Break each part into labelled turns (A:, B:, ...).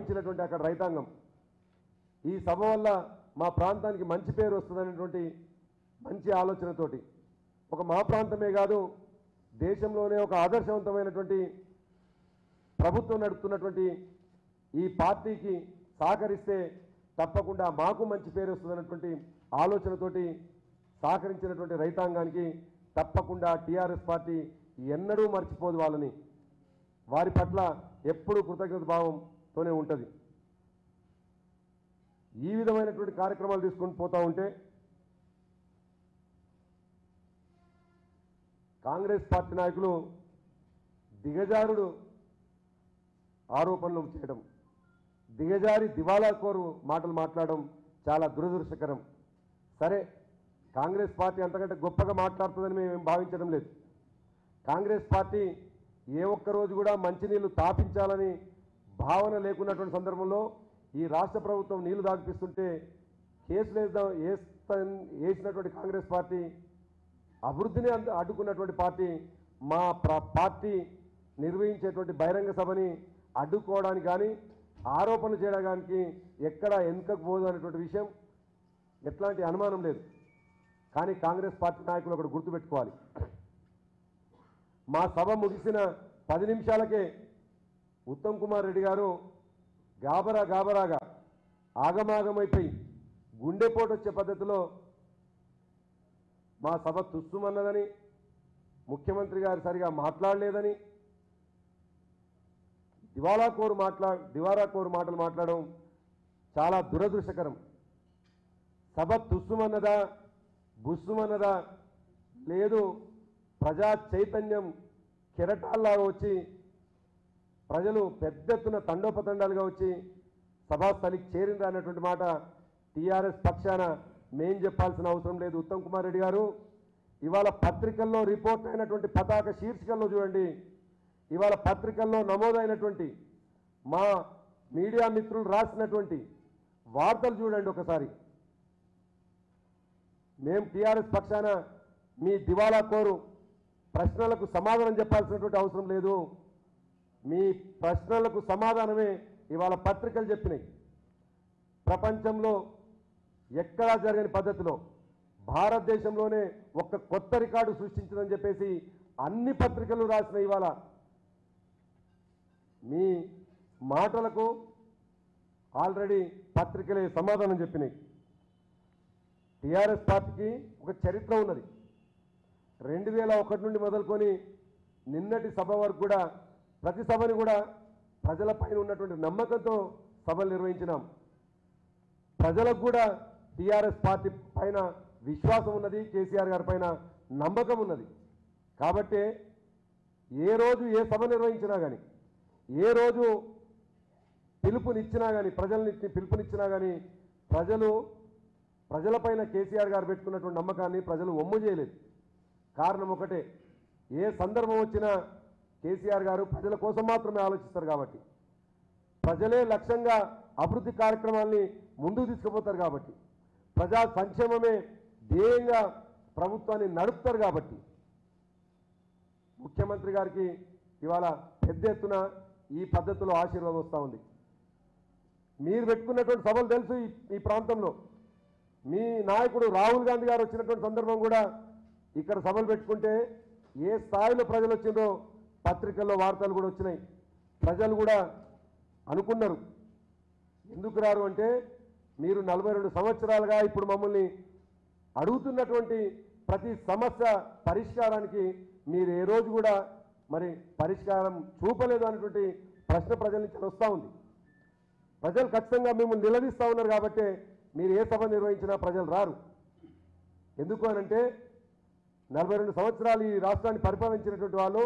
A: భావించినటువంటి అక్కడ రైతాంగం ఈ సభ వల్ల మా ప్రాంతానికి మంచి పేరు వస్తుందనేటువంటి మంచి ఆలోచనతోటి ఒక మా ప్రాంతమే కాదు దేశంలోనే ఒక ఆదర్శవంతమైనటువంటి ప్రభుత్వం నడుపుతున్నటువంటి ఈ పార్టీకి సహకరిస్తే తప్పకుండా మాకు మంచి పేరు వస్తుందన్నటువంటి ఆలోచనతోటి సహకరించినటువంటి రైతాంగానికి తప్పకుండా టీఆర్ఎస్ పార్టీ ఎన్నడూ మర్చిపోదు వాళ్ళని వారి పట్ల ఎప్పుడూ కృతజ్ఞత భావంతోనే ఉంటుంది ఈ విధమైనటువంటి కార్యక్రమాలు తీసుకొని పోతా ఉంటే కాంగ్రెస్ పార్టీ నాయకులు దిగజారుడు ఆరోపణలు చేయడం దిగజారి దివాలా కోరు మాటలు మాట్లాడడం చాలా దురదృష్టకరం సరే కాంగ్రెస్ పార్టీ అంతకంటే గొప్పగా మాట్లాడుతుందని మేము భావించడం లేదు కాంగ్రెస్ పార్టీ ఏ ఒక్క రోజు కూడా మంచినీళ్లు తాపించాలని భావన లేకున్నటువంటి సందర్భంలో ఈ రాష్ట్ర ప్రభుత్వం నీళ్లు దాగిపిస్తుంటే కేసులు వేద్దాం వేస్తా వేసినటువంటి కాంగ్రెస్ పార్టీ అభివృద్ధిని అడ్డు- అడ్డుకున్నటువంటి పార్టీ మా ప్ర- పార్టీ నిర్వహించేటువంటి బహిరంగ సభని అడ్డుకోవడానికి కానీ ఆరోపణలు చేయడానికి ఎక్కడ వెనుకకు పోదు అనేటువంటి విషయం ఎట్లాంటి అనుమానం లేదు కానీ కాంగ్రెస్ పార్టీ నాయకులు ఒకటి గుర్తుపెట్టుకోవాలి మా సభ ముగిసిన పది నిమిషాలకే ఉత్తమ్ కుమార్ రెడ్డి గారు గాబరా గాబరాగా ఆగమాగమైపోయి గుండెపోటు వచ్చే పద్ధతిలో మా సభ తుస్సుమన్నదని ముఖ్యమంత్రి గారు సరిగా మాట్లాడలేదని దివాలా కోరు మాట్లా దివారా కోరు మాటలు మాట్లాడడం చాలా దురదృష్టకరం సభ తుస్సుమన్నదా బుస్సుమన్నదా లేదు ప్రజా చైతన్యం కెరటాల్లాగా వచ్చి ప్రజలు పెద్ద ఎత్తున తండోపతండాలుగా వచ్చి సభాస్థలికి చేరిండ్రు అన్నటువంటి మాట టీఆర్ఎస్ పక్షాన మేం చెప్పాల్సిన అవసరం లేదు ఉత్తమ్ కుమార్ రెడ్డి గారు ఇవాళ పత్రికల్లో రిపోర్ట్ అయినటువంటి పతాక శీర్షికల్లో చూడండి ఇవాళ పత్రికల్లో నమోదైనటువంటి మా మీడియా మిత్రులు రాసినటువంటి వార్తలు చూడండి ఒకసారి మేము టీఆర్ఎస్ పక్షాన మీ దివాలా కోరు ప్రశ్నలకు సమాధానం చెప్పాల్సినటువంటి అవసరం లేదు మీ ప్రశ్నలకు సమాధానమే ఇవాళ పత్రికలు చెప్పినాయి ప్రపంచంలో ఎక్కడా జరగని పద్ధతిలో భారతదేశంలోనే ఒక కొత్త రికార్డు సృష్టించిందని చెప్పేసి అన్ని పత్రికలు రాసిన ఇవాళ మీ మాటలకు ఆల్రెడీ పత్రికలే సమాధానం చెప్పినాయి టీఆర్ఎస్ పార్టీకి ఒక చరిత్ర ఉన్నది రెండు వేల ఒకటి నుండి మొదలుకొని నిన్నటి సభ వరకు కూడా ప్రతి సభని కూడా ప్రజలపైన ఉన్నటువంటి నమ్మకంతో సభలు నిర్వహించినాం ప్రజలకు కూడా టీఆర్ఎస్ పార్టీ పైన విశ్వాసం ఉన్నది కేసీఆర్ గారి పైన నమ్మకం ఉన్నది కాబట్టి ఏ రోజు ఏ సభ నిర్వహించినా కానీ ఏ రోజు పిలుపునిచ్చినా కానీ ప్రజల్ని పిలుపునిచ్చినా కానీ ప్రజలు ప్రజలపైన కేసీఆర్ గారు పెట్టుకున్నటువంటి నమ్మకాన్ని ప్రజలు ఒమ్ము చేయలేదు కారణం ఒకటే ఏ సందర్భం వచ్చినా కేసీఆర్ గారు ప్రజల కోసం మాత్రమే ఆలోచిస్తారు కాబట్టి ప్రజలే లక్ష్యంగా అభివృద్ధి కార్యక్రమాల్ని ముందుకు తీసుకుపోతారు కాబట్టి ప్రజా సంక్షేమమే ధ్యేయంగా ప్రభుత్వాన్ని నడుపుతారు కాబట్టి ముఖ్యమంత్రి గారికి ఇవాళ పెద్ద ఎత్తున ఈ పద్ధతిలో ఆశీర్వాదం వస్తూ ఉంది మీరు పెట్టుకున్నటువంటి సభలు తెలుసు ఈ- ఈ ప్రాంతంలో మీ నాయకుడు రాహుల్ గాంధీ గారు వచ్చినటువంటి సందర్భం కూడా ఇక్కడ సభలు పెట్టుకుంటే ఏ స్థాయిలో ప్రజలు వచ్చిందో పత్రికల్లో వార్తలు కూడా వచ్చినాయి ప్రజలు కూడా అనుకున్నారు ఎందుకు రారు అంటే మీరు నలభై రెండు సంవత్సరాలుగా ఇప్పుడు మమ్మల్ని అడుగుతున్నటువంటి ప్రతి సమస్య పరిష్కారానికి మీరు ఏ రోజు కూడా మరి పరిష్కారం చూపలేదు అనేటువంటి ప్రశ్న ప్రజల నుంచి వస్తూ ఉంది ప్రజలు ఖచ్చితంగా మిమ్మల్ని నిలదీస్తూ ఉన్నారు కాబట్టి మీరు ఏ సభ నిర్వహించినా ప్రజలు రారు ఎందుకు అనంటే నలభై రెండు సంవత్సరాలు ఈ రాష్ట్రాన్ని పరిపాలించినటువంటి వాళ్ళు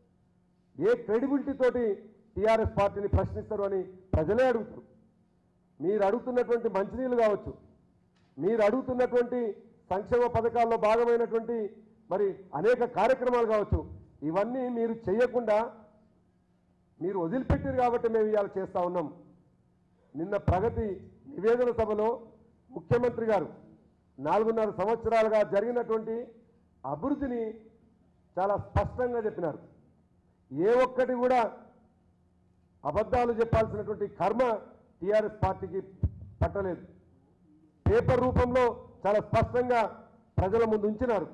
A: ఏ క్రెడిబిలిటీ తోటి టీఆర్ఎస్ పార్టీని ప్రశ్నిస్తారు అని ప్రజలే అడుగుతారు మీరు అడుగుతున్నటువంటి మంచినీళ్ళు కావచ్చు మీరు అడుగుతున్నటువంటి సంక్షేమ పథకాల్లో భాగమైనటువంటి మరి అనేక కార్యక్రమాలు కావచ్చు ఇవన్నీ మీరు చేయకుండా మీరు వదిలిపెట్టారు కాబట్టి మేము ఇవాళ చేస్తూ ఉన్నాం నిన్న ప్రగతి నివేదన సభలో ముఖ్యమంత్రి గారు నాలుగున్నర సంవత్సరాలుగా జరిగినటువంటి అభివృద్ధిని చాలా స్పష్టంగా చెప్పినారు ఏ ఒక్కటి కూడా అబద్ధాలు చెప్పాల్సినటువంటి కర్మ టీఆర్ఎస్ పార్టీకి పట్టలేదు పేపర్ రూపంలో చాలా స్పష్టంగా ప్రజల ముందు ఉంచినారు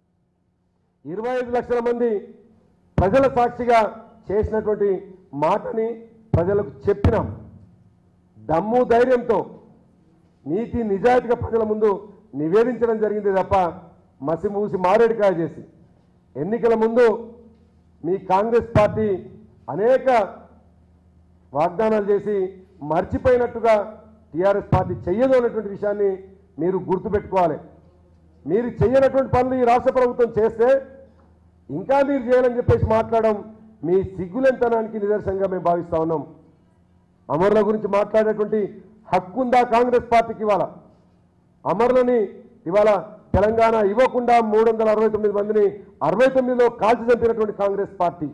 A: ఇరవై ఐదు లక్షల మంది ప్రజల సాక్షిగా చేసినటువంటి మాటని ప్రజలకు చెప్పినాం దమ్ము ధైర్యంతో నీతి నిజాయితీగా ప్రజల ముందు నివేదించడం జరిగింది తప్ప మసి మూసి మారేడుకాయ చేసి ఎన్నికల ముందు మీ కాంగ్రెస్ పార్టీ అనేక వాగ్దానాలు చేసి మర్చిపోయినట్టుగా టీఆర్ఎస్ పార్టీ చెయ్యదు అన్నటువంటి విషయాన్ని మీరు గుర్తుపెట్టుకోవాలి మీరు చెయ్యనటువంటి పనులు ఈ రాష్ట్ర ప్రభుత్వం చేస్తే ఇంకా మీరు చేయాలని చెప్పేసి మాట్లాడడం మీ సిగ్గులెంతనానికి నిదర్శనంగా మేము భావిస్తా ఉన్నాం అమరుల గురించి మాట్లాడేటువంటి హక్కు ఉందా కాంగ్రెస్ పార్టీకి ఇవాళ అమరులని ఇవాళ తెలంగాణ ఇవ్వకుండా మూడు వందల అరవై తొమ్మిది మందిని అరవై తొమ్మిదిలో కాల్చి చంపినటువంటి కాంగ్రెస్ పార్టీ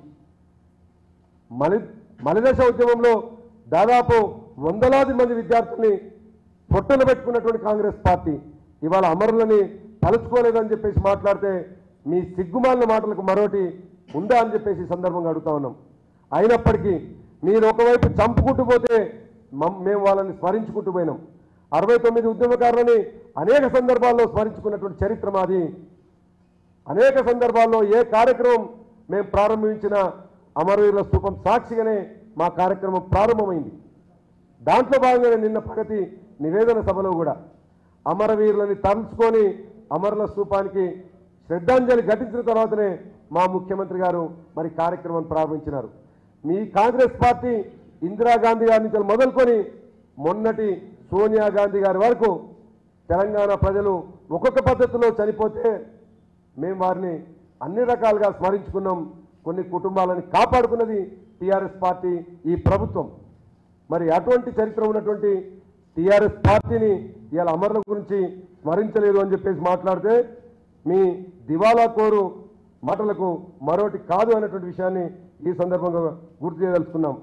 A: మలి మలిదశ ఉద్యమంలో దాదాపు వందలాది మంది విద్యార్థుల్ని పొట్టలు పెట్టుకున్నటువంటి కాంగ్రెస్ పార్టీ ఇవాళ అమరులని తలుచుకోలేదని చెప్పేసి మాట్లాడితే మీ సిగ్గుమాలిన మాటలకు మరోటి ఉందా అని చెప్పేసి ఈ సందర్భంగా అడుగుతా ఉన్నాం అయినప్పటికీ మీరు ఒకవైపు చంపుకుంటూ పోతే మమ్- మేము వాళ్ళని స్మరించుకుంటూ పోయినాం అరవై తొమ్మిది ఉద్యమకారులని అనేక సందర్భాల్లో స్మరించుకున్నటువంటి చరిత్ర మాది అనేక సందర్భాల్లో ఏ కార్యక్రమం మేము ప్రారంభించిన అమరవీరుల స్థూపం సాక్షిగానే మా కార్యక్రమం ప్రారంభమైంది దాంట్లో భాగంగానే నిన్న ప్రగతి నివేదన సభలో కూడా అమరవీరులని తలుచుకొని అమరుల స్థూపానికి శ్రద్ధాంజలి ఘటించిన తర్వాతనే మా ముఖ్యమంత్రి గారు మరి కార్యక్రమం ప్రారంభించినారు మీ కాంగ్రెస్ పార్టీ ఇందిరాగాంధీ గారి నుంచి మొదలుకొని మొన్నటి సోనియా గాంధీ గారి వరకు తెలంగాణ ప్రజలు ఒక్కొక్క పద్ధతిలో చనిపోతే మేము వారిని అన్ని రకాలుగా స్మరించుకున్నాం కొన్ని కుటుంబాలని కాపాడుకున్నది టీఆర్ఎస్ పార్టీ ఈ ప్రభుత్వం మరి అటువంటి చరిత్ర ఉన్నటువంటి టీఆర్ఎస్ పార్టీని ఇవాళ అమరుల గురించి స్మరించలేదు అని చెప్పేసి మాట్లాడితే మీ దివాలా కోరు మాటలకు మరోటి కాదు అనేటువంటి విషయాన్ని ఈ సందర్భంగా గుర్తు చేయదలుచుకున్నాం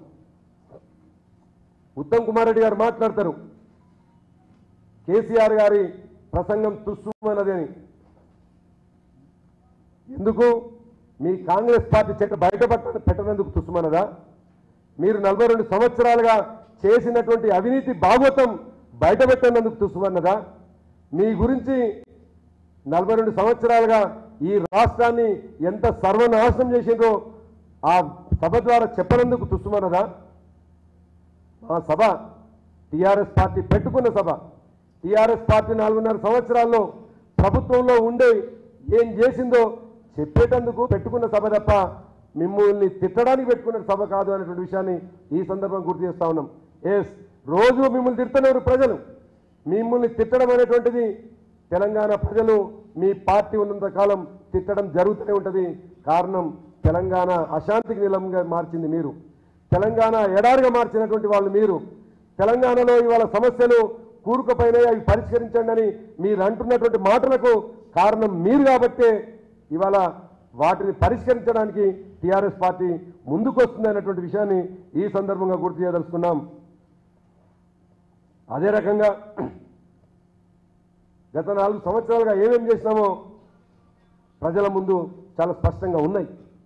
A: ఉత్తమ్ కుమార్ రెడ్డి గారు మాట్లాడతారు కేసీఆర్ గారి ప్రసంగం తుస్సుమన్నది అని ఎందుకు మీ కాంగ్రెస్ పార్టీ చెట్టు బయట పట్ట- పెట్టనందుకు తుస్సుమన్నదా మీరు నలభై రెండు సంవత్సరాలుగా చేసినటువంటి అవినీతి భాగవతం బయట పెట్టినందుకు తుస్సుమన్నదా మీ గురించి నలభై రెండు సంవత్సరాలుగా ఈ రాష్ట్రాన్ని ఎంత సర్వనాశనం చేసిందో ఆ సభ ద్వారా చెప్పనందుకు తుస్సుమన్నదా మా సభ టీఆర్ఎస్ పార్టీ పెట్టుకున్న సభ టీఆర్ఎస్ పార్టీ నాలుగున్నర సంవత్సరాల్లో ప్రభుత్వంలో ఉండే ఏం చేసిందో చెప్పేటందుకు పెట్టుకున్న సభ తప్ప మిమ్మల్ని తిట్టడానికి పెట్టుకున్న సభ కాదు అనేటువంటి విషయాన్ని ఈ సందర్భం గుర్తు చేస్తా ఉన్నాం ఎస్ రోజు మిమ్మల్ని తిడుతున్నారు ప్రజలు మిమ్మల్ని తిట్టడం అనేటువంటిది తెలంగాణ ప్రజలు మీ పార్టీ ఉన్నంత కాలం తిట్టడం జరుగుతూనే ఉంటుంది కారణం తెలంగాణ అశాంతికి నిలంగా మార్చింది మీరు తెలంగాణ ఎడారిగా మార్చినటువంటి వాళ్ళు మీరు తెలంగాణలో ఇవాళ సమస్యలు కూరుకుపోయినాయి అవి పరిష్కరించండి అని మీరు అంటున్నటువంటి మాటలకు కారణం మీరు కాబట్టే ఇవాళ వాటిని పరిష్కరించడానికి టీఆర్ఎస్ పార్టీ ముందుకు వస్తుంది అన్నటువంటి విషయాన్ని ఈ సందర్భంగా గుర్తు చేయదలుచుకున్నాం అదే రకంగా గత నాలుగు సంవత్సరాలుగా ఏమేం చేసినామో ప్రజల ముందు చాలా స్పష్టంగా ఉన్నాయి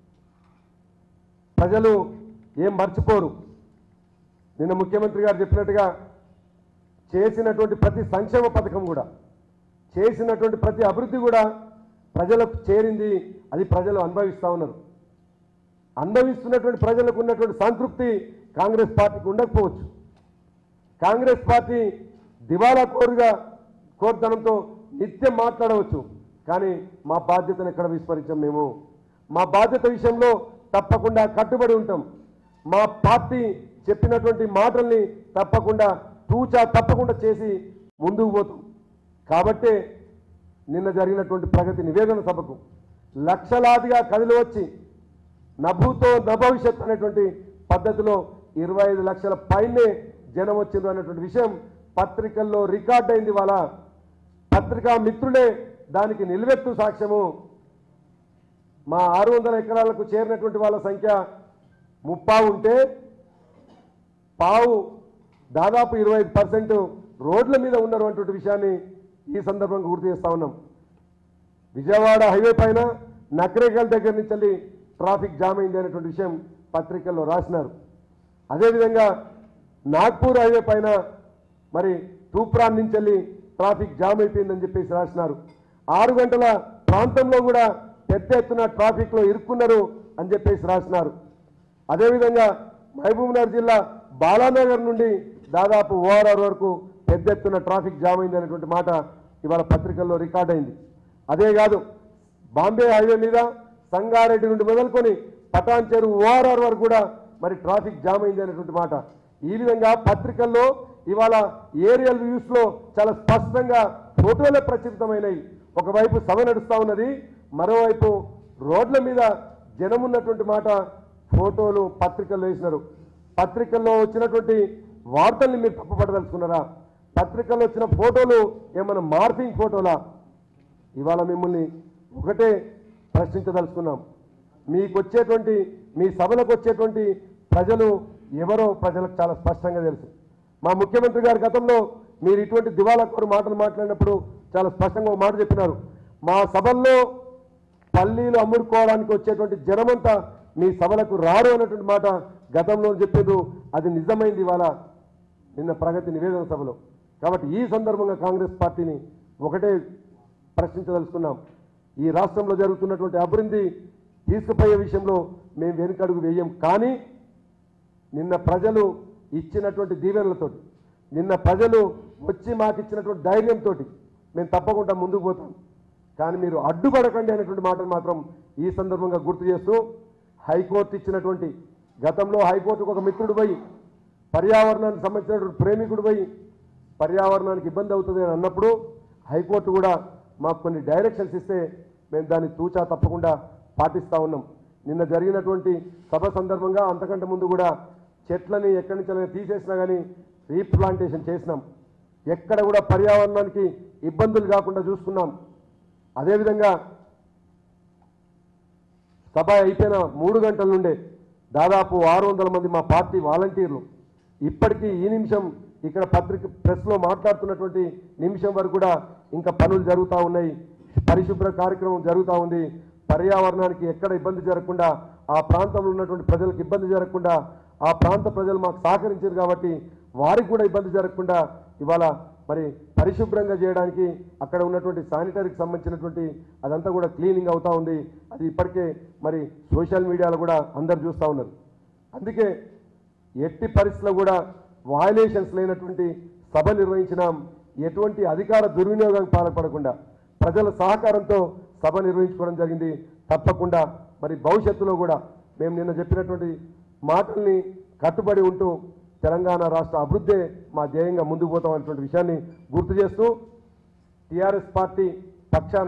A: ప్రజలు ఏం మర్చిపోరు నిన్న ముఖ్యమంత్రి గారు చెప్పినట్టుగా చేసినటువంటి ప్రతి సంక్షేమ పథకం కూడా చేసినటువంటి ప్రతి అభివృద్ధి కూడా ప్రజలకు చేరింది అది ప్రజలు అనుభవిస్తూ ఉన్నారు అనుభవిస్తున్నటువంటి ప్రజలకు ఉన్నటువంటి సంతృప్తి కాంగ్రెస్ పార్టీకి ఉండకపోవచ్చు కాంగ్రెస్ పార్టీ దివాలా కోరుగా కోర్ధనంతో నిత్యం మాట్లాడవచ్చు కానీ మా బాధ్యతను ఎక్కడ విస్మరించాం మేము మా బాధ్యత విషయంలో తప్పకుండా కట్టుబడి ఉంటాం మా పార్టీ చెప్పినటువంటి మాటల్ని తప్పకుండా తూచా తప్పకుండా చేసి ముందుకు పోతాం కాబట్టే నిన్న జరిగినటువంటి ప్రగతి నివేదన సభకు లక్షలాదిగా కదిలి వచ్చి నభూతో నభవిష్యత్ అనేటువంటి పద్ధతిలో ఇరవై ఐదు లక్షల పైనే జనం వచ్చింది అనేటువంటి విషయం పత్రికల్లో రికార్డ్ అయింది వాళ్ళ పత్రికా మిత్రులే దానికి నిలువెత్తు సాక్ష్యము మా ఆరు వందల ఎకరాలకు చేరినటువంటి వాళ్ళ సంఖ్య ముప్పా ఉంటే పావు దాదాపు ఇరవై ఐదు పర్సెంట్ రోడ్ల మీద ఉన్నారు అటువంటి విషయాన్ని ఈ సందర్భంగా గుర్తు చేస్తా ఉన్నాం విజయవాడ హైవే పైన నకరేకల్ దగ్గర నుంచి వెళ్ళి ట్రాఫిక్ జామ్ అయింది అనేటువంటి విషయం పత్రికల్లో రాసినారు అదేవిధంగా నాగ్పూర్ హైవే పైన మరి తూప్రాన్ నుంచి వెళ్ళి ట్రాఫిక్ జామ్ అయిపోయిందని చెప్పేసి రాసినారు ఆరు గంటల ప్రాంతంలో కూడా పెద్ద ఎత్తున ట్రాఫిక్లో ఇరుక్కున్నారు అని చెప్పేసి రాసినారు అదేవిధంగా మహబూబ్నగర్ జిల్లా బాలానగర్ నుండి దాదాపు ఓఆర్ఆర్ వరకు పెద్ద ఎత్తున ట్రాఫిక్ జామ్ అయింది అనేటువంటి మాట ఇవాళ పత్రికల్లో రికార్డ్ అయింది అదే కాదు బాంబే హైవే మీద సంగారెడ్డి నుండి మొదలుకొని పటాన్ చెరువు ఓఆర్ఆర్ వరకు కూడా మరి ట్రాఫిక్ జామ్ అయింది అనేటువంటి మాట ఈ విధంగా పత్రికల్లో ఇవాళ ఏరియల్ వ్యూస్ లో చాలా స్పష్టంగా ఫోటోలే ప్రచురితమైనవి ఒకవైపు సభ నడుస్తా ఉన్నది మరోవైపు రోడ్ల మీద జనం ఉన్నటువంటి మాట ఫోటోలు పత్రికల్లో వేసినారు పత్రికల్లో వచ్చినటువంటి వార్తల్ని మీరు తప్పుపడదలుచుకున్నారా పత్రికల్లో వచ్చిన ఫోటోలు ఏమైనా మార్ఫింగ్ ఫోటోలా ఇవాళ మిమ్మల్ని ఒకటే ప్రశ్నించదలుచుకున్నాం మీకు వచ్చేటువంటి మీ సభలకు వచ్చేటువంటి ప్రజలు ఎవరో ప్రజలకు చాలా స్పష్టంగా తెలుసు మా ముఖ్యమంత్రి గారి గతంలో మీరు ఇటువంటి దివాలా కోరు మాటలు మాట్లాడినప్పుడు చాలా స్పష్టంగా ఒక మాట చెప్పినారు మా సభల్లో పల్లీలు అమ్ముడుకోవడానికి వచ్చేటువంటి జనమంతా మీ సభలకు రారు అన్నటువంటి మాట గతంలో చెప్పేది అది నిజమైంది ఇవాళ నిన్న ప్రగతి నివేదన సభలో కాబట్టి ఈ సందర్భంగా కాంగ్రెస్ పార్టీని ఒకటే ప్రశ్నించదలుచుకున్నాం ఈ రాష్ట్రంలో జరుగుతున్నటువంటి అభివృద్ధి తీసుకుపోయే విషయంలో మేము వెనుకడుగు వేయం కానీ నిన్న ప్రజలు ఇచ్చినటువంటి దీవెనలతోటి నిన్న ప్రజలు వచ్చి మాకు ఇచ్చినటువంటి ధైర్యంతో మేము తప్పకుండా ముందుకు పోతాం కానీ మీరు అడ్డుపడకండి అనేటువంటి మాటను మాత్రం ఈ సందర్భంగా గుర్తు చేస్తూ హైకోర్టు ఇచ్చినటువంటి గతంలో హైకోర్టుకు ఒక మిత్రుడు పోయి పర్యావరణానికి సంబంధించినటువంటి ప్రేమికుడు పోయి పర్యావరణానికి ఇబ్బంది అవుతుంది అని అన్నప్పుడు హైకోర్టు కూడా మాకు కొన్ని డైరెక్షన్స్ ఇస్తే మేము దాన్ని తూచా తప్పకుండా పాటిస్తూ ఉన్నాం నిన్న జరిగినటువంటి సభ సందర్భంగా అంతకంటే ముందు కూడా చెట్లని ఎక్కడి నుంచి తీసేసినా కానీ రీప్లాంటేషన్ చేసినాం ఎక్కడ కూడా పర్యావరణానికి ఇబ్బందులు కాకుండా చూసుకున్నాం అదేవిధంగా సభ అయిపోయిన మూడు గంటల నుండే దాదాపు ఆరు వందల మంది మా పార్టీ వాలంటీర్లు ఇప్పటికీ ఈ నిమిషం ఇక్కడ పత్రిక ప్రెస్లో మాట్లాడుతున్నటువంటి నిమిషం వరకు కూడా ఇంకా పనులు జరుగుతూ ఉన్నాయి పరిశుభ్ర కార్యక్రమం జరుగుతూ ఉంది పర్యావరణానికి ఎక్కడ ఇబ్బంది జరగకుండా ఆ ప్రాంతంలో ఉన్నటువంటి ప్రజలకు ఇబ్బంది జరగకుండా ఆ ప్రాంత ప్రజలు మాకు సహకరించారు కాబట్టి వారికి కూడా ఇబ్బంది జరగకుండా ఇవాళ మరి పరిశుభ్రంగా చేయడానికి అక్కడ ఉన్నటువంటి శానిటరీకి సంబంధించినటువంటి అదంతా కూడా క్లీనింగ్ అవుతా ఉంది అది ఇప్పటికే మరి సోషల్ మీడియాలో కూడా అందరు చూస్తూ ఉన్నారు అందుకే ఎట్టి పరిస్థితుల్లో కూడా వయలేషన్స్ లేనటువంటి సభ నిర్వహించినాం ఎటువంటి అధికార దుర్వినియోగం పాల్పడకుండా ప్రజల సహకారంతో సభ నిర్వహించుకోవడం జరిగింది తప్పకుండా మరి భవిష్యత్తులో కూడా మేము నిన్న చెప్పినటువంటి మాటల్ని కట్టుబడి ఉంటూ తెలంగాణ రాష్ట్ర అభివృద్ధే మా ధ్యేయంగా ముందుకు పోతాం అనేటువంటి విషయాన్ని గుర్తు చేస్తూ టీఆర్ఎస్ పార్టీ పక్షాన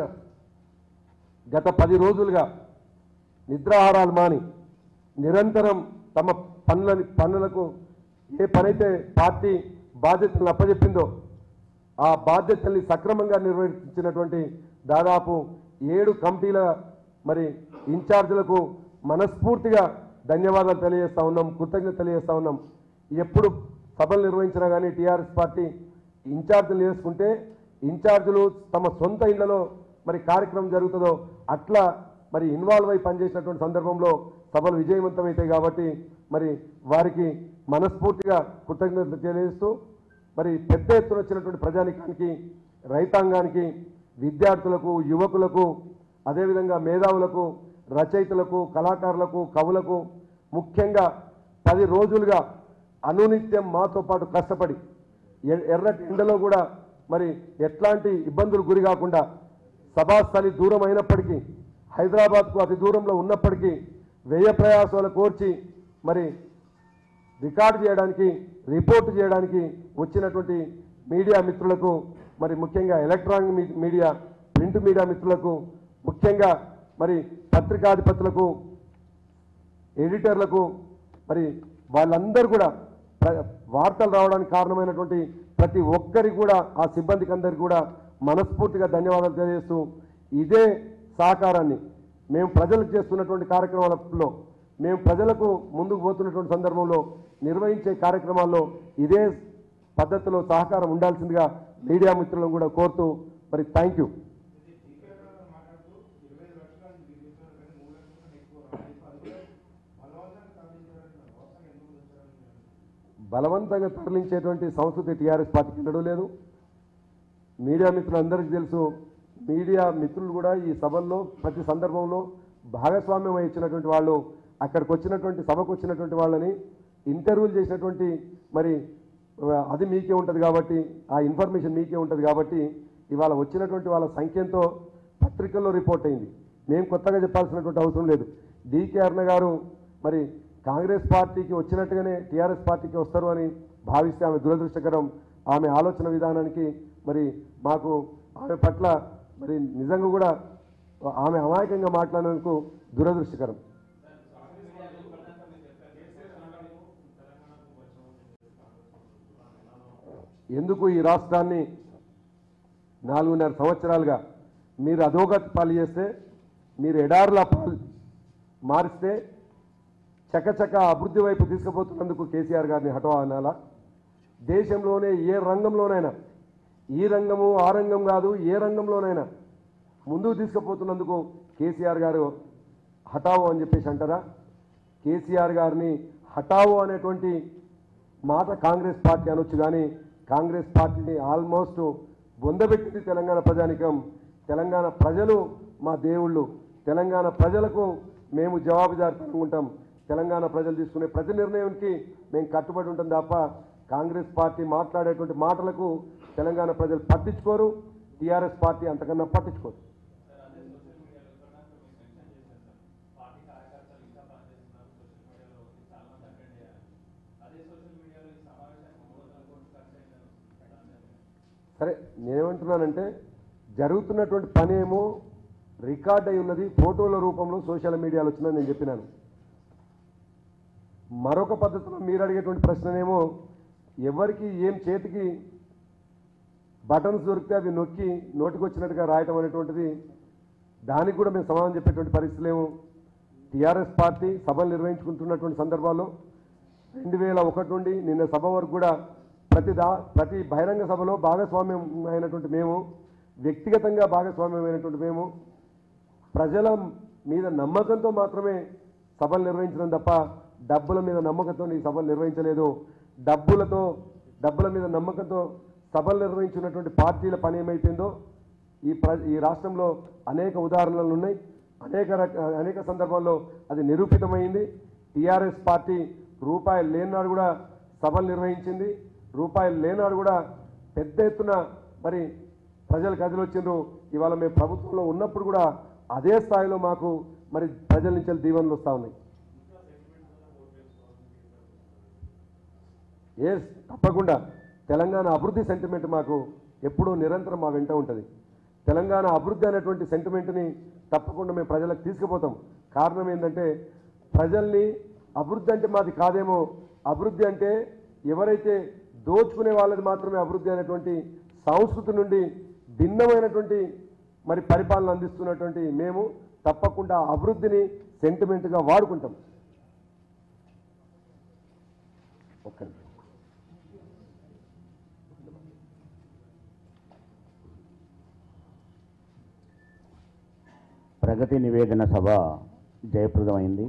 A: గత పది రోజులుగా నిద్రాహారాలు మాని నిరంతరం తమ పనులని పనులకు ఏ పనైతే పార్టీ బాధ్యతలను అప్పచెప్పిందో ఆ బాధ్యతల్ని సక్రమంగా నిర్వహించినటువంటి దాదాపు ఏడు కమిటీల మరి ఇన్ఛార్జీలకు మనస్ఫూర్తిగా ధన్యవాదాలు తెలియజేస్తా ఉన్నాం కృతజ్ఞత తెలియజేస్తా ఉన్నాం ఎప్పుడు సభలు నిర్వహించినా కానీ టీఆర్ఎస్ పార్టీ ఇన్ఛార్జీలు చేసుకుంటే ఇన్ఛార్జీలు తమ సొంత ఇళ్లలో మరి కార్యక్రమం జరుగుతుందో అట్లా మరి ఇన్వాల్వ్ అయి పనిచేసినటువంటి సందర్భంలో సభలు విజయవంతమవుతాయి కాబట్టి మరి వారికి మనస్ఫూర్తిగా కృతజ్ఞతలు తెలియజేస్తూ మరి పెద్ద ఎత్తున వచ్చినటువంటి ప్రజానికానికి రైతాంగానికి విద్యార్థులకు యువకులకు అదేవిధంగా మేధావులకు రచయితలకు కళాకారులకు కవులకు ముఖ్యంగా పది రోజులుగా అనునిత్యం మాతో పాటు కష్టపడి ఎ- ఎర్రటి ఎండలో కూడా మరి ఎట్లాంటి ఇబ్బందులు గురి కాకుండా సభాస్థలి దూరం అయినప్పటికీ హైదరాబాద్కు అతి దూరంలో ఉన్నప్పటికీ వ్యయ ప్రయాసాలు కోర్చి మరి రికార్డు చేయడానికి రిపోర్ట్ చేయడానికి వచ్చినటువంటి మీడియా మిత్రులకు మరి ముఖ్యంగా electronic me- media print media మిత్రులకు ముఖ్యంగా మరి పత్రికాధిపతులకు ఎడిటర్లకు మరి వాళ్ళందరూ కూడా ప్ర- వార్తలు రావడానికి కారణమైనటువంటి ప్రతి ఒక్కరికి కూడా ఆ సిబ్బందికి అందరికి కూడా మనస్ఫూర్తిగా ధన్యవాదాలు తెలియజేస్తూ ఇదే సహకారాన్ని మేము ప్రజలకు చేస్తున్నటువంటి కార్యక్రమాలలో మేము ప్రజలకు ముందుకు పోతున్నటువంటి సందర్భంలో నిర్వహించే కార్యక్రమాల్లో ఇదే పద్ధతిలో సహకారం ఉండాల్సిందిగా మీడియా మిత్రులను కూడా కోరుతూ మరి థ్యాంక్ యూ బలవంతంగా తరలించేటువంటి సంస్కృతి టీఆర్ఎస్ పార్టీకి ఎన్నడూ లేదు మీడియా మిత్రులందరికీ తెలుసు మీడియా మిత్రులు కూడా ఈ సభల్లో ప్రతి సందర్భంలో భాగస్వామ్యం వహించినటువంటి వాళ్ళు అక్కడికి వచ్చినటువంటి సభకు వచ్చినటువంటి వాళ్ళని ఇంటర్వ్యూలు చేసినటువంటి మరి ఆ, అది మీకే ఉంటుంది కాబట్టి ఆ ఇన్ఫర్మేషన్ మీకే ఉంటుంది కాబట్టి ఇవాళ వచ్చినటువంటి వాళ్ళ సంఖ్యంతో పత్రికల్లో రిపోర్ట్ అయింది మేము కొత్తగా చెప్పాల్సినటువంటి అవసరం లేదు డికే అరుణ గారు మరి కాంగ్రెస్ పార్టీకి వచ్చినట్టుగానే టీఆర్ఎస్ పార్టీకి వస్తారు అని భావిస్తే ఆమె దురదృష్టకరం ఆమె ఆలోచన విధానానికి మరి మాకు ఆమె పట్ల మరి నిజంగా కూడా ఆమె అమాయకంగా మాట్లాడినందుకు దురదృష్టకరం ఎందుకు ఈ రాష్ట్రాన్ని నాలుగున్నర సంవత్సరాలుగా మీరు అధోగతి పాలు చేస్తే మీరు ఎడారుల పాలు మారిస్తే చకచక అభివృద్ధి వైపు తీసుకుపోతున్నందుకు కేసీఆర్ గారిని హఠవా అనాలా దేశంలోనే ఏ రంగంలోనైనా ఈ రంగము ఆ రంగం కాదు ఏ రంగంలోనైనా ముందుకు తీసుకుపోతున్నందుకు కేసీఆర్ గారు హఠావో అని చెప్పేసి అంటారా కేసీఆర్ గారిని హఠావో అనేటువంటి మాట కాంగ్రెస్ పార్టీ అనొచ్చు కానీ కాంగ్రెస్ పార్టీని ఆల్మోస్ట్ బొందబెట్టింది తెలంగాణ ప్రజానికం తెలంగాణ ప్రజలు మా దేవుళ్ళు తెలంగాణ ప్రజలకు మేము జవాబుదారితనంగా ఉంటాం తెలంగాణ ప్రజలు తీసుకునే ప్రతి నిర్ణయానికి మేము కట్టుబడి ఉంటాం తప్ప కాంగ్రెస్ పార్టీ మాట్లాడేటువంటి మాటలకు తెలంగాణ ప్రజలు పట్టించుకోరు టీఆర్ఎస్ పార్టీ అంతకన్నా పట్టించుకోరు సరే నేనేమంటున్నానంటే జరుగుతున్నటువంటి పని ఏమో రికార్డ్ అయి ఉన్నది ఫోటోల రూపంలో సోషల్ మీడియాలో వచ్చిందని నేను చెప్పినాను మరొక పద్ధతిలో మీరు అడిగేటువంటి ప్రశ్ననేమో ఎవరికి ఏం చేతికి బటన్స్ దొరికితే అవి నొక్కి నోటికి వచ్చినట్టుగా రాయటం అనేటువంటిది దానికి కూడా మేము సమాధానం చెప్పేటువంటి పరిస్థితులు ఏమో టీఆర్ఎస్ పార్టీ సభలు నిర్వహించుకుంటున్నటువంటి సందర్భాల్లో రెండు వేల ఒకటి నుండి నిన్న సభ వరకు కూడా ప్రతి దా ప్రతి బహిరంగ సభలో భాగస్వామ్యం అయినటువంటి మేము వ్యక్తిగతంగా భాగస్వామ్యం అయినటువంటి మేము ప్రజల మీద నమ్మకంతో మాత్రమే సభలు నిర్వహించడం తప్ప డబ్బుల మీద నమ్మకంతో ఈ సభలు నిర్వహించలేదు డబ్బులతో డబ్బుల మీద నమ్మకంతో సభలు నిర్వహించినటువంటి పార్టీల పని ఏమైపోయిందో ఈ ప్ర ఈ రాష్ట్రంలో అనేక ఉదాహరణలు ఉన్నాయి అనేక రక అనేక సందర్భాల్లో అది నిరూపితమైంది టీఆర్ఎస్ పార్టీ రూపాయలు లేనాడు కూడా సభలు నిర్వహించింది రూపాయలు లేనాడు కూడా పెద్ద ఎత్తున మరి ప్రజలు కదిలొచ్చిండ్రు ఇవాళ మేము ప్రభుత్వంలో ఉన్నప్పుడు కూడా అదే స్థాయిలో మాకు మరి ప్రజల నుంచి దీవెనలు వస్తూ ఉన్నాయి ఏ తప్పకుండా తెలంగాణ అభివృద్ధి సెంటిమెంట్ మాకు ఎప్పుడూ నిరంతరం మా వెంట ఉంటుంది తెలంగాణ అభివృద్ధి అనేటువంటి సెంటిమెంట్ని తప్పకుండా మేము ప్రజలకు తీసుకుపోతాం కారణం ఏంటంటే ప్రజల్ని అభివృద్ధి అంటే మాది కాదేమో అభివృద్ధి అంటే ఎవరైతే దోచుకునే వాళ్ళది మాత్రమే అభివృద్ధి అనేటువంటి సంస్కృతి నుండి భిన్నమైనటువంటి మరి పరిపాలన అందిస్తున్నటువంటి మేము తప్పకుండా అభివృద్ధిని సెంటిమెంట్గా వాడుకుంటాం ఒక్క నిమిషం.
B: ప్రగతి నివేదన సభ జయప్రదమైంది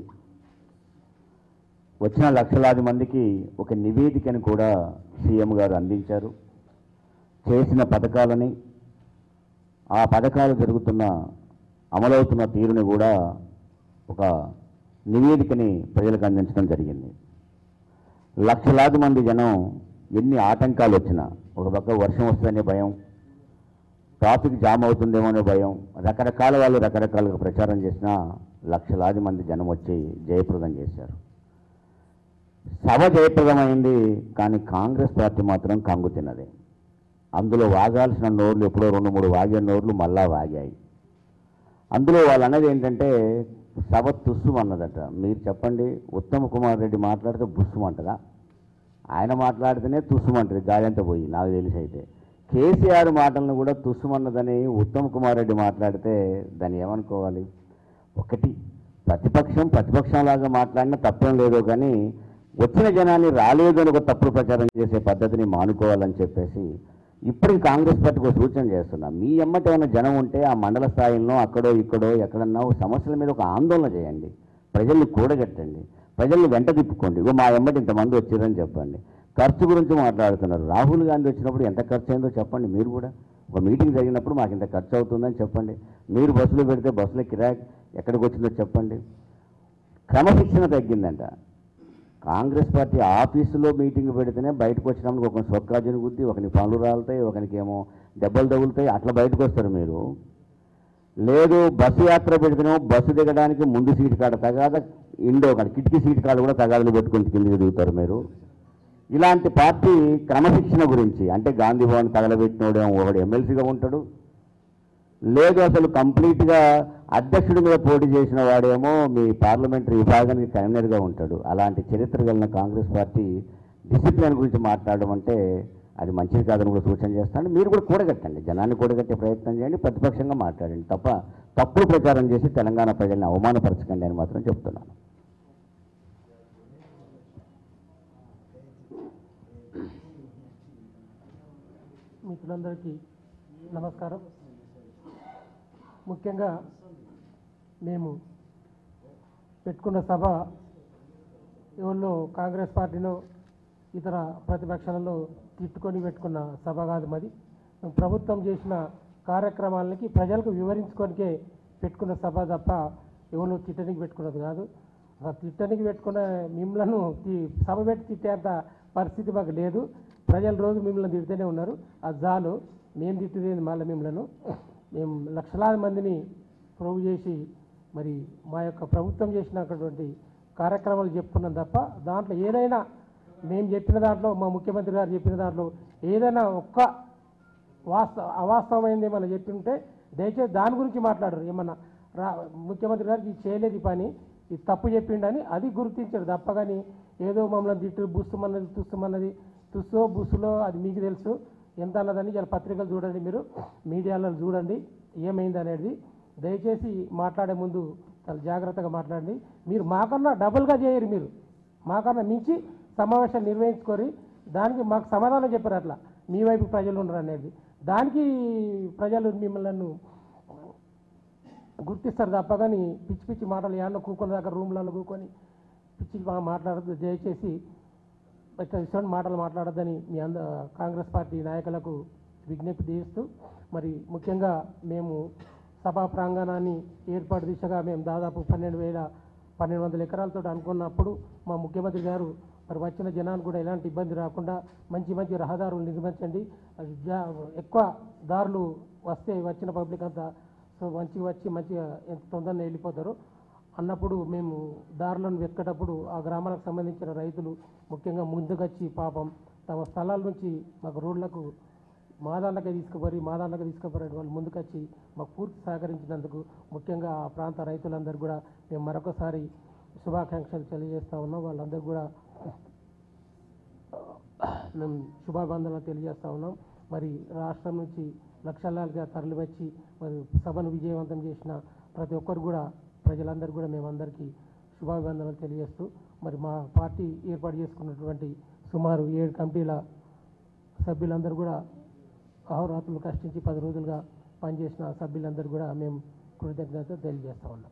B: వచ్చిన లక్షలాది మందికి ఒక నివేదికను కూడా సీఎం గారు అందించారు చేసిన పథకాలని ఆ పథకాలు జరుగుతున్న అమలవుతున్న తీరుని కూడా ఒక నివేదికని ప్రజలకు అందించడం జరిగింది లక్షలాది మంది జనం ఎన్ని ఆటంకాలు వచ్చినా ఒక పక్క వర్షం వస్తుందనే భయం ట్రాఫిక్ జామ్ అవుతుందేమో అనే భయం రకరకాల వాళ్ళు రకరకాలుగా ప్రచారం చేసినా లక్షలాది మంది జనం వచ్చి జయప్రదం చేశారు సభ జయప్రదమైంది కానీ కాంగ్రెస్ పార్టీ మాత్రం కంగు తిన్నది అందులో వాగాల్సిన నోర్లు ఎప్పుడో రెండు మూడు వాగే నోర్లు మళ్ళా వాగాయి అందులో వాళ్ళు అన్నది ఏంటంటే సభ తుస్సుమన్నదట మీరు చెప్పండి ఉత్తమ్ కుమార్ రెడ్డి మాట్లాడితే బుస్సుమంటదా ఆయన మాట్లాడితేనే తుస్సుమంటది గాయంత పోయి నాకు తెలిసి అయితే కేసీఆర్ మాటలను కూడా తుస్సుమన్నదని ఉత్తమ్ కుమార్ రెడ్డి మాట్లాడితే దాన్ని ఏమనుకోవాలి ఒకటి ప్రతిపక్షం ప్రతిపక్షంలాగా మాట్లాడినా తప్పేం లేదో కానీ వచ్చిన జనాన్ని రాలేదు అని ఒక తప్పుడు ప్రచారం చేసే పద్ధతిని మానుకోవాలని చెప్పేసి ఇప్పటికి కాంగ్రెస్ పార్టీకి ఒక సూచన చేస్తున్నా మీ ఎమ్మటి ఏమైనా జనం ఉంటే ఆ మండల స్థాయిలో అక్కడో ఇక్కడో ఎక్కడన్నా ఒక సమస్యల మీద ఒక ఆందోళన చేయండి ప్రజల్ని కూడగట్టండి ప్రజల్ని వెంట తిప్పుకోండి ఇగో మా ఎమ్మటి ఇంతమంది వచ్చారని చెప్పండి ఖర్చు గురించి మాట్లాడుతున్నారు రాహుల్ గాంధీ వచ్చినప్పుడు ఎంత ఖర్చు అయిందో చెప్పండి మీరు కూడా ఒక మీటింగ్ జరిగినప్పుడు మాకు ఇంత ఖర్చు అవుతుందని చెప్పండి మీరు బస్సులో పెడితే బస్సులో కిరాక్ ఎక్కడికి వచ్చిందో చెప్పండి క్రమశిక్షణ తగ్గిందంట కాంగ్రెస్ పార్టీ ఆఫీసులో మీటింగ్ పెడితేనే బయటకు వచ్చినప్పుడు ఒక సొక్కాజుని గుద్ది ఒకని పనులు రాలుతాయి ఒకనికి ఏమో దెబ్బలు తగులుతాయి అట్లా బయటకు వస్తారు మీరు లేదు బస్సు యాత్ర పెడితేనేమో బస్సు దిగడానికి ముందు సీటు కాడ తగాద ఇండో కాడ కిటికీ సీటు కాడ కూడా తగాదులు పెట్టుకుని కిందికి దిగుతారు మీరు ఇలాంటి పార్టీ క్రమశిక్షణ గురించి అంటే గాంధీ భవన్ తగలబెట్టినోడేమో ఒకడు ఎమ్మెల్సీగా ఉంటాడు లేదు అసలు కంప్లీట్గా అధ్యక్షుడి మీద పోటీ చేసిన వాడేమో మీ పార్లమెంటరీ విభాగానికి కన్వీనర్గా ఉంటాడు అలాంటి చరిత్ర కలిగిన కాంగ్రెస్ పార్టీ డిసిప్లిన్ గురించి మాట్లాడడం అంటే అది మంచిది కాదని కూడా సూచన చేస్తాను మీరు కూడా కూడగట్టండి జనాన్ని కూడగట్టే ప్రయత్నం చేయండి ప్రతిపక్షంగా మాట్లాడండి తప్ప తప్పుడు ప్రచారం చేసి తెలంగాణ ప్రజల్ని అవమానపరచకండి అని మాత్రం చెప్తున్నాను
C: మిత్రులందరికీ నమస్కారం ముఖ్యంగా మేము పెట్టుకున్న సభ ఎవరిలో కాంగ్రెస్ పార్టీలో ఇతర ప్రతిపక్షాలలో తిట్టుకొని పెట్టుకున్న సభ కాదు మాది మేము ప్రభుత్వం చేసిన కార్యక్రమాలకి ప్రజలకు వివరించుకోనికే పెట్టుకున్న సభ తప్ప ఎవరు తిట్టనికి పెట్టుకున్నది కాదు ఆ తిట్టనికి పెట్టుకున్న మిమ్మలను తి- సభ పెట్టి తిట్టేంత పరిస్థితి మాకు లేదు ప్రజలు రోజు మిమ్మల్ని తిడుతూనే ఉన్నారు అది చాలు మేము తిట్టేది మళ్ళీ మిమ్మల్ని మేము లక్షలాది మందిని ప్రూవ్ చేసి మరి మా యొక్క ప్రభుత్వం చేసినటువంటి కార్యక్రమాలు చెప్పుకున్నాం తప్ప దాంట్లో ఏదైనా మేము చెప్పిన దాంట్లో మా ముఖ్యమంత్రి గారు చెప్పిన దాంట్లో ఏదైనా ఒక్క వాస్తవ అవాస్తవమైంది ఏమన్నా చెప్పి ఉంటే దయచేసి దాని గురించి మాట్లాడరు ఏమన్నా రా ముఖ్యమంత్రి గారికి ఇది చేయలేదు ఈ పని ఇది తప్పు చెప్పిండని అది గుర్తించారు తప్ప కానీ ఏదో మమ్మల్ని తిట్టు బుస్తుమన్నది తుస్తుమన్నది తుస్సో బుస్సులో అది మీకు తెలుసు ఎంత అన్నదని ఇలా పత్రికలు చూడండి మీరు మీడియాలో చూడండి ఏమైంది అనేది దయచేసి మాట్లాడే ముందు చాలా జాగ్రత్తగా మాట్లాడండి మీరు మాకన్నా డబుల్గా చేయరు మీరు మాకన్నా మించి సమావేశాలు నిర్వహించుకొని దానికి మాకు సమాధానం చెప్పారు అట్లా మీ వైపు ప్రజలు ఉండరు అనేది దానికి ప్రజలు మిమ్మల్ని గుర్తిస్తారు తప్ప కానీ పిచ్చి పిచ్చి మాటలు ఏమన్నా కూకున్న దగ్గర రూమ్లలో కూకొని పిచ్చి మా మాట్లాడద్దు దయచేసి ఇట్లా ఇటువంటి మాటలు మాట్లాడొద్దని మీ అంద కాంగ్రెస్ పార్టీ నాయకులకు విజ్ఞప్తి చేస్తూ మరి ముఖ్యంగా మేము సభా ప్రాంగణాన్ని ఏర్పాటు దిశగా మేము దాదాపు పన్నెండు వేల పన్నెండు వందల ఎకరాలతో అనుకున్నప్పుడు మా ముఖ్యమంత్రి గారు మరి వచ్చిన జనానికి కూడా ఎలాంటి ఇబ్బంది రాకుండా మంచి మంచి రహదారులు నిర్మించండి అది జా- ఎక్కువ దారులు వస్తే వచ్చిన పబ్లిక్ అంతా సో మంచిగా వచ్చి మంచిగా ఎంత తొందరగా వెళ్ళిపోతారు అన్నప్పుడు మేము దారులను వెతికేటప్పుడు ఆ గ్రామాలకు సంబంధించిన రైతులు ముఖ్యంగా ముందుకొచ్చి పాపం తమ స్థలాల నుంచి మాకు రోడ్లకు మా దాంట్లోకి తీసుకుపోయి మా దాంట్లోకి తీసుకుపోయి వాళ్ళు ముందుకొచ్చి మాకు పూర్తి సహకరించినందుకు ముఖ్యంగా ఆ ప్రాంత రైతులందరూ కూడా మేము మరొకసారి శుభాకాంక్షలు తెలియజేస్తా ఉన్నాం వాళ్ళందరూ కూడా మేము శుభాబంధనలు తెలియజేస్తా ఉన్నాం మరి రాష్ట్రం నుంచి లక్షలాలుగా తరలివచ్చి మరి సభను విజయవంతం చేసిన ప్రతి ఒక్కరు కూడా ప్రజలందరూ కూడా మేమందరికీ శుభాభివందనలు తెలియజేస్తూ మరి మా పార్టీ ఏర్పాటు చేసుకున్నటువంటి సుమారు ఏడు కమిటీల సభ్యులందరూ కూడా అహోరాత్రులు కష్టించి పది రోజులుగా పనిచేసిన సభ్యులందరూ కూడా మేము కృతజ్ఞత తెలియజేస్తా ఉన్నాం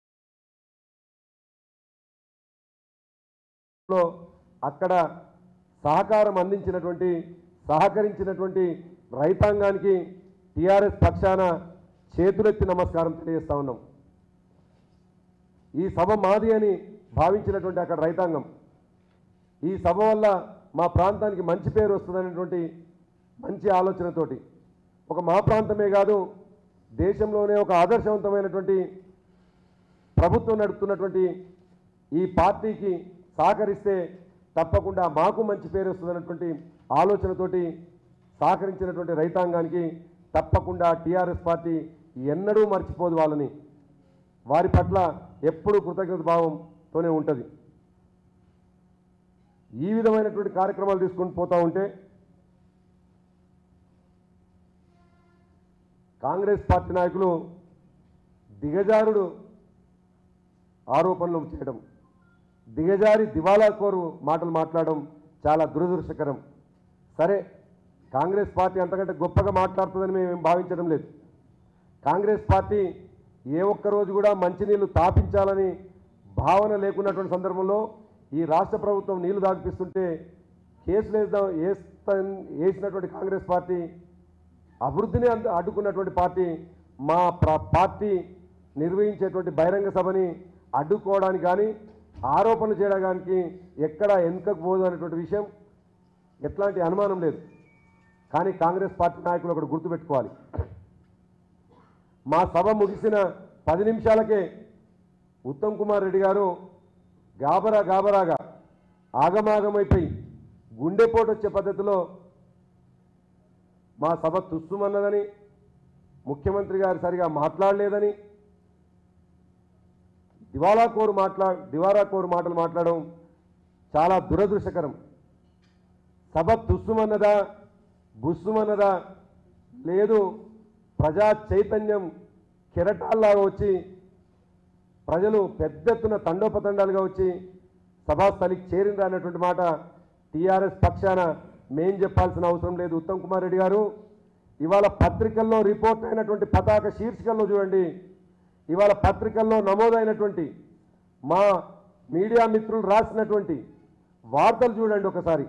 A: లో అక్కడ సహకారం అందించినటువంటి సహకరించినటువంటి రైతాంగానికి టీఆర్ఎస్ పక్షాన చేతులెత్తి నమస్కారం తెలియజేస్తా ఉన్నాం ఈ సభ మాది అని భావించినటువంటి అక్కడ రైతాంగం ఈ సభ వల్ల మా ప్రాంతానికి మంచి పేరు వస్తుందనేటువంటి మంచి ఆలోచనతోటి ఒక మా ప్రాంతమే కాదు దేశంలోనే ఒక ఆదర్శవంతమైనటువంటి ప్రభుత్వం నడుపుతున్నటువంటి ఈ పార్టీకి సహకరిస్తే తప్పకుండా మాకు మంచి పేరు వస్తుందన్నటువంటి ఆలోచనతోటి సహకరించినటువంటి రైతాంగానికి తప్పకుండా టీఆర్ఎస్ పార్టీ ఎన్నడూ మర్చిపోదు వాళ్ళని వారి పట్ల ఎప్పుడూ కృతజ్ఞత భావంతోనే ఉంటుంది ఈ విధమైనటువంటి కార్యక్రమాలు తీసుకొని పోతా ఉంటే కాంగ్రెస్ పార్టీ నాయకులు దిగజారుడు ఆరోపణలు చేయడం దిగజారి దివాలా కోరు మాటలు మాట్లాడడం చాలా దురదృష్టకరం సరే కాంగ్రెస్ పార్టీ అంతకంటే గొప్పగా మాట్లాడుతుందని మేము భావించడం లేదు కాంగ్రెస్ పార్టీ ఏ ఒక్క రోజు కూడా మంచినీళ్లు తాపించాలని భావన లేకున్నటువంటి సందర్భంలో ఈ రాష్ట్ర ప్రభుత్వం నీళ్లు దాగిపిస్తుంటే కేసులు వేద్దాం వేస్తా వేసినటువంటి కాంగ్రెస్ పార్టీ అభివృద్ధిని అంద- అడ్డుకున్నటువంటి పార్టీ మా ప్ర- పార్టీ నిర్వహించేటువంటి బహిరంగ సభని అడ్డుకోవడానికి కానీ ఆరోపణలు చేయడానికి ఎక్కడ వెనుకకు పోదు అనేటువంటి విషయం ఎట్లాంటి అనుమానం లేదు కానీ కాంగ్రెస్ పార్టీ నాయకులు ఒకటి గుర్తుపెట్టుకోవాలి మా సభ ముగిసిన పది నిమిషాలకే ఉత్తమ్ కుమార్ రెడ్డి గారు గాబరా గాబరాగా ఆగమాగమైపోయి గుండెపోటు వచ్చే పద్ధతిలో మా సభ తుస్సుమన్నదని ముఖ్యమంత్రి గారు సరిగా మాట్లాడలేదని దివాలా కోరు మాట్లా దివారా కోరు మాటలు మాట్లాడడం చాలా దురదృష్టకరం సభ తుస్సుమన్నదా బుస్సుమన్నదా లేదు ప్రజా చైతన్యం కెరటాల్లాగా వచ్చి ప్రజలు పెద్ద ఎత్తున తండోపతండాలుగా వచ్చి సభాస్థలికి చేరిండ్రు అన్నటువంటి మాట టీఆర్ఎస్ పక్షాన మేం చెప్పాల్సిన అవసరం లేదు ఉత్తమ్ కుమార్ రెడ్డి గారు ఇవాళ పత్రికల్లో రిపోర్ట్ అయినటువంటి పతాక శీర్షికల్లో చూడండి ఇవాళ పత్రికల్లో నమోదైనటువంటి మా మీడియా మిత్రులు రాసినటువంటి వార్తలు చూడండి ఒకసారి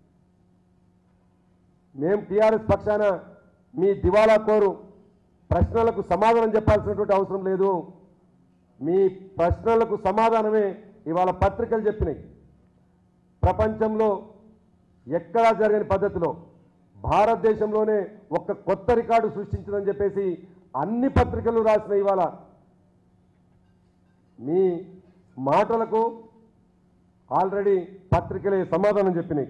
A: మేం టీఆర్ఎస్ పక్షాన మీ దివాలా కోరు ప్రశ్నలకు సమాధానం చెప్పాల్సినటువంటి అవసరం లేదు మీ ప్రశ్నలకు సమాధానమే ఇవాళ పత్రికలు చెప్పినాయి ప్రపంచంలో ఎక్కడా జరగని పద్ధతిలో భారతదేశంలోనే ఒక కొత్త రికార్డు సృష్టించిందని చెప్పేసి అన్ని పత్రికలు రాసిన ఇవాళ మీ మాటలకు ఆల్రెడీ పత్రికలే సమాధానం చెప్పినాయి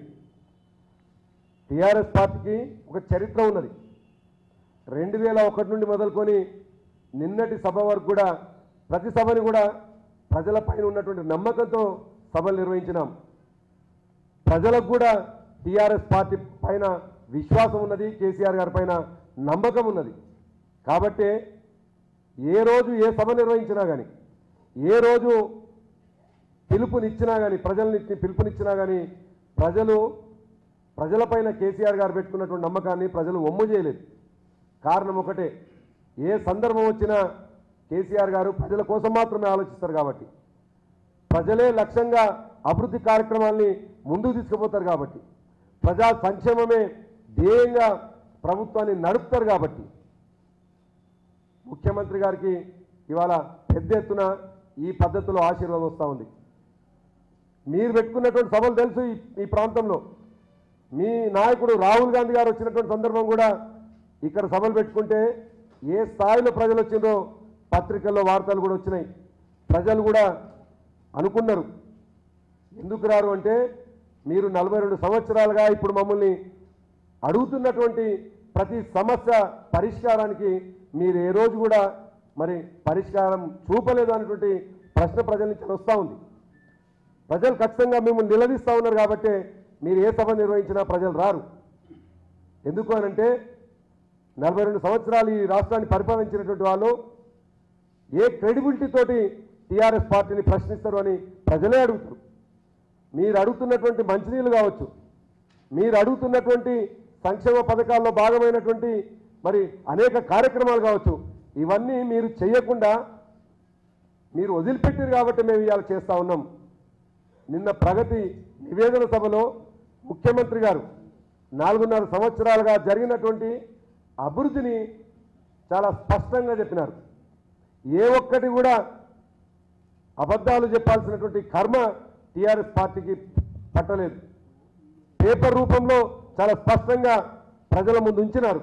A: టీఆర్ఎస్ పార్టీకి ఒక చరిత్ర ఉన్నది రెండు వేల ఒకటి నుండి మొదలుకొని నిన్నటి సభ వరకు కూడా ప్రతి సభని కూడా ప్రజలపైన ఉన్నటువంటి నమ్మకంతో సభలు నిర్వహించినాం ప్రజలకు కూడా టీఆర్ఎస్ పార్టీ పైన విశ్వాసం ఉన్నది కేసీఆర్ గారి పైన నమ్మకం ఉన్నది కాబట్టి ఏ రోజు ఏ సభ నిర్వహించినా కానీ ఏ రోజు పిలుపునిచ్చినా కానీ ప్రజల్ని పిలుపునిచ్చినా కానీ ప్రజలు ప్రజలపైన కేసీఆర్ గారు పెట్టుకున్నటువంటి నమ్మకాన్ని ప్రజలు ఒమ్ము చేయలేదు కారణం ఒకటే ఏ సందర్భం వచ్చినా కేసీఆర్ గారు ప్రజల కోసం మాత్రమే ఆలోచిస్తారు కాబట్టి ప్రజలే లక్ష్యంగా అభివృద్ధి కార్యక్రమాల్ని ముందుకు తీసుకుపోతారు కాబట్టి ప్రజా సంక్షేమమే ధ్యేయంగా ప్రభుత్వాన్ని నడుపుతారు కాబట్టి ముఖ్యమంత్రి గారికి ఇవాళ పెద్ద ఎత్తున ఈ పద్ధతిలో ఆశీర్వాదం వస్తూ ఉంది మీరు పెట్టుకున్నటువంటి సభలు తెలుసు ఈ- ఈ ప్రాంతంలో మీ నాయకుడు రాహుల్ గాంధీ గారు వచ్చినటువంటి సందర్భం కూడా ఇక్కడ సభలు పెట్టుకుంటే ఏ స్థాయిలో ప్రజలు వచ్చిందో పత్రికల్లో వార్తలు కూడా వచ్చినాయి ప్రజలు కూడా అనుకున్నారు ఎందుకు రారు అంటే మీరు నలభై రెండు సంవత్సరాలుగా ఇప్పుడు మమ్మల్ని అడుగుతున్నటువంటి ప్రతి సమస్య పరిష్కారానికి మీరు ఏ రోజు కూడా మరి పరిష్కారం చూపలేదు అనేటువంటి ప్రశ్న ప్రజల నుంచి వస్తూ ఉంది ప్రజలు ఖచ్చితంగా మిమ్మల్ని నిలదీస్తూ ఉన్నారు కాబట్టి మీరు ఏ సభ నిర్వహించినా ప్రజలు రారు ఎందుకు అనంటే నలభై రెండు సంవత్సరాలు ఈ రాష్ట్రాన్ని పరిపాలించినటువంటి వాళ్ళు ఏ క్రెడిబిలిటీ తోటి టీఆర్ఎస్ పార్టీని ప్రశ్నిస్తారు అని ప్రజలే అడుగుతారు మీరు అడుగుతున్నటువంటి మంచినీళ్ళు కావచ్చు మీరు అడుగుతున్నటువంటి సంక్షేమ పథకాల్లో భాగమైనటువంటి మరి అనేక కార్యక్రమాలు కావచ్చు ఇవన్నీ మీరు చేయకుండా మీరు వదిలిపెట్టారు కాబట్టి మేము ఇవాళ చేస్తా ఉన్నాం నిన్న ప్రగతి నివేదన సభలో ముఖ్యమంత్రి గారు నాలుగున్నర సంవత్సరాలుగా జరిగినటువంటి అభివృద్ధిని చాలా స్పష్టంగా చెప్పినారు ఏ ఒక్కటి కూడా అబద్ధాలు చెప్పాల్సినటువంటి కర్మ టీఆర్ఎస్ పార్టీకి పట్టలేదు పేపర్ రూపంలో చాలా స్పష్టంగా ప్రజల ముందు ఉంచినారు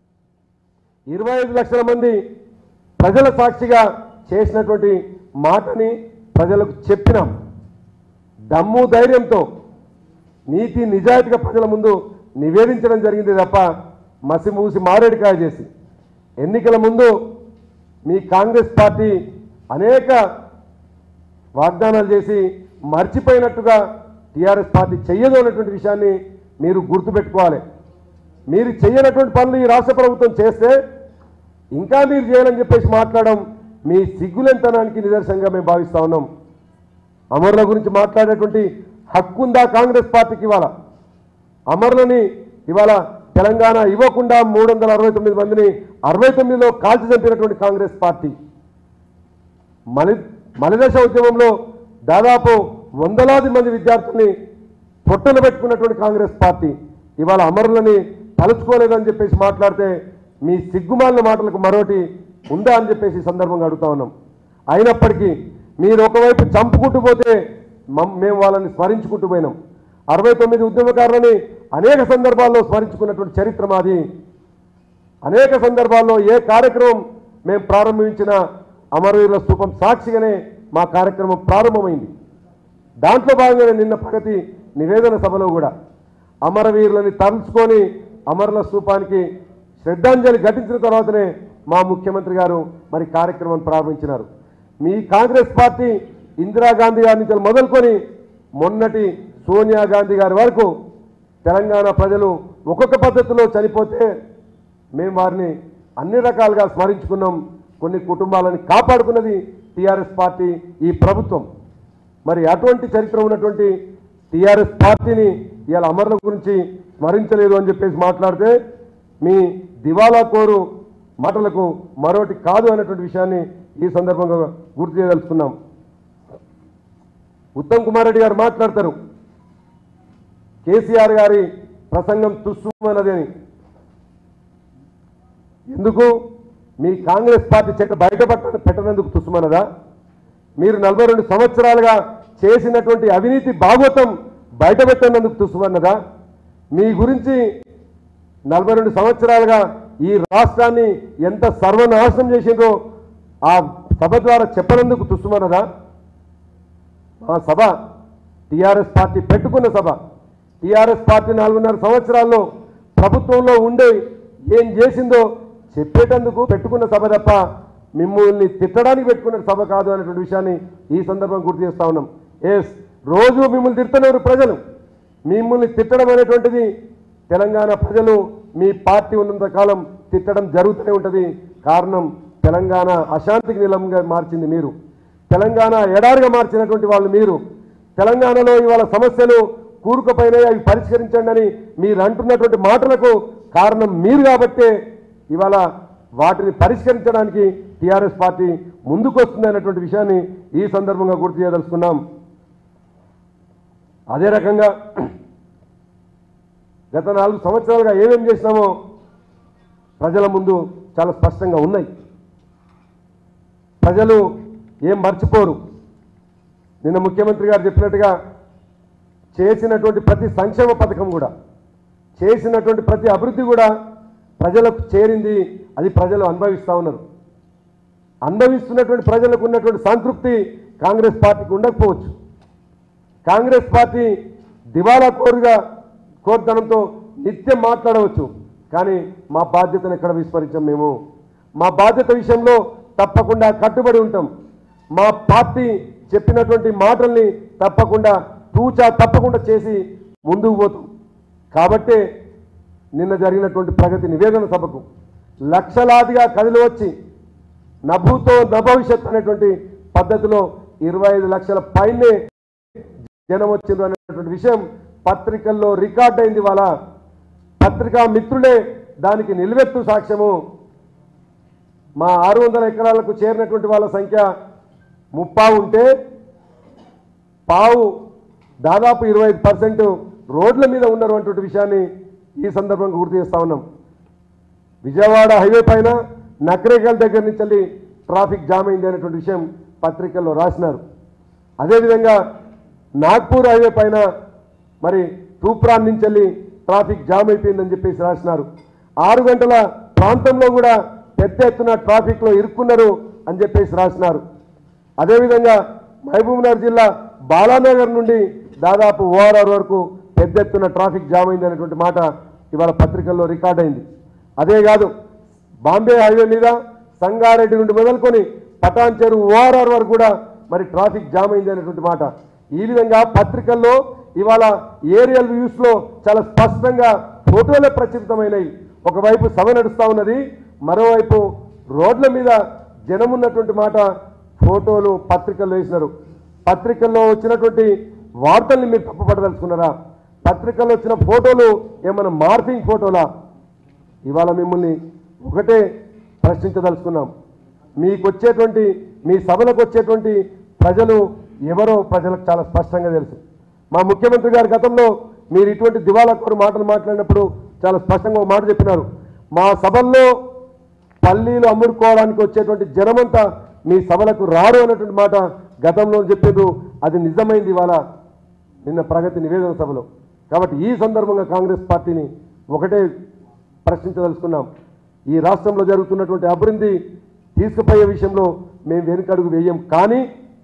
A: ఇరవై ఐదు లక్షల మంది ప్రజల సాక్షిగా చేసినటువంటి మాటని ప్రజలకు చెప్పినాం దమ్ము ధైర్యంతో నీతి నిజాయితీగా ప్రజల ముందు నివేదించడం జరిగింది తప్ప మసి మూసి మారేడుకాయ చేసి ఎన్నికల ముందు మీ కాంగ్రెస్ పార్టీ అనేక వాగ్దానాలు చేసి మర్చిపోయినట్టుగా టీఆర్ఎస్ పార్టీ చెయ్యదు అన్నటువంటి విషయాన్ని మీరు గుర్తుపెట్టుకోవాలి మీరు చెయ్యనటువంటి పనులు ఈ రాష్ట్ర ప్రభుత్వం చేస్తే ఇంకా మీరు చేయాలని చెప్పేసి మాట్లాడడం మీ సిగ్గులెంతనానికి నిదర్శనంగా మేము భావిస్తా ఉన్నాం అమరుల గురించి మాట్లాడేటువంటి హక్కు ఉందా కాంగ్రెస్ పార్టీకి ఇవాళ అమరులని ఇవాళ తెలంగాణ ఇవ్వకుండా మూడు వందల అరవై తొమ్మిది మందిని అరవై తొమ్మిదిలో కాల్చి చంపినటువంటి కాంగ్రెస్ పార్టీ మలి మలిదశ ఉద్యమంలో దాదాపు వందలాది మంది విద్యార్థుల్ని పొట్టలు పెట్టుకున్నటువంటి కాంగ్రెస్ పార్టీ ఇవాళ అమరులని తలుచుకోలేదని చెప్పేసి మాట్లాడితే మీ సిగ్గుమాలిన మాటలకు మరోటి ఉందా అని చెప్పేసి ఈ సందర్భంగా అడుగుతా ఉన్నాం అయినప్పటికీ మీరు ఒకవైపు చంపుకుంటూ పోతే మమ్- మేము వాళ్ళని స్మరించుకుంటూ పోయినాం అరవై తొమ్మిది ఉద్యమకారులని అనేక సందర్భాల్లో స్మరించుకున్నటువంటి చరిత్ర మాది అనేక సందర్భాల్లో ఏ కార్యక్రమం మేము ప్రారంభించిన అమరవీరుల స్థూపం సాక్షిగానే మా కార్యక్రమం ప్రారంభమైంది దాంట్లో భాగంగానే నిన్న ప్రగతి నివేదన సభలో కూడా అమరవీరులని తలుచుకొని అమరుల స్థూపానికి శ్రద్ధాంజలి ఘటించిన తర్వాతనే మా ముఖ్యమంత్రి గారు మరి కార్యక్రమం ప్రారంభించినారు మీ కాంగ్రెస్ పార్టీ ఇందిరాగాంధీ గారి నుంచి మొదలుకొని మొన్నటి సోనియా గాంధీ గారి వరకు తెలంగాణ ప్రజలు ఒక్కొక్క పద్ధతిలో చనిపోతే మేము వారిని అన్ని రకాలుగా స్మరించుకున్నాం కొన్ని కుటుంబాలను కాపాడుకున్నది టీఆర్ఎస్ పార్టీ ఈ ప్రభుత్వం మరి అటువంటి చరిత్ర ఉన్నటువంటి టీఆర్ఎస్ పార్టీని ఇవాళ అమరుల గురించి స్మరించలేదు అని చెప్పేసి మాట్లాడితే మీ దివాలా కోరు మాటలకు మరోటి కాదు అన్నటువంటి విషయాన్ని ఈ సందర్భంగా గుర్తు చేయదలుచుకున్నాం ఉత్తమ్ కుమార్ రెడ్డి గారు మాట్లాడతారు కేసీఆర్ గారి ప్రసంగం తుస్సుమన్నది అని ఎందుకు మీ కాంగ్రెస్ పార్టీ చెట్టు బయట పట్ట పెట్టనందుకు తుస్సుమన్నదా మీరు నలభై రెండు సంవత్సరాలుగా చేసినటువంటి అవినీతి భాగవతం బయట పెట్టనందుకు తుస్సుమన్నదా మీ గురించి నలభై రెండు సంవత్సరాలుగా ఈ రాష్ట్రాన్ని ఎంత సర్వనాశనం చేసిందో ఆ సభ ద్వారా చెప్పనందుకు తుస్సుమన్నదా ఆ సభ టీఆర్ఎస్ పార్టీ పెట్టుకున్న సభ టీఆర్ఎస్ పార్టీ నాలుగున్నర సంవత్సరాల్లో ప్రభుత్వంలో ఉండే ఏం చేసిందో చెప్పేటందుకు పెట్టుకున్న సభ తప్ప మిమ్మల్ని తిట్టడానికి పెట్టుకున్న సభ కాదు అనేటువంటి విషయాన్ని ఈ సందర్భం గుర్తు చేస్తా ఉన్నాం ఎస్ రోజు మిమ్మల్ని తిడుతున్నారు ప్రజలు మిమ్మల్ని తిట్టడం అనేటువంటిది తెలంగాణ ప్రజలు మీ పార్టీ ఉన్నంత కాలం తిట్టడం జరుగుతూనే ఉంటుంది కారణం తెలంగాణ అశాంతికి నిలంగా మార్చింది మీరు తెలంగాణ ఎడారిగా మార్చినటువంటి వాళ్ళు మీరు తెలంగాణలో ఇవాళ సమస్యలు కూరుకుపోయినాయి అవి పరిష్కరించండి అని మీరు అంటున్నటువంటి మాటలకు కారణం మీరు కాబట్టే ఇవాళ వాటిని పరిష్కరించడానికి టీఆర్ఎస్ పార్టీ ముందుకు వస్తుంది అన్నటువంటి విషయాన్ని ఈ సందర్భంగా గుర్తు చేయదలుచుకున్నాం అదే రకంగా గత నాలుగు సంవత్సరాలుగా ఏమేం చేసినామో ప్రజల ముందు చాలా స్పష్టంగా ఉన్నాయి ప్రజలు ఏం మర్చిపోరు నిన్న ముఖ్యమంత్రి గారు చెప్పినట్టుగా చేసినటువంటి ప్రతి సంక్షేమ పథకం కూడా చేసినటువంటి ప్రతి అభివృద్ధి కూడా ప్రజలకు చేరింది అది ప్రజలు అనుభవిస్తూ ఉన్నారు అనుభవిస్తున్నటువంటి ప్రజలకు ఉన్నటువంటి సంతృప్తి కాంగ్రెస్ పార్టీకి ఉండకపోవచ్చు కాంగ్రెస్ పార్టీ దివాలా కోరుగా కోరుతనంతో నిత్యం మాట్లాడవచ్చు కానీ మా బాధ్యతను ఎక్కడ విస్మరించాం మేము మా బాధ్యత విషయంలో తప్పకుండా కట్టుబడి ఉంటాం మా పార్టీ చెప్పినటువంటి మాటల్ని తప్పకుండా తూచా తప్పకుండా చేసి ముందుకు పోతాం కాబట్టే నిన్న జరిగినటువంటి ప్రగతి నివేదన సభకు లక్షలాదిగా కదిలి వచ్చి నభూతో నభవిష్యత్ అనేటువంటి పద్ధతిలో ఇరవై ఐదు లక్షల పైనే జనం వచ్చిండ్రు అనేటువంటి విషయం పత్రికల్లో రికార్డ్ అయింది వాళ్ళ పత్రికా మిత్రులే దానికి నిలువెత్తు సాక్ష్యము మా ఆరు వందల ఎకరాలకు చేరినటువంటి వాళ్ళ సంఖ్య ముప్పావు ఉంటే పావు దాదాపు ఇరవై ఐదు పర్సెంట్ రోడ్ల మీద ఉన్నారు అటువంటి విషయాన్ని ఈ సందర్భంగా గుర్తు చేస్తా ఉన్నాం విజయవాడ హైవే పైన నకరేకల్ దగ్గర నుంచి వెళ్ళి ట్రాఫిక్ జామ్ అయింది అనేటువంటి విషయం పత్రికల్లో రాసినారు అదేవిధంగా నాగ్పూర్ హైవే పైన మరి తూప్రాన్ నుంచి వెళ్ళి ట్రాఫిక్ జామ్ అయిపోయిందని చెప్పేసి రాసినారు ఆరు గంటల ప్రాంతంలో కూడా పెద్ద ఎత్తున ట్రాఫిక్లో ఇరుక్కున్నారు అని చెప్పేసి రాసినారు అదేవిధంగా మహబూబ్నగర్ జిల్లా బాలానగర్ నుండి దాదాపు ఓఆర్ఆర్ వరకు పెద్ద ఎత్తున ట్రాఫిక్ జామ్ అయింది అనేటువంటి మాట ఇవాళ పత్రికల్లో రికార్డ్ అయింది అదే కాదు బాంబే హైవే మీద సంగారెడ్డి నుండి మొదలుకొని పటాన్ చెరువు ఓఆర్ఆర్ వరకు కూడా మరి ట్రాఫిక్ జామ్ అయింది అనేటువంటి మాట ఈ విధంగా పత్రికల్లో ఇవాళ ఏరియల్ వ్యూస్లో చాలా స్పష్టంగా ఫోటోలే ప్రచురితమైనవి ఒకవైపు సభ నడుస్తూ ఉన్నది మరోవైపు రోడ్ల మీద జనం ఉన్నటువంటి మాట ఫోటోలు పత్రికల్లో వేసినారు పత్రికల్లో వచ్చినటువంటి వార్తల్ని మీరు తప్పుపడదలుచుకున్నారా పత్రికల్లో వచ్చిన ఫోటోలు ఏమైనా మార్ఫింగ్ ఫోటోలా ఇవాళ మిమ్మల్ని ఒకటే ప్రశ్నించదలుచుకున్నాం మీకు వచ్చేటువంటి మీ సభలకు వచ్చేటువంటి ప్రజలు ఎవరో ప్రజలకు చాలా స్పష్టంగా తెలుసు మా ముఖ్యమంత్రి గారి గతంలో మీరు ఇటువంటి దివాలా కోరు మాటలు మాట్లాడినప్పుడు చాలా స్పష్టంగా ఒక మాట చెప్పినారు మా సభల్లో పల్లీలు అమ్ముడుకోవడానికి వచ్చేటువంటి జనమంతా మీ సభలకు రారు అన్నటువంటి మాట గతంలో చెప్పేది అది నిజమైంది ఇవాళ నిన్న ప్రగతి నివేదన సభలో కాబట్టి ఈ సందర్భంగా కాంగ్రెస్ పార్టీని ఒకటే ప్రశ్నించదలుచుకున్నాం ఈ రాష్ట్రంలో జరుగుతున్నటువంటి అభివృద్ధి తీసుకుపోయే విషయంలో మేము వెనుకడుగు వేయం కానీ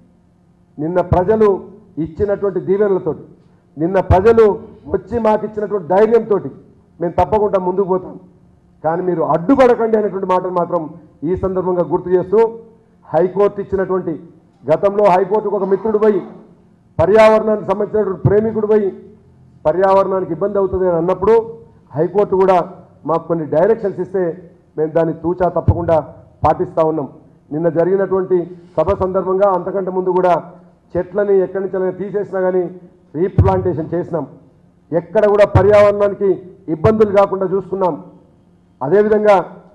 A: నిన్న ప్రజలు ఇచ్చినటువంటి దీవెనలతోటి నిన్న ప్రజలు వచ్చి మాకు ఇచ్చినటువంటి ధైర్యంతో మేము తప్పకుండా ముందుకు పోతాం కానీ మీరు అడ్డుపడకండి అనేటువంటి మాటలు మాత్రం ఈ సందర్భంగా గుర్తు చేస్తూ హైకోర్టు ఇచ్చినటువంటి గతంలో హైకోర్టుకు ఒక మిత్రుడు పోయి పర్యావరణానికి సంబంధించినటువంటి ప్రేమికుడు పోయి పర్యావరణానికి ఇబ్బంది అవుతుంది అని అన్నప్పుడు హైకోర్టు కూడా మాకు కొన్ని డైరెక్షన్స్ ఇస్తే మేము దాన్ని తూచా తప్పకుండా పాటిస్తూ ఉన్నాం నిన్న జరిగినటువంటి సభ సందర్భంగా అంతకంటే ముందు కూడా చెట్లని ఎక్కడి నుంచి తీసేసినా కానీ రీప్లాంటేషన్ చేసినాం ఎక్కడ కూడా పర్యావరణానికి ఇబ్బందులు కాకుండా చూసుకున్నాం అదేవిధంగా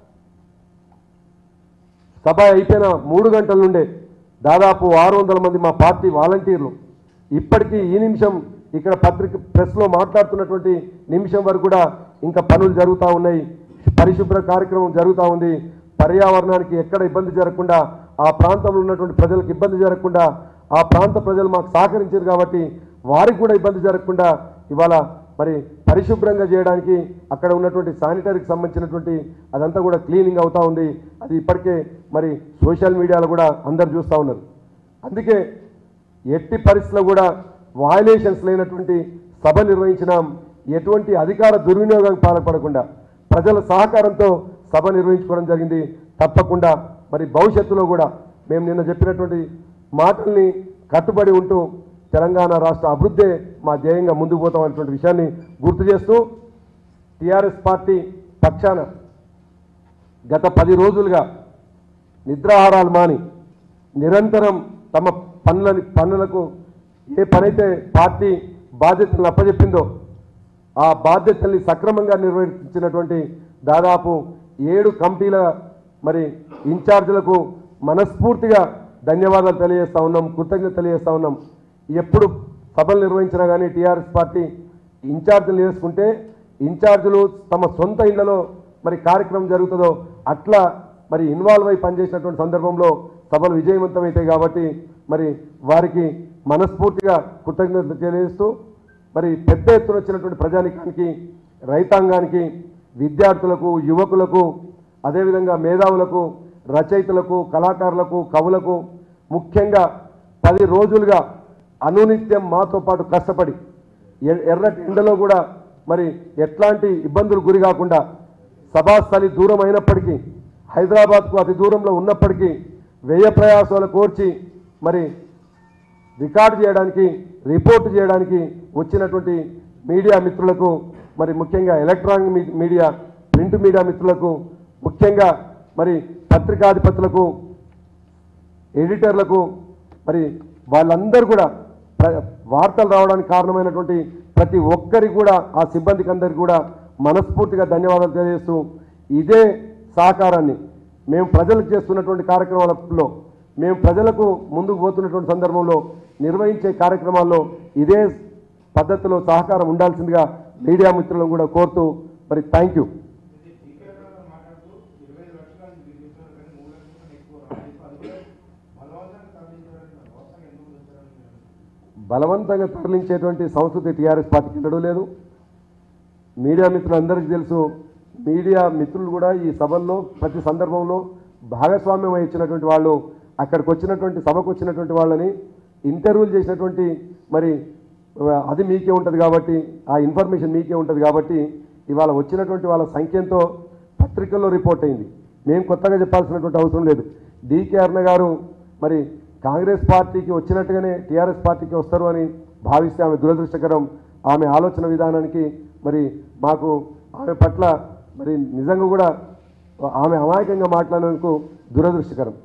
A: సభ అయిపోయిన మూడు గంటల నుండే దాదాపు ఆరు వందల మంది మా పార్టీ వాలంటీర్లు ఇప్పటికీ ఈ నిమిషం ఇక్కడ పత్రిక ప్రెస్లో మాట్లాడుతున్నటువంటి నిమిషం వరకు కూడా ఇంకా పనులు జరుగుతూ ఉన్నాయి పరిశుభ్ర కార్యక్రమం జరుగుతూ ఉంది పర్యావరణానికి ఎక్కడ ఇబ్బంది జరగకుండా ఆ ప్రాంతంలో ఉన్నటువంటి ప్రజలకు ఇబ్బంది జరగకుండా ఆ ప్రాంత ప్రజలు మాకు సహకరించారు కాబట్టి వారికి కూడా ఇబ్బంది జరగకుండా ఇవాళ మరి పరిశుభ్రంగా చేయడానికి అక్కడ ఉన్నటువంటి శానిటరీకి సంబంధించినటువంటి అదంతా కూడా క్లీనింగ్ అవుతా ఉంది అది ఇప్పటికే మరి సోషల్ మీడియాలో కూడా అందరు చూస్తూ ఉన్నారు అందుకే ఎట్టి పరిస్థితుల్లో కూడా వయలేషన్స్ లేనటువంటి సభ నిర్వహించినాం ఎటువంటి అధికార దుర్వినియోగం పాల్పడకుండా ప్రజల సహకారంతో సభ నిర్వహించుకోవడం జరిగింది తప్పకుండా మరి భవిష్యత్తులో కూడా మేము నిన్న చెప్పినటువంటి మాటల్ని కట్టుబడి ఉంటూ తెలంగాణ రాష్ట్ర అభివృద్ధే మా ధ్యేయంగా ముందుకు పోతాం అనేటువంటి విషయాన్ని గుర్తు చేస్తూ టీఆర్ఎస్ పార్టీ పక్షాన గత పది రోజులుగా నిద్రాహారాలు మాని నిరంతరం తమ పనులని పనులకు ఏ పనైతే పార్టీ బాధ్యతలను అప్పచెప్పిందో ఆ బాధ్యతల్ని సక్రమంగా నిర్వహించినటువంటి దాదాపు ఏడు కమిటీల మరి ఇన్ఛార్జీలకు మనస్ఫూర్తిగా ధన్యవాదాలు తెలియజేస్తా ఉన్నాం కృతజ్ఞత తెలియజేస్తా ఉన్నాం ఎప్పుడు సభలు నిర్వహించినా కానీ టీఆర్ఎస్ పార్టీ ఇన్ఛార్జీలు వేసుకుంటే ఇన్ఛార్జీలు తమ సొంత ఇళ్లలో మరి కార్యక్రమం జరుగుతుందో అట్లా మరి ఇన్వాల్వ్ అయి పనిచేసినటువంటి సందర్భంలో సభలు విజయవంతమవుతాయి కాబట్టి మరి వారికి మనస్ఫూర్తిగా కృతజ్ఞతలు తెలియజేస్తూ మరి పెద్ద ఎత్తున వచ్చినటువంటి ప్రజానికానికి రైతాంగానికి విద్యార్థులకు యువకులకు అదేవిధంగా మేధావులకు రచయితలకు కళాకారులకు కవులకు ముఖ్యంగా పది రోజులుగా అనునిత్యం మాతో పాటు కష్టపడి ఎ- ఎర్రటి ఎండలో కూడా మరి ఎట్లాంటి ఇబ్బందులు గురి కాకుండా సభాస్థలి దూరం అయినప్పటికీ హైదరాబాద్కు అతి దూరంలో ఉన్నప్పటికీ వ్యయ ప్రయాసాలు కోర్చి మరి రికార్డు చేయడానికి రిపోర్ట్ చేయడానికి వచ్చినటువంటి మీడియా మిత్రులకు మరి ముఖ్యంగా electronic me- media print media మిత్రులకు ముఖ్యంగా మరి పత్రికాధిపతులకు ఎడిటర్లకు మరి వాళ్ళందరూ కూడా ప్ర- వార్తలు రావడానికి కారణమైనటువంటి ప్రతి ఒక్కరికి కూడా ఆ సిబ్బందికి అందరికీ కూడా మనస్ఫూర్తిగా ధన్యవాదాలు తెలియజేస్తూ ఇదే సహకారాన్ని మేము ప్రజలకు చేస్తున్నటువంటి కార్యక్రమాలలో మేము ప్రజలకు ముందుకు పోతున్నటువంటి సందర్భంలో నిర్వహించే కార్యక్రమాల్లో ఇదే పద్ధతిలో సహకారం ఉండాల్సిందిగా మీడియా మిత్రులను కూడా కోరుతూ మరి థ్యాంక్ యూ బలవంతంగా తరలించేటువంటి సంస్కృతి టీఆర్ఎస్ పార్టీకి ఉండడం లేదు మీడియా మిత్రులందరికీ తెలుసు మీడియా మిత్రులు కూడా ఈ సభల్లో ప్రతి సందర్భంలో భాగస్వామ్యం వహించినటువంటి వాళ్ళు అక్కడికి వచ్చినటువంటి సభకు వచ్చినటువంటి వాళ్ళని ఇంటర్వ్యూలు చేసినటువంటి మరి ఆ, అది మీకే ఉంటుంది కాబట్టి ఆ ఇన్ఫర్మేషన్ మీకే ఉంటుంది కాబట్టి ఇవాళ వచ్చినటువంటి వాళ్ళ సంఖ్యంతో పత్రికల్లో రిపోర్ట్ అయింది మేము కొత్తగా చెప్పాల్సినటువంటి అవసరం లేదు డీకే అరుణ గారు మరి కాంగ్రెస్ పార్టీకి వచ్చినట్టుగానే టీఆర్ఎస్ పార్టీకి వస్తారు అని భావిస్తే ఆమె దురదృష్టకరం ఆమె ఆలోచన విధానానికి మరి మాకు ఆమె పట్ల మరి నిజంగా కూడా ఆమె అమాయకంగా మాట్లాడినందుకు దురదృష్టకరం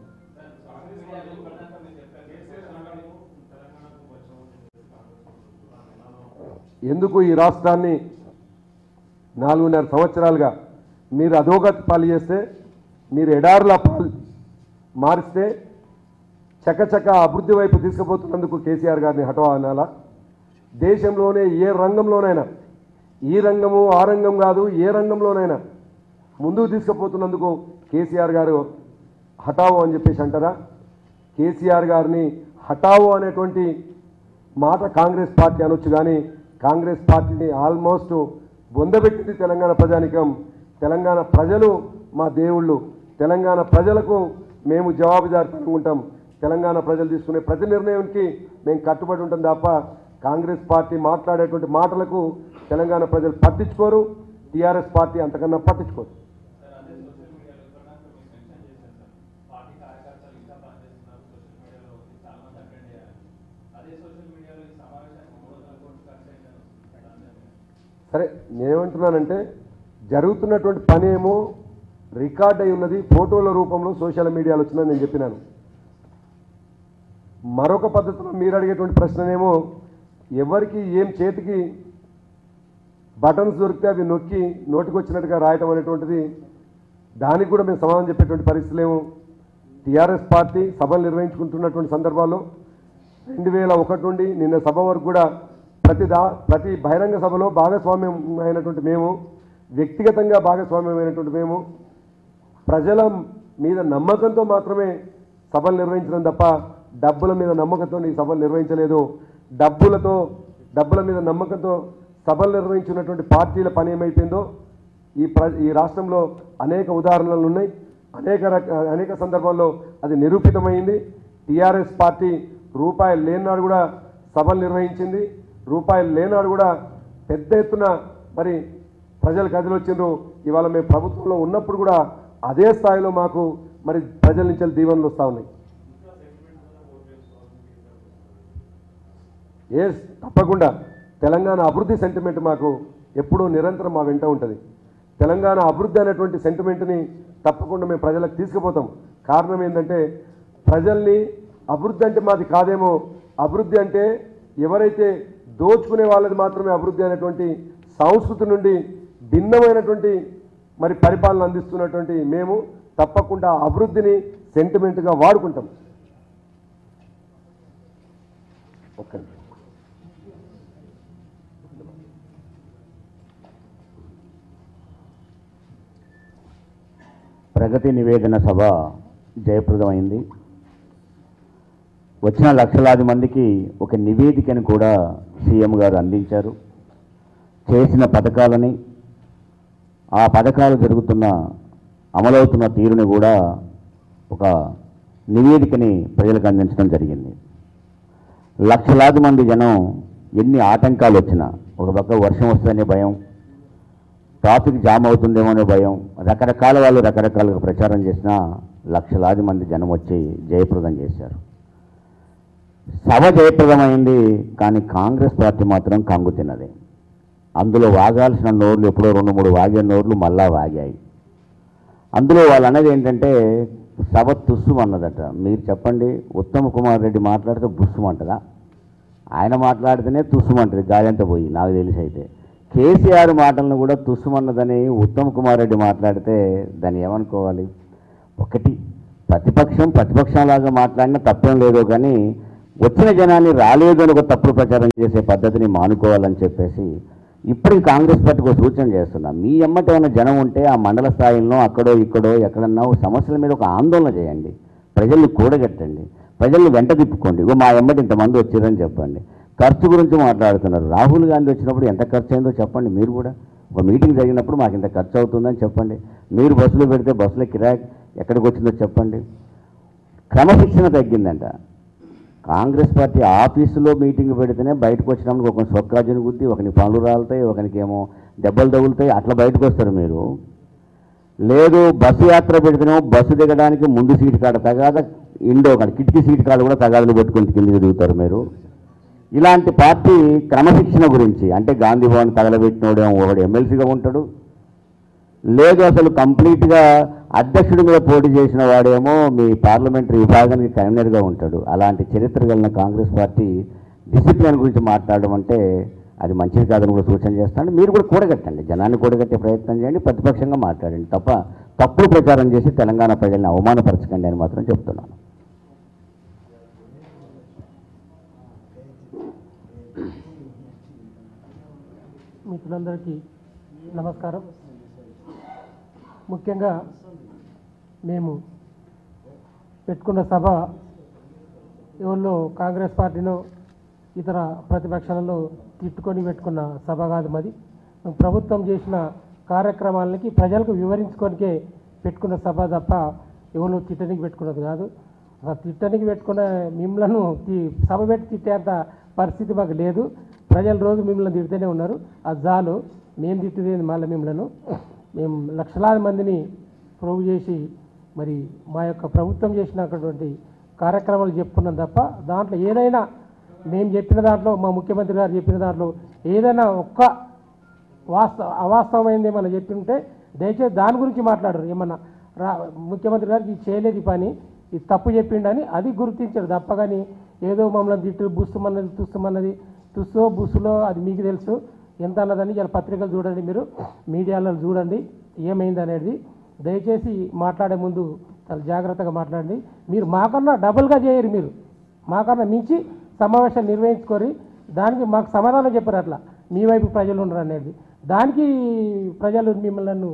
A: ఎందుకు ఈ రాష్ట్రాన్ని నాలుగున్నర సంవత్సరాలుగా మీరు అధోగతి పాలు చేస్తే మీరు ఎడారుల పాలు మారిస్తే చకచక అభివృద్ధి వైపు తీసుకుపోతున్నందుకు కేసీఆర్ గారిని హఠవానాలా దేశంలోనే ఏ రంగంలోనైనా ఈ రంగము ఆ రంగం కాదు ఏ రంగంలోనైనా ముందుకు తీసుకుపోతున్నందుకు కేసీఆర్ గారు హఠావో అని చెప్పేసి అంటారా కేసీఆర్ గారిని హఠావో అనేటువంటి మాట కాంగ్రెస్ పార్టీ అనొచ్చు కానీ కాంగ్రెస్ పార్టీని ఆల్మోస్ట్ బొందబెట్టింది తెలంగాణ ప్రజానికం తెలంగాణ ప్రజలు మా దేవుళ్ళు తెలంగాణ ప్రజలకు మేము జవాబుదారితనంగా ఉంటాం తెలంగాణ ప్రజలు తీసుకునే ప్రతి నిర్ణయానికి మేము కట్టుబడి ఉంటాం తప్ప కాంగ్రెస్ పార్టీ మాట్లాడేటువంటి మాటలకు తెలంగాణ ప్రజలు పట్టించుకోరు టీఆర్ఎస్ పార్టీ అంతకన్నా పట్టించుకోరు
D: పార్టీ కార్యకర్తలు ఇంకా పనిచేస్తున్నారు సోషల్ మీడియాలో చాలా మంది అటెండ్ అయ్యారు అదే సోషల్ మీడియాలో ఈ సమావేశానికి మూడు వందల కోట్లు ఖర్చు అయిందని
A: సరే నేనేమంటున్నానంటే జరుగుతున్నటువంటి పని ఏమో రికార్డ్ అయి ఉన్నది ఫోటోల రూపంలో సోషల్ మీడియాలో వచ్చిందని నేను చెప్పినాను మరొక పద్ధతిలో మీరు అడిగేటువంటి ప్రశ్ననేమో ఎవరికి ఏం చేతికి బటన్స్ దొరికితే అవి నొక్కి నోటికి వచ్చినట్టుగా రాయటం అనేటువంటిది దానికి కూడా మేము సమాధానం చెప్పేటువంటి పరిస్థితులు ఏమో టీఆర్ఎస్ పార్టీ సభలు నిర్వహించుకుంటున్నటువంటి సందర్భాల్లో రెండు వేల ఒకటి నుండి నిన్న సభ వరకు కూడా ప్రతి దా ప్రతి బహిరంగ సభలో భాగస్వామ్యం అయినటువంటి మేము వ్యక్తిగతంగా భాగస్వామ్యం అయినటువంటి మేము ప్రజల మీద నమ్మకంతో మాత్రమే సభలు నిర్వహించడం తప్ప డబ్బుల మీద నమ్మకంతో ఈ సభలు నిర్వహించలేదు డబ్బులతో డబ్బుల మీద నమ్మకంతో సభలు నిర్వహించినటువంటి పార్టీల పని ఏమైపోయిందో ఈ ప్ర ఈ రాష్ట్రంలో అనేక ఉదాహరణలు ఉన్నాయి అనేక రక అనేక సందర్భాల్లో అది నిరూపితమైంది టీఆర్ఎస్ పార్టీ రూపాయలు లేనాడు కూడా సభలు నిర్వహించింది రూపాయలు లేనాడు కూడా పెద్ద ఎత్తున మరి ప్రజలు కదిలి వచ్చిండ్రు ఇవాళ మేము ప్రభుత్వంలో ఉన్నప్పుడు కూడా అదే స్థాయిలో మాకు మరి ప్రజల నుంచి దీవెనలు వస్తూ ఉన్నాయి ఏ తప్పకుండా తెలంగాణ అభివృద్ధి సెంటిమెంట్ మాకు ఎప్పుడూ నిరంతరం మా వెంట ఉంటుంది తెలంగాణ అభివృద్ధి అనేటువంటి సెంటిమెంట్ని తప్పకుండా మేము ప్రజలకు తీసుకుపోతాం కారణం ఏంటంటే ప్రజల్ని అభివృద్ధి అంటే మాది కాదేమో అభివృద్ధి అంటే ఎవరైతే దోచుకునే వాళ్ళది మాత్రమే అభివృద్ధి అనేటువంటి సంస్కృతి నుండి భిన్నమైనటువంటి మరి పరిపాలన అందిస్తున్నటువంటి మేము తప్పకుండా అభివృద్ధిని సెంటిమెంట్గా వాడుకుంటాం ఒక్క నిమిషం.
B: ప్రగతి నివేదన సభ జయప్రదమైంది వచ్చిన లక్షలాది మందికి ఒక నివేదికను కూడా సీఎం గారు అందించారు చేసిన పథకాలని ఆ పథకాలు జరుగుతున్న అమలవుతున్న తీరుని కూడా ఒక నివేదికని ప్రజలకు అందించడం జరిగింది లక్షలాది మంది జనం ఎన్ని ఆటంకాలు వచ్చినా ఒక పక్క వర్షం వస్తుందనే భయం ట్రాఫిక్ జామ్ అవుతుందేమో అనే భయం రకరకాల వాళ్ళు రకరకాలుగా ప్రచారం చేసినా లక్షలాది మంది జనం వచ్చి జయప్రదం చేశారు సభ జయప్రదమైంది కానీ కాంగ్రెస్ పార్టీ మాత్రం కంగు తిన్నది అందులో వాగాల్సిన నోర్లు ఎప్పుడో రెండు మూడు వాగే నోర్లు మళ్ళా వాగాయి అందులో వాళ్ళు అనేది ఏంటంటే సభ తుస్సుమన్నదట మీరు చెప్పండి ఉత్తమ్ కుమార్ రెడ్డి మాట్లాడితే బుస్సుమంటదా ఆయన మాట్లాడితేనే తుస్సుమంటది గాయంత పోయి నాకు తెలిసి అయితే కేసీఆర్ మాటలను కూడా తుస్సుమన్నదని ఉత్తమ్ కుమార్ రెడ్డి మాట్లాడితే దాన్ని ఏమనుకోవాలి ఒకటి ప్రతిపక్షం ప్రతిపక్షంలాగా మాట్లాడినా తప్పేం లేదో కానీ వచ్చిన జనాన్ని రాలేదు అని ఒక తప్పుడు ప్రచారం చేసే పద్ధతిని మానుకోవాలని చెప్పేసి ఇప్పటికి కాంగ్రెస్ పార్టీకి ఒక సూచన చేస్తున్నా మీ ఎమ్మట ఏమైనా జనం ఉంటే ఆ మండల స్థాయిలో అక్కడో ఇక్కడో ఎక్కడన్నా ఒక సమస్యల మీద ఒక ఆందోళన చేయండి ప్రజల్ని కూడగట్టండి ప్రజల్ని వెంట తిప్పుకోండి ఇగో మా ఎమ్మటి ఇంతమంది వచ్చారని చెప్పండి ఖర్చు గురించి మాట్లాడుతున్నారు రాహుల్ గాంధీ వచ్చినప్పుడు ఎంత ఖర్చు అయిందో చెప్పండి మీరు కూడా ఒక మీటింగ్ జరిగినప్పుడు మాకు ఇంత ఖర్చు అవుతుందని చెప్పండి మీరు బస్సులో పెడితే బస్సులో కిరాయి ఎక్కడికి వచ్చిందో చెప్పండి క్రమశిక్షణ తగ్గిందంట కాంగ్రెస్ పార్టీ ఆఫీసులో మీటింగ్ పెడితేనే బయటకు వచ్చినప్పుడు ఒకని సొక్కాజుని గుద్ది ఒకని పనులు రాలుతాయి ఒకనికి ఏమో దెబ్బలు తగులుతాయి అట్లా బయటకు వస్తారు మీరు లేదు బస్సు యాత్ర పెడితేనేమో బస్సు దిగడానికి ముందు సీటు కాడ తగాద ఇండో కాడ కిటికీ సీటు కాడ కూడా తగాదులు పెట్టుకుని కిందికి దిగుతారు మీరు ఇలాంటి పార్టీ క్రమశిక్షణ గురించి అంటే గాంధీ భవన్ తగలబెట్టినోడేమో ఒకడు ఎమ్మెల్సీగా ఉంటాడు లేదు అసలు కంప్లీట్గా అధ్యక్షుడి మీద పోటీ చేసిన వాడేమో మీ పార్లమెంటరీ విభాగానికి కన్వీనర్గా ఉంటాడు అలాంటి చరిత్ర కలిగిన కాంగ్రెస్ పార్టీ డిసిప్లిన్ గురించి మాట్లాడడం అంటే అది మంచిది కాదని కూడా సూచన చేస్తాను మీరు కూడా కూడగట్టండి జనాన్ని కూడగట్టే ప్రయత్నం చేయండి ప్రతిపక్షంగా మాట్లాడండి తప్ప తప్పుడు ప్రచారం చేసి తెలంగాణ ప్రజల్ని అవమానపరచకండి అని మాత్రం చెప్తున్నాను
C: మిత్రులందరికీ నమస్కారం ముఖ్యంగా మేము పెట్టుకున్న సభ ఎవరిలో కాంగ్రెస్ పార్టీలో ఇతర ప్రతిపక్షాలలో తిట్టుకొని పెట్టుకున్న సభ కాదు మాది మేము ప్రభుత్వం చేసిన కార్యక్రమాలకి ప్రజలకు వివరించుకోనికే పెట్టుకున్న సభ తప్ప ఎవరు తిట్టనికి పెట్టుకున్నది కాదు అసలు తిట్టనికి పెట్టుకున్న మిమ్మలను తి- సభ పెట్టి తిట్టేంత పరిస్థితి మాకు లేదు ప్రజలు రోజు మిమ్మల్ని తిడుతూనే ఉన్నారు అది చాలు మేము తిట్టేది మళ్ళీ మిమ్మలను మేము లక్షలాది మందిని ప్రోగు చేసి మరి మా యొక్క ప్రభుత్వం చేసినటువంటి కార్యక్రమాలు చెప్పుకున్నాం తప్ప దాంట్లో ఏదైనా మేము చెప్పిన దాంట్లో మా ముఖ్యమంత్రి గారు చెప్పిన దాంట్లో ఏదైనా ఒక్క వాస్తవ అవాస్తవమైంది ఏమన్నా చెప్పి ఉంటే దయచేసి దాని గురించి మాట్లాడరు ఏమన్నా రా ముఖ్యమంత్రి గారికి ఇది చేయలేదు ఈ పని ఇది తప్పు చెప్పిండని అది గుర్తించారు తప్ప కానీ ఏదో మమ్మల్ని తిట్టు బుస్తుమన్నది తుస్తుమన్నది తుస్తో బుస్సులో అది మీకు తెలుసు ఎంత అన్నదని ఇలా పత్రికలు చూడండి మీరు మీడియాలో చూడండి ఏమైంది అనేది దయచేసి మాట్లాడే ముందు చాలా జాగ్రత్తగా మాట్లాడండి మీరు మాకన్నా డబుల్గా చేయరు మీరు మాకన్నా మించి సమావేశాలు నిర్వహించుకొని దానికి మాకు సమాధానం చెప్పారు అట్లా మీ వైపు ప్రజలు ఉండరు అనేది దానికి ప్రజలు మిమ్మల్ని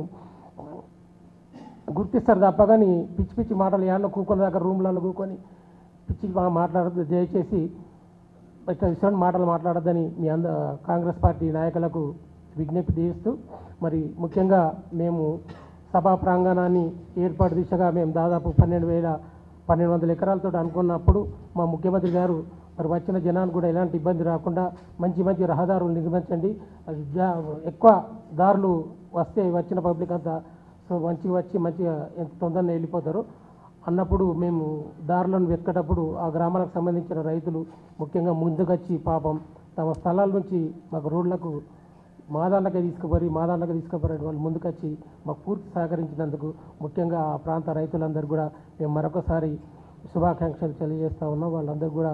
C: గుర్తిస్తారు తప్ప కానీ పిచ్చి పిచ్చి మాటలు ఏమన్నా కూకొని దాకా రూమ్లలో కూకొని పిచ్చి మా- మాట్లాడద్దు దయచేసి ఇట్లా ఇటువంటి మాటలు మాట్లాడొద్దని మీ అంద కాంగ్రెస్ పార్టీ నాయకులకు విజ్ఞప్తి చేస్తూ మరి ముఖ్యంగా మేము సభా ప్రాంగణాన్ని ఏర్పాటు దిశగా మేము దాదాపు పన్నెండు వేల పన్నెండు వందల ఎకరాలతో అనుకున్నప్పుడు మా ముఖ్యమంత్రి గారు మరి వచ్చిన జనానికి కూడా ఎలాంటి ఇబ్బంది రాకుండా మంచి మంచి రహదారులు నిర్మించండి అది జా- ఎక్కువ దారులు వస్తే వచ్చిన పబ్లిక్ అంతా సో మంచిగా వచ్చి మంచిగా ఎంత తొందరగా వెళ్ళిపోతారు అన్నప్పుడు మేము దారులను వెతకటప్పుడు ఆ గ్రామాలకు సంబంధించిన రైతులు ముఖ్యంగా ముందుకొచ్చి పాపం తమ స్థలాల నుంచి మాకు రోడ్లకు మా దాంట్లోకి తీసుకుపోయి మా దాంట్లోకి తీసుకుపోయి వాళ్ళు ముందుకొచ్చి మాకు పూర్తి సహకరించినందుకు ముఖ్యంగా ఆ ప్రాంత రైతులందరూ కూడా మేము మరొకసారి శుభాకాంక్షలు తెలియజేస్తా ఉన్నాం వాళ్ళందరూ కూడా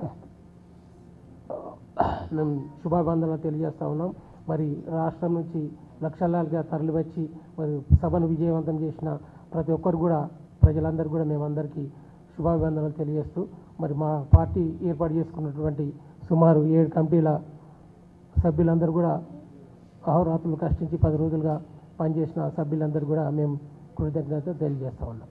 C: మేము శుభాబంధనలు తెలియజేస్తా ఉన్నాం మరి రాష్ట్రం నుంచి లక్షలాలుగా తరలివచ్చి మరి సభను విజయవంతం చేసిన ప్రతి ఒక్కరు కూడా ప్రజలందరూ కూడా మేమందరికీ శుభాభివందనలు తెలియజేస్తూ మరి మా పార్టీ ఏర్పాటు చేసుకున్నటువంటి సుమారు ఏడు కమిటీల సభ్యులందరూ కూడా అహోరాత్రులు కష్టించి పది రోజులుగా పనిచేసిన సభ్యులందరూ కూడా మేము కృతజ్ఞత తెలియజేస్తా ఉన్నాం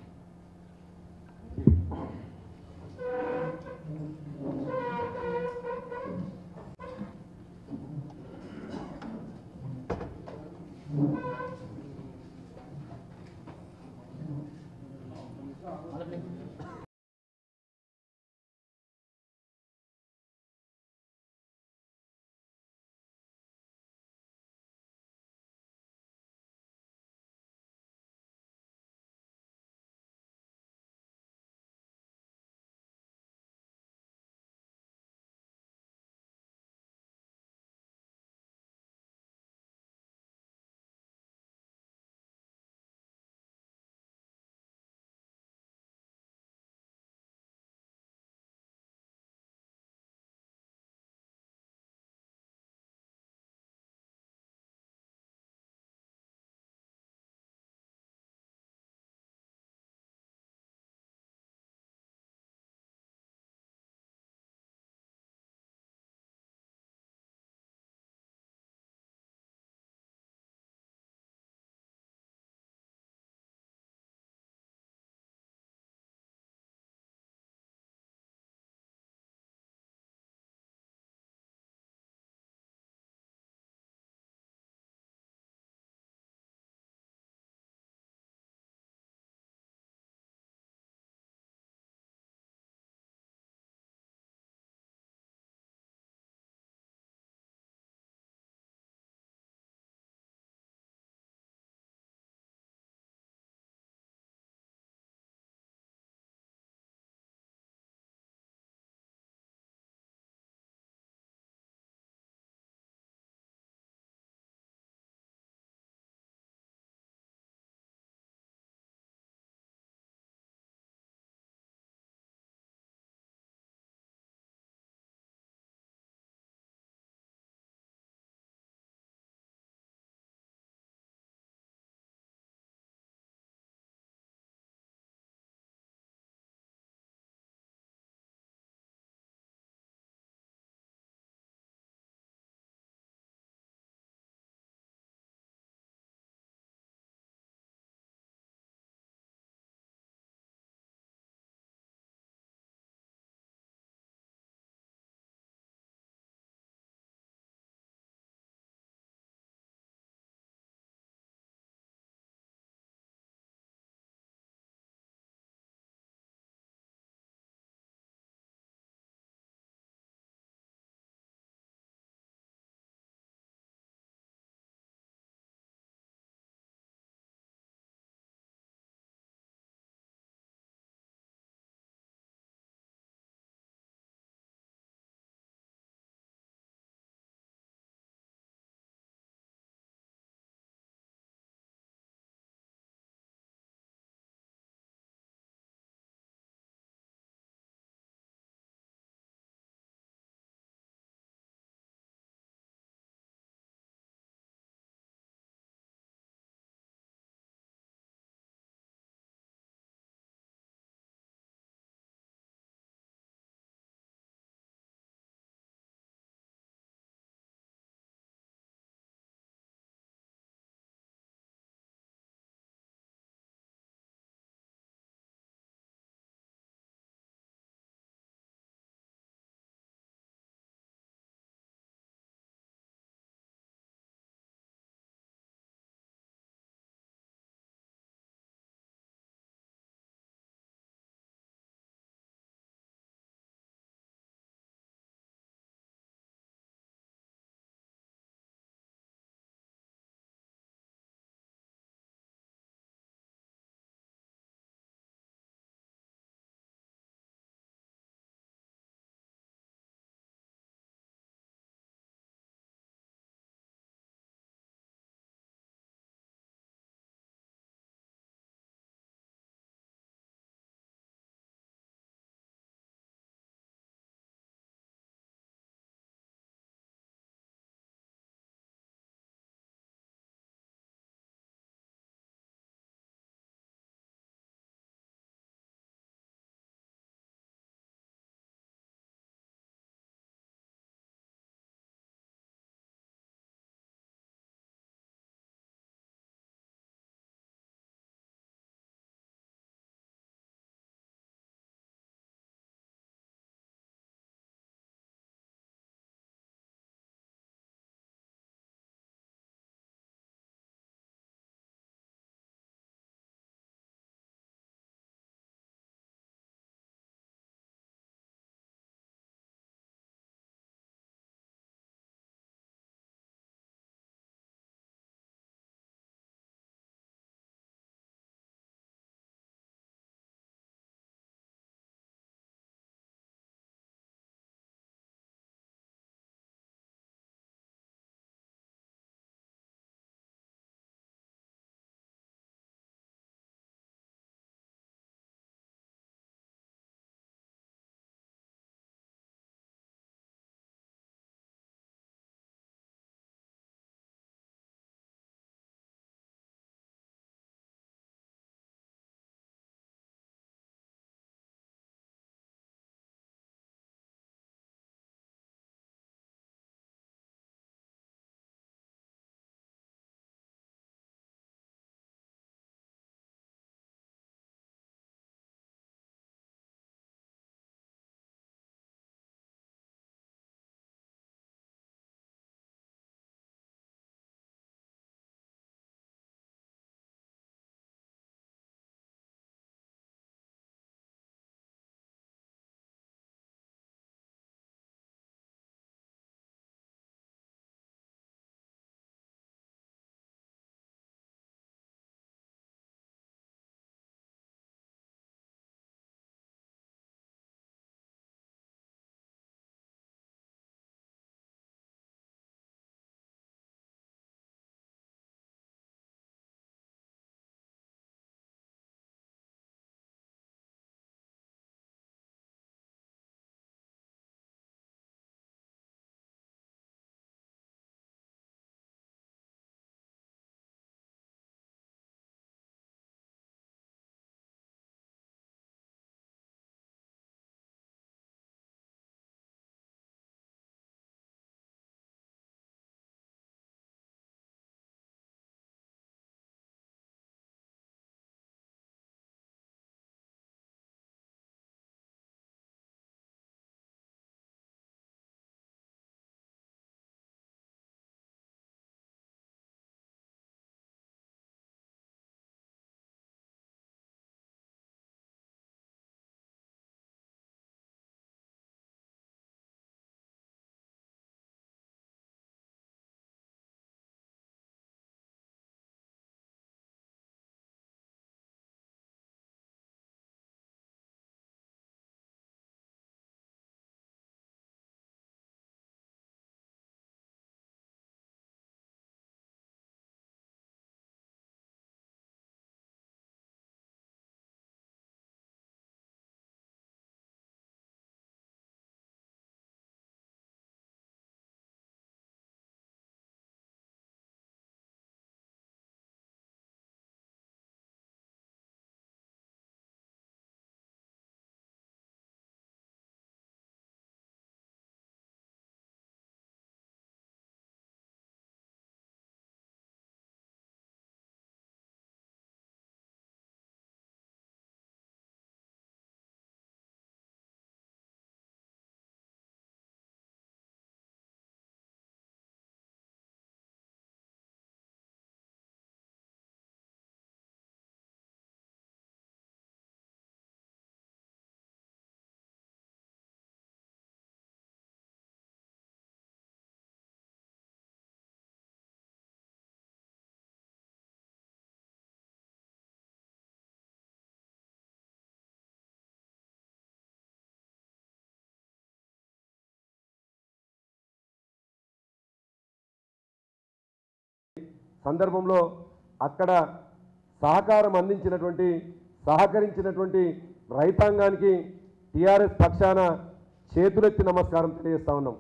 A: సందర్భంలో అక్కడ సహకారం అందించినటువంటి సహకరించినటువంటి రైతాంగానికి టీఆర్ఎస్ పక్షాన చేతులెత్తి నమస్కారం తెలియజేస్తా ఉన్నాం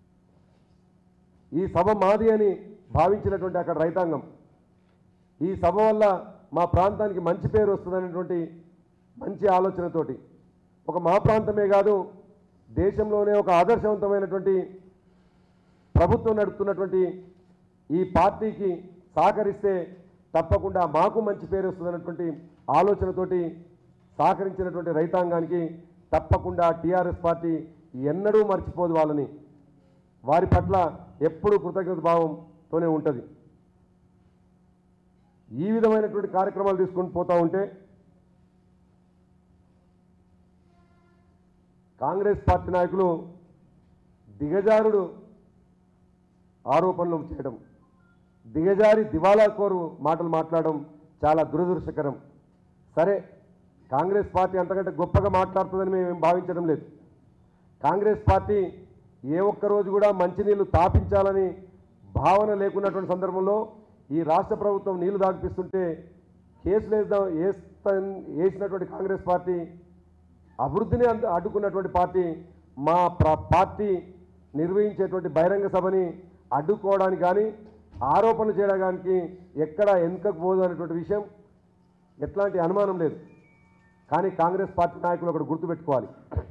A: ఈ సభ మాది అని భావించినటువంటి అక్కడ రైతాంగం ఈ సభ వల్ల మా ప్రాంతానికి మంచి పేరు వస్తుందనేటువంటి మంచి ఆలోచనతోటి ఒక మా ప్రాంతమే కాదు దేశంలోనే ఒక ఆదర్శవంతమైనటువంటి ప్రభుత్వం నడుపుతున్నటువంటి ఈ పార్టీకి సహకరిస్తే తప్పకుండా మాకు మంచి పేరు వస్తుందన్నటువంటి ఆలోచనతోటి సహకరించినటువంటి రైతాంగానికి తప్పకుండా టీఆర్ఎస్ పార్టీ ఎన్నడూ మర్చిపోదు వాళ్ళని వారి పట్ల ఎప్పుడూ కృతజ్ఞత భావంతోనే ఉంటుంది ఈ విధమైనటువంటి కార్యక్రమాలు తీసుకొని పోతా ఉంటే కాంగ్రెస్ పార్టీ నాయకులు దిగజారుడు ఆరోపణలు చేయడం దిగజారి దివాలా కోరు మాటలు మాట్లాడడం చాలా దురదృష్టకరం సరే కాంగ్రెస్ పార్టీ అంతకంటే గొప్పగా మాట్లాడుతుందని మేము భావించడం లేదు కాంగ్రెస్ పార్టీ ఏ ఒక్క రోజు కూడా మంచినీళ్లు తాపించాలని భావన లేకున్నటువంటి సందర్భంలో ఈ రాష్ట్ర ప్రభుత్వం నీళ్లు దాగిపిస్తుంటే కేసులు వేద్దాం వేస్తా వేసినటువంటి కాంగ్రెస్ పార్టీ అభివృద్ధిని అడ్డు- అడ్డుకున్నటువంటి పార్టీ మా ప్ర- పార్టీ నిర్వహించేటువంటి బహిరంగ సభని అడ్డుకోవడానికి కానీ ఆరోపణలు చేయడానికి ఎక్కడ వెనుకకు పోదు అనేటువంటి విషయం ఎట్లాంటి అనుమానం లేదు కానీ కాంగ్రెస్ పార్టీ నాయకులు ఒకటి గుర్తుపెట్టుకోవాలి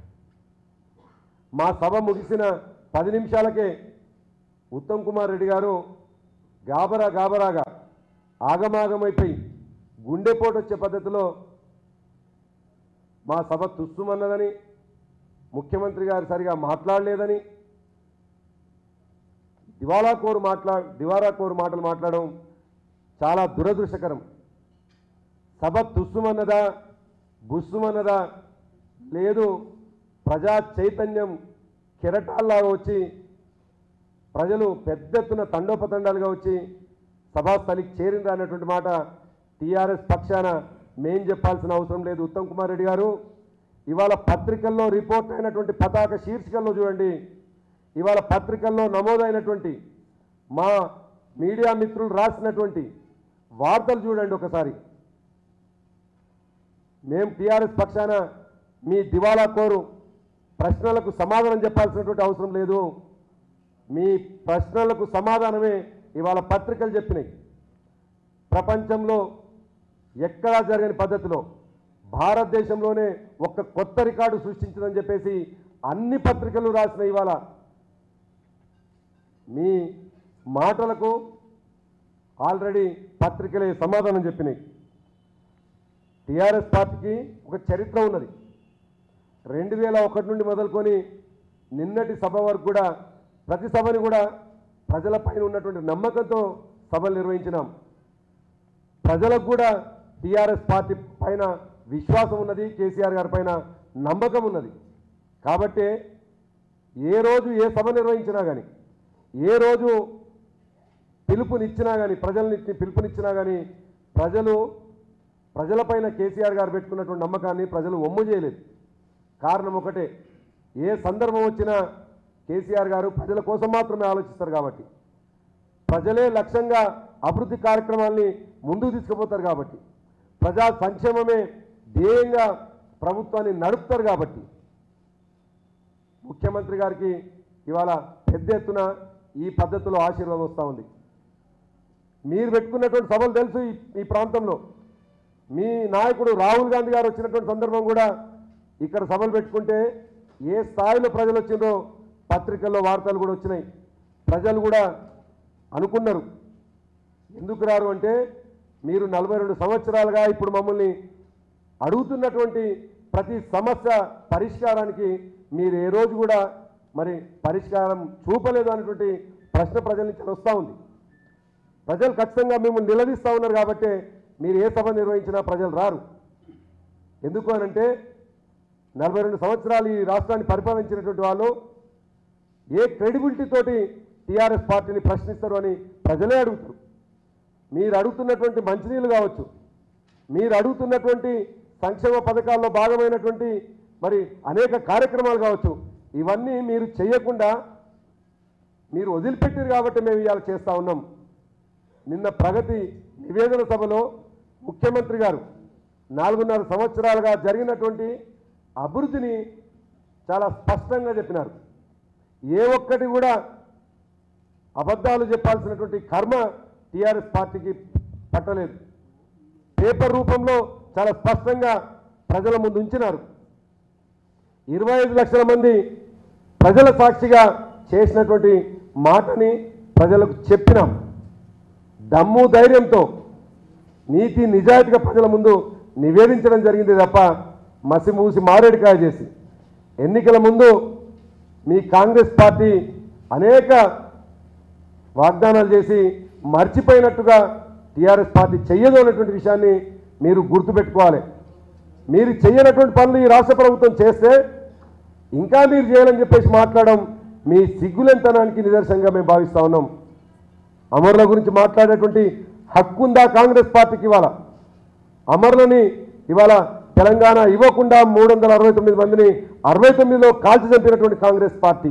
A: మా సభ ముగిసిన పది నిమిషాలకే ఉత్తమ్ కుమార్ రెడ్డి గారు గాబరా గాబరాగా ఆగమాగమైపోయి గుండెపోటు వచ్చే పద్ధతిలో మా సభ తుస్సుమన్నదని ముఖ్యమంత్రి గారు సరిగా మాట్లాడలేదని దివాలా కోరు మాట్లా దివాలా కోరు మాటలు మాట్లాడడం చాలా దురదృష్టకరం సభ తుస్సుమన్నదా బుస్సుమన్నదా లేదు ప్రజా చైతన్యం కెరటాల్లాగా వచ్చి ప్రజలు పెద్ద ఎత్తున తండోపతండాలుగా వచ్చి సభాస్థలికి చేరిందా అన్నటువంటి మాట టీఆర్ఎస్ పక్షాన మేం చెప్పాల్సిన అవసరం లేదు ఉత్తమ్ కుమార్ రెడ్డి గారు ఇవాళ పత్రికల్లో రిపోర్ట్ అయినటువంటి పతాక శీర్షికల్లో చూడండి ఇవాళ పత్రికల్లో నమోదైనటువంటి మా మీడియా మిత్రులు రాసినటువంటి వార్తలు చూడండి ఒకసారి మేం టీఆర్ఎస్ పక్షాన మీ దివాలా కోరు ప్రశ్నలకు సమాధానం చెప్పాల్సినటువంటి అవసరం లేదు మీ ప్రశ్నలకు సమాధానమే ఇవాళ పత్రికలు చెప్పినాయి ప్రపంచంలో ఎక్కడా జరగని పద్ధతిలో భారతదేశంలోనే ఒక కొత్త రికార్డు సృష్టించిందని చెప్పేసి అన్ని పత్రికలు రాసిన ఇవాళ మీ మాటలకు ఆల్రెడీ పత్రికలే సమాధానం చెప్పినాయి టీఆర్ఎస్ పార్టీకి ఒక చరిత్ర ఉన్నది రెండు వేల ఒకటి నుండి మొదలుకొని నిన్నటి సభ వరకు కూడా ప్రతి సభని కూడా ప్రజలపైన ఉన్నటువంటి నమ్మకంతో సభలు నిర్వహించినాం ప్రజలకు కూడా టీఆర్ఎస్ పార్టీ పైన విశ్వాసం ఉన్నది కేసీఆర్ గారి పైన నమ్మకం ఉన్నది కాబట్టి ఏ రోజు ఏ సభ నిర్వహించినా కానీ ఏ రోజు పిలుపునిచ్చినా కానీ ప్రజల్ని పిలుపునిచ్చినా కానీ ప్రజలు ప్రజలపైన కేసీఆర్ గారు పెట్టుకున్నటువంటి నమ్మకాన్ని ప్రజలు ఒమ్ము చేయలేదు కారణం ఒకటే ఏ సందర్భం వచ్చినా కేసీఆర్ గారు ప్రజల కోసం మాత్రమే ఆలోచిస్తారు కాబట్టి ప్రజలే లక్ష్యంగా అభివృద్ధి కార్యక్రమాల్ని ముందుకు తీసుకుపోతారు కాబట్టి ప్రజా సంక్షేమమే ధ్యేయంగా ప్రభుత్వాన్ని నడుపుతారు కాబట్టి ముఖ్యమంత్రి గారికి ఇవాళ పెద్ద ఎత్తున ఈ పద్ధతిలో ఆశీర్వాదం వస్తూ ఉంది మీరు పెట్టుకున్నటువంటి సభలు తెలుసు ఈ- ఈ ప్రాంతంలో మీ నాయకుడు రాహుల్ గాంధీ గారు వచ్చినటువంటి సందర్భం కూడా ఇక్కడ సభలు పెట్టుకుంటే ఏ స్థాయిలో ప్రజలు వచ్చిందో పత్రికల్లో వార్తలు కూడా వచ్చినాయి ప్రజలు కూడా అనుకున్నారు ఎందుకు రారు అంటే మీరు నలభై రెండు సంవత్సరాలుగా ఇప్పుడు మమ్మల్ని అడుగుతున్నటువంటి ప్రతి సమస్య పరిష్కారానికి మీరు ఏ రోజు కూడా మరి పరిష్కారం చూపలేదు అనేటువంటి ప్రశ్న ప్రజల నుంచి వస్తూ ఉంది ప్రజలు ఖచ్చితంగా మిమ్మల్ని నిలదీస్తూ ఉన్నారు కాబట్టి మీరు ఏ సభ నిర్వహించినా ప్రజలు రారు ఎందుకు అనంటే నలభై రెండు సంవత్సరాలు ఈ రాష్ట్రాన్ని పరిపాలించినటువంటి వాళ్ళు ఏ క్రెడిబిలిటీ తోటి టీఆర్ఎస్ పార్టీని ప్రశ్నిస్తారు అని ప్రజలే అడుగుతారు మీరు అడుగుతున్నటువంటి మంచినీళ్ళు కావచ్చు మీరు అడుగుతున్నటువంటి సంక్షేమ పథకాల్లో భాగమైనటువంటి మరి అనేక కార్యక్రమాలు కావచ్చు ఇవన్నీ మీరు చేయకుండా మీరు వదిలిపెట్టారు కాబట్టి మేము ఇవాళ చేస్తూ ఉన్నాం నిన్న ప్రగతి నివేదన సభలో ముఖ్యమంత్రి గారు నాలుగున్నర సంవత్సరాలుగా జరిగినటువంటి అభివృద్ధిని చాలా స్పష్టంగా చెప్పినారు ఏ ఒక్కటి కూడా అబద్ధాలు చెప్పాల్సినటువంటి కర్మ టీఆర్ఎస్ పార్టీకి పట్టలేదు పేపర్ రూపంలో చాలా స్పష్టంగా ప్రజల ముందు ఉంచినారు ఇరవై ఐదు లక్షల మంది ప్రజల సాక్షిగా చేసినటువంటి మాటని ప్రజలకు చెప్పినాం దమ్ము ధైర్యంతో నీతి నిజాయితీగా ప్రజల ముందు నివేదించడం జరిగింది తప్ప మసి మూసి మారేడికాయ చేసి ఎన్నికల ముందు మీ కాంగ్రెస్ పార్టీ అనేక వాగ్దానాలు చేసి మర్చిపోయినట్టుగా టీఆర్ఎస్ పార్టీ చెయ్యదు అన్నటువంటి విషయాన్ని మీరు గుర్తుపెట్టుకోవాలి మీరు చెయ్యనటువంటి పనులు ఈ రాష్ట్ర ప్రభుత్వం చేస్తే ఇంకా మీరు చేయాలని చెప్పేసి మాట్లాడడం మీ సిగ్గులెంతనానికి నిదర్శనంగా మేము భావిస్తా ఉన్నాం అమరుల గురించి మాట్లాడేటువంటి హక్కు ఉందా కాంగ్రెస్ పార్టీకి ఇవాళ అమరులని ఇవాళ తెలంగాణ ఇవ్వకుండా మూడు వందల అరవై తొమ్మిది మందిని అరవై తొమ్మిదిలో కాల్చి చంపినటువంటి కాంగ్రెస్ పార్టీ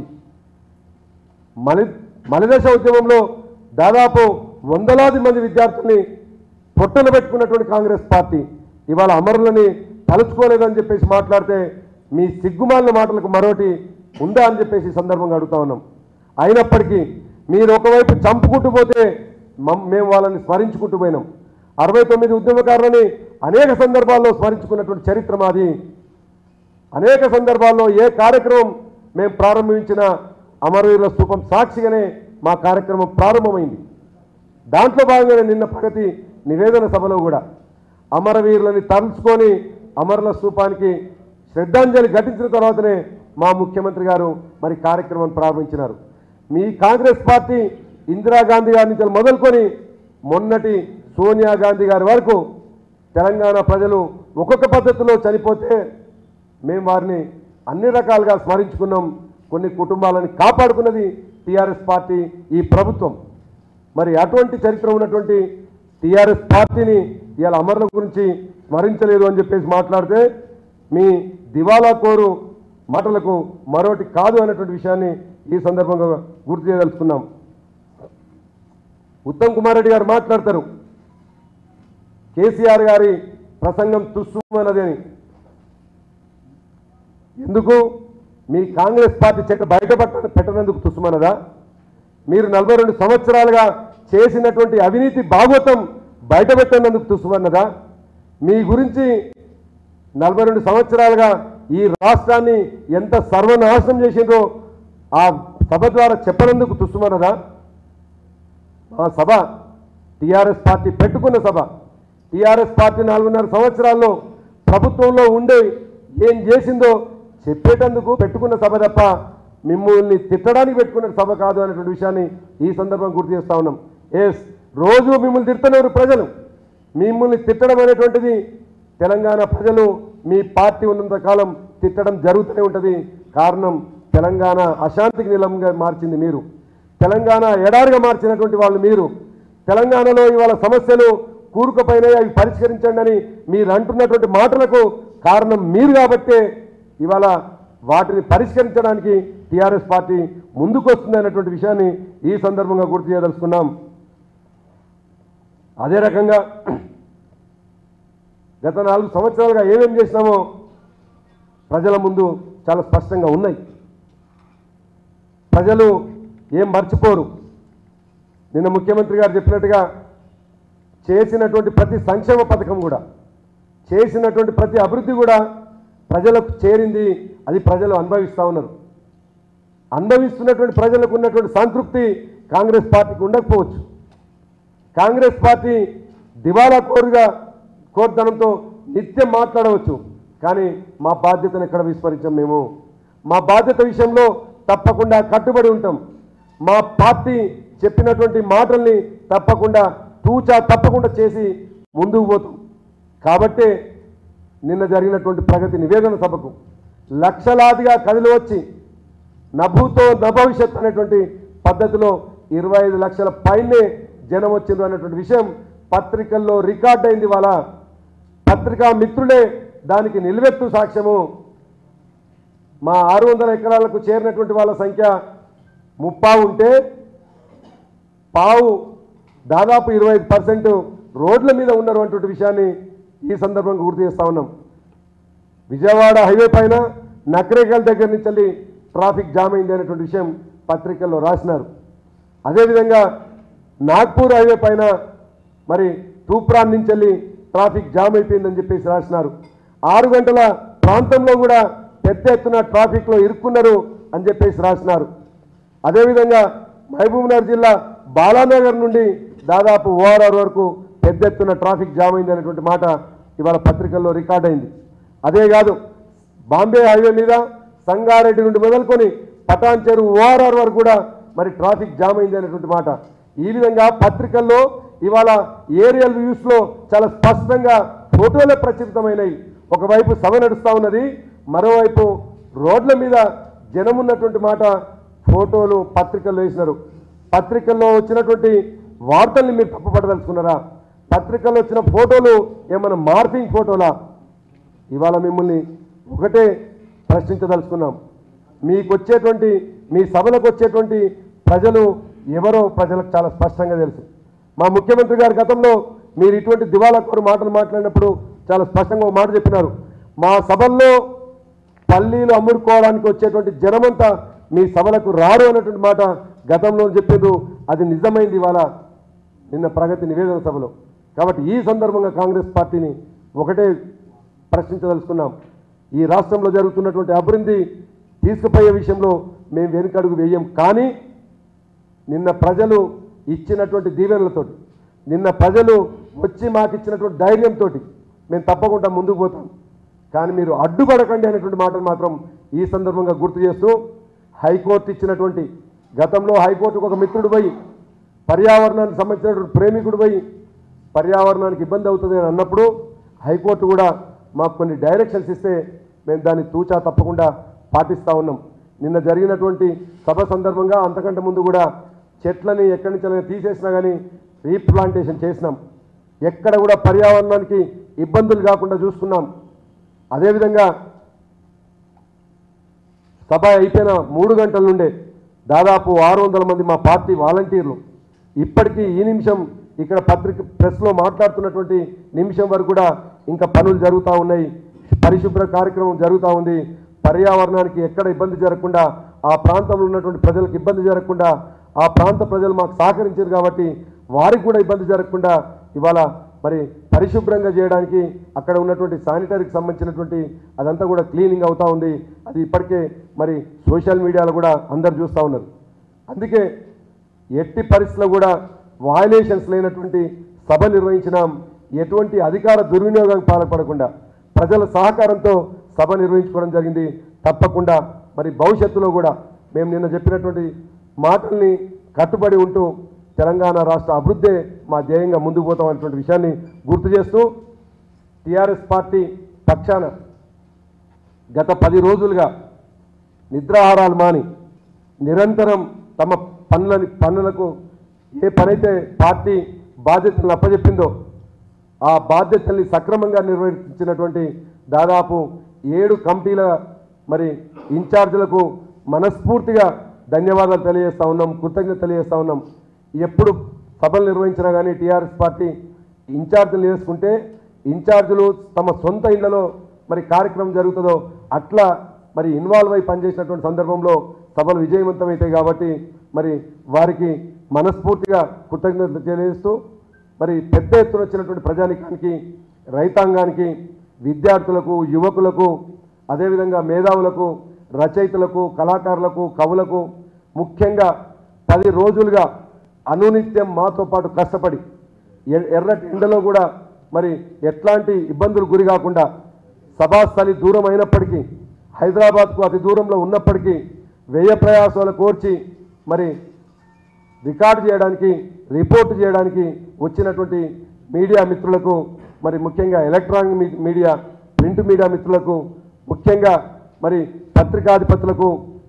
A: మలి మలిదశ ఉద్యమంలో దాదాపు వందలాది మంది విద్యార్థుల్ని పొట్టన పెట్టుకున్నటువంటి కాంగ్రెస్ పార్టీ ఇవాళ అమరులని తలుచుకోలేదని చెప్పేసి మాట్లాడితే మీ సిగ్గుమాలిన మాటలకు మరోటి ఉందా అని చెప్పేసి ఈ సందర్భంగా అడుగుతా ఉన్నాం అయినప్పటికీ మీరు ఒకవైపు చంపుకుంటూ పోతే మమ్- మేము వాళ్ళని స్మరించుకుంటూ పోయినాం అరవై తొమ్మిది ఉద్యమకారులని అనేక సందర్భాల్లో స్మరించుకున్నటువంటి చరిత్ర మాది అనేక సందర్భాల్లో ఏ కార్యక్రమం మేము ప్రారంభించిన అమరవీరుల స్థూపం సాక్షిగానే మా కార్యక్రమం ప్రారంభమైంది దాంట్లో భాగంగానే నిన్న ప్రగతి నివేదన సభలో కూడా అమరవీరులని తలుచుకొని అమరుల స్థూపానికి శ్రద్ధాంజలి ఘటించిన తర్వాతనే మా ముఖ్యమంత్రి గారు మరి కార్యక్రమాన్ని ప్రారంభించినారు మీ కాంగ్రెస్ పార్టీ ఇందిరాగాంధీ గారి నుంచి మొదలుకొని మొన్నటి సోనియా గాంధీ గారి వరకు తెలంగాణ ప్రజలు ఒక్కొక్క పద్ధతిలో చనిపోతే మేము వారిని అన్ని రకాలుగా స్మరించుకున్నాం కొన్ని కుటుంబాలని కాపాడుకున్నది టీఆర్ఎస్ పార్టీ ఈ ప్రభుత్వం మరి అటువంటి చరిత్ర ఉన్నటువంటి టీఆర్ఎస్ పార్టీని ఇవాళ అమరుల గురించి స్మరించలేదు అని చెప్పేసి మాట్లాడితే మీ దివాలా కోరు మాటలకు మరోటి కాదు అనేటువంటి విషయాన్ని ఈ సందర్భంగా గుర్తు చేయదలుచుకున్నాం ఉత్తమ్ కుమార్ రెడ్డి గారు మాట్లాడతారు కేసీఆర్ గారి ప్రసంగం తుస్సుమన్నది అని ఎందుకు మీ కాంగ్రెస్ పార్టీ చెట్టు బయట పట్ట పెట్టనందుకు తుస్సుమన్నదా మీరు నలభై రెండు సంవత్సరాలుగా చేసినటువంటి అవినీతి భాగవతం బయట పెట్టనందుకు తుస్సుమన్నదా మీ గురించి నలభై రెండు సంవత్సరాలుగా ఈ రాష్ట్రాన్ని ఎంత సర్వనాశనం చేసిందో ఆ సభ ద్వారా చెప్పనందుకు తుస్సుమన్నదా ఆ సభ టీఆర్ఎస్ పార్టీ పెట్టుకున్న సభ టీఆర్ఎస్ పార్టీ నాలుగున్నర సంవత్సరాల్లో ప్రభుత్వంలో ఉండే ఏం చేసిందో చెప్పేటందుకు పెట్టుకున్న సభ తప్ప మిమ్మల్ని తిట్టడానికి పెట్టుకున్న సభ కాదు అనేటువంటి విషయాన్ని ఈ సందర్భం గుర్తు చేస్తా ఉన్నాం ఎస్ రోజు మిమ్మల్ని తిడుతున్నారు ప్రజలు మిమ్మల్ని తిట్టడం అనేటువంటిది తెలంగాణ ప్రజలు మీ పార్టీ ఉన్నంత కాలం తిట్టడం జరుగుతూనే ఉంటుంది కారణం తెలంగాణ అశాంతికి నిలంగా మార్చింది మీరు తెలంగాణ ఎడారిగా మార్చినటువంటి వాళ్ళు మీరు తెలంగాణలో ఇవాళ సమస్యలు కూరుకుపోయినాయి అవి పరిష్కరించండి అని మీరు అంటున్నటువంటి మాటలకు కారణం మీరు కాబట్టే ఇవాళ వాటిని పరిష్కరించడానికి టీఆర్ఎస్ పార్టీ ముందుకు వస్తుంది అనేటువంటి విషయాన్ని ఈ సందర్భంగా గుర్తు చేయదలుచుకున్నాం అదే రకంగా గత నాలుగు సంవత్సరాలుగా ఏమేం చేసినామో ప్రజల ముందు చాలా స్పష్టంగా ఉన్నాయి ప్రజలు ఏం మర్చిపోరు నిన్న ముఖ్యమంత్రి గారు చెప్పినట్టుగా చేసినటువంటి ప్రతి సంక్షేమ పథకం కూడా చేసినటువంటి ప్రతి అభివృద్ధి కూడా ప్రజలకు చేరింది అది ప్రజలు అనుభవిస్తూ ఉన్నారు అనుభవిస్తున్నటువంటి ప్రజలకు ఉన్నటువంటి సంతృప్తి కాంగ్రెస్ పార్టీకి ఉండకపోవచ్చు కాంగ్రెస్ పార్టీ దివాలా కోరుగా కోర్ధనంతో నిత్యం మాట్లాడవచ్చు కానీ మా బాధ్యతను ఎక్కడ విస్మరించాం మేము మా బాధ్యత విషయంలో తప్పకుండా కట్టుబడి ఉంటాం మా పార్టీ చెప్పినటువంటి మాటల్ని తప్పకుండా తూచా తప్పకుండా చేసి ముందుకు పోతాం కాబట్టే నిన్న జరిగినటువంటి ప్రగతి నివేదన సభకు లక్షలాదిగా కదిలి వచ్చి నభూతో నభవిష్యత్ అనేటువంటి పద్ధతిలో ఇరవై ఐదు లక్షల పైనే జనం వచ్చిండ్రు అనేటువంటి విషయం పత్రికల్లో రికార్డ్ అయింది వాళ్ళ పత్రికా మిత్రులే దానికి నిలువెత్తు సాక్ష్యము మా ఆరు వందల ఎకరాలకు చేరినటువంటి వాళ్ళ సంఖ్య ముప్పావు ఉంటే పావు దాదాపు ఇరవై ఐదు పర్సెంట్ రోడ్ల మీద ఉన్నారు అటువంటి విషయాన్ని ఈ సందర్భంగా గుర్తు చేస్తా ఉన్నాం విజయవాడ హైవే పైన నకరేకల్ దగ్గర నుంచి వెళ్ళి ట్రాఫిక్ జామ్ అయింది అనేటువంటి విషయం పత్రికల్లో రాసినారు అదేవిధంగా నాగ్పూర్ హైవే పైన మరి తూప్రాన్ నుంచి వెళ్ళి ట్రాఫిక్ జామ్ అయిపోయిందని చెప్పేసి రాసినారు ఆరు గంటల ప్రాంతంలో కూడా పెద్ద ఎత్తున ట్రాఫిక్లో ఇరుక్కున్నారు అని చెప్పేసి రాసినారు అదేవిధంగా మహబూబ్నగర్ జిల్లా బాలానగర్ నుండి దాదాపు ఓఆర్ఆర్ వరకు పెద్ద ఎత్తున ట్రాఫిక్ జామ్ అయింది అనేటువంటి మాట ఇవాళ పత్రికల్లో రికార్డ్ అయింది అదే కాదు బాంబే హైవే మీద సంగారెడ్డి నుండి మొదలుకొని పటాన్ చెరువు ఓఆర్ఆర్ వరకు కూడా మరి ట్రాఫిక్ జామ్ అయింది అనేటువంటి మాట ఈ విధంగా పత్రికల్లో ఇవాళ ఏరియల్ వ్యూస్లో చాలా స్పష్టంగా ఫోటోలే ప్రచురితమైనవి ఒకవైపు సభ నడుస్తూ ఉన్నది మరోవైపు రోడ్ల మీద జనం ఉన్నటువంటి మాట ఫోటోలు పత్రికల్లో వేసినారు పత్రికల్లో వచ్చినటువంటి వార్తల్ని మీరు తప్పుపడదలుచుకున్నారా పత్రికల్లో వచ్చిన ఫోటోలు ఏమైనా మార్పింగ్ ఫోటోలా ఇవాళ మిమ్మల్ని ఒకటే ప్రశ్నించదలుచుకున్నాం మీకు వచ్చేటువంటి మీ సభలకు వచ్చేటువంటి ప్రజలు ఎవరో ప్రజలకు చాలా స్పష్టంగా తెలుసు మా ముఖ్యమంత్రి గారి గతంలో మీరు ఇటువంటి దివాలా కోరు మాటలు మాట్లాడినప్పుడు చాలా స్పష్టంగా ఒక మాట చెప్పినారు మా సభల్లో పల్లీలు అమ్ముడుకోవడానికి వచ్చేటువంటి జనమంతా మీ సభలకు రారు అన్నటువంటి మాట గతంలో చెప్పిండ్రు అది నిజమైంది ఇవాళ నిన్న ప్రగతి నివేదన సభలో కాబట్టి ఈ సందర్భంగా కాంగ్రెస్ పార్టీని ఒకటే ప్రశ్నించదలుచుకున్నాం ఈ రాష్ట్రంలో జరుగుతున్నటువంటి అభివృద్ధి తీసుకుపోయే విషయంలో మేము వెనుకడుగు వేయం కానీ నిన్న ప్రజలు ఇచ్చినటువంటి దీవెనలతోటి నిన్న ప్రజలు వచ్చి మాకు ఇచ్చినటువంటి ధైర్యంతో మేము తప్పకుండా ముందుకు పోతాం కానీ మీరు అడ్డుపడకండి అనేటువంటి మాటలు మాత్రం ఈ సందర్భంగా గుర్తు చేస్తూ హైకోర్టు ఇచ్చినటువంటి గతంలో హైకోర్టుకు ఒక మిత్రుడు పోయి పర్యావరణానికి సంబంధించినటువంటి ప్రేమికుడు పోయి పర్యావరణానికి ఇబ్బంది అవుతుంది అని అన్నప్పుడు హైకోర్టు కూడా మాకు కొన్ని డైరెక్షన్స్ ఇస్తే మేము దాన్ని తూచా తప్పకుండా పాటిస్తూ ఉన్నాం నిన్న జరిగినటువంటి సభ సందర్భంగా అంతకంటే ముందు కూడా చెట్లని ఎక్కడి నుంచి తీసేసినా కానీ రీప్లాంటేషన్ చేసినాం ఎక్కడ కూడా పర్యావరణానికి ఇబ్బందులు కాకుండా చూసుకున్నాం అదేవిధంగా సభ అయిపోయిన మూడు గంటల నుండే దాదాపు ఆరు వందల మంది మా పార్టీ వాలంటీర్లు ఇప్పటికీ ఈ నిమిషం ఇక్కడ పత్రిక ప్రెస్లో మాట్లాడుతున్నటువంటి నిమిషం వరకు కూడా ఇంకా పనులు జరుగుతూ ఉన్నాయి పరిశుభ్ర కార్యక్రమం జరుగుతూ ఉంది పర్యావరణానికి ఎక్కడ ఇబ్బంది జరగకుండా ఆ ప్రాంతంలో ఉన్నటువంటి ప్రజలకు ఇబ్బంది జరగకుండా ఆ ప్రాంత ప్రజలు మాకు సహకరించారు కాబట్టి వారికి కూడా ఇబ్బంది జరగకుండా ఇవాళ మరి పరిశుభ్రంగా చేయడానికి అక్కడ ఉన్నటువంటి శానిటరీకి సంబంధించినటువంటి అదంతా కూడా క్లీనింగ్ అవుతా ఉంది అది ఇప్పటికే మరి సోషల్ మీడియాలో కూడా అందరు చూస్తూ ఉన్నారు అందుకే ఎట్టి పరిస్థితుల్లో కూడా వయలేషన్స్ లేనటువంటి సభ నిర్వహించినాం ఎటువంటి అధికార దుర్వినియోగానికి పాల్పడకుండా ప్రజల సహకారంతో సభ నిర్వహించుకోవడం జరిగింది తప్పకుండా మరి భవిష్యత్తులో కూడా మేము నిన్న చెప్పినటువంటి మాటల్ని కట్టుబడి ఉంటూ తెలంగాణ రాష్ట్ర అభివృద్ధే మా ధ్యేయంగా ముందుకు పోతాం అనేటువంటి విషయాన్ని గుర్తు చేస్తూ టీఆర్ఎస్ పార్టీ పక్షాన గత పది రోజులుగా నిద్రాహారాలు మాని నిరంతరం తమ పనులని పనులకు ఏ పనైతే పార్టీ బాధ్యతలను అప్పచెప్పిందో ఆ బాధ్యతల్ని సక్రమంగా నిర్వహించినటువంటి దాదాపు ఏడు కమిటీల మరి ఇన్ఛార్జీలకు మనస్ఫూర్తిగా ధన్యవాదాలు తెలియజేస్తా ఉన్నాం కృతజ్ఞత తెలియజేస్తా ఉన్నాం ఎప్పుడు సభలు నిర్వహించినా కానీ టీఆర్ఎస్ పార్టీ ఇన్ఛార్జీలు వేసుకుంటే ఇన్ఛార్జీలు తమ సొంత ఇళ్లలో మరి కార్యక్రమం జరుగుతుందో అట్లా మరి ఇన్వాల్వ్ అయి పనిచేసినటువంటి సందర్భంలో సభలు విజయవంతమవుతాయి కాబట్టి మరి వారికి మనస్ఫూర్తిగా కృతజ్ఞతలు తెలియజేస్తూ మరి పెద్ద ఎత్తున వచ్చినటువంటి ప్రజానికానికి రైతాంగానికి విద్యార్థులకు యువకులకు అదేవిధంగా మేధావులకు రచయితలకు కళాకారులకు కవులకు ముఖ్యంగా పది రోజులుగా అనునిత్యం మాతో పాటు కష్టపడి ఎ- ఎర్రటి ఎండలో కూడా మరి ఎట్లాంటి ఇబ్బందులు గురి కాకుండా సభాస్థలి దూరం అయినప్పటికీ హైదరాబాద్కు అతి దూరంలో ఉన్నప్పటికీ వ్యయ ప్రయాసాలు కోర్చి మరి రికార్డు చేయడానికి రిపోర్ట్ చేయడానికి వచ్చినటువంటి మీడియా మిత్రులకు మరి ముఖ్యంగా electronic me- media print media మిత్రులకు ముఖ్యంగా మరి పత్రికాధిపతులకు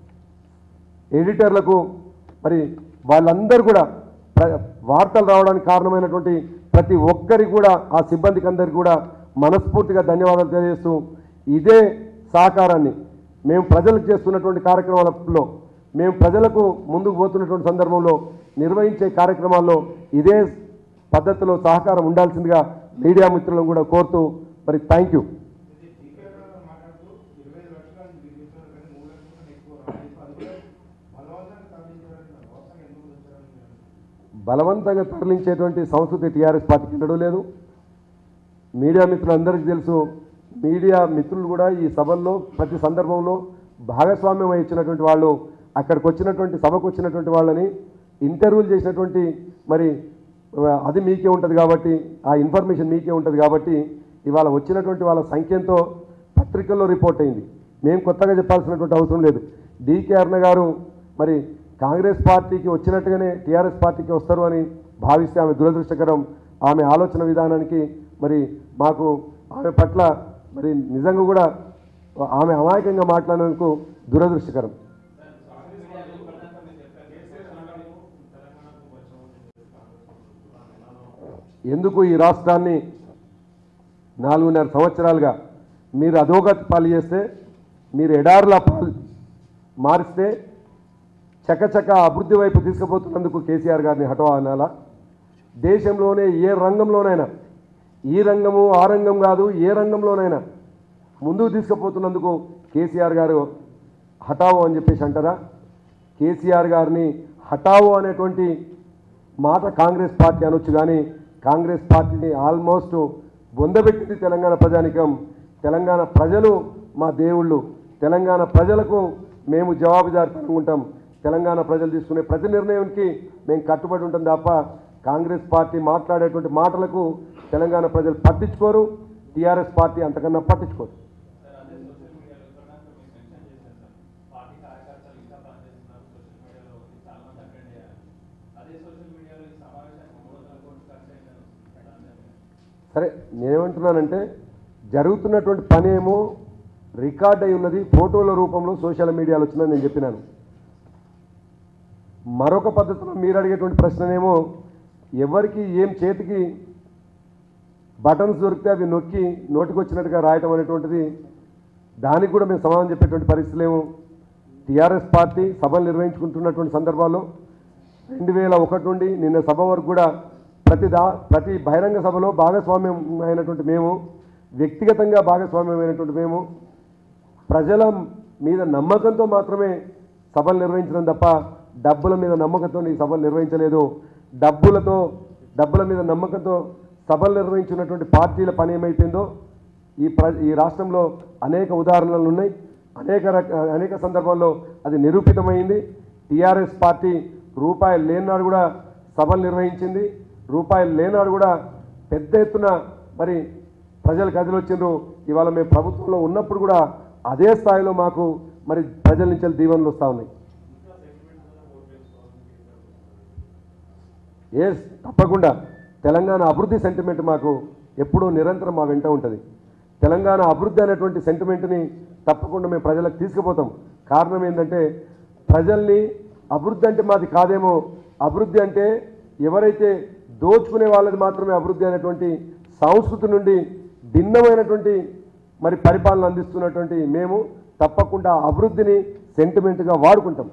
A: ఎడిటర్లకు మరి వాళ్ళందరూ కూడా ప్ర- వార్తలు రావడానికి కారణమైనటువంటి ప్రతి ఒక్కరికి కూడా ఆ సిబ్బందికి అందరికీ కూడా మనస్ఫూర్తిగా ధన్యవాదాలు తెలియజేస్తూ ఇదే సహకారాన్ని మేము ప్రజలకు చేస్తున్నటువంటి కార్యక్రమాలలో మేము ప్రజలకు ముందుకు పోతున్నటువంటి సందర్భంలో నిర్వహించే కార్యక్రమాల్లో ఇదే పద్ధతిలో సహకారం ఉండాల్సిందిగా మీడియా మిత్రులను కూడా కోరుతూ మరి థ్యాంక్ యూ
E: మాట్లాడుతూ ఇరవై ఐదు లక్షలు నిర్మించారు కానీ మూడు లక్షల కన్నా ఎక్కువ రాలేదు అది కూడా బలవంతంగా తరలించారని వ్యవస్థను ఎందుకు ఉంచారని
A: బలవంతంగా తరలించేటువంటి సంస్కృతి టీఆర్ఎస్ పార్టీకి ఉండడం లేదు మీడియా మిత్రులందరికీ తెలుసు మీడియా మిత్రులు కూడా ఈ సభల్లో ప్రతి సందర్భంలో భాగస్వామ్యం ఇచ్చినటువంటి వాళ్ళు అక్కడికి వచ్చినటువంటి సభకు వచ్చినటువంటి వాళ్ళని ఇంటర్వ్యూలు చేసినటువంటి మరి ఆ, అది మీకే ఉంటుంది కాబట్టి ఆ ఇన్ఫర్మేషన్ మీకే ఉంటుంది కాబట్టి ఇవాళ వచ్చినటువంటి వాళ్ళ సంఖ్యంతో పత్రికల్లో రిపోర్ట్ అయింది మేము కొత్తగా చెప్పాల్సినటువంటి అవసరం లేదు డీకే అరుణ గారు మరి కాంగ్రెస్ పార్టీకి వచ్చినట్టుగానే టీఆర్ఎస్ పార్టీకి వస్తారు అని భావిస్తే ఆమె దురదృష్టకరం ఆమె ఆలోచన విధానానికి మరి మాకు ఆమె పట్ల మరి నిజంగా కూడా ఆమె అమాయకంగా మాట్లాడినందుకు దురదృష్టకరం ఎందుకు ఈ రాష్ట్రాన్ని నాలుగున్నర సంవత్సరాలుగా మీరు అధోగతి పాలు చేస్తే మీరు ఎడారులా పాలు మారిస్తే చకచక అభివృద్ధి వైపు తీసుకుపోతున్నందుకు కేసీఆర్ గారిని హఠో అనాలా దేశంలోనే ఏ రంగంలోనైనా ఈ రంగము ఆ రంగం కాదు ఏ రంగంలోనైనా ముందుకు తీసుకుపోతున్నందుకు కేసీఆర్ గారు హఠావో అని చెప్పేసి అంటారా కేసీఆర్ గారిని హఠావో అనేటువంటి మాట కాంగ్రెస్ పార్టీ అనొచ్చు కానీ కాంగ్రెస్ పార్టీని ఆల్మోస్ట్ బొందబెట్టింది తెలంగాణ ప్రజానికం తెలంగాణ ప్రజలు మా దేవుళ్ళు తెలంగాణ ప్రజలకు మేము జవాబుదారితనంగా ఉంటాం తెలంగాణ ప్రజలు తీసుకునే ప్రతి నిర్ణయానికి మేము కట్టుబడి ఉంటాం తప్ప కాంగ్రెస్ పార్టీ మాట్లాడేటువంటి మాటలకు తెలంగాణ ప్రజలు పట్టించుకోరు టీఆర్ఎస్ పార్టీ అంతకన్నా పట్టించుకోరు
D: సార్ అదే సోషల్ మీడియాలో ఇప్పటిదాకా మీరు మెన్షన్ చేశారు సార్ పార్టీ కార్యకర్తలు ఇంకా పనిచేస్తున్నారు సోషల్ మీడియాలో ఉంది చాలా మంది అటెండ్ అయ్యారు అదే సోషల్ మీడియాలో ఈ సమావేశానికి మూడు వందల కోట్లు ఖర్చు అయిందని వస్తుంది దాని మీద
A: సరే నేనేమంటున్నానంటే జరుగుతున్నటువంటి పని ఏమో రికార్డ్ అయి ఉన్నది ఫోటోల రూపంలో సోషల్ మీడియాలో వచ్చిందని నేను చెప్పినాను మరొక పద్ధతిలో మీరు అడిగేటువంటి ప్రశ్ననేమో ఎవరికి ఏం చేతికి బటన్స్ దొరికితే అవి నొక్కి నోటికి వచ్చినట్టుగా రాయటం అనేటువంటిది దానికి కూడా మేము సమాధానం చెప్పేటువంటి పరిస్థితులేమో టీఆర్ఎస్ పార్టీ సభలు నిర్వహించుకుంటున్నటువంటి సందర్భాల్లో రెండు వేల ఒకటి నుండి నిన్న సభ వరకు కూడా ప్రతి దా ప్రతి బహిరంగ సభలో భాగస్వామ్యం అయినటువంటి మేము వ్యక్తిగతంగా భాగస్వామ్యం అయినటువంటి మేము ప్రజల మీద నమ్మకంతో మాత్రమే సభలు నిర్వహించడం తప్ప డబ్బుల మీద నమ్మకంతో ఈ సభలు నిర్వహించలేదు డబ్బులతో డబ్బుల మీద నమ్మకంతో సభలు నిర్వహించినటువంటి పార్టీల పని ఏమైపోయిందో ఈ ప్ర ఈ రాష్ట్రంలో అనేక ఉదాహరణలు ఉన్నాయి అనేక రక అనేక సందర్భాల్లో అది నిరూపితమైంది టీఆర్ఎస్ పార్టీ రూపాయలు లేనాడు కూడా సభలు నిర్వహించింది రూపాయలు లేనాడు కూడా పెద్ద ఎత్తున మరి ప్రజలు కదిలి వచ్చిండ్రు ఇవాళ మేము ప్రభుత్వంలో ఉన్నప్పుడు కూడా అదే స్థాయిలో మాకు మరి ప్రజల నుంచి దీవెనలు వస్తూ ఉన్నాయి ఏ తప్పకుండా తెలంగాణ అభివృద్ధి సెంటిమెంట్ మాకు ఎప్పుడూ నిరంతరం మా వెంట ఉంటుంది తెలంగాణ అభివృద్ధి అనేటువంటి సెంటిమెంట్ని తప్పకుండా మేము ప్రజలకు తీసుకుపోతాం కారణం ఏంటంటే ప్రజల్ని అభివృద్ధి అంటే మాది కాదేమో అభివృద్ధి అంటే ఎవరైతే దోచుకునే వాళ్ళది మాత్రమే అభివృద్ధి అనేటువంటి సంస్కృతి నుండి భిన్నమైనటువంటి మరి పరిపాలన అందిస్తున్నటువంటి మేము తప్పకుండా అభివృద్ధిని సెంటిమెంట్గా వాడుకుంటాం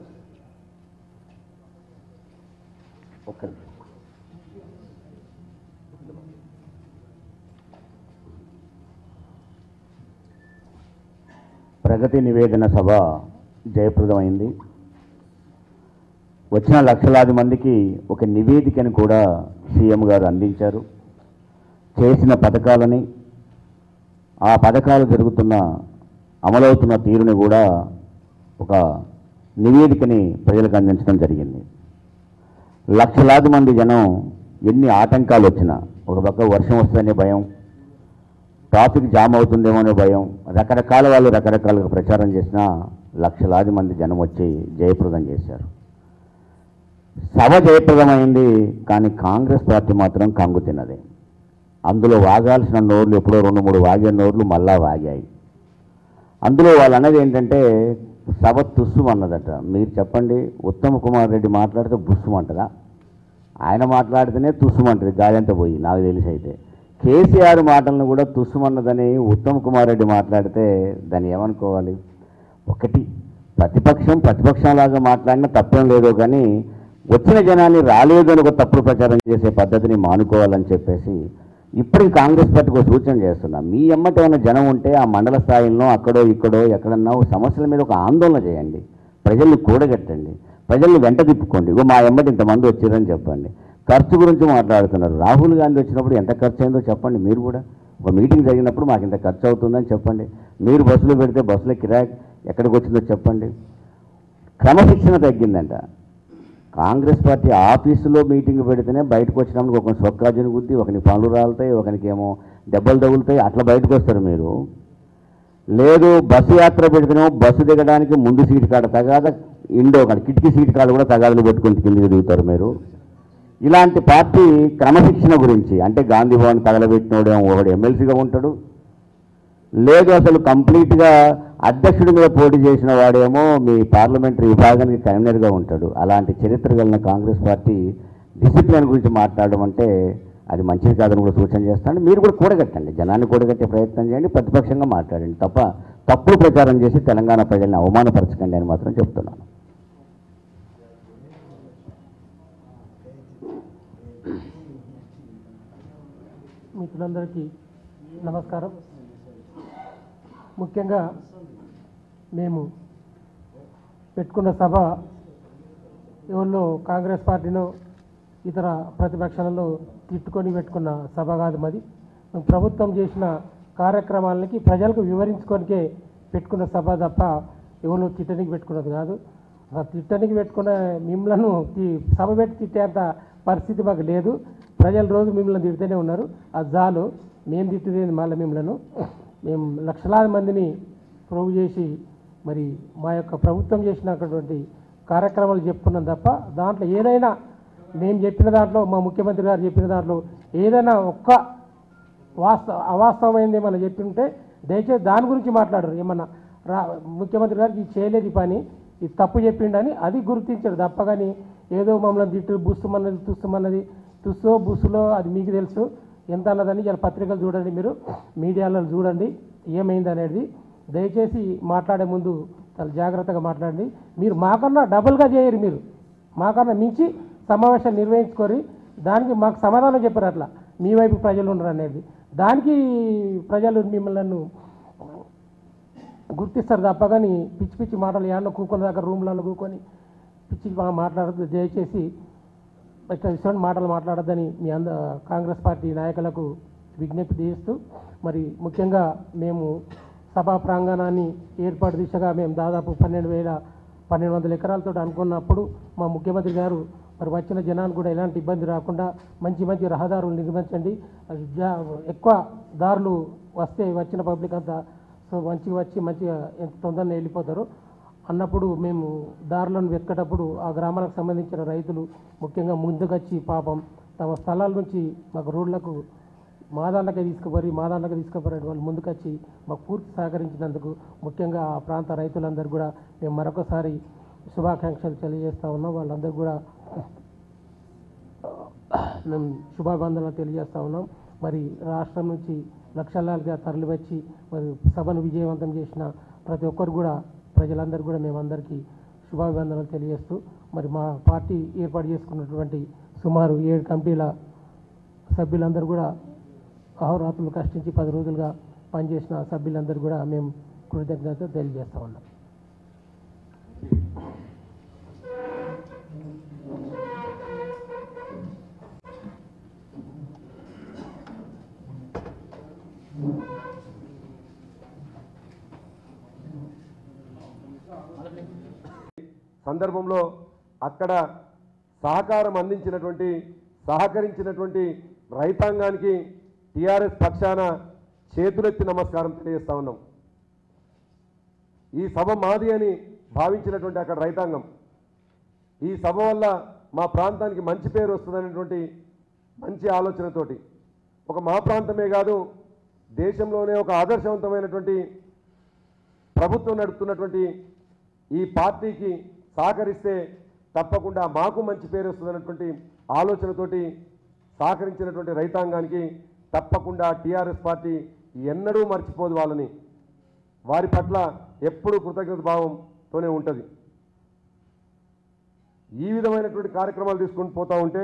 A: ఒక్క నిమిషం.
B: ప్రగతి నివేదన సభ జయప్రదమైంది వచ్చిన లక్షలాది మందికి ఒక నివేదికను కూడా సీఎం గారు అందించారు చేసిన పథకాలని ఆ పథకాలు జరుగుతున్న అమలవుతున్న తీరుని కూడా ఒక నివేదికని ప్రజలకు అందించడం జరిగింది లక్షలాది మంది జనం ఎన్ని ఆటంకాలు వచ్చినా ఒక పక్క వర్షం వస్తుందనే భయం ట్రాఫిక్ జామ్ అవుతుందేమో అనే భయం రకరకాల వాళ్ళు రకరకాలుగా ప్రచారం చేసినా లక్షలాది మంది జనం వచ్చి జయప్రదం చేశారు సభ జయప్రదమైంది కానీ కాంగ్రెస్ పార్టీ మాత్రం కంగు తిన్నది అందులో వాగాల్సిన నోర్లు ఎప్పుడో రెండు మూడు వాగే నోర్లు మళ్ళా వాగాయి అందులో వాళ్ళు అన్నది ఏంటంటే సభ తుస్సుమన్నదట మీరు చెప్పండి ఉత్తమ్ కుమార్ రెడ్డి మాట్లాడితే బుస్సుమంటదా ఆయన మాట్లాడితేనే తుస్సుమంటది గాయంత పోయి నాకు తెలిసి అయితే కేసీఆర్ మాటలను కూడా తుస్సుమన్నదని ఉత్తమ్ కుమార్ రెడ్డి మాట్లాడితే దాన్ని ఏమనుకోవాలి ఒకటి ప్రతిపక్షం ప్రతిపక్షంలాగా మాట్లాడినా తప్పేం లేదు కానీ వచ్చిన జనాన్ని రాలేదు అని ఒక తప్పుడు ప్రచారం చేసే పద్ధతిని మానుకోవాలని చెప్పేసి ఇప్పటికి కాంగ్రెస్ పార్టీకి ఒక సూచన చేస్తున్నా మీ ఎమ్మటి ఏమైనా జనం ఉంటే ఆ మండల స్థాయిలో అక్కడో ఇక్కడో ఎక్కడన్నా ఒక సమస్యల మీద ఒక ఆందోళన చేయండి ప్రజల్ని కూడగట్టండి ప్రజల్ని వెంట తిప్పుకోండి ఇగో మా ఎమ్మటి ఇంతమంది వచ్చారని చెప్పండి ఖర్చు గురించి మాట్లాడుతున్నారు రాహుల్ గాంధీ వచ్చినప్పుడు ఎంత ఖర్చు అయిందో చెప్పండి మీరు కూడా ఒక మీటింగ్ జరిగినప్పుడు మాకు ఇంత ఖర్చు అవుతుందని చెప్పండి మీరు బస్సులో పెడితే బస్సులో కిరాక్ ఎక్కడికి వచ్చిందో చెప్పండి క్రమశిక్షణ తగ్గిందంట కాంగ్రెస్ పార్టీ ఆఫీసులో మీటింగ్ పెడితేనే బయటకు వచ్చినప్పుడు ఒకరిని సొక్కాజుని గుద్ది ఒకని పనులు రాలుతాయి ఒకనికి ఏమో దెబ్బలు తగులుతాయి అట్లా బయటకు వస్తారు మీరు లేదు బస్సు యాత్ర పెడితేనేమో బస్సు దిగడానికి ముందు సీటు కాడ తగాద ఇండో కాడ కిటికీ సీటు కాడ కూడా తగాదులు పెట్టుకుని కిందికి దిగుతారు మీరు ఇలాంటి పార్టీ క్రమశిక్షణ గురించి అంటే గాంధీ భవన్ తగలబెట్టినోడేమో ఒకడు ఎమ్మెల్సీగా ఉంటాడు లేదు అసలు కంప్లీట్గా అధ్యక్షుడి మీద పోటీ చేసిన వాడేమో మీ పార్లమెంటరీ విభాగానికి కన్వీనర్గా ఉంటాడు అలాంటి చరిత్ర కలిగిన కాంగ్రెస్ పార్టీ డిసిప్లిన్ గురించి మాట్లాడడం అంటే అది మంచిది కాదని కూడా సూచన చేస్తాను మీరు కూడా కూడగట్టండి జనాన్ని కూడగట్టే ప్రయత్నం చేయండి ప్రతిపక్షంగా మాట్లాడండి తప్ప తప్పుడు ప్రచారం చేసి తెలంగాణ ప్రజల్ని అవమానపరచకండి అని మాత్రం చెప్తున్నాను
C: మిత్రులందరికీ నమస్కారం ముఖ్యంగా మేము పెట్టుకున్న సభ ఎవరిలో కాంగ్రెస్ పార్టీను ఇతర ప్రతిపక్షాలలో తిట్టుకొని పెట్టుకున్న సభ కాదు మాది మేము ప్రభుత్వం చేసిన కార్యక్రమాలకి ప్రజలకు వివరించుకోనికే పెట్టుకున్న సభ తప్ప ఎవరు తిట్టనికి పెట్టుకున్నది కాదు అసలు తిట్టనికి పెట్టుకున్న మిమ్మలను తి- సభ పెట్టి తిట్టేంత పరిస్థితి మాకు లేదు ప్రజలు రోజు మిమ్మల్ని తిడుతూనే ఉన్నారు అది చాలు మేము తిట్టేది మళ్ళీ మిమ్మలను మేము లక్షలాది మందిని ప్రోగు చేసి మరి మా యొక్క ప్రభుత్వం చేసినటువంటి కార్యక్రమాలు చెప్పుకున్నాం తప్ప దాంట్లో ఏదైనా మేము చెప్పిన దాంట్లో మా ముఖ్యమంత్రి గారు చెప్పిన దాంట్లో ఏదైనా ఒక్క వాస్తవ అవాస్తవమైంది ఏమన్నా చెప్తుంటే దయచేసి దాని గురించి మాట్లాడరు ఏమన్నా రా ముఖ్యమంత్రి గారికి ఇది చేయలేదు ఈ పని ఇది తప్పు చెప్పిండని అది గుర్తించాడు తప్ప కానీ ఏదో మమ్మల్ని తిట్టు బుస్తుమన్నది తుస్తుమన్నది తుస్సో బుస్సులో అది మీకు తెలుసు ఎంత అన్నదని ఇలా పత్రికలు చూడండి మీరు మీడియాలో చూడండి ఏమైంది అనేది దయచేసి మాట్లాడే ముందు చాలా జాగ్రత్తగా మాట్లాడండి మీరు మాకన్నా డబుల్గా చేయరు మీరు మాకన్నా మించి సమావేశాలు నిర్వహించుకొని దానికి మాకు సమాధానం చెప్పారు అట్లా మీ వైపు ప్రజలు ఉండరు అనేది దానికి ప్రజలు మిమ్మల్ని గుర్తిస్తారు తప్ప కానీ పిచ్చి పిచ్చి మాటలు ఏమన్నా కూకొని దాకా రూమ్లలో కూకొని పిచ్చి మా- మాట్లాడద్దు దయచేసి ఇట్లా ఇటువంటి మాటలు మాట్లాడొద్దని మీ అంద కాంగ్రెస్ పార్టీ నాయకులకు విజ్ఞప్తి చేస్తూ మరి ముఖ్యంగా మేము సభా ప్రాంగణాన్ని ఏర్పాటు దిశగా మేము దాదాపు పన్నెండు వేల పన్నెండు వందల ఎకరాలతో అనుకున్నప్పుడు మా ముఖ్యమంత్రి గారు మరి వచ్చిన జనానికి కూడా ఎలాంటి ఇబ్బంది రాకుండా మంచి మంచి రహదారులు నిర్మించండి అది జా- ఎక్కువ దారులు వస్తే వచ్చిన పబ్లిక్ అంతా సో మంచిగా వచ్చి మంచిగా ఎంత తొందరగా వెళ్ళిపోతారు అన్నప్పుడు మేము దారులను వెతకటప్పుడు ఆ గ్రామాలకు సంబంధించిన రైతులు ముఖ్యంగా ముందుకొచ్చి పాపం తమ స్థలాల నుంచి మాకు రోడ్లకు మా దాంట్లోకి తీసుకుపోయి మా దాంట్లోకి తీసుకుపోయి వాళ్ళు ముందుకొచ్చి మాకు పూర్తి సహకరించినందుకు ముఖ్యంగా ఆ ప్రాంత రైతులందరూ కూడా మేము మరొకసారి శుభాకాంక్షలు తెలియజేస్తా ఉన్నాం వాళ్ళందరూ కూడా మేము శుభాభివందనలు తెలియజేస్తా ఉన్నాం మరి రాష్ట్రం నుంచి లక్షలాలుగా తరలివచ్చి మరి సభను విజయవంతం చేసిన ప్రతి ఒక్కరు కూడా ప్రజలందరూ కూడా మేమందరికీ శుభాభివందనలు తెలియజేస్తూ మరి మా పార్టీ ఏర్పాటు చేసుకున్నటువంటి సుమారు ఏడు కమిటీల సభ్యులందరూ కూడా అహోరాత్రులు కష్టించి పది రోజులుగా పనిచేసిన సభ్యులందరూ కూడా మేము కృతజ్ఞత తెలియజేస్తా ఉన్నాం
A: సందర్భంలో అక్కడ సహకారం అందించినటువంటి సహకరించినటువంటి రైతాంగానికి టీఆర్ఎస్ పక్షాన చేతులెత్తి నమస్కారం తెలియజేస్తా ఉన్నాం ఈ సభ మాది అని భావించినటువంటి అక్కడ రైతాంగం ఈ సభ వల్ల మా ప్రాంతానికి మంచి పేరు వస్తుందనేటువంటి మంచి ఆలోచనతోటి ఒక మా ప్రాంతమే కాదు దేశంలోనే ఒక ఆదర్శవంతమైనటువంటి ప్రభుత్వం నడుపుతున్నటువంటి ఈ పార్టీకి సహకరిస్తే తప్పకుండా మాకు మంచి పేరు వస్తుందన్నటువంటి ఆలోచనతోటి సహకరించినటువంటి రైతాంగానికి తప్పకుండా టీఆర్ఎస్ పార్టీ ఎన్నడూ మర్చిపోదు వాళ్ళని వారి పట్ల ఎప్పుడూ కృతజ్ఞత భావంతోనే ఉంటుంది ఈ విధమైనటువంటి కార్యక్రమాలు తీసుకొని పోతా ఉంటే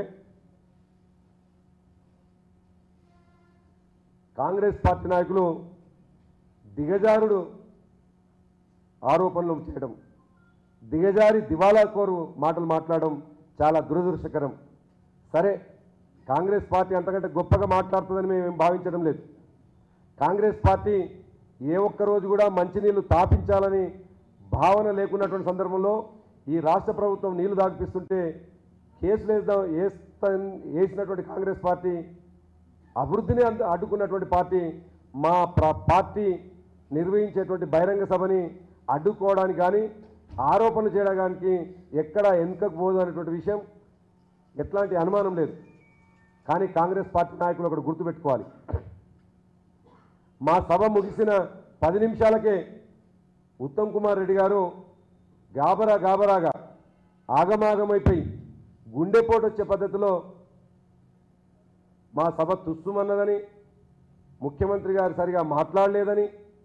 A: కాంగ్రెస్ పార్టీ నాయకులు దిగజారుడు ఆరోపణలు చేయడం దిగజారి దివాలా కోరు మాటలు మాట్లాడడం చాలా దురదృష్టకరం సరే కాంగ్రెస్ పార్టీ అంతకంటే గొప్పగా మాట్లాడుతుందని మేము ఏం భావించడం లేదు కాంగ్రెస్ పార్టీ ఏ ఒక్క రోజు కూడా మంచినీళ్లు తాపించాలని భావన లేకున్నటువంటి సందర్భంలో ఈ రాష్ట్ర ప్రభుత్వం నీళ్లు దాగిపిస్తుంటే కేసులు వేద్దాం వేస్తా వేసినటువంటి కాంగ్రెస్ పార్టీ అభివృద్ధిని అడ్డు- అడ్డుకున్నటువంటి పార్టీ మా ప్ర- పార్టీ నిర్వహించేటువంటి బహిరంగ సభని అడ్డుకోవడానికి కానీ ఆరోపణలు చేయడానికి ఎక్కడ వెనుకకు పోదు అనేటువంటి విషయం ఎట్లాంటి అనుమానం లేదు కానీ కాంగ్రెస్ పార్టీ నాయకులు ఒకటి గుర్తుపెట్టుకోవాలి మా సభ ముగిసిన పది నిమిషాలకే ఉత్తమ్ కుమార్ రెడ్డి గారు గాబరా గాబరాగా ఆగమాగమైపోయి గుండెపోటు వచ్చే పద్ధతిలో మా సభ తుస్సుమన్నదని ముఖ్యమంత్రి గారు సరిగా మాట్లాడలేదని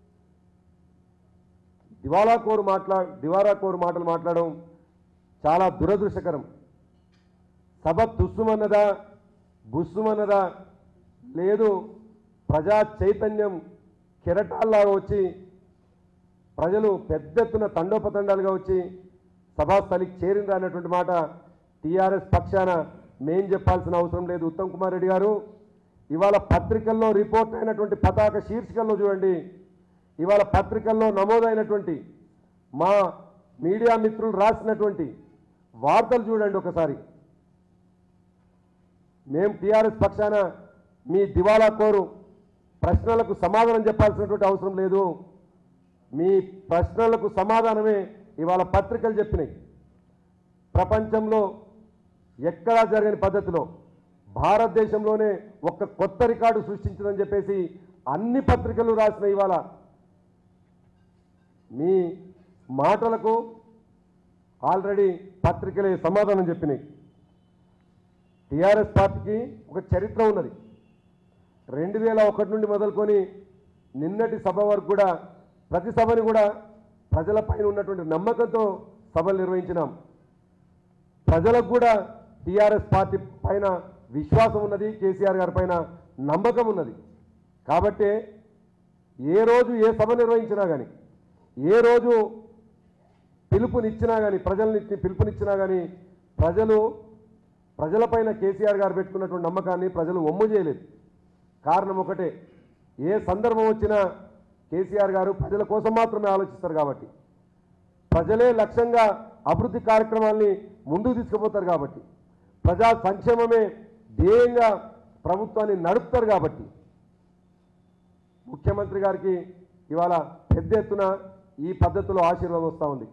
A: దివాలా కోరు మాట్లా దివారా కోరు మాటలు మాట్లాడడం చాలా దురదృష్టకరం సభ తుస్సుమన్నదా బుస్సుమన్నదా లేదు ప్రజా చైతన్యం కెరటాల్లాగా వచ్చి ప్రజలు పెద్ద ఎత్తున తండోపతండాలుగా వచ్చి సభాస్థలికి చేరిందా అన్నటువంటి మాట టీఆర్ఎస్ పక్షాన మేం చెప్పాల్సిన అవసరం లేదు ఉత్తమ్ కుమార్ రెడ్డి గారు ఇవాళ పత్రికల్లో రిపోర్ట్ అయినటువంటి పతాక శీర్షికల్లో చూడండి ఇవాళ పత్రికల్లో నమోదైనటువంటి మా మీడియా మిత్రులు రాసినటువంటి వార్తలు చూడండి ఒకసారి మేము టీఆర్ఎస్ పక్షాన మీ దివాలా కోరు ప్రశ్నలకు సమాధానం చెప్పాల్సినటువంటి అవసరం లేదు మీ ప్రశ్నలకు సమాధానమే ఇవాళ పత్రికలు చెప్పినాయి ప్రపంచంలో ఎక్కడా జరగని పద్ధతిలో భారతదేశంలోనే ఒక కొత్త రికార్డు సృష్టించిందని చెప్పేసి అన్ని పత్రికలు రాసిన ఇవాళ మీ మాటలకు ఆల్రెడీ పత్రికలే సమాధానం చెప్పినాయి టీఆర్ఎస్ పార్టీకి ఒక చరిత్ర ఉన్నది రెండు వేల ఒకటి నుండి మొదలుకొని నిన్నటి సభ వరకు కూడా ప్రతి సభని కూడా ప్రజలపైన ఉన్నటువంటి నమ్మకంతో సభలు నిర్వహించినాం ప్రజలకు కూడా టీఆర్ఎస్ పార్టీ పైన విశ్వాసం ఉన్నది కేసీఆర్ గారి పైన నమ్మకం ఉన్నది కాబట్టి ఏ రోజు ఏ సభ నిర్వహించినా కానీ ఏ రోజు పిలుపునిచ్చినా కానీ ప్రజల్ని పిలుపునిచ్చినా కానీ ప్రజలు ప్రజలపైన కేసీఆర్ గారు పెట్టుకున్నటువంటి నమ్మకాన్ని ప్రజలు ఒమ్ము చేయలేదు కారణం ఒకటే ఏ సందర్భం వచ్చినా కేసీఆర్ గారు ప్రజల కోసం మాత్రమే ఆలోచిస్తారు కాబట్టి ప్రజలే లక్ష్యంగా అభివృద్ధి కార్యక్రమాల్ని ముందుకు తీసుకుపోతారు కాబట్టి ప్రజా సంక్షేమమే ధ్యేయంగా ప్రభుత్వాన్ని నడుపుతారు కాబట్టి ముఖ్యమంత్రి గారికి ఇవాళ పెద్ద ఎత్తున ఈ పద్ధతిలో ఆశీర్వాదం వస్తూ ఉంది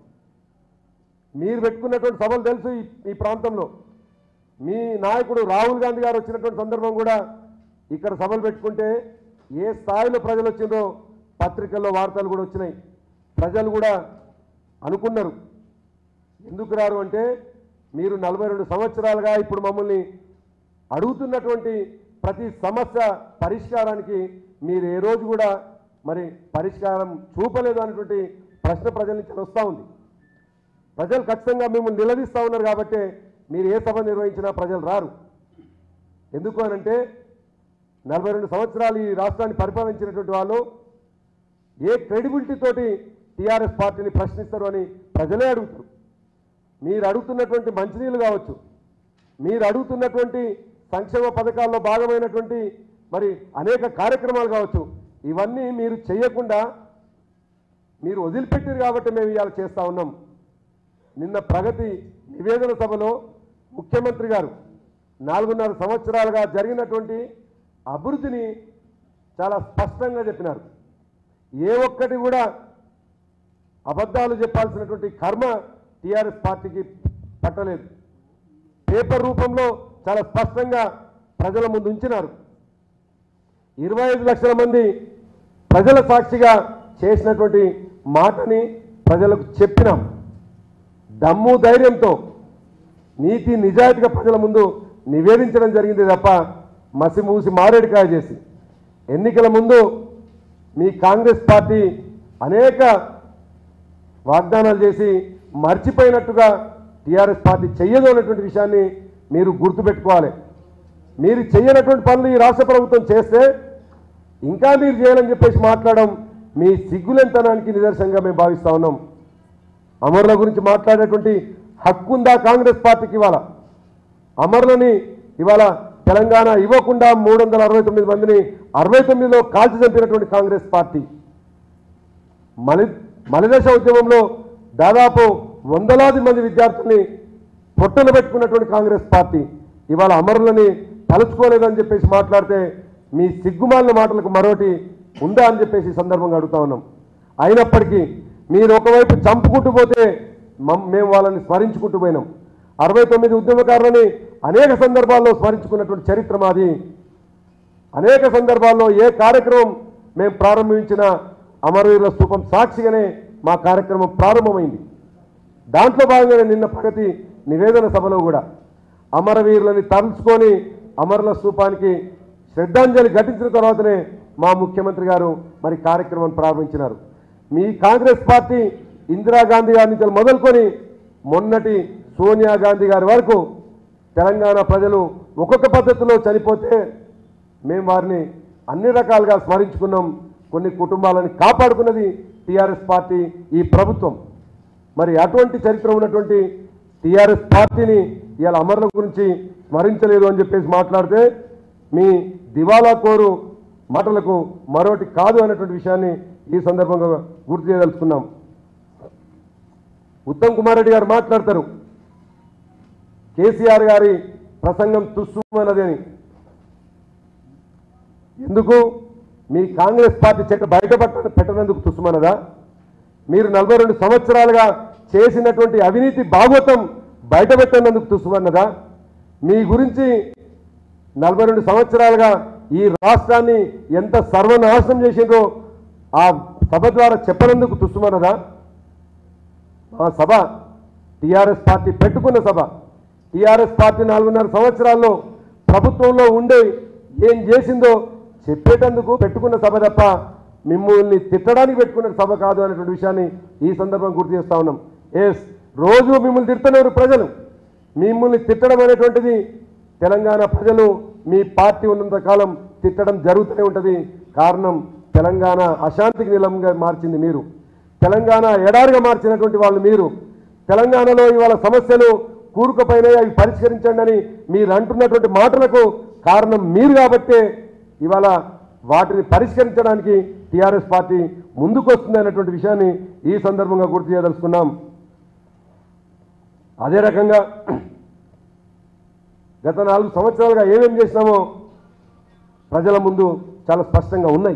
A: మీరు పెట్టుకున్నటువంటి సభలు తెలుసు ఈ ఈ ప్రాంతంలో మీ నాయకుడు రాహుల్ గాంధీ గారు వచ్చినటువంటి సందర్భం కూడా ఇక్కడ సభలు పెట్టుకుంటే ఏ స్థాయిలో ప్రజలు వచ్చిందో పత్రికల్లో వార్తలు కూడా వచ్చినాయి ప్రజలు కూడా అనుకున్నారు ఎందుకు రారు అంటే మీరు నలభై రెండు సంవత్సరాలుగా ఇప్పుడు మమ్మల్ని అడుగుతున్నటువంటి ప్రతి సమస్య పరిష్కారానికి మీరు ఏ రోజు కూడా మరి పరిష్కారం చూపలేదు అనేటువంటి ప్రశ్న ప్రజల నుంచి వస్తూ ఉంది ప్రజలు ఖచ్చితంగా మిమ్మల్ని నిలదీస్తూ ఉన్నారు కాబట్టి మీరు ఏ సభ నిర్వహించినా ప్రజలు రారు ఎందుకు అనంటే నలభై రెండు సంవత్సరాలు ఈ రాష్ట్రాన్ని పరిపాలించినటువంటి వాళ్ళు ఏ క్రెడిబిలిటీ తోటి టీఆర్ఎస్ పార్టీని ప్రశ్నిస్తారు అని ప్రజలే అడుగుతారు మీరు అడుగుతున్నటువంటి మంచినీళ్ళు కావచ్చు మీరు అడుగుతున్నటువంటి సంక్షేమ పథకాల్లో భాగమైనటువంటి మరి అనేక కార్యక్రమాలు కావచ్చు ఇవన్నీ మీరు చేయకుండా మీరు వదిలిపెట్టారు కాబట్టి మేము ఇవాళ చేస్తూ ఉన్నాం నిన్న ప్రగతి నివేదన సభలో ముఖ్యమంత్రి గారు నాలుగున్నర సంవత్సరాలుగా జరిగినటువంటి అభివృద్ధిని చాలా స్పష్టంగా చెప్పినారు ఏ ఒక్కటి కూడా అబద్ధాలు చెప్పాల్సినటువంటి కర్మ టీఆర్ఎస్ పార్టీకి పట్టలేదు పేపర్ రూపంలో చాలా స్పష్టంగా ప్రజల ముందు ఉంచినారు ఇరవై ఐదు లక్షల మంది ప్రజల సాక్షిగా చేసినటువంటి మాటని ప్రజలకు చెప్పినాం దమ్ము ధైర్యంతో నీతి నిజాయితీగా ప్రజల ముందు నివేదించడం జరిగింది తప్ప మసి మూసి మారేడుకాయ చేసి ఎన్నికల ముందు మీ కాంగ్రెస్ పార్టీ అనేక వాగ్దానాలు చేసి మర్చిపోయినట్టుగా టీఆర్ఎస్ పార్టీ చెయ్యదు అన్నటువంటి విషయాన్ని మీరు గుర్తుపెట్టుకోవాలి మీరు చెయ్యనటువంటి పనులు ఈ రాష్ట్ర ప్రభుత్వం చేస్తే ఇంకా మీరు చేయాలని చెప్పేసి మాట్లాడడం మీ సిగ్గులెంతనానికి నిదర్శనంగా మేము భావిస్తా ఉన్నాం అమరుల గురించి మాట్లాడేటువంటి హక్కు ఉందా కాంగ్రెస్ పార్టీకి ఇవాళ అమరులని ఇవాళ తెలంగాణ ఇవ్వకుండా మూడు వందల అరవై తొమ్మిది మందిని అరవై తొమ్మిదిలో కాల్చి చంపినటువంటి కాంగ్రెస్ పార్టీ మలి మలిదశ ఉద్యమంలో దాదాపు వందలాది మంది విద్యార్థుల్ని పొట్టన పెట్టుకున్నటువంటి కాంగ్రెస్ పార్టీ ఇవాళ అమరులని తలుచుకోలేదని చెప్పేసి మాట్లాడితే మీ సిగ్గుమాలిన మాటలకు మరోటి ఉందా అని చెప్పేసి ఈ సందర్భంగా అడుగుతా ఉన్నాం అయినప్పటికీ మీరు ఒకవైపు చంపుకుంటూ పోతే మమ్- మేము వాళ్ళని స్మరించుకుంటూ పోయినాం అరవై తొమ్మిది ఉద్యమకారులని అనేక సందర్భాల్లో స్మరించుకున్నటువంటి చరిత్ర మాది అనేక సందర్భాల్లో ఏ కార్యక్రమం మేము ప్రారంభించిన అమరవీరుల స్థూపం సాక్షిగానే మా కార్యక్రమం ప్రారంభమైంది దాంట్లో భాగంగానే నిన్న ప్రగతి నివేదన సభలో కూడా అమరవీరులని తలుచుకొని అమరుల స్థూపానికి శ్రద్ధాంజలి ఘటించిన తర్వాతనే మా ముఖ్యమంత్రి గారు మరి కార్యక్రమం ప్రారంభించినారు మీ కాంగ్రెస్ పార్టీ ఇందిరాగాంధీ గారి నుంచి మొదలుకొని మొన్నటి సోనియా గాంధీ గారి వరకు తెలంగాణ ప్రజలు ఒక్కొక్క పద్ధతిలో చనిపోతే మేము వారిని అన్ని రకాలుగా స్మరించుకున్నాం కొన్ని కుటుంబాలను కాపాడుకున్నది టీఆర్ఎస్ పార్టీ ఈ ప్రభుత్వం మరి అటువంటి చరిత్ర ఉన్నటువంటి టీఆర్ఎస్ పార్టీని ఇవాళ అమరుల గురించి స్మరించలేదు అని చెప్పేసి మాట్లాడితే మీ దివాలా కోరు మాటలకు మరోటి కాదు అనేటువంటి విషయాన్ని ఈ సందర్భంగా గుర్తు చేయదలుచుకున్నాం ఉత్తమ్ కుమార్ రెడ్డి గారు మాట్లాడతారు కేసీఆర్ గారి ప్రసంగం తుస్సుమన్నది అని ఎందుకు మీ కాంగ్రెస్ పార్టీ చెట్టు బయట పట్ట పెట్టనందుకు తుస్సుమన్నదా మీరు నలభై రెండు సంవత్సరాలుగా చేసినటువంటి అవినీతి భాగవతం బయట పెట్టినందుకు తుస్సుమన్నదా మీ గురించి నలభై రెండు సంవత్సరాలుగా ఈ రాష్ట్రాన్ని ఎంత సర్వనాశనం చేసిండ్రో ఆ సభ ద్వారా చెప్పనందుకు తుస్సుమన్నదా మా సభ టీఆర్ఎస్ పార్టీ పెట్టుకున్న సభ టీఆర్ఎస్ పార్టీ నాలుగున్నర సంవత్సరాల్లో ప్రభుత్వంలో ఉండే ఏం చేసిందో చెప్పేటందుకు పెట్టుకున్న సభ తప్ప మిమ్మల్ని తిట్టడానికి పెట్టుకున్న సభ కాదు అనేటువంటి విషయాన్ని ఈ సందర్భం గుర్తు చేస్తా ఉన్నాం ఎస్ రోజు మిమ్మల్ని తిడుతున్నారు ప్రజలు మిమ్మల్ని తిట్టడం అనేటువంటిది తెలంగాణ ప్రజలు మీ పార్టీ ఉన్నంత కాలం తిట్టడం జరుగుతూనే ఉంటుంది కారణం తెలంగాణ అశాంతికి నిలంగా మార్చింది మీరు తెలంగాణ ఎడారిగా మార్చినటువంటి వాళ్ళు మీరు తెలంగాణలో ఇవాళ సమస్యలు కూరుకుపోయినాయి అవి పరిష్కరించండి అని మీరు అంటున్నటువంటి మాటలకు కారణం మీరు కాబట్టే ఇవాళ వాటిని పరిష్కరించడానికి టీఆర్ఎస్ పార్టీ ముందుకు వస్తుంది అనేటువంటి విషయాన్ని ఈ సందర్భంగా గుర్తు చేయదలుచుకున్నాం అదే రకంగా గత నాలుగు సంవత్సరాలుగా ఏమేం చేసినామో ప్రజల ముందు చాలా స్పష్టంగా ఉన్నాయి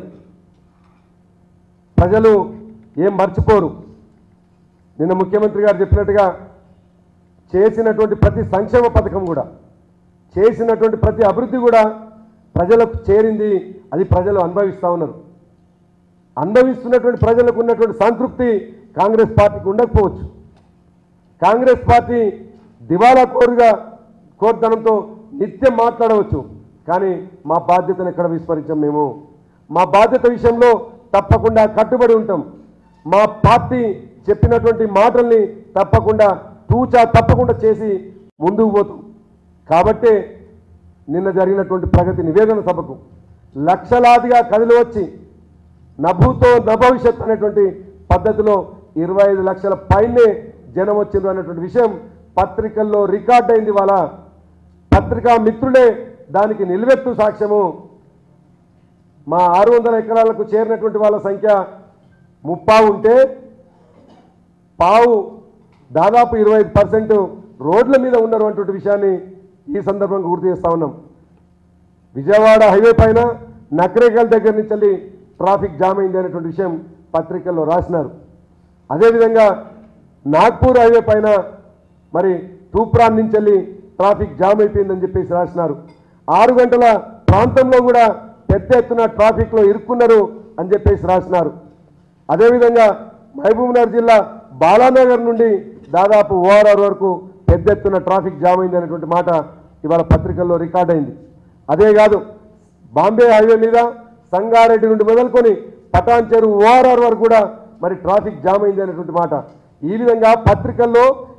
A: ప్రజలు ఏం మర్చిపోరు నిన్న ముఖ్యమంత్రి గారు చెప్పినట్టుగా చేసినటువంటి ప్రతి సంక్షేమ పథకం కూడా చేసినటువంటి ప్రతి అభివృద్ధి కూడా ప్రజలకు చేరింది అది ప్రజలు అనుభవిస్తూ ఉన్నారు అనుభవిస్తున్నటువంటి ప్రజలకు ఉన్నటువంటి సంతృప్తి కాంగ్రెస్ పార్టీకి ఉండకపోవచ్చు కాంగ్రెస్ పార్టీ దివాలా కోరుగా కోర్దనంతో నిత్యం మాట్లాడవచ్చు కానీ మా బాధ్యతను ఎక్కడ విస్మరించాం మేము మా బాధ్యత విషయంలో తప్పకుండా కట్టుబడి ఉంటాం మా పార్టీ చెప్పినటువంటి మాటల్ని తప్పకుండా తూచా తప్పకుండా చేసి ముందుకు పోతాం కాబట్టే నిన్న జరిగినటువంటి ప్రగతి నివేదన సభకు లక్షలాదిగా కదిలి వచ్చి నభూతో నభవిష్యత్ అనేటువంటి పద్ధతిలో ఇరవై ఐదు లక్షల పైనే జనం వచ్చిండ్రు అనేటువంటి విషయం పత్రికల్లో రికార్డ్ అయింది వాళ్ళ పత్రికా మిత్రులే దానికి నిలువెత్తు సాక్ష్యము మా ఆరు వందల ఎకరాలకు చేరినటువంటి వాళ్ళ సంఖ్య ముప్పా ఉంటే పావు దాదాపు ఇరవై ఐదు పర్సెంట్ రోడ్ల మీద ఉన్నారు అటువంటి విషయాన్ని ఈ సందర్భంగా గుర్తు చేస్తా ఉన్నాం విజయవాడ హైవే పైన నకరేకల్ దగ్గర నుంచి వెళ్ళి ట్రాఫిక్ జామ్ అయింది అనేటువంటి విషయం పత్రికల్లో రాసినారు అదేవిధంగా నాగ్పూర్ హైవే పైన మరి తూప్రాన్ నుంచి వెళ్ళి ట్రాఫిక్ జామ్ అయిపోయిందని చెప్పేసి రాసినారు ఆరు గంటల ప్రాంతంలో కూడా పెద్ద ఎత్తున ట్రాఫిక్లో ఇరుక్కున్నారు అని చెప్పేసి రాసినారు అదేవిధంగా మహబూబ్నగర్ జిల్లా బాలానగర్ నుండి దాదాపు ఓఆర్ఆర్ వరకు పెద్ద ఎత్తున ట్రాఫిక్ జామ్ అయింది అనేటువంటి మాట ఇవాళ పత్రికల్లో రికార్డ్ అయింది అదే కాదు బాంబే హైవే మీద సంగారెడ్డి నుండి మొదలుకొని పటాన్ చెరువు ఓఆర్ఆర్ వరకు కూడా మరి ట్రాఫిక్ జామ్ అయింది అనేటువంటి మాట ఈ విధంగా పత్రికల్లో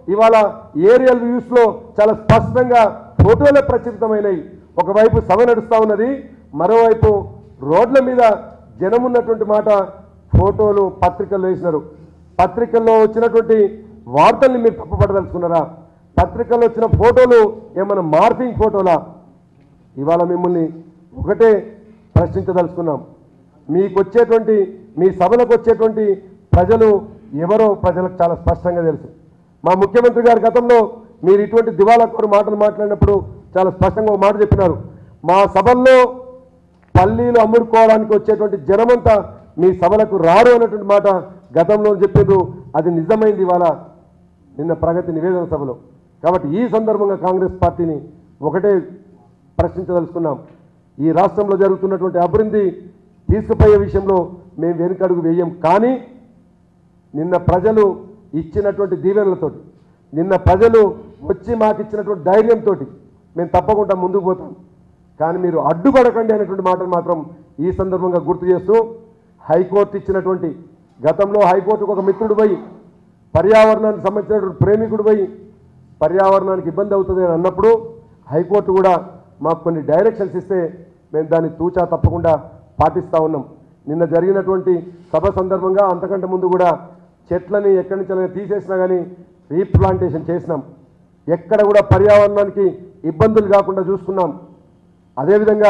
A: ఇవాళ ఏరియల్ వ్యూస్లో చాలా స్పష్టంగా ఫోటోలే ప్రచురితమైనవి ఒకవైపు సభ నడుస్తూ ఉన్నది మరోవైపు రోడ్ల మీద జనం ఉన్నటువంటి మాట ఫోటోలు పత్రికల్లో వేసినారు పత్రికల్లో వచ్చినటువంటి వార్తల్ని మీరు తప్పుపడదలుచుకున్నారా పత్రికల్లో వచ్చిన ఫోటోలు ఏమైనా మార్పింగ్ ఫోటోలా ఇవాళ మిమ్మల్ని ఒకటే ప్రశ్నించదలుచుకున్నాం మీకు వచ్చేటువంటి మీ సభలకు వచ్చేటువంటి ప్రజలు ఎవరో ప్రజలకు చాలా స్పష్టంగా తెలుసు మా ముఖ్యమంత్రి గారి గతంలో మీరు ఇటువంటి దివాలా కోరు మాటలు మాట్లాడినప్పుడు చాలా స్పష్టంగా ఒక మాట చెప్పినారు మా సభల్లో పల్లీలు అమ్ముడుకోవడానికి వచ్చేటువంటి జనమంతా మీ సభలకు రారు అన్నటువంటి మాట గతంలో చెప్పారు అది నిజమైంది ఇవాళ నిన్న ప్రగతి నివేదన సభలో కాబట్టి ఈ సందర్భంగా కాంగ్రెస్ పార్టీని ఒకటే ప్రశ్నించదలుచుకున్నాం ఈ రాష్ట్రంలో జరుగుతున్నటువంటి అభివృద్ధి తీసుకుపోయే విషయంలో మేము వెనుకడుగు వేయం కానీ నిన్న ప్రజలు ఇచ్చినటువంటి దీవెనలతోటి నిన్న ప్రజలు వచ్చి మాకు ఇచ్చినటువంటి ధైర్యంతో మేము తప్పకుండా ముందుకు పోతాం కానీ మీరు అడ్డుపడకండి అనేటువంటి మాటను మాత్రం ఈ సందర్భంగా గుర్తు చేస్తూ హైకోర్టు ఇచ్చినటువంటి గతంలో హైకోర్టుకు ఒక మిత్రుడు పోయి పర్యావరణానికి సంబంధించినటువంటి ప్రేమికుడు పోయి పర్యావరణానికి ఇబ్బంది అవుతుంది అని అన్నప్పుడు హైకోర్టు కూడా మాకు కొన్ని డైరెక్షన్స్ ఇస్తే మేము దాన్ని తూచా తప్పకుండా పాటిస్తూ ఉన్నాం నిన్న జరిగినటువంటి సభ సందర్భంగా అంతకంటే ముందు కూడా చెట్లని ఎక్కడి నుంచి తీసేసినా కానీ రీప్లాంటేషన్ చేసినాం ఎక్కడ కూడా పర్యావరణానికి ఇబ్బందులు కాకుండా చూసుకున్నాం అదేవిధంగా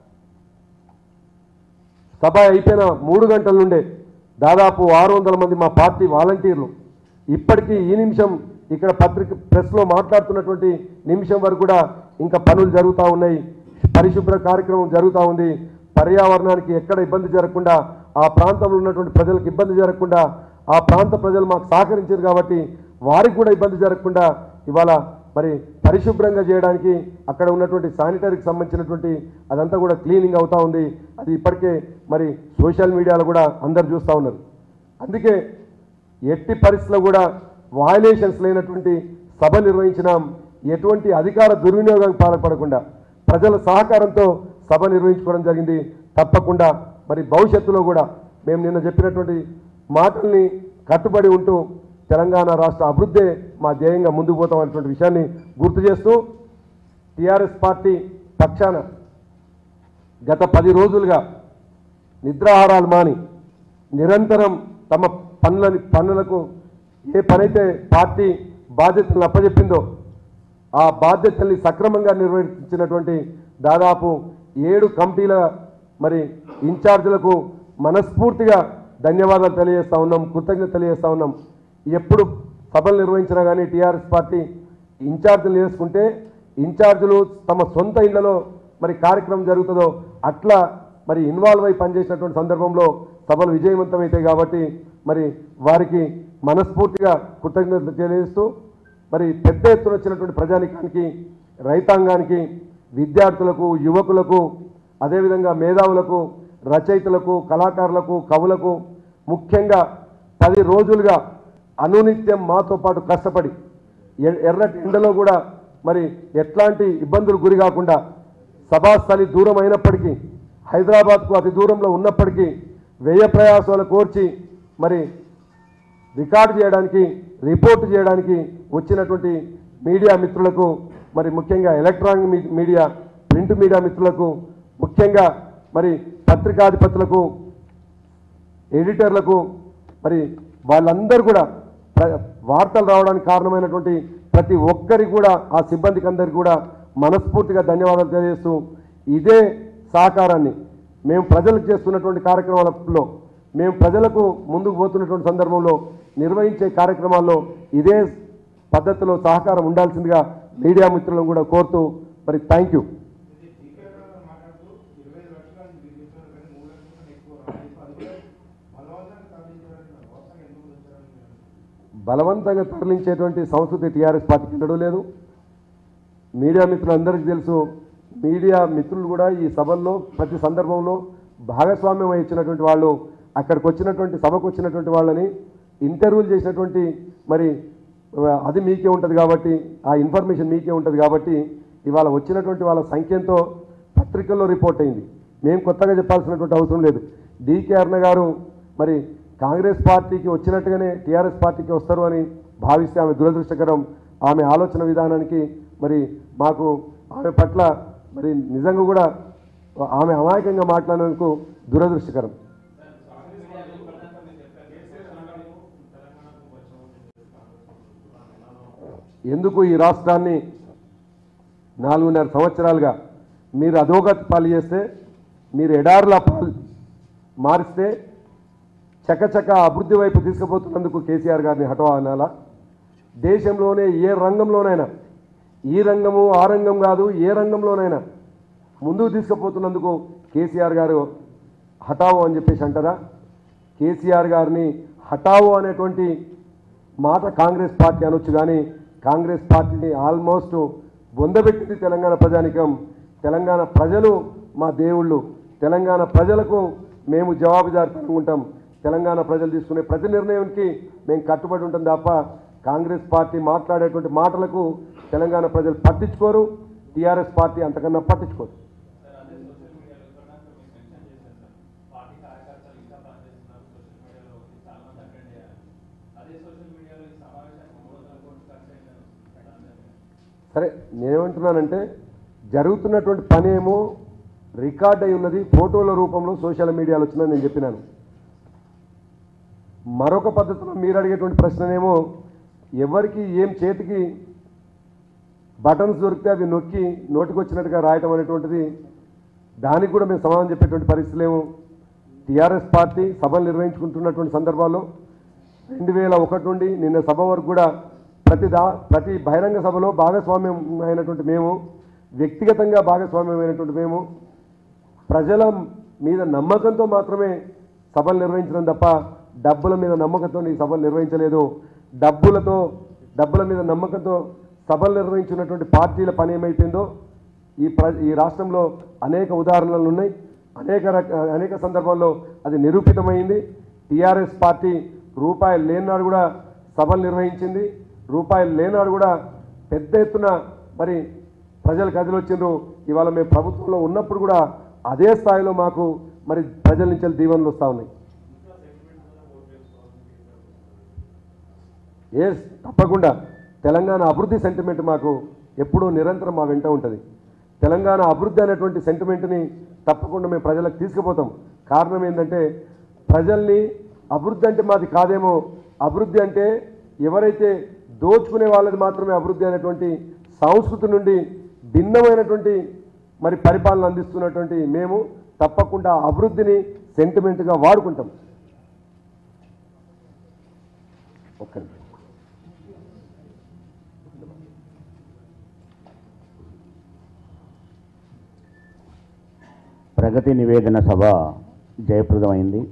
A: సభ అయిపోయిన మూడు గంటల నుండే దాదాపు ఆరు వందల మంది మా పార్టీ వాలంటీర్లు ఇప్పటికీ ఈ నిమిషం ఇక్కడ పత్రిక ప్రెస్లో మాట్లాడుతున్నటువంటి నిమిషం వరకు కూడా ఇంకా పనులు జరుగుతూ ఉన్నాయి పరిశుభ్ర కార్యక్రమం జరుగుతూ ఉంది పర్యావరణానికి ఎక్కడ ఇబ్బంది జరగకుండా ఆ ప్రాంతంలో ఉన్నటువంటి ప్రజలకు ఇబ్బంది జరగకుండా ఆ ప్రాంత ప్రజలు మాకు సహకరించారు కాబట్టి వారికి కూడా ఇబ్బంది జరగకుండా ఇవాళ మరి పరిశుభ్రంగా చేయడానికి అక్కడ ఉన్నటువంటి శానిటరీకి సంబంధించినటువంటి అదంతా కూడా క్లీనింగ్ అవుతా ఉంది అది ఇప్పటికే మరి సోషల్ మీడియాలో కూడా అందరు చూస్తూ ఉన్నారు అందుకే ఎట్టి పరిస్థితుల్లో కూడా వయలేషన్స్ లేనటువంటి సభ నిర్వహించినాం ఎటువంటి అధికార దుర్వినియోగం పాల్పడకుండా ప్రజల సహకారంతో సభ నిర్వహించుకోవడం జరిగింది తప్పకుండా మరి భవిష్యత్తులో కూడా మేము నిన్న చెప్పినటువంటి మాటల్ని కట్టుబడి ఉంటూ తెలంగాణ రాష్ట్ర అభివృద్ధే మా ధ్యేయంగా ముందుకు పోతాం అనేటువంటి విషయాన్ని గుర్తు చేస్తూ టీఆర్ఎస్ పార్టీ పక్షాన గత పది రోజులుగా నిద్రాహారాలు మాని నిరంతరం తమ పనులని పనులకు ఏ పనైతే పార్టీ బాధ్యతలను అప్పచెప్పిందో ఆ బాధ్యతల్ని సక్రమంగా నిర్వహించినటువంటి దాదాపు ఏడు కమిటీల మరి ఇన్ఛార్జీలకు మనస్ఫూర్తిగా ధన్యవాదాలు తెలియజేస్తా ఉన్నాం కృతజ్ఞత తెలియజేస్తా ఉన్నాం ఎప్పుడు సభలు నిర్వహించినా కానీ టీఆర్ఎస్ పార్టీ ఇన్ఛార్జీలు వేసుకుంటే ఇన్ఛార్జీలు తమ సొంత ఇళ్లలో మరి కార్యక్రమం జరుగుతుందో అట్లా మరి ఇన్వాల్వ్ అయి పనిచేసినటువంటి సందర్భంలో సభలు విజయవంతమవుతాయి కాబట్టి మరి వారికి మనస్ఫూర్తిగా కృతజ్ఞతలు తెలియజేస్తూ మరి పెద్ద ఎత్తున వచ్చినటువంటి ప్రజానికానికి రైతాంగానికి విద్యార్థులకు యువకులకు అదేవిధంగా మేధావులకు రచయితలకు కళాకారులకు కవులకు ముఖ్యంగా పది రోజులుగా అనునిత్యం మాతో పాటు కష్టపడి ఎ- ఎర్రటి ఎండలో కూడా మరి ఎట్లాంటి ఇబ్బందులు గురి కాకుండా సభాస్థలి దూరం అయినప్పటికీ హైదరాబాద్కు అతి దూరంలో ఉన్నప్పటికీ వ్యయ ప్రయాసాలు కోర్చి మరి రికార్డు చేయడానికి రిపోర్ట్ చేయడానికి వచ్చినటువంటి మీడియా మిత్రులకు మరి ముఖ్యంగా electronic me- media print media మిత్రులకు ముఖ్యంగా మరి పత్రికాధిపతులకు ఎడిటర్లకు మరి వాళ్ళందరూ కూడా ప్ర- వార్తలు రావడానికి కారణమైనటువంటి ప్రతి ఒక్కరికి కూడా ఆ సిబ్బందికి అందరికీ కూడా మనస్ఫూర్తిగా ధన్యవాదాలు తెలియజేస్తూ ఇదే సహకారాన్ని మేము ప్రజలకు చేస్తున్నటువంటి కార్యక్రమాలలో మేము ప్రజలకు ముందుకు పోతున్నటువంటి సందర్భంలో నిర్వహించే కార్యక్రమాల్లో ఇదే పద్ధతిలో సహకారం ఉండాల్సిందిగా మీడియా మిత్రులను కూడా కోరుతూ మరి థ్యాంక్ యూ
E: ఇది టీకేఆర్ గారు మాట్లాడుతూ ఇరవై ఐదు లక్షలు మీరు ఇస్తున్నారు కానీ మూడు లక్షల కన్నా ఎక్కువ రాలేదు అది కూడా బలవంతంగా తరలించారంటున్నారు వాస్తవంగా ఎందుకు ఉంచారని మీరు అనుకుంటున్నారు?
A: బలవంతంగా తరలించేటువంటి సంస్కృతి టీఆర్ఎస్ పార్టీకి ఉండడం లేదు మీడియా మిత్రులందరికీ తెలుసు మీడియా మిత్రులు కూడా ఈ సభల్లో ప్రతి సందర్భంలో భాగస్వామ్యం వహించినటువంటి వాళ్ళు అక్కడికి వచ్చినటువంటి సభకు వచ్చినటువంటి వాళ్ళని ఇంటర్వ్యూలు చేసినటువంటి మరి ఆ, అది మీకే ఉంటుంది కాబట్టి ఆ ఇన్ఫర్మేషన్ మీకే ఉంటుంది కాబట్టి ఇవాళ వచ్చినటువంటి వాళ్ళ సంఖ్యంతో పత్రికల్లో రిపోర్ట్ అయింది మేము కొత్తగా చెప్పాల్సినటువంటి అవసరం లేదు డీకే అరుణ గారు మరి కాంగ్రెస్ పార్టీకి వచ్చినట్టుగానే టీఆర్ఎస్ పార్టీకి వస్తారు అని భావిస్తే ఆమె దురదృష్టకరం ఆమె ఆలోచన విధానానికి మరి మాకు ఆమె పట్ల మరి నిజంగా కూడా ఆమె అమాయకంగా మాట్లాడినందుకు దురదృష్టకరం ఎందుకు ఈ రాష్ట్రాన్ని నాలుగున్నర సంవత్సరాలుగా మీరు అధోగతి పాలు చేస్తే మీరు ఎడారుల పాలు మారిస్తే చకచక అభివృద్ధి వైపు తీసుకుపోతున్నందుకు కేసీఆర్ గారిని హఠవా అనాలా దేశంలోనే ఏ రంగంలోనైనా ఈ రంగము ఆ రంగం కాదు ఏ రంగంలోనైనా ముందుకు తీసుకుపోతున్నందుకు కేసీఆర్ గారు హఠావో అని చెప్పేసి అంటారా కేసీఆర్ గారిని హఠావో అనేటువంటి మాట కాంగ్రెస్ పార్టీ అనొచ్చు కానీ కాంగ్రెస్ పార్టీని ఆల్మోస్ట్ బొందబెట్టింది తెలంగాణ ప్రజానికం తెలంగాణ ప్రజలు మా దేవుళ్ళు తెలంగాణ ప్రజలకు మేము జవాబుదారితనంగా ఉంటాం తెలంగాణ ప్రజలు తీసుకునే ప్రతి నిర్ణయానికి మేము కట్టుబడి ఉంటాం తప్ప కాంగ్రెస్ పార్టీ మాట్లాడేటువంటి మాటలకు తెలంగాణ ప్రజలు పట్టించుకోరు టీఆర్ఎస్ పార్టీ అంతకన్నా పట్టించుకోరు
D: సార్ అదే సోషల్ మీడియాలో కూడా మీకు మెన్షన్ చేశాను సార్ పార్టీ కార్యకర్తలు ఇంకా పనిచేస్తున్నారు సోషల్ మీడియాలో ఉంది చాలా మంది అటెండ్ అయ్యారు అదే సోషల్ మీడియాలో ఈ సమావేశానికి మూడు వందల కోట్లు ఖర్చు అయిందని వస్తుంది దాని మీద
A: సరే నేనేమంటున్నానంటే జరుగుతున్నటువంటి పని ఏమో రికార్డ్ అయి ఉన్నది ఫోటోల రూపంలో సోషల్ మీడియాలో వచ్చిందని నేను చెప్పినాను మరొక పద్ధతిలో మీరు అడిగేటువంటి ప్రశ్ననేమో ఎవరికి ఏం చేతికి బటన్స్ దొరికితే అవి నొక్కి నోటికి వచ్చినట్టుగా రాయటం అనేటువంటిది దానికి కూడా మేము సమాధానం చెప్పేటువంటి పరిస్థితులు ఏమో టీఆర్ఎస్ పార్టీ సభలు నిర్వహించుకుంటున్నటువంటి సందర్భాల్లో రెండు వేల ఒకటి నుండి నిన్న సభ వరకు కూడా ప్రతి దా ప్రతి బహిరంగ సభలో భాగస్వామ్యం అయినటువంటి మేము వ్యక్తిగతంగా భాగస్వామ్యం అయినటువంటి మేము ప్రజల మీద నమ్మకంతో మాత్రమే సభలు నిర్వహించడం తప్ప డబ్బుల మీద నమ్మకంతో ఈ సభలు నిర్వహించలేదు డబ్బులతో డబ్బుల మీద నమ్మకంతో సభలు నిర్వహించినటువంటి పార్టీల పని ఏమైపోయిందో ఈ ప్ర ఈ రాష్ట్రంలో అనేక ఉదాహరణలు ఉన్నాయి అనేక రక అనేక సందర్భాల్లో అది నిరూపితమైంది టీఆర్ఎస్ పార్టీ రూపాయలు లేనాడు కూడా సభలు నిర్వహించింది రూపాయలు లేనాడు కూడా పెద్ద ఎత్తున మరి ప్రజలు కదిలొచ్చిండ్రు ఇవాళ మేము ప్రభుత్వంలో ఉన్నప్పుడు కూడా అదే స్థాయిలో మాకు మరి ప్రజల నుంచి దీవెనలు వస్తూ ఉన్నాయి ఏ తప్పకుండా తెలంగాణ అభివృద్ధి సెంటిమెంట్ మాకు ఎప్పుడూ నిరంతరం మా వెంట ఉంటుంది తెలంగాణ అభివృద్ధి అనేటువంటి సెంటిమెంట్ని తప్పకుండా మేము ప్రజలకు తీసుకుపోతాం కారణం ఏంటంటే ప్రజల్ని అభివృద్ధి అంటే మాది కాదేమో అభివృద్ధి అంటే ఎవరైతే దోచుకునే వాళ్ళది మాత్రమే అభివృద్ధి అనేటువంటి సంస్కృతి నుండి భిన్నమైనటువంటి మరి పరిపాలన అందిస్తున్నటువంటి మేము తప్పకుండా అభివృద్ధిని సెంటిమెంట్గా వాడుకుంటాం ఒక్క నిమిషం.
B: ప్రగతి నివేదన సభ జయప్రదమైంది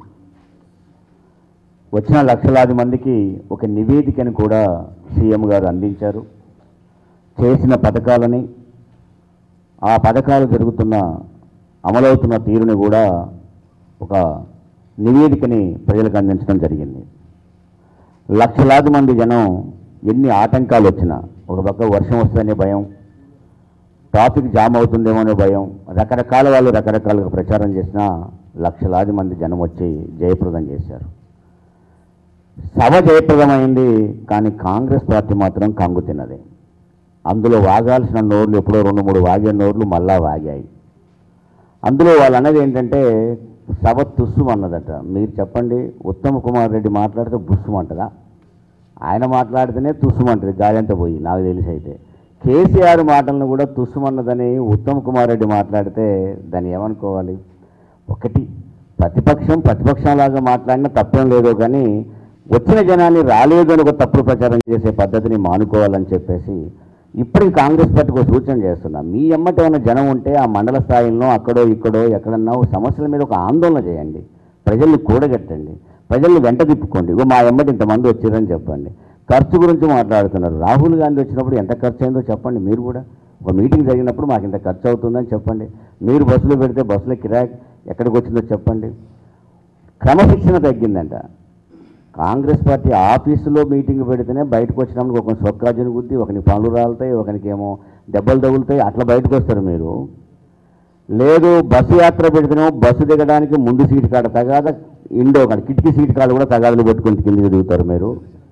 B: వచ్చిన లక్షలాది మందికి ఒక నివేదికను కూడా సీఎం గారు అందించారు చేసిన పథకాలని ఆ పథకాలు జరుగుతున్న అమలవుతున్న తీరుని కూడా ఒక నివేదికని ప్రజలకు అందించడం జరిగింది లక్షలాది మంది జనం ఎన్ని ఆటంకాలు వచ్చినా ఒక పక్క వర్షం వస్తుందనే భయం ట్రాఫిక్ జామ్ అవుతుందేమో అనే భయం రకరకాల వాళ్ళు రకరకాలుగా ప్రచారం చేసినా లక్షలాది మంది జనం వచ్చి జయప్రదం చేశారు సభ జయప్రదమైంది కానీ కాంగ్రెస్ పార్టీ మాత్రం కంగు తిన్నది అందులో వాగాల్సిన నోర్లు ఎప్పుడో రెండు మూడు వాగే నోర్లు మళ్ళా వాగాయి అందులో వాళ్ళు అన్నది ఏంటంటే సభ తుస్సుమన్నదట మీరు చెప్పండి ఉత్తమ్ కుమార్ రెడ్డి మాట్లాడితే బుస్సుమంటదా ఆయన మాట్లాడితేనే తుస్సుమంటది గాయంత పోయి నాకు తెలిసి అయితే కేసీఆర్ మాటలను కూడా తుస్సుమన్నదని ఉత్తమ్ కుమార్ రెడ్డి మాట్లాడితే దాన్ని ఏమనుకోవాలి ఒకటి ప్రతిపక్షం ప్రతిపక్షంలాగా మాట్లాడినా తప్పేం లేదో కానీ వచ్చిన జనాన్ని రాలేదు అని ఒక తప్పుడు ప్రచారం చేసే పద్ధతిని మానుకోవాలని చెప్పేసి ఇప్పటికి కాంగ్రెస్ పార్టీకి ఒక సూచన చేస్తున్నా మీ ఎమ్మటి ఏమైనా జనం ఉంటే ఆ మండల స్థాయిలో అక్కడో ఇక్కడో ఎక్కడన్నా ఒక సమస్యల మీద ఒక ఆందోళన చేయండి ప్రజల్ని కూడగట్టండి ప్రజల్ని వెంట తిప్పుకోండి ఇగో మా ఎమ్మటి ఇంతమంది వచ్చారని చెప్పండి ఖర్చు గురించి మాట్లాడుతున్నారు రాహుల్ గాంధీ వచ్చినప్పుడు ఎంత ఖర్చు అయిందో చెప్పండి మీరు కూడా ఒక మీటింగ్ జరిగినప్పుడు మాకు ఇంత ఖర్చు అవుతుందని చెప్పండి మీరు బస్సులో పెడితే బస్సులో కిరాయి ఎక్కడికి వచ్చిందో చెప్పండి క్రమశిక్షణ తగ్గిందంట కాంగ్రెస్ పార్టీ ఆఫీసులో మీటింగ్ పెడితేనే బయటకు వచ్చినప్పుడు ఒక సొక్కా జరుగుద్ది ఒకరికి పనులు రాలుతాయి ఒకరికి ఏమో దెబ్బలు తగులుతాయి అట్లా బయటకు వస్తారు మీరు లేదు బస్సు యాత్ర పెడితేనేమో బస్సు దిగడానికి ముందు సీటు కాడ తగాద ఇండో కాడ కిటికీ సీటు కాడ కూడా తగాదులు పెట్టుకుని కిందికి దిగుతారు మీరు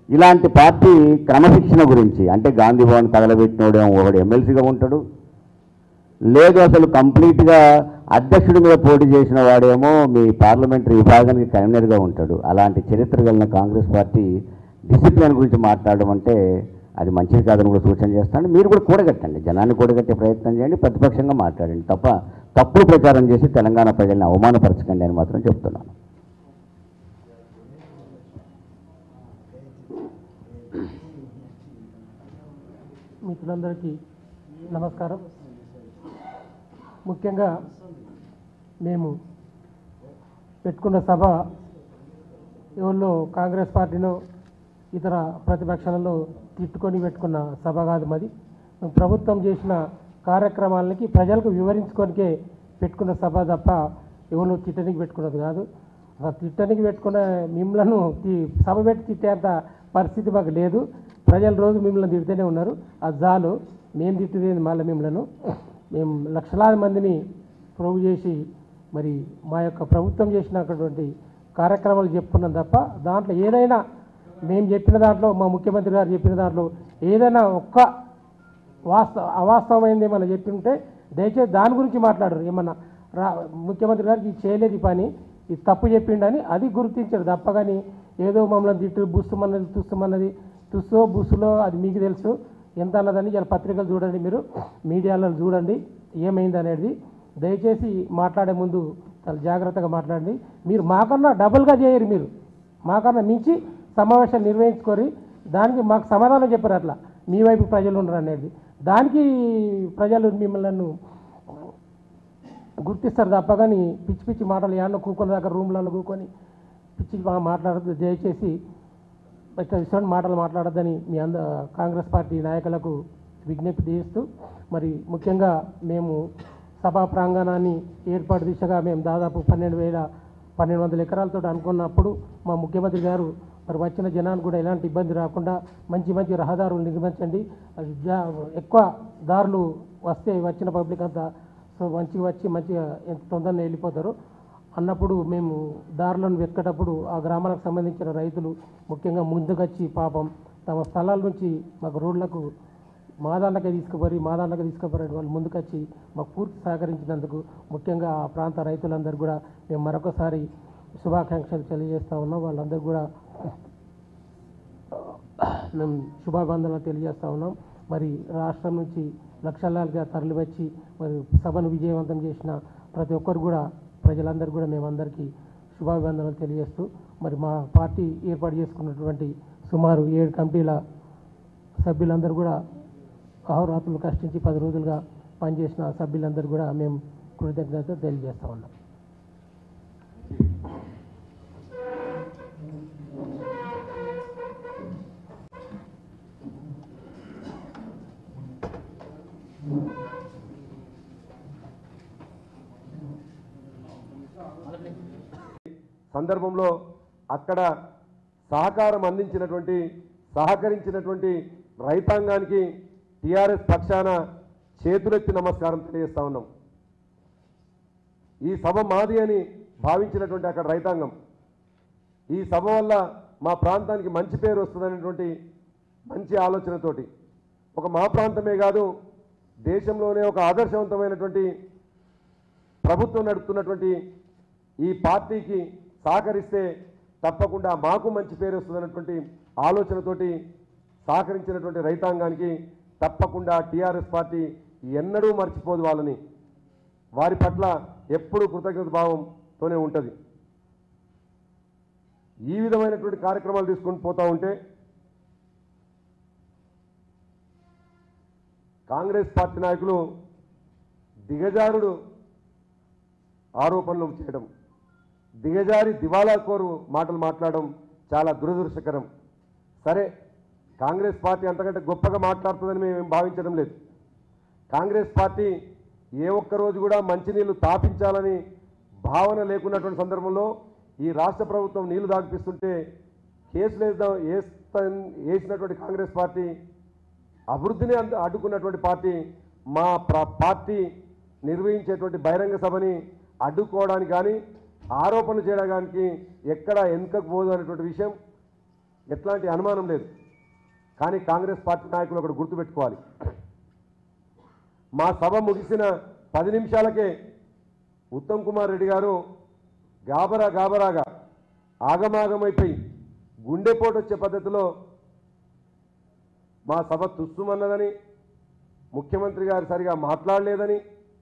B: ఇలాంటి పార్టీ క్రమశిక్షణ గురించి అంటే గాంధీ భవన్ తగలబెట్టినోడేమో ఒకడు ఎమ్మెల్సీగా ఉంటాడు లేదు అసలు కంప్లీట్గా అధ్యక్షుడి మీద పోటీ చేసిన వాడేమో మీ పార్లమెంటరీ విభాగానికి కన్వీనర్గా ఉంటాడు అలాంటి చరిత్ర కలిగిన కాంగ్రెస్ పార్టీ డిసిప్లిన్ గురించి మాట్లాడడం అంటే అది మంచిది కాదని కూడా సూచన చేస్తాను మీరు కూడా కూడగట్టండి జనాన్ని కూడగట్టే ప్రయత్నం చేయండి ప్రతిపక్షంగా మాట్లాడండి తప్ప తప్పుడు ప్రచారం చేసి తెలంగాణ ప్రజల్ని అవమానపరచకండి అని మాత్రం చెప్తున్నాను
C: మిత్రులందరికీ నమస్కారం ముఖ్యంగా మేము పెట్టుకున్న సభ ఎవరిలో కాంగ్రెస్ పార్టీలో ఇతర ప్రతిపక్షాలలో తిట్టుకొని పెట్టుకున్న సభ కాదు మాది మేము ప్రభుత్వం చేసిన కార్యక్రమాలకి ప్రజలకు వివరించుకోనికే పెట్టుకున్న సభ తప్ప ఎవరు తిట్టనికి పెట్టుకున్నది కాదు అసలు తిట్టనికి పెట్టుకున్న మిమ్మలను తి- సభ పెట్టి తిట్టేంత పరిస్థితి మాకు లేదు ప్రజలు రోజు మిమ్మల్ని తిడుతూనే ఉన్నారు అది చాలు మేము తిట్టేది మళ్ళీ మిమ్మలను మేము లక్షలాది మందిని ప్రోగు చేసి మరి మా యొక్క ప్రభుత్వం చేసినటువంటి కార్యక్రమాలు చెప్పుకున్నాం తప్ప దాంట్లో ఏదైనా మేము చెప్పిన దాంట్లో మా ముఖ్యమంత్రి గారు చెప్పిన దాంట్లో ఏదైనా ఒక్క వాస్తవ అవాస్తవమైంది ఏమన్నా చెప్పి ఉంటే దయచేసి దాని గురించి మాట్లాడరు ఏమన్నా రా ముఖ్యమంత్రి గారికి ఇది చేయలేదు ఈ పని ఇది తప్పు చెప్పిండని అది గుర్తించారు తప్ప కానీ ఏదో మమ్మల్ని తిట్టు బుస్తుమన్నది తుస్తుమన్నది తుస్సో బుస్సులో అది మీకు తెలుసు ఎంత అన్నదని ఇలా పత్రికలు చూడండి మీరు మీడియాలో చూడండి ఏమైంది అనేది దయచేసి మాట్లాడే ముందు చాలా జాగ్రత్తగా మాట్లాడండి మీరు మాకన్నా డబుల్గా చేయరు మీరు మాకన్నా మించి సమావేశాలు నిర్వహించుకొని దానికి మాకు సమాధానం చెప్పారు అట్లా మీ వైపు ప్రజలు ఉండరు అనేది దానికి ప్రజలు మిమ్మల్ని గుర్తిస్తారు తప్ప కానీ పిచ్చి పిచ్చి మాటలు ఏమన్నా కూకున్న దగ్గర రూమ్లలో కూకొని పిచ్చి మా మాట్లాడద్దు దయచేసి ఇట్లా ఇటువంటి మాటలు మాట్లాడద్దని మీ అంద కాంగ్రెస్ పార్టీ నాయకులకు విజ్ఞప్తి చేస్తూ మరి ముఖ్యంగా మేము సభా ప్రాంగణాన్ని ఏర్పాటు దిశగా మేము దాదాపు పన్నెండు వేల పన్నెండు వందల ఎకరాలతో అనుకున్నప్పుడు మా ముఖ్యమంత్రి గారు మరి వచ్చిన జనానికి కూడా ఎలాంటి ఇబ్బంది రాకుండా మంచి మంచి రహదారులు నిర్మించండి అది జా- ఎక్కువ దారులు వస్తే వచ్చిన పబ్లిక్ అంతా సో మంచిగా వచ్చి మంచిగా ఎంత తొందరగా వెళ్ళిపోతారు అన్నప్పుడు మేము దారులను వెతికేటప్పుడు ఆ గ్రామాలకు సంబంధించిన రైతులు ముఖ్యంగా ముందుకొచ్చి పాపం తమ స్థలాల నుంచి మాకు రోడ్లకు మా దాంట్లోకే తీసుకుపోయి మా దాంట్లోకి తీసుకుపోయి వాళ్ళు ముందుకొచ్చి మాకు పూర్తి సహకరించినందుకు ముఖ్యంగా ఆ ప్రాంత రైతులందరూ కూడా మేము మరొకసారి శుభాకాంక్షలు తెలియజేస్తా ఉన్నాం వాళ్ళందరూ కూడా మేము శుభాబంధనలు తెలియజేస్తా ఉన్నాం మరి రాష్ట్రం నుంచి లక్షలాలుగా తరలివచ్చి మరి సభను విజయవంతం చేసిన ప్రతి ఒక్కరు కూడా ప్రజలందరూ కూడా మేమందరికీ శుభాభివందనలు తెలియజేస్తూ మరి మా పార్టీ ఏర్పాటు చేసుకున్నటువంటి సుమారు ఏడు కమిటీల సభ్యులందరూ కూడా అహోరాత్రులు కష్టించి పది రోజులుగా పనిచేసిన సభ్యులందరూ కూడా మేము కృతజ్ఞత తెలియజేస్తా ఉన్నాం
A: సందర్భంలో అక్కడ సహకారం అందించినటువంటి సహకరించినటువంటి రైతాంగానికి టీఆర్ఎస్ పక్షాన చేతులెత్తి నమస్కారం తెలియజేస్తా ఉన్నాం ఈ సభ మాది అని భావించినటువంటి అక్కడ రైతాంగం ఈ సభ వల్ల మా ప్రాంతానికి మంచి పేరు వస్తుందనేటువంటి మంచి ఆలోచనతోటి ఒక మా ప్రాంతమే కాదు దేశంలోనే ఒక ఆదర్శవంతమైనటువంటి ప్రభుత్వం నడుపుతున్నటువంటి ఈ పార్టీకి సహకరిస్తే తప్పకుండా మాకు మంచి పేరు వస్తుందన్నటువంటి ఆలోచనతోటి సహకరించినటువంటి రైతాంగానికి తప్పకుండా టీఆర్ఎస్ పార్టీ ఎన్నడూ మర్చిపోదు వాళ్ళని వారి పట్ల ఎప్పుడూ కృతజ్ఞత భావంతోనే ఉంటుంది ఈ విధమైనటువంటి కార్యక్రమాలు తీసుకొని పోతా ఉంటే కాంగ్రెస్ పార్టీ నాయకులు దిగజారుడు ఆరోపణలు చేయడం దిగజారి దివాలా కోరు మాటలు మాట్లాడడం చాలా దురదృష్టకరం సరే కాంగ్రెస్ పార్టీ అంతకంటే గొప్పగా మాట్లాడుతుందని మేము భావించడం లేదు కాంగ్రెస్ పార్టీ ఏ ఒక్క రోజు కూడా మంచినీళ్లు తాపించాలని భావన లేకున్నటువంటి సందర్భంలో ఈ రాష్ట్ర ప్రభుత్వం నీళ్లు దాగిపిస్తుంటే కేసులు వేద్దాం వేస్తా వేసినటువంటి కాంగ్రెస్ పార్టీ అభివృద్ధిని అంద- అడ్డుకున్నటువంటి పార్టీ మా ప్ర- పార్టీ నిర్వహించేటువంటి బహిరంగ సభని అడ్డుకోవడానికి కానీ ఆరోపణలు చేయడానికి ఎక్కడ వెనుకకు పోదు అనేటువంటి విషయం ఎట్లాంటి అనుమానం లేదు కానీ కాంగ్రెస్ పార్టీ నాయకులు ఒకటి గుర్తుపెట్టుకోవాలి మా సభ ముగిసిన పది నిమిషాలకే ఉత్తమ్ కుమార్ రెడ్డి గారు గాబరా గాబరాగా ఆగమాగమైపోయి గుండెపోటు వచ్చే పద్ధతిలో మా సభ తుస్సుమన్నదని ముఖ్యమంత్రి గారు సరిగా మాట్లాడలేదని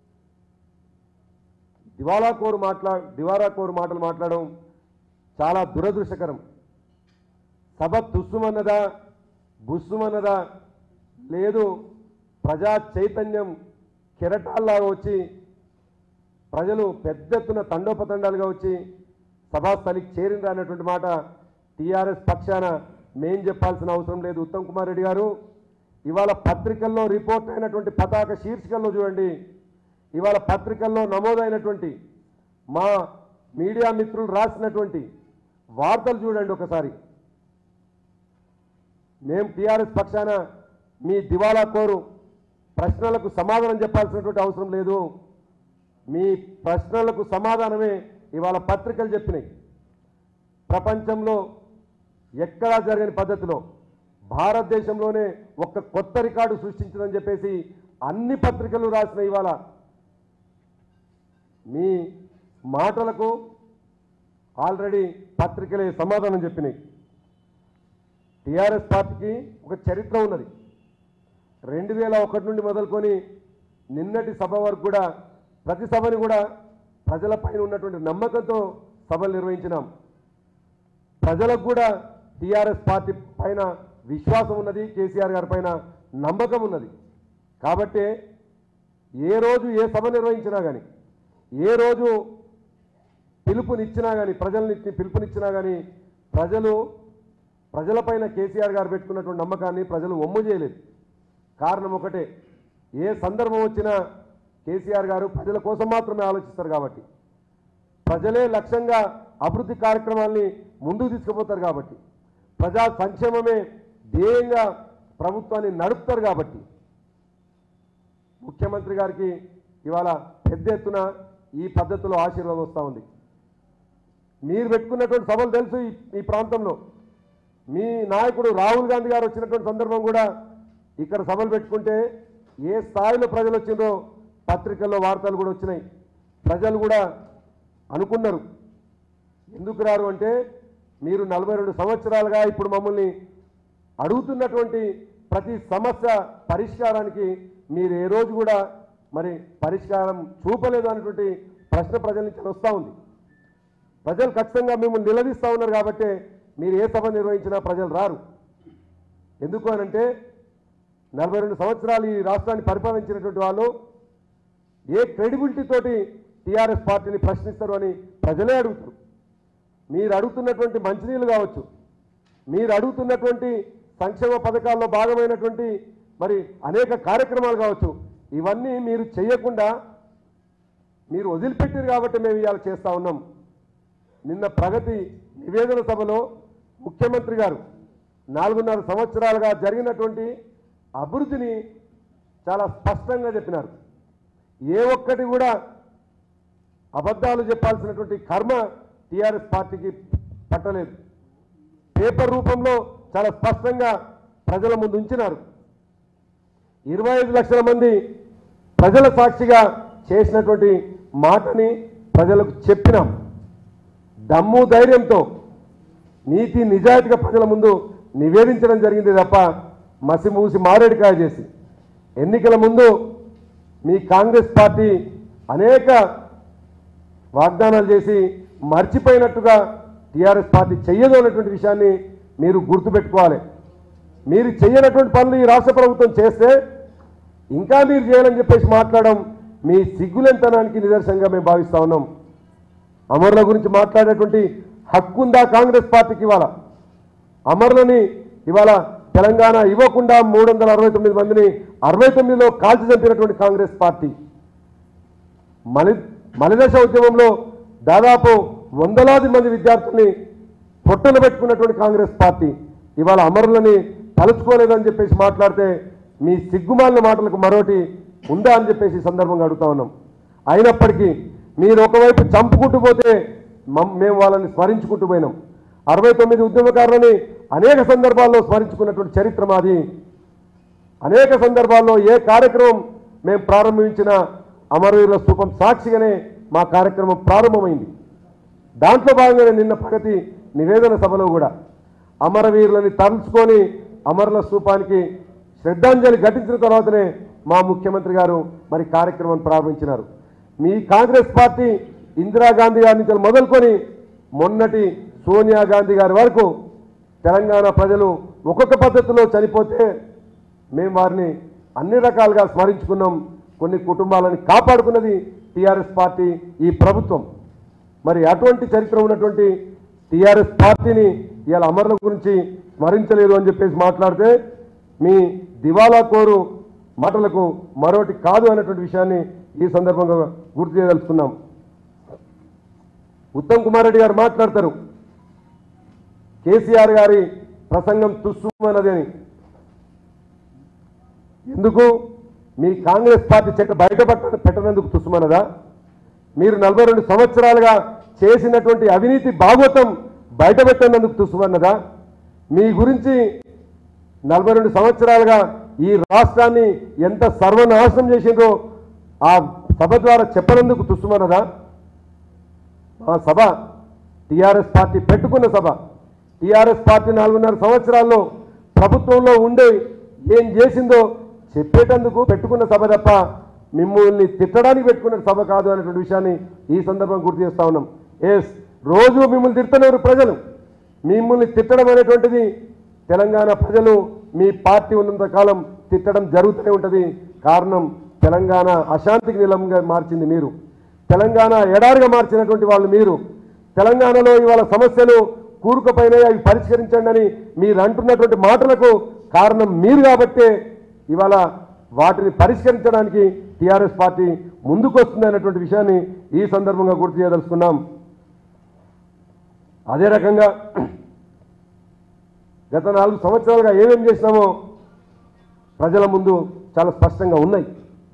A: దివాలా కోరు మాట్లా దివారా కోరు మాటలు మాట్లాడడం చాలా దురదృష్టకరం సభ తుస్సుమన్నదా బుస్సుమన్నదా లేదు ప్రజా చైతన్యం కెరటాల్లాగా వచ్చి ప్రజలు పెద్ద ఎత్తున తండోపతండాలుగా వచ్చి సభాస్థలికి చేరిండ్రు అన్నటువంటి మాట టీఆర్ఎస్ పక్షాన మేం చెప్పాల్సిన అవసరం లేదు ఉత్తమ్ కుమార్ రెడ్డి గారు ఇవాళ పత్రికల్లో రిపోర్ట్ అయినటువంటి పతాక శీర్షికల్లో చూడండి ఇవాళ పత్రికల్లో నమోదైనటువంటి మా మీడియా మిత్రులు రాసినటువంటి వార్తలు చూడండి ఒకసారి మేం టీఆర్ఎస్ పక్షాన మీ దివాలా కోరు ప్రశ్నలకు సమాధానం చెప్పాల్సినటువంటి అవసరం లేదు మీ ప్రశ్నలకు సమాధానమే ఇవాళ పత్రికలు చెప్పినాయి ప్రపంచంలో ఎక్కడా జరగని పద్ధతిలో భారతదేశంలోనే ఒక కొత్త రికార్డు సృష్టించిందని చెప్పేసి అన్ని పత్రికలు రాసిన ఇవాళ మీ మాటలకు ఆల్రెడీ పత్రికలే సమాధానం చెప్పినాయి టీఆర్ఎస్ పార్టీకి ఒక చరిత్ర ఉన్నది రెండు వేల ఒకటి నుండి మొదలుకొని నిన్నటి సభ వరకు కూడా ప్రతి సభని కూడా ప్రజలపైన ఉన్నటువంటి నమ్మకంతో సభలు నిర్వహించినాం ప్రజలకు కూడా టీఆర్ఎస్ పార్టీ పైన విశ్వాసం ఉన్నది కేసీఆర్ గారి పైన నమ్మకం ఉన్నది కాబట్టి ఏ రోజు ఏ సభ నిర్వహించినా కానీ ఏ రోజు పిలుపునిచ్చినా కానీ ప్రజల్ని పిలుపునిచ్చినా కానీ ప్రజలు ప్రజలపైన కేసీఆర్ గారు పెట్టుకున్నటువంటి నమ్మకాన్ని ప్రజలు ఒమ్ము చేయలేదు కారణం ఒకటే ఏ సందర్భం వచ్చినా కేసీఆర్ గారు ప్రజల కోసం మాత్రమే ఆలోచిస్తారు కాబట్టి ప్రజలే లక్ష్యంగా అభివృద్ధి కార్యక్రమాల్ని ముందుకు తీసుకుపోతారు కాబట్టి ప్రజా సంక్షేమమే ధ్యేయంగా ప్రభుత్వాన్ని నడుపుతారు కాబట్టి ముఖ్యమంత్రి గారికి ఇవాళ పెద్ద ఎత్తున ఈ పద్ధతిలో ఆశీర్వాదం వస్తూ ఉంది మీరు పెట్టుకున్నటువంటి సభలు తెలుసు ఈ- ఈ ప్రాంతంలో మీ నాయకుడు రాహుల్ గాంధీ గారు వచ్చినటువంటి సందర్భం కూడా ఇక్కడ సభలు పెట్టుకుంటే ఏ స్థాయిలో ప్రజలు వచ్చిందో పత్రికల్లో వార్తలు కూడా వచ్చినాయి ప్రజలు కూడా అనుకున్నారు ఎందుకు రారు అంటే మీరు నలభై రెండు సంవత్సరాలుగా ఇప్పుడు మమ్మల్ని అడుగుతున్నటువంటి ప్రతి సమస్య పరిష్కారానికి మీరు ఏ రోజు కూడా మరి పరిష్కారం చూపలేదు అనేటువంటి ప్రశ్న ప్రజల నుంచి వస్తూ ఉంది ప్రజలు ఖచ్చితంగా మిమ్మల్ని నిలదీస్తూ ఉన్నారు కాబట్టి మీరు ఏ సభ నిర్వహించినా ప్రజలు రారు ఎందుకు అనంటే నలభై రెండు సంవత్సరాలు ఈ రాష్ట్రాన్ని పరిపాలించినటువంటి వాళ్ళు ఏ క్రెడిబిలిటీ తోటి టీఆర్ఎస్ పార్టీని ప్రశ్నిస్తారు అని ప్రజలే అడుగుతారు మీరు అడుగుతున్నటువంటి మంచినీళ్ళు కావచ్చు మీరు అడుగుతున్నటువంటి సంక్షేమ పథకాల్లో భాగమైనటువంటి మరి అనేక కార్యక్రమాలు కావచ్చు ఇవన్నీ మీరు చేయకుండా మీరు వదిలిపెట్టారు కాబట్టి మేము ఇవాళ చేస్తా ఉన్నాం నిన్న ప్రగతి నివేదన సభలో ముఖ్యమంత్రి గారు నాలుగున్నర సంవత్సరాలుగా జరిగినటువంటి అభివృద్ధిని చాలా స్పష్టంగా చెప్పినారు ఏ ఒక్కటి కూడా అబద్ధాలు చెప్పాల్సినటువంటి కర్మ టీఆర్ఎస్ పార్టీకి పట్టలేదు పేపర్ రూపంలో చాలా స్పష్టంగా ప్రజల ముందు ఉంచినారు ఇరవై ఐదు లక్షల మంది ప్రజల సాక్షిగా చేసినటువంటి మాటని ప్రజలకు చెప్పినాం దమ్ము ధైర్యంతో నీతి నిజాయితీగా ప్రజల ముందు నివేదించడం జరిగింది తప్ప మసి మూసి మారేడుకాయ చేసి ఎన్నికల ముందు మీ కాంగ్రెస్ పార్టీ అనేక వాగ్దానాలు చేసి మర్చిపోయినట్టుగా టీఆర్ఎస్ పార్టీ చెయ్యదు అన్నటువంటి విషయాన్ని మీరు గుర్తుపెట్టుకోవాలి మీరు చెయ్యనటువంటి పనులు ఈ రాష్ట్ర ప్రభుత్వం చేస్తే ఇంకా మీరు చేయాలని చెప్పేసి మాట్లాడడం మీ సిగ్గులెంతనానికి నిదర్శనంగా మేము భావిస్తా ఉన్నాం అమరుల గురించి మాట్లాడేటువంటి హక్కు ఉందా కాంగ్రెస్ పార్టీకి ఇవాళ అమరులని ఇవాళ తెలంగాణ ఇవ్వకుండా మూడు వందల అరవై తొమ్మిది మందిని అరవై తొమ్మిదిలో కాల్చి చంపినటువంటి కాంగ్రెస్ పార్టీ మలి మలిదశ ఉద్యమంలో దాదాపు వందలాది మంది విద్యార్థుల్ని పొట్టలు పెట్టుకున్నటువంటి కాంగ్రెస్ పార్టీ ఇవాళ అమరులని తలుచుకోలేదని చెప్పేసి మాట్లాడితే మీ సిగ్గుమాలిన మాటలకు మరోటి ఉందా అని చెప్పేసి ఈ సందర్భంగా అడుగుతా ఉన్నాం అయినప్పటికీ మీరు ఒకవైపు చంపుకుంటూ పోతే మమ్- మేము వాళ్ళని స్మరించుకుంటూ పోయినాం అరవై తొమ్మిది ఉద్యమకారులని అనేక సందర్భాల్లో స్మరించుకున్నటువంటి చరిత్ర మాది అనేక సందర్భాల్లో ఏ కార్యక్రమం మేము ప్రారంభించిన అమరవీరుల స్థూపం సాక్షిగానే మా కార్యక్రమం ప్రారంభమైంది దాంట్లో భాగంగానే నిన్న ప్రగతి నివేదన సభలో కూడా అమరవీరులని తలుచుకొని అమరుల స్థూపానికి శ్రద్ధాంజలి ఘటించిన తర్వాతనే మా ముఖ్యమంత్రి గారు మరి కార్యక్రమం ప్రారంభించినారు మీ కాంగ్రెస్ పార్టీ ఇందిరాగాంధీ గారి నుంచి మొదలుకొని మొన్నటి సోనియా గాంధీ గారి వరకు తెలంగాణ ప్రజలు ఒక్కొక్క పద్ధతిలో చనిపోతే మేము వారిని అన్ని రకాలుగా స్మరించుకున్నాం కొన్ని కుటుంబాలని కాపాడుకున్నది టీఆర్ఎస్ పార్టీ ఈ ప్రభుత్వం మరి అటువంటి చరిత్ర ఉన్నటువంటి టీఆర్ఎస్ పార్టీని ఇవాళ అమరుల గురించి స్మరించలేదు అని చెప్పేసి మాట్లాడితే మీ దివాలా కోరు మాటలకు మరొకటి కాదు అన్నటువంటి విషయాన్ని ఈ సందర్భంగా గుర్తు చేయదలుచుకున్నాం ఉత్తమ్ కుమార్ రెడ్డి గారు మాట్లాడతారు కేసీఆర్ గారి ప్రసంగం తుస్సుమన్నది అని ఎందుకు మీ కాంగ్రెస్ పార్టీ చెట్టు బయట పట్ట పెట్టనందుకు తుస్సుమన్నదా మీరు నలభై రెండు సంవత్సరాలుగా చేసినటువంటి అవినీతి భాగవతం బయట పెట్టనందుకు తుస్సుమన్నదా మీ గురించి నలభై రెండు సంవత్సరాలుగా ఈ రాష్ట్రాన్ని ఎంత సర్వనాశనం చేసిందో ఆ సభ ద్వారా చెప్పనందుకు తుస్సుమన్నదా ఆ సభ టీఆర్ఎస్ పార్టీ పెట్టుకున్న సభ టీఆర్ఎస్ పార్టీ నాలుగున్నర సంవత్సరాల్లో ప్రభుత్వంలో ఉండే ఏం చేసిందో చెప్పేటందుకు పెట్టుకున్న సభ తప్ప మిమ్మల్ని తిట్టడానికి పెట్టుకున్న సభ కాదు అనేటువంటి విషయాన్ని ఈ సందర్భం గుర్తు చేస్తా ఉన్నాం ఎస్ రోజు మిమ్మల్ని తిడుతున్నారు ప్రజలు మిమ్మల్ని తిట్టడం అనేటువంటిది తెలంగాణ ప్రజలు మీ పార్టీ ఉన్నంత కాలం తిట్టడం జరుగుతూనే ఉంటుంది కారణం తెలంగాణ అశాంతికి నిలంగా మార్చింది మీరు తెలంగాణ ఎడారిగా మార్చినటువంటి వాళ్ళు మీరు తెలంగాణలో ఇవాళ సమస్యలు కూరుకుపోయినాయి అవి పరిష్కరించండి అని మీరు అంటున్నటువంటి మాటలకు కారణం మీరు కాబట్టే ఇవాళ వాటిని పరిష్కరించడానికి టీఆర్ఎస్ పార్టీ ముందుకు వస్తుంది అన్నటువంటి విషయాన్ని ఈ సందర్భంగా గుర్తు చేయదలుచుకున్నాం అదే రకంగా గత నాలుగు సంవత్సరాలుగా ఏమేం చేసినామో ప్రజల ముందు చాలా స్పష్టంగా ఉన్నాయి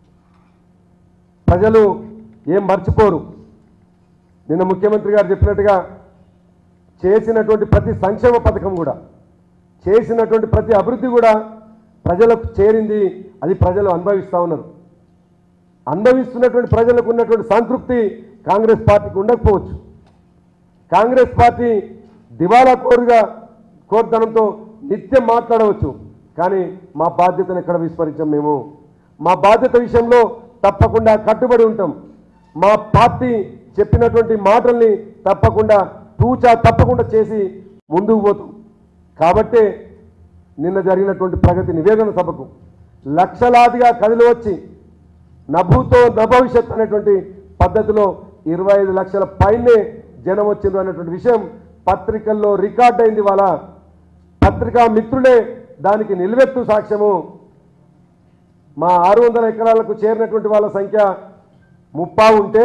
A: ప్రజలు ఏం మర్చిపోరు నిన్న ముఖ్యమంత్రి గారు చెప్పినట్టుగా చేసినటువంటి ప్రతి సంక్షేమ పథకం కూడా చేసినటువంటి ప్రతి అభివృద్ధి కూడా ప్రజలకు చేరింది అది ప్రజలు అనుభవిస్తూ ఉన్నారు అనుభవిస్తున్నటువంటి ప్రజలకు ఉన్నటువంటి సంతృప్తి కాంగ్రెస్ పార్టీకి ఉండకపోవచ్చు కాంగ్రెస్ పార్టీ దివాలా కోరుగా కోర్తనంతో నిత్యం మాట్లాడవచ్చు కానీ మా బాధ్యతను ఎక్కడ విస్మరించాం మేము మా బాధ్యత విషయంలో తప్పకుండా కట్టుబడి ఉంటాం మా పార్టీ చెప్పినటువంటి మాటల్ని తప్పకుండా తూచా తప్పకుండా చేసి ముందుకు పోతాం కాబట్టే నిన్న జరిగినటువంటి ప్రగతి నివేదన సభకు లక్షలాదిగా కదిలి వచ్చి నభూతో నభవిష్యత్ అనేటువంటి పద్ధతిలో ఇరవై ఐదు లక్షల పైనే జనం వచ్చిండ్రు అనేటువంటి విషయం పత్రికల్లో రికార్డ్ అయింది వాళ్ళ పత్రికా మిత్రులే దానికి నిలువెత్తు సాక్ష్యము మా ఆరు వందల ఎకరాలకు చేరినటువంటి వాళ్ళ సంఖ్య ముప్పా ఉంటే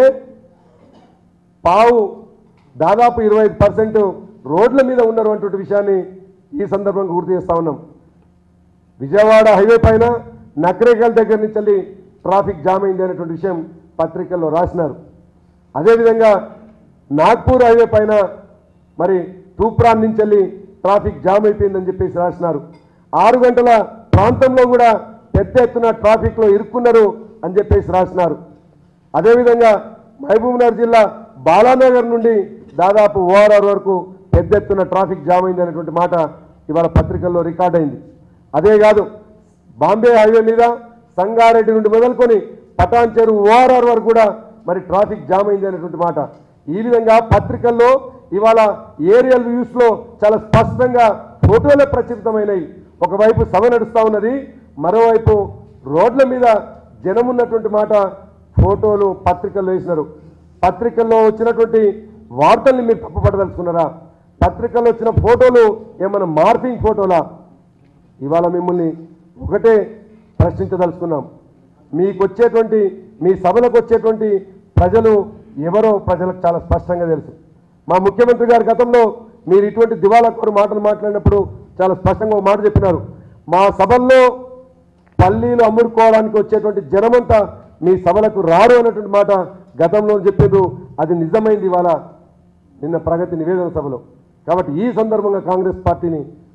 A: పావు దాదాపు ఇరవై ఐదు పర్సెంట్ రోడ్ల మీద ఉన్నారు అటువంటి విషయాన్ని ఈ సందర్భంగా గుర్తు చేస్తా ఉన్నాం విజయవాడ హైవే పైన నకరేకల్ దగ్గర నుంచి వెళ్ళి ట్రాఫిక్ జామ్ అయింది అనేటువంటి విషయం పత్రికల్లో రాసినారు అదేవిధంగా నాగ్పూర్ హైవే పైన మరి తూప్రాన్ నుంచి వెళ్ళి ట్రాఫిక్ జామ్ అయిపోయిందని చెప్పేసి రాసినారు ఆరు గంటల ప్రాంతంలో కూడా పెద్ద ఎత్తున ట్రాఫిక్లో ఇరుక్కున్నారు అని చెప్పేసి రాసినారు అదేవిధంగా మహబూబ్నగర్ జిల్లా బాలానగర్ నుండి దాదాపు ఓఆర్ఆర్ వరకు పెద్ద ఎత్తున ట్రాఫిక్ జామ్ అయింది అనేటువంటి మాట ఇవాళ పత్రికల్లో రికార్డ్ అయింది అదే కాదు బాంబే హైవే మీద సంగారెడ్డి నుండి మొదలుకొని పటాన్ చెరువు ఓఆర్ఆర్ వరకు కూడా మరి ట్రాఫిక్ జామ్ అయింది అనేటువంటి మాట ఈ విధంగా పత్రికల్లో ఇవాళ ఏరియల్ వ్యూస్లో చాలా స్పష్టంగా ఫోటోలే ప్రచురితమైనవి ఒకవైపు సభ నడుస్తూ ఉన్నది మరోవైపు రోడ్ల మీద జనం ఉన్నటువంటి మాట ఫోటోలు పత్రికల్లో వేసినారు పత్రికల్లో వచ్చినటువంటి వార్తల్ని మీరు తప్పుపడదలుచుకున్నారా పత్రికల్లో వచ్చిన ఫోటోలు ఏమైనా మార్పింగ్ ఫోటోలా ఇవాళ మిమ్మల్ని ఒకటే ప్రశ్నించదలుచుకున్నాం మీకు వచ్చేటువంటి మీ సభలకు వచ్చేటువంటి ప్రజలు ఎవరో ప్రజలకు చాలా స్పష్టంగా తెలుసు మా ముఖ్యమంత్రి గారి గతంలో మీరు ఇటువంటి దివాలాకోరు మాటలు మాట్లాడినప్పుడు చాలా స్పష్టంగా ఒక మాట చెప్పినారు మా సభల్లో పల్లీలు అమ్ముడుకోవడానికి వచ్చేటువంటి జనమంతా మీ సభలకు రారు అన్నటువంటి మాట గతంలో చెప్పిండ్రు అది నిజమైంది ఇవాళ నిన్న ప్రగతి నివేదన సభలో కాబట్టి ఈ సందర్భంగా కాంగ్రెస్ పార్టీని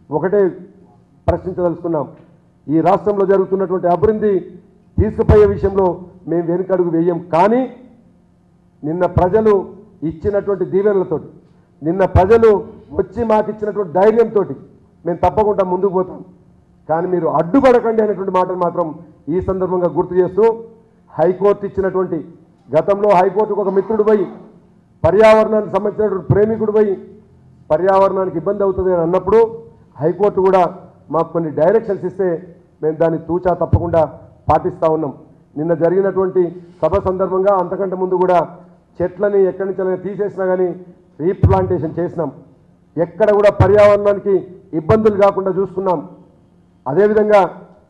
A: ఒకటే ప్రశ్నించదలుచుకున్నాం ఈ రాష్ట్రంలో జరుగుతున్నటువంటి అభివృద్ధి తీసుకుపోయే విషయంలో మేము వెనుకడుగు వేయం కానీ నిన్న ప్రజలు ఇచ్చినటువంటి దీవెనలతోటి నిన్న ప్రజలు వచ్చి మాకు ఇచ్చినటువంటి ధైర్యంతో మేము తప్పకుండా ముందుకు పోతాం కానీ మీరు అడ్డుపడకండి అనేటువంటి మాటలు మాత్రం ఈ సందర్భంగా గుర్తు చేస్తూ హైకోర్టు ఇచ్చినటువంటి గతంలో హైకోర్టుకు ఒక మిత్రుడు పోయి పర్యావరణానికి సంబంధించినటువంటి ప్రేమికుడు పోయి పర్యావరణానికి ఇబ్బంది అవుతుంది అని అన్నప్పుడు హైకోర్టు కూడా మాకు కొన్ని డైరెక్షన్స్ ఇస్తే మేము దాన్ని తూచా తప్పకుండా పాటిస్తూ ఉన్నాం నిన్న జరిగినటువంటి సభ సందర్భంగా అంతకంటే ముందు కూడా చెట్లని ఎక్కడి నుంచి తీసేసినా కానీ రీప్లాంటేషన్ చేసినాం ఎక్కడ కూడా పర్యావరణానికి ఇబ్బందులు కాకుండా చూసుకున్నాం అదేవిధంగా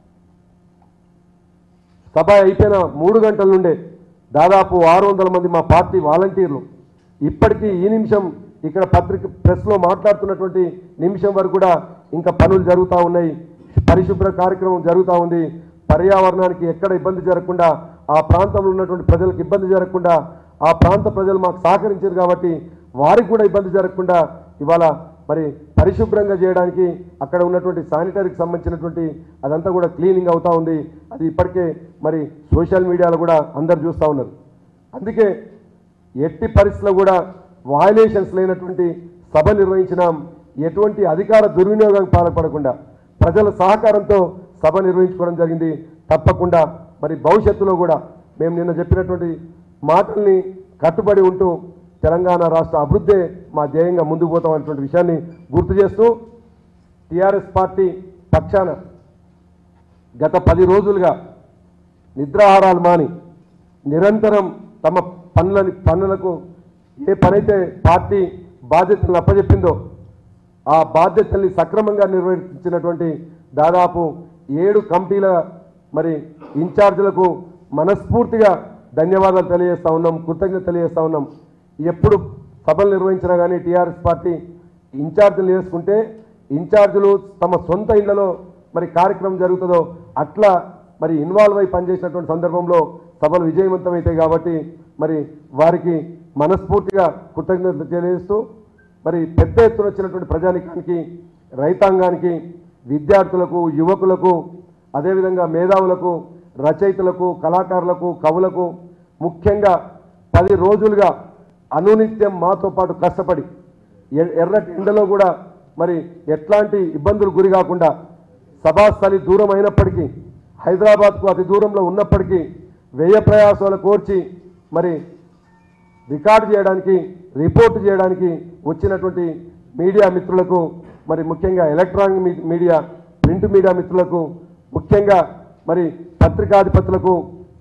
A: సభ అయిపోయిన మూడు గంటల నుండే దాదాపు ఆరు వందల మంది మా పార్టీ వాలంటీర్లు ఇప్పటికీ ఈ నిమిషం ఇక్కడ పత్రిక ప్రెస్లో మాట్లాడుతున్నటువంటి నిమిషం వరకు కూడా ఇంకా పనులు జరుగుతూ ఉన్నాయి పరిశుభ్ర కార్యక్రమం జరుగుతూ ఉంది పర్యావరణానికి ఎక్కడ ఇబ్బంది జరగకుండా ఆ ప్రాంతంలో ఉన్నటువంటి ప్రజలకు ఇబ్బంది జరగకుండా ఆ ప్రాంత ప్రజలు మాకు సహకరించారు కాబట్టి వారికి కూడా ఇబ్బంది జరగకుండా ఇవాళ మరి పరిశుభ్రంగా చేయడానికి అక్కడ ఉన్నటువంటి శానిటరీకి సంబంధించినటువంటి అదంతా కూడా క్లీనింగ్ అవుతా ఉంది అది ఇప్పటికే మరి సోషల్ మీడియాలో కూడా అందరు చూస్తూ ఉన్నారు అందుకే ఎట్టి పరిస్థితుల్లో కూడా వయలేషన్స్ లేనటువంటి సభ నిర్వహించినాం ఎటువంటి అధికార దుర్వినియోగానికి పాల్పడకుండా ప్రజల సహకారంతో సభ నిర్వహించుకోవడం జరిగింది తప్పకుండా మరి భవిష్యత్తులో కూడా మేము నిన్న చెప్పినటువంటి మాటల్ని కట్టుబడి ఉంటూ తెలంగాణ రాష్ట్ర అభివృద్ధే మా ధ్యేయంగా ముందుకు పోతాం అనేటువంటి విషయాన్ని గుర్తు చేస్తూ టీఆర్ఎస్ పార్టీ పక్షాన గత పది రోజులుగా నిద్రాహారాలు మాని నిరంతరం తమ పనులని పనులకు ఏ పనైతే పార్టీ బాధ్యతలను అప్పచెప్పిందో ఆ బాధ్యతల్ని సక్రమంగా నిర్వహించినటువంటి దాదాపు ఏడు కమిటీల మరి ఇన్ఛార్జీలకు మనస్ఫూర్తిగా ధన్యవాదాలు తెలియజేస్తా ఉన్నాం కృతజ్ఞత తెలియజేస్తా ఉన్నాం ఎప్పుడు సభలు నిర్వహించినా కానీ టీఆర్ఎస్ పార్టీ ఇన్ఛార్జీలు వేసుకుంటే ఇన్ఛార్జీలు తమ సొంత ఇళ్లలో మరి కార్యక్రమం జరుగుతుందో అట్లా మరి ఇన్వాల్వ్ అయి పనిచేసినటువంటి సందర్భంలో సభలు విజయవంతమవుతాయి కాబట్టి మరి వారికి మనస్ఫూర్తిగా కృతజ్ఞతలు తెలియజేస్తూ మరి పెద్ద ఎత్తున వచ్చినటువంటి ప్రజానికానికి రైతాంగానికి విద్యార్థులకు యువకులకు అదేవిధంగా మేధావులకు రచయితలకు కళాకారులకు కవులకు ముఖ్యంగా పది రోజులుగా అనునిత్యం మాతో పాటు కష్టపడి ఎ- ఎర్రటి ఎండలో కూడా మరి ఎట్లాంటి ఇబ్బందులు గురి కాకుండా సభాస్థలి దూరం అయినప్పటికీ హైదరాబాద్కు అతి దూరంలో ఉన్నప్పటికీ వ్యయ ప్రయాసాలు కోర్చి మరి రికార్డు చేయడానికి రిపోర్ట్ చేయడానికి వచ్చినటువంటి మీడియా మిత్రులకు మరి ముఖ్యంగా electronic me- media print media మిత్రులకు ముఖ్యంగా మరి పత్రికాధిపతులకు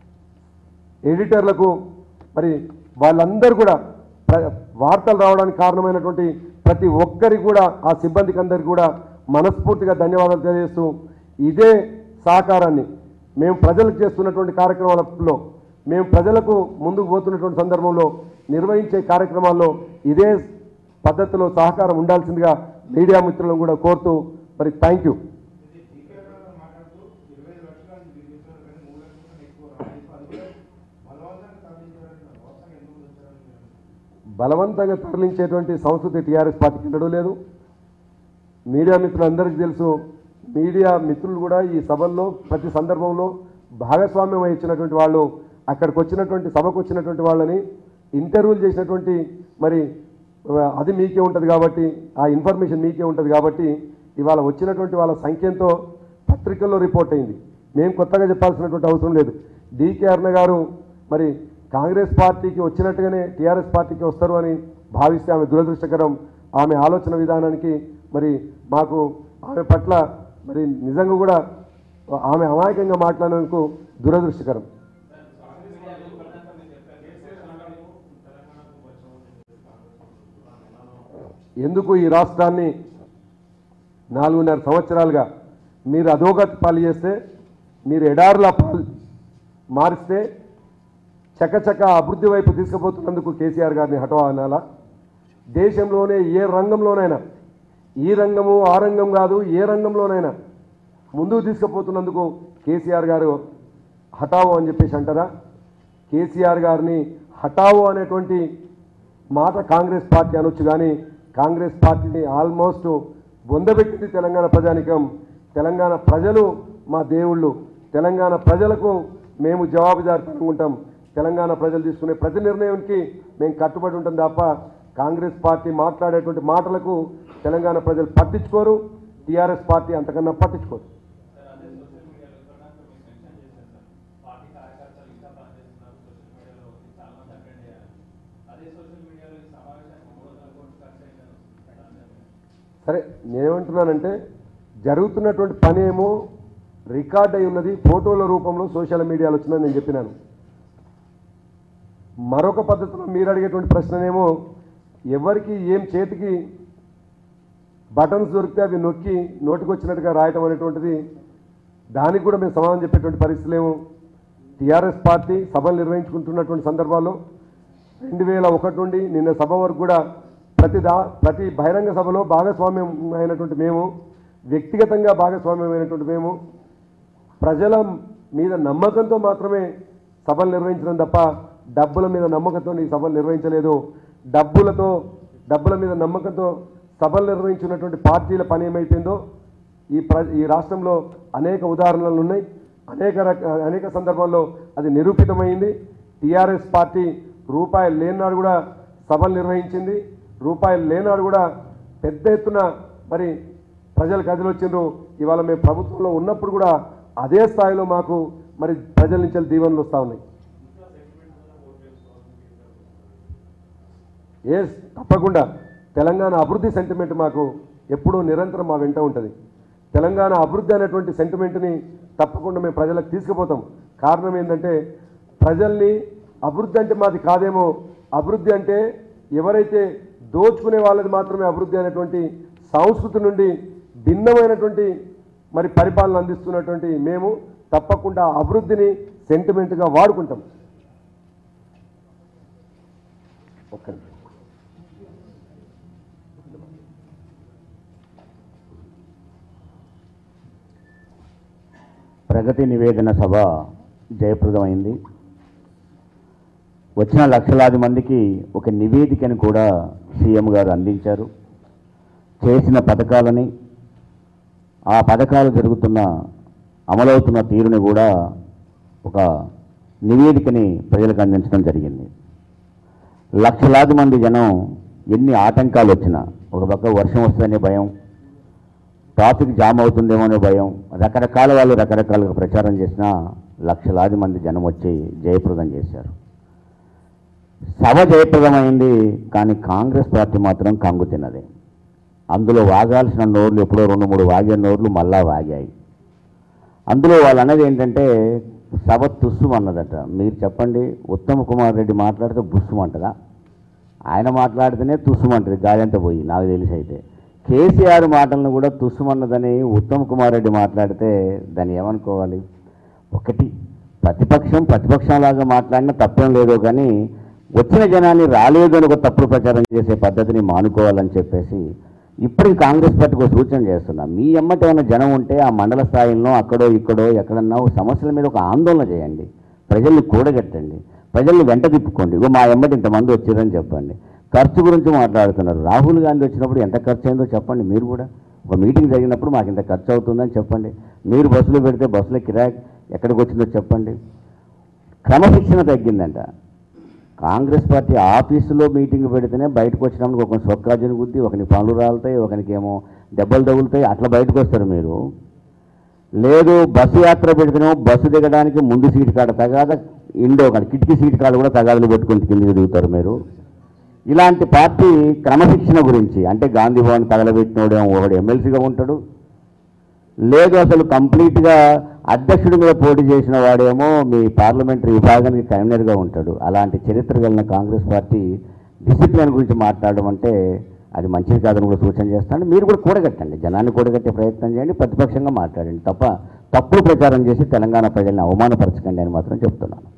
A: ఎడిటర్లకు మరి వాళ్ళందరూ కూడా ప్ర- వార్తలు రావడానికి కారణమైనటువంటి ప్రతి ఒక్కరికి కూడా ఆ సిబ్బందికి అందరికీ కూడా మనస్ఫూర్తిగా ధన్యవాదాలు తెలియజేస్తూ ఇదే సహకారాన్ని మేము ప్రజలకు చేస్తున్నటువంటి కార్యక్రమాలలో మేము ప్రజలకు ముందుకు పోతున్నటువంటి సందర్భంలో నిర్వహించే కార్యక్రమాల్లో ఇదే పద్ధతిలో సహకారం ఉండాల్సిందిగా మీడియా మిత్రులను కూడా కోరుతూ మరి థ్యాంక్ యూ
E: ఇది టీకే గారు మాట్లాడుతూ ఇరవై ఐదు లక్షల నిర్మించారు కానీ మూడు లక్షల కన్నా ఎక్కువ రాలేదు అది కూడా బలవంతంగా తరలించారని వ్యవస్థను ఎందుకు ఉంచారని మీరు అనుకుంటున్నారు?
A: బలవంతంగా తరలించేటువంటి సంస్కృతి టీఆర్ఎస్ పార్టీకి ఉండడం లేదు మీడియా మిత్రులందరికీ తెలుసు మీడియా మిత్రులు కూడా ఈ సభల్లో ప్రతి సందర్భంలో భాగస్వామ్యం ఇచ్చినటువంటి వాళ్ళు అక్కడికి వచ్చినటువంటి సభకు వచ్చినటువంటి వాళ్ళని ఇంటర్వ్యూలు చేసినటువంటి మరి ఆ, అది మీకే ఉంటుంది కాబట్టి ఆ ఇన్ఫర్మేషన్ మీకే ఉంటుంది కాబట్టి ఇవాళ వచ్చినటువంటి వాళ్ళ సంఖ్యంతో పత్రికల్లో రిపోర్ట్ అయింది మేము కొత్తగా చెప్పాల్సినటువంటి అవసరం లేదు డీకే అరుణ గారు మరి కాంగ్రెస్ పార్టీకి వచ్చినట్టుగానే టీఆర్ఎస్ పార్టీకి వస్తారు అని భావిస్తే ఆమె దురదృష్టకరం ఆమె ఆలోచన విధానానికి మరి మాకు ఆమె పట్ల మరి నిజంగా కూడా ఆమె అమాయకంగా మాట్లాడినందుకు దురదృష్టకరం ఎందుకు ఈ రాష్ట్రాన్ని నాలుగున్నర సంవత్సరాలుగా మీరు అధోగతి పాలు చేస్తే మీరు ఎడారుల పాలు మారిస్తే చకచక అభివృద్ధి వైపు తీసుకుపోతున్నందుకు కేసీఆర్ గారిని హఠవా అనాలా దేశంలోనే ఏ రంగంలోనైనా ఈ రంగము ఆ రంగం కాదు ఏ రంగంలోనైనా ముందుకు తీసుకుపోతున్నందుకు కేసీఆర్ గారు హఠావో అని చెప్పేసి అంటారా కేసీఆర్ గారిని హఠావో అనేటువంటి మాట కాంగ్రెస్ పార్టీ అనొచ్చు కానీ కాంగ్రెస్ పార్టీని ఆల్మోస్ట్ బొందబెట్టింది తెలంగాణ ప్రజానికం తెలంగాణ ప్రజలు మా దేవుళ్ళు తెలంగాణ ప్రజలకు మేము జవాబుదారితనం ఉంటాం తెలంగాణ ప్రజలు తీసుకునే ప్రతి నిర్ణయానికి మేము కట్టుబడి ఉంటాం తప్ప కాంగ్రెస్ పార్టీ మాట్లాడేటువంటి మాటలకు తెలంగాణ ప్రజలు పట్టించుకోరు టీఆర్ఎస్ పార్టీ అంతకన్నా పట్టించుకోరు
D: సార్ అదే సోషల్ మీడియాలో కూడా మీరు మెన్షన్ చేశారు సార్ పార్టీ కార్యకర్తలు ఇంకా పనిచేస్తున్నారు సోషల్ మీడియాలో ఉంది చాలా మంది అటెండ్ అయ్యారు అదే సోషల్ మీడియాలో ఈ సమావేశానికి మూడు వందల కోట్లు ఖర్చు అయిందని వస్తుంది దాని మీద
A: సరే నేనేమంటున్నానంటే జరుగుతున్నటువంటి పని ఏమో రికార్డ్ అయి ఉన్నది ఫోటోల రూపంలో సోషల్ మీడియాలో వచ్చిందని నేను చెప్పినాను మరొక పద్ధతిలో మీరు అడిగేటువంటి ప్రశ్ననేమో ఎవరికి ఏం చేతికి బటన్స్ దొరికితే అవి నొక్కి నోటికి వచ్చినట్టుగా రాయటం అనేటువంటిది దానికి కూడా మేము సమాధానం చెప్పేటువంటి పరిస్థితులు ఏమో టీఆర్ఎస్ పార్టీ సభలు నిర్వహించుకుంటున్నటువంటి సందర్భాల్లో రెండు వేల ఒకటి నుండి నిన్న సభ వరకు కూడా ప్రతి దా ప్రతి బహిరంగ సభలో భాగస్వామ్యం అయినటువంటి మేము వ్యక్తిగతంగా భాగస్వామ్యం అయినటువంటి మేము ప్రజల మీద నమ్మకంతో మాత్రమే సభలు నిర్వహించడం తప్ప డబ్బుల మీద నమ్మకంతో ఈ సభలు నిర్వహించలేదు డబ్బులతో డబ్బుల మీద నమ్మకంతో సభలు నిర్వహించినటువంటి పార్టీల పని ఏమైపోయిందో ఈ ప్ర ఈ రాష్ట్రంలో అనేక ఉదాహరణలు ఉన్నాయి అనేక రక అనేక సందర్భాల్లో అది నిరూపితమైంది టీఆర్ఎస్ పార్టీ రూపాయలు లేనాడు కూడా సభలు నిర్వహించింది రూపాయలు లేనాడు కూడా పెద్ద ఎత్తున మరి ప్రజలు కదిలి వచ్చిండ్రు ఇవాళ మేము ప్రభుత్వంలో ఉన్నప్పుడు కూడా అదే స్థాయిలో మాకు మరి ప్రజల నుంచి దీవెనలు వస్తూ ఉన్నాయి ఏ తప్పకుండా తెలంగాణ అభివృద్ధి సెంటిమెంట్ మాకు ఎప్పుడూ నిరంతరం మా వెంట ఉంటుంది తెలంగాణ అభివృద్ధి అనేటువంటి సెంటిమెంట్ని తప్పకుండా మేము ప్రజలకు తీసుకుపోతాం కారణం ఏంటంటే ప్రజల్ని అభివృద్ధి అంటే మాది కాదేమో అభివృద్ధి అంటే ఎవరైతే దోచుకునే వాళ్ళది మాత్రమే అభివృద్ధి అనేటువంటి సంస్కృతి నుండి భిన్నమైనటువంటి మరి పరిపాలన అందిస్తున్నటువంటి మేము తప్పకుండా అభివృద్ధిని సెంటిమెంట్గా వాడుకుంటాం ఒక్క నిమిషం.
B: ప్రగతి నివేదన సభ జయప్రదమైంది వచ్చిన లక్షలాది మందికి ఒక నివేదికను కూడా సీఎం గారు అందించారు చేసిన పథకాలని ఆ పథకాలు జరుగుతున్న అమలవుతున్న తీరుని కూడా ఒక నివేదికని ప్రజలకు అందించడం జరిగింది లక్షలాది మంది జనం ఎన్ని ఆటంకాలు వచ్చినా ఒక పక్క వర్షం వస్తుందనే భయం ట్రాఫిక్ జామ్ అవుతుందేమో అనే భయం రకరకాల వాళ్ళు రకరకాలుగా ప్రచారం చేసినా లక్షలాది మంది జనం వచ్చి జయప్రదం చేశారు సభ జయప్రదమైంది కానీ కాంగ్రెస్ పార్టీ మాత్రం కంగు తిన్నది అందులో వాగాల్సిన నోర్లు ఎప్పుడో రెండు మూడు వాగే నోర్లు మళ్ళా వాగాయి అందులో వాళ్ళు అన్నది ఏంటంటే సభ తుస్సుమన్నదట మీరు చెప్పండి ఉత్తమ్ కుమార్ రెడ్డి మాట్లాడితే బుస్సుమంటదా ఆయన మాట్లాడితేనే తుస్సుమంటది గాలంతా పోయి నాకు తెలిసి అయితే కేసీఆర్ మాటలను కూడా తుస్సుమన్నదని ఉత్తమ్ కుమార్ రెడ్డి మాట్లాడితే దాన్ని ఏమనుకోవాలి ఒకటి ప్రతిపక్షం ప్రతిపక్షంలాగా మాట్లాడినా తప్పేం లేదో కానీ వచ్చిన జనాన్ని రాలేదు అని ఒక తప్పుడు ప్రచారం చేసే పద్ధతిని మానుకోవాలని చెప్పేసి ఇప్పటికి కాంగ్రెస్ పార్టీకి ఒక సూచన చేస్తున్నా మీ ఎమ్మటి ఏమైనా జనం ఉంటే ఆ మండల స్థాయిలో అక్కడో ఇక్కడో ఎక్కడన్నా ఒక సమస్యల మీద ఒక ఆందోళన చేయండి ప్రజల్ని కూడగట్టండి ప్రజల్ని వెంట తిప్పుకోండి ఇగో మా ఎమ్మటి ఇంతమంది వచ్చారని చెప్పండి ఖర్చు గురించి మాట్లాడుతున్నారు రాహుల్ గాంధీ వచ్చినప్పుడు ఎంత ఖర్చు అయిందో చెప్పండి మీరు కూడా ఒక మీటింగ్ జరిగినప్పుడు మాకు ఇంత ఖర్చు అవుతుందని చెప్పండి మీరు బస్సులో పెడితే బస్సులో కిరాయి ఎక్కడికి వచ్చిందో చెప్పండి క్రమశిక్షణ తగ్గిందంట కాంగ్రెస్ పార్టీ ఆఫీసులో మీటింగ్ పెడితేనే బయటకు వచ్చినప్పుడు ఒక సొక్కాజుని గుద్ది ఒకని పనులు రాలుతాయి ఒకనికి ఏమో దెబ్బలు తగులుతాయి అట్లా బయటకు వస్తారు మీరు లేదు బస్సు యాత్ర పెడితేనేమో బస్సు దిగడానికి ముందు సీటు కాడ తగాద ఇండో కాడ కిటికీ సీటు కాడ కూడా తగాదులు పెట్టుకుని కిందికి దిగుతారు మీరు ఇలాంటి పార్టీ క్రమశిక్షణ గురించి అంటే గాంధీ భవన్ తగలబెట్టినోడేమో ఒకడు ఎమ్మెల్సీగా ఉంటాడు లేదు అసలు కంప్లీట్గా అధ్యక్షుడి మీద పోటీ చేసిన వాడేమో మీ పార్లమెంటరీ విభాగానికి కన్వీనర్గా ఉంటాడు అలాంటి చరిత్ర కలిగిన కాంగ్రెస్ పార్టీ డిసిప్లిన్ గురించి మాట్లాడడం అంటే అది మంచిది కాదని కూడా సూచన చేస్తాను మీరు కూడా కూడగట్టండి జనాన్ని కూడగట్టే ప్రయత్నం చేయండి ప్రతిపక్షంగా మాట్లాడండి తప్ప తప్పుడు ప్రచారం చేసి తెలంగాణ ప్రజల్ని అవమానపరచకండి అని మాత్రం చెప్తున్నాను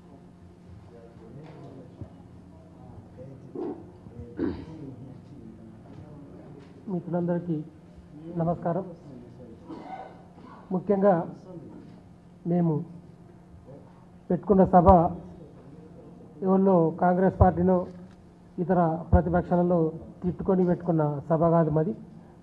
C: మిత్రులందరికీ నమస్కారం ముఖ్యంగా మేము పెట్టుకున్న సభ ఎవరిలో కాంగ్రెస్ పార్టీలో ఇతర ప్రతిపక్షాలలో తిట్టుకొని పెట్టుకున్న సభ కాదు మాది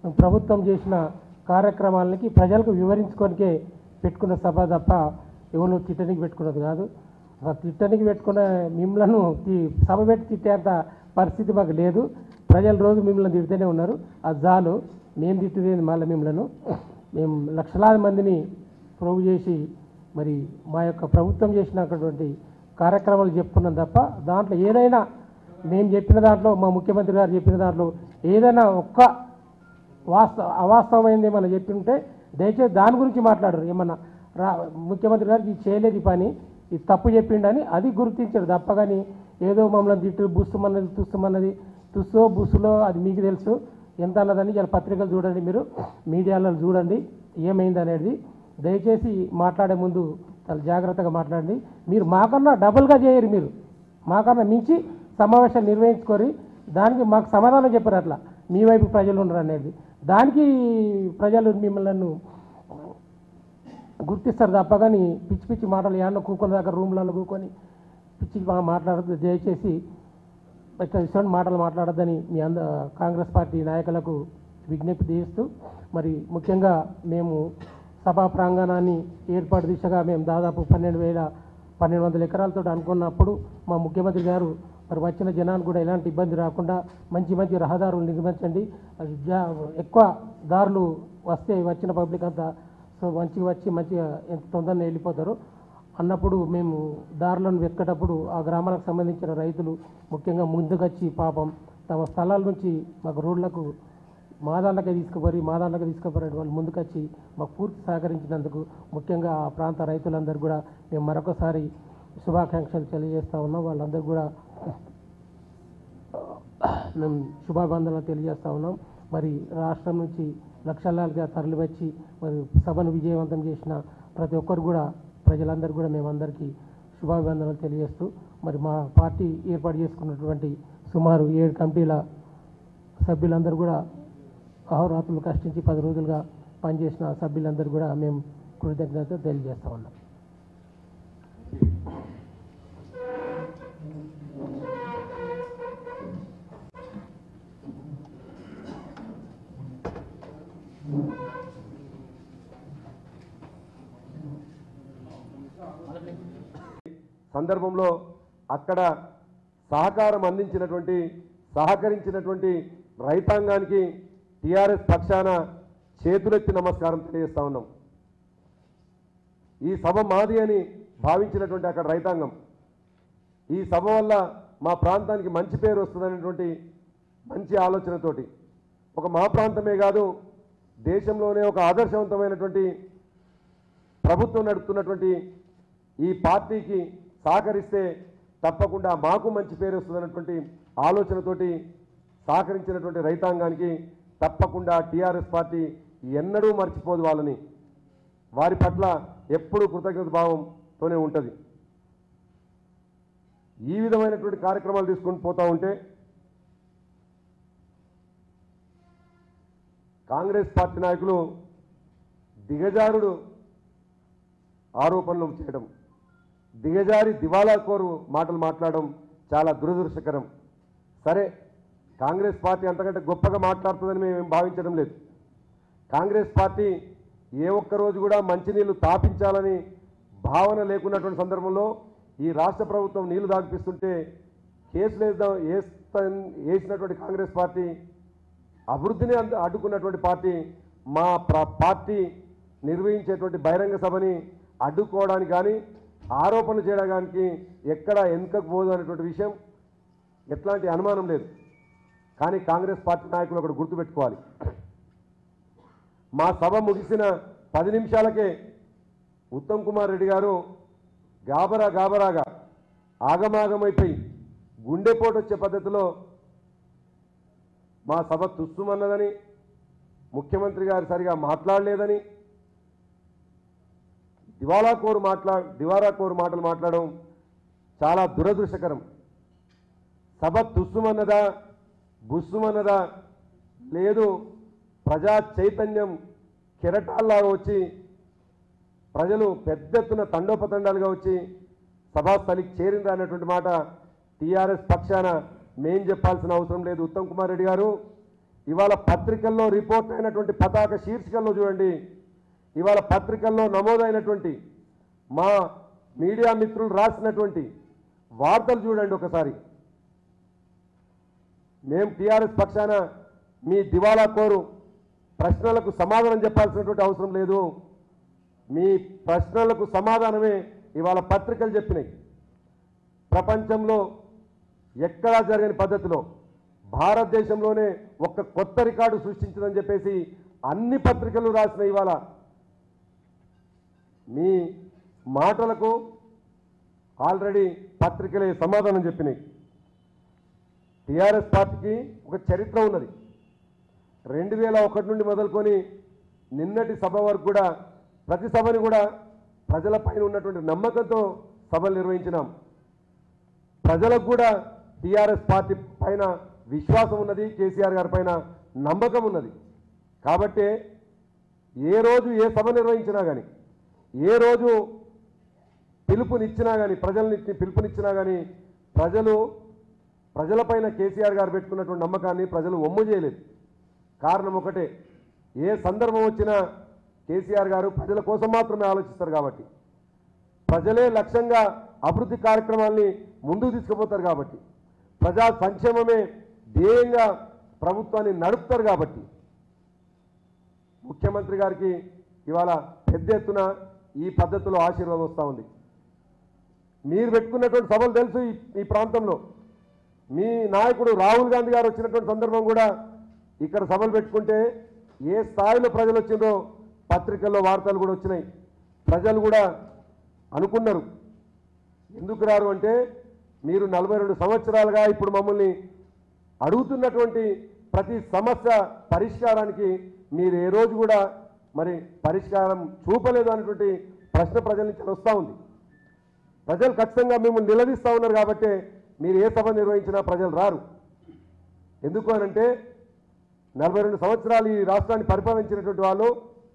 C: ప్రభుత్వం చేసిన కార్యక్రమాలకి ప్రజలకు వివరించుకోనికే పెట్టుకున్న సభ తప్ప ఎవరు తిట్టనికి పెట్టుకున్నది కాదు అసలు తిట్టనికి పెట్టుకున్న మిమ్మల్ని తి- సభ పెట్టి తిట్టేంత పరిస్థితి మాకు లేదు ప్రజలు రోజు మిమ్మల్ని తిడుతూనే ఉన్నారు అది చాలు మేము తిట్టుదేది మళ్ళీ మిమ్మల్ని మేము లక్షలాది మందిని ప్రోగు చేసి మరి మా యొక్క ప్రభుత్వం చేసినటువంటి కార్యక్రమాలు చెప్పుకున్నాం తప్ప దాంట్లో ఏదైనా మేము చెప్పిన దాంట్లో మా ముఖ్యమంత్రి గారు చెప్పిన దాంట్లో ఏదైనా ఒక్క వాస్తవ అవాస్తవమైంది ఏమన్నా చెప్పి ఉంటే దయచేసి దాని గురించి మాట్లాడరు ఏమన్నా రా ముఖ్యమంత్రి గారికి ఇది చేయలేదు ఈ పని ఇది తప్పు చెప్పిండని అది గుర్తించారు తప్ప కానీ ఏదో మమ్మల్ని తిట్టు బుస్తుమన్నది తుస్తుమన్నది తుస్సో బుస్సులో అది మీకు తెలుసు ఎంత అన్నదని ఇలా పత్రికలు చూడండి మీరు మీడియాలో చూడండి ఏమైంది అనేది దయచేసి మాట్లాడే ముందు చాలా జాగ్రత్తగా మాట్లాడండి మీరు మాకన్నా డబుల్గా చేయరు మీరు మాకన్నా మించి సమావేశాలు నిర్వహించుకొని దానికి మాకు సమాధానం చెప్పారు అట్లా మీ వైపు ప్రజలు ఉండరు అనేది దానికి ప్రజలు మిమ్మల్ని గుర్తిస్తారు తప్ప కానీ పిచ్చి పిచ్చి మాటలు ఏమన్నా కూకొని దాకా రూమ్లలో కూకొని పిచ్చి మా- మాట్లాడద్దు దయచేసి ఇట్లా ఇటువంటి మాటలు మాట్లాడొద్దని మీ అంద కాంగ్రెస్ పార్టీ నాయకులకు విజ్ఞప్తి చేస్తూ మరి ముఖ్యంగా మేము సభా ప్రాంగణాన్ని ఏర్పాటు దిశగా మేము దాదాపు పన్నెండు వేల పన్నెండు వందల ఎకరాలతో అనుకున్నప్పుడు మా ముఖ్యమంత్రి గారు మరి వచ్చిన జనానికి కూడా ఎలాంటి ఇబ్బంది రాకుండా మంచి మంచి రహదారులు నిర్మించండి అది జా- ఎక్కువ దారులు వస్తే వచ్చిన పబ్లిక్ అంతా సో మంచిగా వచ్చి మంచిగా ఎంత తొందరగా వెళ్ళిపోతారు అన్నప్పుడు మేము దారులను వెతికేటప్పుడు ఆ గ్రామాలకు సంబంధించిన రైతులు ముఖ్యంగా ముందుకొచ్చి పాపం తమ స్థలాల నుంచి మాకు రోడ్లకు మా దాంట్లోకే తీసుకుపోయి మా దాంట్లోకి తీసుకుపోయి వాళ్ళు ముందుకొచ్చి మాకు పూర్తి సహకరించినందుకు ముఖ్యంగా ఆ ప్రాంత రైతులందరూ కూడా మేము మరొకసారి శుభాకాంక్షలు తెలియజేస్తా ఉన్నాం వాళ్ళందరూ కూడా మేము శుభాబంధనలు తెలియజేస్తా ఉన్నాం మరి రాష్ట్రం నుంచి లక్షలాలుగా తరలివచ్చి మరి సభను విజయవంతం చేసిన ప్రతి ఒక్కరు కూడా ప్రజలందరూ కూడా మేమందరికీ శుభాభివందనలు తెలియజేస్తూ మరి మా పార్టీ ఏర్పాటు చేసుకున్నటువంటి సుమారు ఏడు కమిటీల సభ్యులందరూ కూడా అహోరాత్రులు కష్టించి పది రోజులుగా పనిచేసిన సభ్యులందరూ కూడా మేము కృతజ్ఞత తెలియజేస్తా ఉన్నాం
A: సందర్భంలో అక్కడ సహకారం అందించినటువంటి సహకరించినటువంటి రైతాంగానికి టీఆర్ఎస్ పక్షాన చేతులెత్తి నమస్కారం తెలియజేస్తా ఉన్నాం ఈ సభ మాది అని భావించినటువంటి అక్కడ రైతాంగం ఈ సభ వల్ల మా ప్రాంతానికి మంచి పేరు వస్తుందనేటువంటి మంచి ఆలోచనతోటి ఒక మా ప్రాంతమే కాదు దేశంలోనే ఒక ఆదర్శవంతమైనటువంటి ప్రభుత్వం నడుపుతున్నటువంటి ఈ పార్టీకి సహకరిస్తే తప్పకుండా మాకు మంచి పేరు వస్తుందన్నటువంటి ఆలోచనతోటి సహకరించినటువంటి రైతాంగానికి తప్పకుండా టీఆర్ఎస్ పార్టీ ఎన్నడూ మర్చిపోదు వాళ్ళని వారి పట్ల ఎప్పుడూ కృతజ్ఞత భావంతోనే ఉంటుంది ఈ విధమైనటువంటి కార్యక్రమాలు తీసుకొని పోతా ఉంటే కాంగ్రెస్ పార్టీ నాయకులు దిగజారుడు ఆరోపణలు చేయడం దిగజారి దివాలా కోరు మాటలు మాట్లాడడం చాలా దురదృష్టకరం సరే కాంగ్రెస్ పార్టీ అంతకంటే గొప్పగా మాట్లాడుతుందని మేము భావించడం లేదు కాంగ్రెస్ పార్టీ ఏ ఒక్క రోజు కూడా మంచినీళ్లు తాపించాలని భావన లేకున్నటువంటి సందర్భంలో ఈ రాష్ట్ర ప్రభుత్వం నీళ్లు దాగిపిస్తుంటే కేసులు వేద్దాం వేస్తా వేసినటువంటి కాంగ్రెస్ పార్టీ అభివృద్ధిని అడ్డు- అడ్డుకున్నటువంటి పార్టీ మా ప్ర- పార్టీ నిర్వహించేటువంటి బహిరంగ సభని అడ్డుకోవడానికి కానీ ఆరోపణలు చేయడానికి ఎక్కడ వెనుకకు పోదు అనేటువంటి విషయం ఎట్లాంటి అనుమానం లేదు కానీ కాంగ్రెస్ పార్టీ నాయకులు ఒకటి గుర్తుపెట్టుకోవాలి మా సభ ముగిసిన పది నిమిషాలకే ఉత్తమ్ కుమార్ రెడ్డి గారు గాబరా గాబరాగా ఆగమాగమైపోయి గుండెపోటు వచ్చే పద్ధతిలో మా సభ తుస్సుమన్నదని ముఖ్యమంత్రి గారు సరిగా మాట్లాడలేదని దివాలా కోరు మాట్లా దివారా కోరు మాటలు మాట్లాడడం చాలా దురదృష్టకరం సభ తుస్సుమన్నదా బుస్సుమన్నదా లేదు ప్రజా చైతన్యం కెరటాల్లాగా వచ్చి ప్రజలు పెద్ద ఎత్తున తండోపతండాలుగా వచ్చి సభాస్థలికి చేరిందా అనేటువంటి మాట టీఆర్ఎస్ పక్షాన మేం చెప్పాల్సిన అవసరం లేదు ఉత్తమ్ కుమార్ రెడ్డి గారు ఇవాళ పత్రికల్లో రిపోర్ట్ అయినటువంటి పతాక శీర్షికల్లో చూడండి ఇవాళ పత్రికల్లో నమోదైనటువంటి మా మీడియా మిత్రులు రాసినటువంటి వార్తలు చూడండి ఒకసారి మేము టీఆర్ఎస్ పక్షాన మీ దివాలా కోరు ప్రశ్నలకు సమాధానం చెప్పాల్సినటువంటి అవసరం లేదు మీ ప్రశ్నలకు సమాధానమే ఇవాళ పత్రికలు చెప్పినాయి ప్రపంచంలో ఎక్కడా జరగని పద్ధతిలో భారతదేశంలోనే ఒక కొత్త రికార్డు సృష్టించిందని చెప్పేసి అన్ని పత్రికలు రాసిన ఇవాళ మీ మాటలకు ఆల్రెడీ పత్రికలే సమాధానం చెప్పినాయి టీఆర్ఎస్ పార్టీకి ఒక చరిత్ర ఉన్నది రెండు వేల ఒకటి నుండి మొదలుకొని నిన్నటి సభ వరకు కూడా ప్రతి సభని కూడా ప్రజలపైన ఉన్నటువంటి నమ్మకంతో సభలు నిర్వహించినాం ప్రజలకు కూడా టీఆర్ఎస్ పార్టీ పైన విశ్వాసం ఉన్నది కేసీఆర్ గారి పైన నమ్మకం ఉన్నది కాబట్టి ఏ రోజు ఏ సభ నిర్వహించినా కానీ ఏ రోజు పిలుపునిచ్చినా కానీ ప్రజల్ని పిలుపునిచ్చినా కానీ ప్రజలు ప్రజలపైన కేసీఆర్ గారు పెట్టుకున్నటువంటి నమ్మకాన్ని ప్రజలు ఒమ్ము చేయలేదు కారణం ఒకటే ఏ సందర్భం వచ్చినా కేసీఆర్ గారు ప్రజల కోసం మాత్రమే ఆలోచిస్తారు కాబట్టి ప్రజలే లక్ష్యంగా అభివృద్ధి కార్యక్రమాల్ని ముందుకు తీసుకుపోతారు కాబట్టి ప్రజా సంక్షేమమే ధ్యేయంగా ప్రభుత్వాన్ని నడుపుతారు కాబట్టి ముఖ్యమంత్రి గారికి ఇవాళ పెద్ద ఎత్తున ఈ పద్ధతిలో ఆశీర్వాదం వస్తూ ఉంది మీరు పెట్టుకున్నటువంటి సభలు తెలుసు ఈ- ఈ ప్రాంతంలో మీ నాయకుడు రాహుల్ గాంధీ గారు వచ్చినటువంటి సందర్భం కూడా ఇక్కడ సభలు పెట్టుకుంటే ఏ స్థాయిలో ప్రజలు వచ్చిందో పత్రికల్లో వార్తలు కూడా వచ్చినాయి ప్రజలు కూడా అనుకున్నారు ఎందుకు రారు అంటే మీరు నలభై రెండు సంవత్సరాలుగా ఇప్పుడు మమ్మల్ని అడుగుతున్నటువంటి ప్రతి సమస్య పరిష్కారానికి మీరు ఏ రోజు కూడా మరి పరిష్కారం చూపలేదు అనేటువంటి ప్రశ్న ప్రజల నుంచి వస్తూ ఉంది ప్రజలు ఖచ్చితంగా మిమ్మల్ని నిలదీస్తూ ఉన్నారు కాబట్టి మీరు ఏ సభ నిర్వహించినా ప్రజలు రారు ఎందుకు అనంటే నలభై రెండు సంవత్సరాలు ఈ రాష్ట్రాన్ని పరిపాలించినటువంటి వాళ్ళు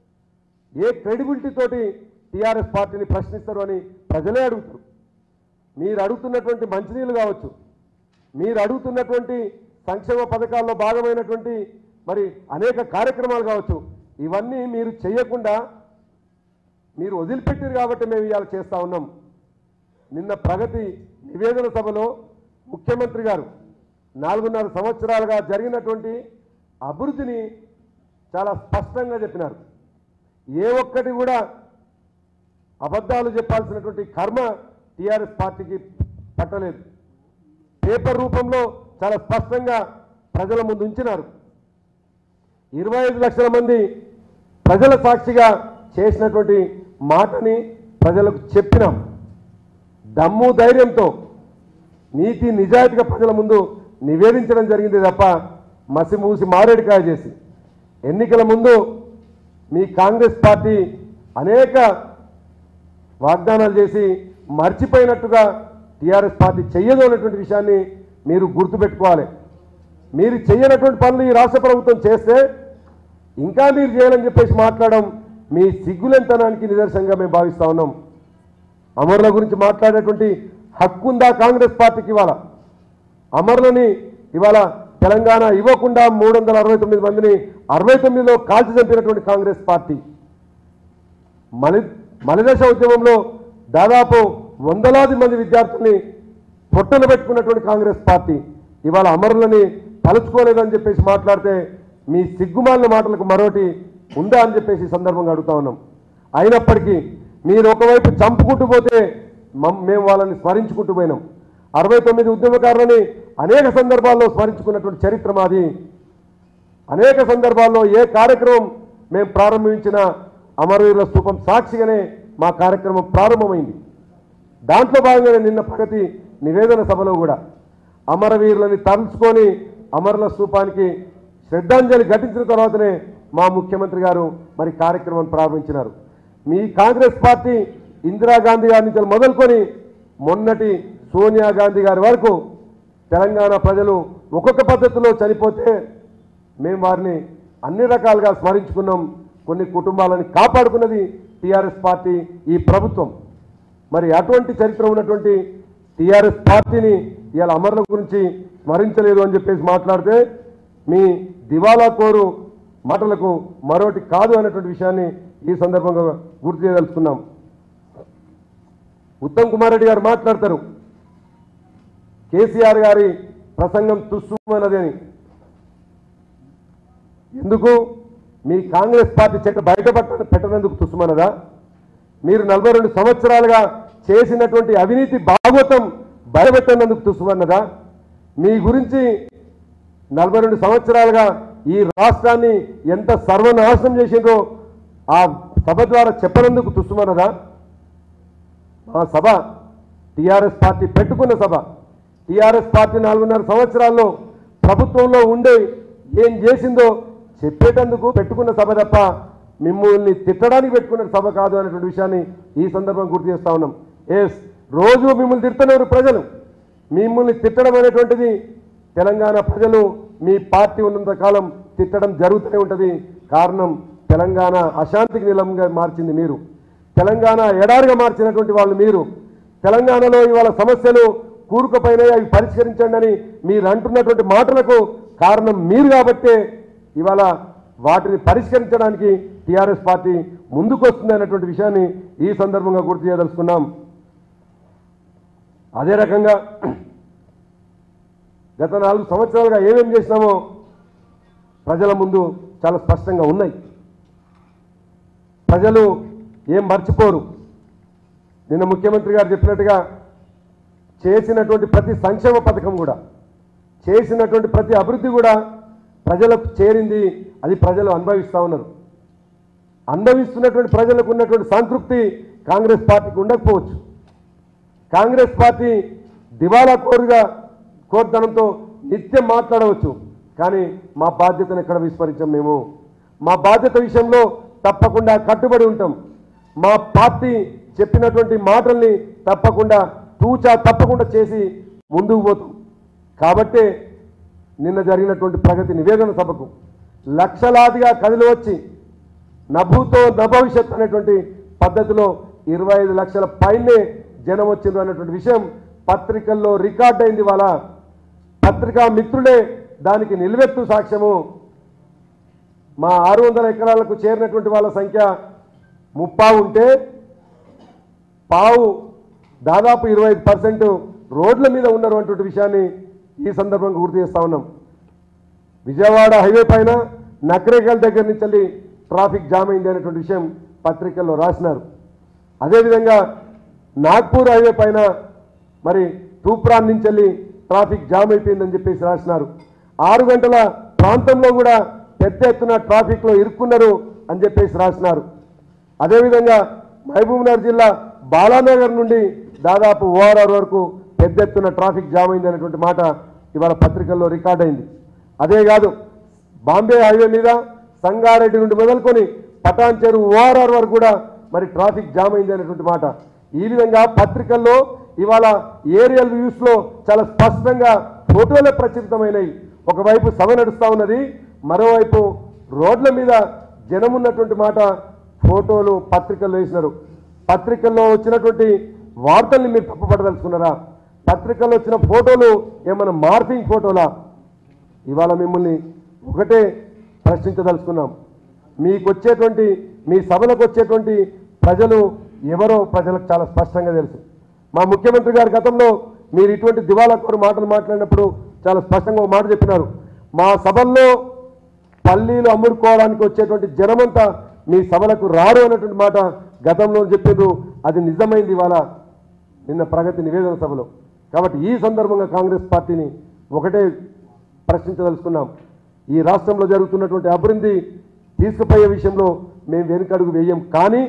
A: ఏ క్రెడిబిలిటీ తోటి టీఆర్ఎస్ పార్టీని ప్రశ్నిస్తారు అని ప్రజలే అడుగుతారు మీరు అడుగుతున్నటువంటి మంచినీళ్ళు కావచ్చు మీరు అడుగుతున్నటువంటి సంక్షేమ పథకాల్లో భాగమైనటువంటి మరి అనేక కార్యక్రమాలు కావచ్చు ఇవన్నీ మీరు చేయకుండా మీరు వదిలిపెట్టారు కాబట్టి మేము ఇవాళ చేస్తా ఉన్నాం నిన్న ప్రగతి నివేదన సభలో ముఖ్యమంత్రి గారు నాలుగున్నర సంవత్సరాలుగా జరిగినటువంటి అభివృద్ధిని చాలా స్పష్టంగా చెప్పినారు ఏ ఒక్కటి కూడా అబద్ధాలు చెప్పాల్సినటువంటి కర్మ టీఆర్ఎస్ పార్టీకి పట్టలేదు పేపర్ రూపంలో చాలా స్పష్టంగా ప్రజల ముందు ఉంచినారు ఇరవై ఐదు లక్షల మంది ప్రజల సాక్షిగా చేసినటువంటి మాటని ప్రజలకు చెప్పినాం దమ్ము ధైర్యంతో నీతి నిజాయితీగా ప్రజల ముందు నివేదించడం జరిగింది తప్ప మసి మూసి మారేడుకాయ చేసి ఎన్నికల ముందు మీ కాంగ్రెస్ పార్టీ అనేక వాగ్దానాలు చేసి మర్చిపోయినట్టుగా టీఆర్ఎస్ పార్టీ చెయ్యదు అన్నటువంటి విషయాన్ని మీరు గుర్తుపెట్టుకోవాలి మీరు చెయ్యనటువంటి పనులు ఈ రాష్ట్ర ప్రభుత్వం చేస్తే ఇంకా మీరు చేయాలని చెప్పేసి మాట్లాడడం మీ సిగ్గులెంతనానికి నిదర్శనంగా మేము భావిస్తా ఉన్నాం అమరుల గురించి మాట్లాడేటువంటి హక్కు ఉందా కాంగ్రెస్ పార్టీకి ఇవాళ అమరులని ఇవాళ తెలంగాణ ఇవ్వకుండా మూడు వందల అరవై తొమ్మిది మందిని అరవై తొమ్మిదిలో కాల్చి చంపినటువంటి కాంగ్రెస్ పార్టీ మలి మలిదశ ఉద్యమంలో దాదాపు వందలాది మంది విద్యార్థుల్ని పొట్టన పెట్టుకున్నటువంటి కాంగ్రెస్ పార్టీ ఇవాళ అమరులని తలుచుకోలేదని చెప్పేసి మాట్లాడితే మీ సిగ్గుమాలిన మాటలకు మరోటి ఉందా అని చెప్పేసి ఈ సందర్భంగా అడుగుతా ఉన్నాం అయినప్పటికీ మీరు ఒకవైపు చంపుకుంటూ పోతే మమ్- మేము వాళ్ళని స్మరించుకుంటూ పోయినాం అరవై తొమ్మిది ఉద్యమకారులని అనేక సందర్భాల్లో స్మరించుకున్నటువంటి చరిత్ర మాది అనేక సందర్భాల్లో ఏ కార్యక్రమం మేము ప్రారంభించిన అమరవీరుల స్థూపం సాక్షిగానే మా కార్యక్రమం ప్రారంభమైంది దాంట్లో భాగంగానే నిన్న ప్రగతి నివేదన సభలో కూడా అమరవీరులని తలుచుకొని అమరుల స్థూపానికి శ్రద్ధాంజలి ఘటించిన తర్వాతనే మా ముఖ్యమంత్రి గారు మరి కార్యక్రమం ప్రారంభించినారు మీ కాంగ్రెస్ పార్టీ ఇందిరాగాంధీ గారి నుంచి మొదలుకొని మొన్నటి సోనియా గాంధీ గారి వరకు తెలంగాణ ప్రజలు ఒక్కొక్క పద్ధతిలో చనిపోతే మేము వారిని అన్ని రకాలుగా స్మరించుకున్నాం కొన్ని కుటుంబాలని కాపాడుకున్నది టీఆర్ఎస్ పార్టీ ఈ ప్రభుత్వం మరి అటువంటి చరిత్ర ఉన్నటువంటి టీఆర్ఎస్ పార్టీని ఇవాళ అమరుల గురించి స్మరించలేదు అని చెప్పేసి మాట్లాడితే మీ దివాలా కోరు మాటలకు మరొకటి కాదు అనేటువంటి విషయాన్ని ఈ సందర్భంగా గుర్తు చేయదలుచుకున్నాం ఉత్తమ్ కుమార్ రెడ్డి గారు మాట్లాడతారు కేసీఆర్ గారి ప్రసంగం తుస్సుమన్నది అని ఎందుకు మీ కాంగ్రెస్ పార్టీ చెట్టు బయట పట్ట పెట్టనందుకు తుస్సుమన్నదా మీరు నలభై రెండు సంవత్సరాలుగా చేసినటువంటి అవినీతి భాగవతం బయటపెట్టనందుకు తుస్సుమన్నదా మీ గురించి నలభై రెండు సంవత్సరాలుగా ఈ రాష్ట్రాన్ని ఎంత సర్వనాశనం చేసిందో ఆ సభ ద్వారా చెప్పనందుకు తుస్సుమన్నదా ఆ సభ టీఆర్ఎస్ పార్టీ పెట్టుకున్న సభ టీఆర్ఎస్ పార్టీ నాలుగున్నర సంవత్సరాల్లో ప్రభుత్వంలో ఉండే ఏం చేసిందో చెప్పేటందుకు పెట్టుకున్న సభ తప్ప మిమ్మల్ని తిట్టడానికి పెట్టుకున్న సభ కాదు అనేటువంటి విషయాన్ని ఈ సందర్భం గుర్తు చేస్తా ఉన్నాం ఎస్ రోజు మిమ్మల్ని తిడుతున్నారు ప్రజలు మిమ్మల్ని తిట్టడం అనేటువంటిది తెలంగాణ ప్రజలు మీ పార్టీ ఉన్నంత కాలం తిట్టడం జరుగుతూనే ఉంటుంది కారణం తెలంగాణ అశాంతికి నిలంగా మార్చింది మీరు తెలంగాణ ఎడారిగా మార్చినటువంటి వాళ్ళు మీరు తెలంగాణలో ఇవాళ సమస్యలు కూరుకుపోయినాయి అవి పరిష్కరించండి అని మీరు అంటున్నటువంటి మాటలకు కారణం మీరు కాబట్టే ఇవాళ వాటిని పరిష్కరించడానికి టీఆర్ఎస్ పార్టీ ముందుకు వస్తుంది అనేటువంటి విషయాన్ని ఈ సందర్భంగా గుర్తు చేయదలుచుకున్నాం అదే రకంగా గత నాలుగు సంవత్సరాలుగా ఏమేం చేసినామో ప్రజల ముందు చాలా స్పష్టంగా ఉన్నాయి ప్రజలు ఏం మర్చిపోరు నిన్న ముఖ్యమంత్రి గారు చెప్పినట్టుగా చేసినటువంటి ప్రతి సంక్షేమ పథకం కూడా చేసినటువంటి ప్రతి అభివృద్ధి కూడా ప్రజలకు చేరింది అది ప్రజలు అనుభవిస్తూ ఉన్నారు అనుభవిస్తున్నటువంటి ప్రజలకు ఉన్నటువంటి సంతృప్తి కాంగ్రెస్ పార్టీకి ఉండకపోవచ్చు కాంగ్రెస్ పార్టీ దివాలా కోరుగా కోర్తనంతో నిత్యం మాట్లాడవచ్చు కానీ మా బాధ్యతను ఎక్కడ విస్మరించాం మేము మా బాధ్యత విషయంలో తప్పకుండా కట్టుబడి ఉంటాం మా పార్టీ చెప్పినటువంటి మాటల్ని తప్పకుండా తూచా తప్పకుండా చేసి ముందుకు పోతాం కాబట్టే నిన్న జరిగినటువంటి ప్రగతి నివేదన సభకు లక్షలాదిగా కదిలి వచ్చి నభూతో నభవిష్యత్ అనేటువంటి పద్ధతిలో ఇరవై ఐదు లక్షల పైనే జనం వచ్చిండ్రు అనేటువంటి విషయం పత్రికల్లో రికార్డ్ అయింది వాళ్ళ పత్రికా మిత్రులే దానికి నిలువెత్తు సాక్ష్యము మా ఆరు వందల ఎకరాలకు చేరినటువంటి వాళ్ళ సంఖ్య ముప్పా ఉంటే పావు దాదాపు ఇరవై ఐదు పర్సెంట్ రోడ్ల మీద ఉన్నారు అటువంటి విషయాన్ని ఈ సందర్భంగా గుర్తు చేస్తా ఉన్నాం విజయవాడ హైవే పైన నకరేకల్ దగ్గర నుంచి వెళ్ళి ట్రాఫిక్ జామ్ అయింది అనేటువంటి విషయం పత్రికల్లో రాసినారు అదేవిధంగా నాగ్పూర్ హైవే పైన మరి తూప్రాన్ నుంచి వెళ్ళి ట్రాఫిక్ జామ్ అయిపోయిందని చెప్పేసి రాసినారు ఆరు గంటల ప్రాంతంలో కూడా పెద్ద ఎత్తున ట్రాఫిక్లో ఇరుక్కున్నారు అని చెప్పేసి రాసినారు అదేవిధంగా మహబూబ్నగర్ జిల్లా బాలానగర్ నుండి దాదాపు ఓఆర్ఆర్ వరకు పెద్ద ఎత్తున ట్రాఫిక్ జామ్ అయింది అనేటువంటి మాట ఇవాళ పత్రికల్లో రికార్డ్ అయింది అదే కాదు బాంబే హైవే మీద సంగారెడ్డి నుండి మొదలుకొని పటాన్ చెరువు ఓఆర్ఆర్ వరకు కూడా మరి ట్రాఫిక్ జామ్ అయింది అనేటువంటి మాట ఈ విధంగా పత్రికల్లో ఇవాళ ఏరియల్ వ్యూస్లో చాలా స్పష్టంగా ఫోటోలే ప్రచురితమైనవి ఒకవైపు సభ నడుస్తూ ఉన్నది మరోవైపు రోడ్ల మీద జనం ఉన్నటువంటి మాట ఫోటోలు పత్రికల్లో వేసినారు పత్రికల్లో వచ్చినటువంటి వార్తల్ని మీరు తప్పుపడదలుచుకున్నారా పత్రికల్లో వచ్చిన ఫోటోలు ఏమైనా మార్పింగ్ ఫోటోలా ఇవాళ మిమ్మల్ని ఒకటే ప్రశ్నించదలుచుకున్నాం మీకు వచ్చేటువంటి మీ సభలకు వచ్చేటువంటి ప్రజలు ఎవరో ప్రజలకు చాలా స్పష్టంగా తెలుసు మా ముఖ్యమంత్రి గారు గతంలో మీరు ఇటువంటి దివాలా కోరు మాటలు మాట్లాడినప్పుడు చాలా స్పష్టంగా ఒక మాట చెప్పినారు మా సభల్లో పల్లీలు అమ్ముడుకోవడానికి వచ్చేటువంటి జనమంతా మీ సభలకు రారు అన్నటువంటి మాట గతంలో చెప్పిండ్రు అది నిజమైంది ఇవాళ నిన్న ప్రగతి నివేదన సభలో కాబట్టి ఈ సందర్భంగా కాంగ్రెస్ పార్టీని ఒకటే ప్రశ్నించదలుచుకున్నాం ఈ రాష్ట్రంలో జరుగుతున్నటువంటి అభివృద్ధి తీసుకుపోయే విషయంలో మేము వెనుకడుగు వేయం కానీ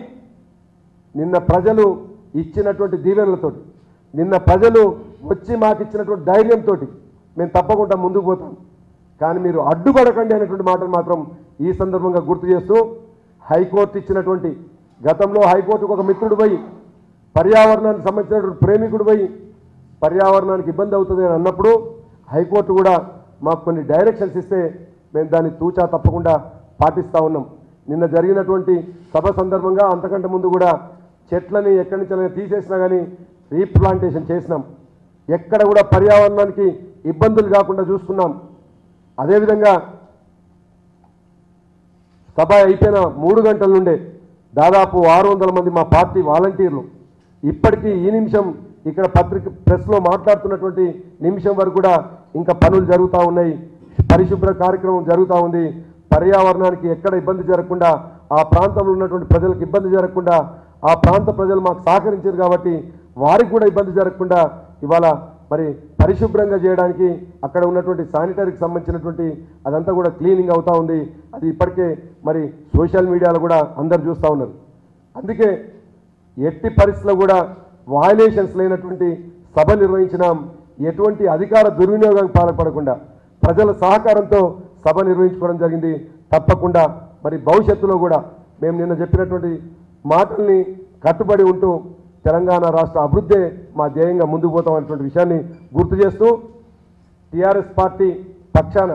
A: నిన్న ప్రజలు ఇచ్చినటువంటి దీవెనలతోటి నిన్న ప్రజలు వచ్చి మాకు ఇచ్చినటువంటి ధైర్యంతో మేము తప్పకుండా ముందుకు పోతాం కానీ మీరు అడ్డుపడకండి అనేటువంటి మాటలు మాత్రం ఈ సందర్భంగా గుర్తు చేస్తూ హైకోర్టు ఇచ్చినటువంటి గతంలో హైకోర్టుకు ఒక మిత్రుడు పోయి పర్యావరణానికి సంబంధించినటువంటి ప్రేమికుడు పోయి పర్యావరణానికి ఇబ్బంది అవుతుంది అని అన్నప్పుడు హైకోర్టు కూడా మాకు కొన్ని డైరెక్షన్స్ ఇస్తే మేము దాన్ని తూచా తప్పకుండా పాటిస్తూ ఉన్నాం నిన్న జరిగినటువంటి సభ సందర్భంగా అంతకంటే ముందు కూడా చెట్లని ఎక్కడి నుంచి తీసేసినా కానీ రీప్లాంటేషన్ చేసినాం ఎక్కడ కూడా పర్యావరణానికి ఇబ్బందులు కాకుండా చూసుకున్నాం అదేవిధంగా సభ అయిపోయిన మూడు గంటల నుండే దాదాపు ఆరు వందల మంది మా పార్టీ వాలంటీర్లు ఇప్పటికీ ఈ నిమిషం ఇక్కడ పత్రిక ప్రెస్లో మాట్లాడుతున్నటువంటి నిమిషం వరకు కూడా ఇంకా పనులు జరుగుతూ ఉన్నాయి పరిశుభ్ర కార్యక్రమం జరుగుతూ ఉంది పర్యావరణానికి ఎక్కడ ఇబ్బంది జరగకుండా ఆ ప్రాంతంలో ఉన్నటువంటి ప్రజలకు ఇబ్బంది జరగకుండా ఆ ప్రాంత ప్రజలు మాకు సహకరించారు కాబట్టి వారికి కూడా ఇబ్బంది జరగకుండా ఇవాళ మరి పరిశుభ్రంగా చేయడానికి అక్కడ ఉన్నటువంటి శానిటరీకి సంబంధించినటువంటి అదంతా కూడా క్లీనింగ్ అవుతా ఉంది అది ఇప్పటికే మరి సోషల్ మీడియాలో కూడా అందరు చూస్తూ ఉన్నారు అందుకే ఎట్టి పరిస్థితుల్లో కూడా వయలేషన్స్ లేనటువంటి సభ నిర్వహించినాం ఎటువంటి అధికార దుర్వినియోగానికి పాల్పడకుండా ప్రజల సహకారంతో సభ నిర్వహించుకోవడం జరిగింది తప్పకుండా మరి భవిష్యత్తులో కూడా మేము నిన్న చెప్పినటువంటి మాటల్ని కట్టుబడి ఉంటూ తెలంగాణ రాష్ట్ర అభివృద్ధే మా ధ్యేయంగా ముందుకు పోతాం అనేటువంటి విషయాన్ని గుర్తు చేస్తూ టీఆర్ఎస్ పార్టీ పక్షాన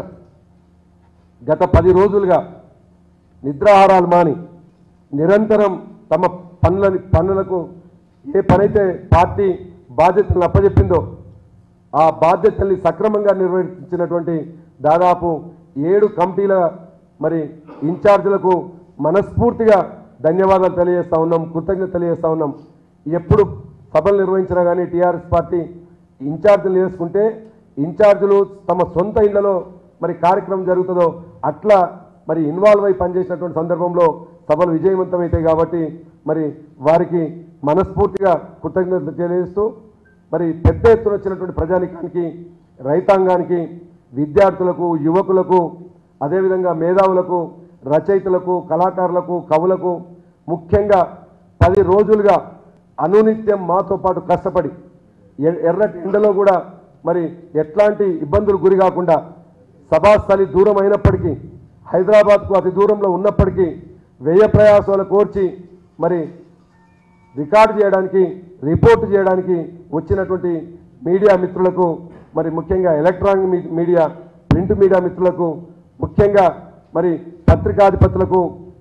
A: గత పది రోజులుగా నిద్రాహారాలు మాని నిరంతరం తమ పనులని పనులకు ఏ పనైతే పార్టీ బాధ్యతలను అప్పచెప్పిందో ఆ బాధ్యతల్ని సక్రమంగా నిర్వహించినటువంటి దాదాపు ఏడు కమిటీల మరి ఇన్ఛార్జీలకు మనస్ఫూర్తిగా ధన్యవాదాలు తెలియజేస్తా ఉన్నాం కృతజ్ఞత తెలియజేస్తా ఉన్నాం ఎప్పుడు సభలు నిర్వహించినా కానీ టీఆర్ఎస్ పార్టీ ఇన్ఛార్జీలు వేసుకుంటే ఇన్ఛార్జీలు తమ సొంత ఇళ్లలో మరి కార్యక్రమం జరుగుతుందో అట్లా మరి ఇన్వాల్వ్ అయి పనిచేసినటువంటి సందర్భంలో సభలు విజయవంతమవుతాయి కాబట్టి మరి వారికి మనస్ఫూర్తిగా కృతజ్ఞతలు తెలియజేస్తూ మరి పెద్ద ఎత్తున వచ్చినటువంటి ప్రజానికానికి రైతాంగానికి విద్యార్థులకు యువకులకు అదేవిధంగా మేధావులకు రచయితలకు కళాకారులకు కవులకు ముఖ్యంగా పది రోజులుగా అనునిత్యం మాతో పాటు కష్టపడి ఎ- ఎర్రటి ఎండలో కూడా మరి ఎట్లాంటి ఇబ్బందులు గురి కాకుండా సభాస్థలి దూరం అయినప్పటికీ హైదరాబాద్కు అతి దూరంలో ఉన్నప్పటికీ వ్యయ ప్రయాసాలు కోర్చి మరి రికార్డు చేయడానికి రిపోర్ట్ చేయడానికి వచ్చినటువంటి మీడియా మిత్రులకు మరి ముఖ్యంగా electronic me- media print media మిత్రులకు ముఖ్యంగా మరి పత్రికాధిపతులకు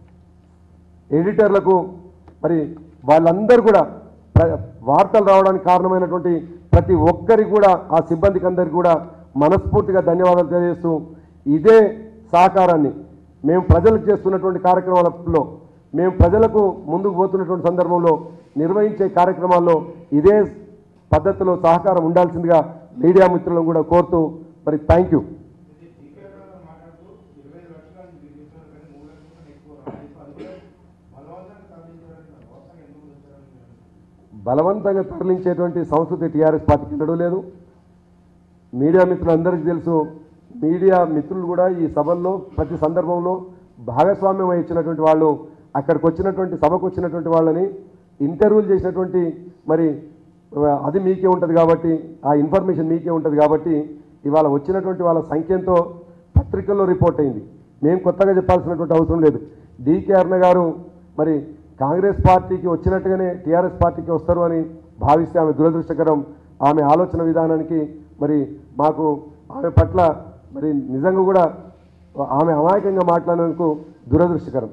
A: ఎడిటర్లకు మరి వాళ్ళందరూ కూడా ప్ర- వార్తలు రావడానికి కారణమైనటువంటి ప్రతి ఒక్కరికి కూడా ఆ సిబ్బందికి అందరికీ కూడా మనస్ఫూర్తిగా ధన్యవాదాలు తెలియజేస్తూ ఇదే సహకారాన్ని మేము ప్రజలకు చేస్తున్నటువంటి కార్యక్రమాలలో మేము ప్రజలకు ముందుకు పోతున్నటువంటి సందర్భంలో నిర్వహించే కార్యక్రమాల్లో ఇదే పద్ధతిలో సహకారం ఉండాల్సిందిగా మీడియా మిత్రులను కూడా కోరుతూ మరి థ్యాంక్ యూ
E: ఇది టీకే గారు మాట్లాడుతూ ఇరవై ఐదు లక్షలను మీరు ఇస్తున్నారు కానీ మూడు లక్షల కన్నా ఎక్కువ రాలేదు అది కూడా బలవంతంగా తరలించారంటున్నారు వ్యవస్థను ఎందుకు ఉంచారని నేను
A: బలవంతంగా తరలించేటువంటి సంస్కృతి టీఆర్ఎస్ పార్టీకి ఉండడం లేదు మీడియా మిత్రులందరికీ తెలుసు మీడియా మిత్రులు కూడా ఈ సభల్లో ప్రతి సందర్భంలో భాగస్వామ్యం ఇచ్చినటువంటి వాళ్ళు అక్కడికి వచ్చినటువంటి సభకు వచ్చినటువంటి వాళ్ళని ఇంటర్వ్యూలు చేసినటువంటి మరి ఆ, అది మీకే ఉంటుంది కాబట్టి ఆ ఇన్ఫర్మేషన్ మీకే ఉంటుంది కాబట్టి ఇవాళ వచ్చినటువంటి వాళ్ళ సంఖ్యంతో పత్రికల్లో రిపోర్ట్ అయింది మేము కొత్తగా చెప్పాల్సినటువంటి అవసరం లేదు డీకే అరుణ గారు మరి కాంగ్రెస్ పార్టీకి వచ్చినట్టుగానే టీఆర్ఎస్ పార్టీకి వస్తారు అని భావిస్తే ఆమె దురదృష్టకరం ఆమె ఆలోచన విధానానికి మరి మాకు ఆమె పట్ల మరి నిజంగా కూడా ఆమె అమాయకంగా మాట్లాడినందుకు దురదృష్టకరం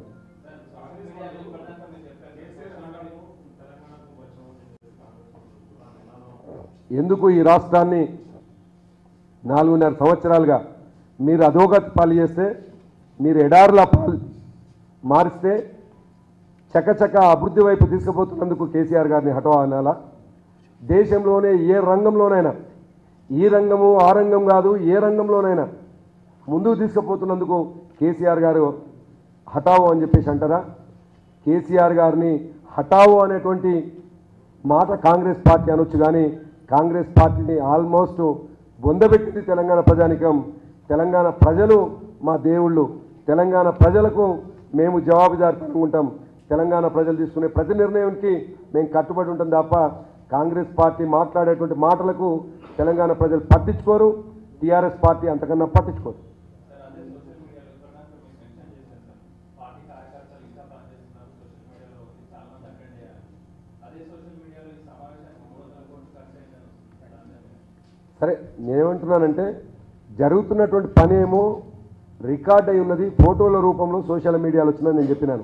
A: ఎందుకు ఈ రాష్ట్రాన్ని నాలుగున్నర సంవత్సరాలుగా మీరు అధోగతి పాలు చేస్తే మీరు ఎడారుల పాలు మారిస్తే చకచక అభివృద్ధి వైపు తీసుకుపోతున్నందుకు కేసీఆర్ గారిని హఠో అనాలా దేశంలోనే ఏ రంగంలోనైనా ఈ రంగము ఆ రంగం కాదు ఏ రంగంలోనైనా ముందుకు తీసుకుపోతున్నందుకు కేసీఆర్ గారు హఠావో అని చెప్పేసి అంటారా కేసీఆర్ గారిని హఠావో అనేటువంటి మాట కాంగ్రెస్ పార్టీ అనొచ్చు కానీ కాంగ్రెస్ పార్టీని ఆల్మోస్ట్ బొందబెట్టింది తెలంగాణ ప్రజానికం తెలంగాణ ప్రజలు మా దేవుళ్ళు తెలంగాణ ప్రజలకు మేము జవాబుదారితనంగా ఉంటాం తెలంగాణ ప్రజలు తీసుకునే ప్రతి నిర్ణయానికి మేము కట్టుబడి ఉంటాం తప్ప కాంగ్రెస్ పార్టీ మాట్లాడేటువంటి మాటలకు తెలంగాణ ప్రజలు పట్టించుకోరు టీఆర్ఎస్ పార్టీ అంతకన్నా పట్టించుకోరు
D: సార్ అదే సోషల్ మీడియాలో కూడా మీరు మెన్షన్ చేశారు సార్ పార్టీ కార్యకర్తలు ఇంకా పనిచేస్తున్నారు సోషల్ మీడియాలో ఉంది చాలా మంది అటెండ్ చేయాలి అదే సోషల్ మీడియాలో ఈ సమావేశానికి మూడు వందల కోట్లు ఖర్చు అయిందని వస్తుంది దాని మీద
A: సరే నేనేమంటున్నానంటే జరుగుతున్నటువంటి పని ఏమో రికార్డ్ అయి ఉన్నది ఫోటోల రూపంలో సోషల్ మీడియాలో వచ్చిందని నేను చెప్పినాను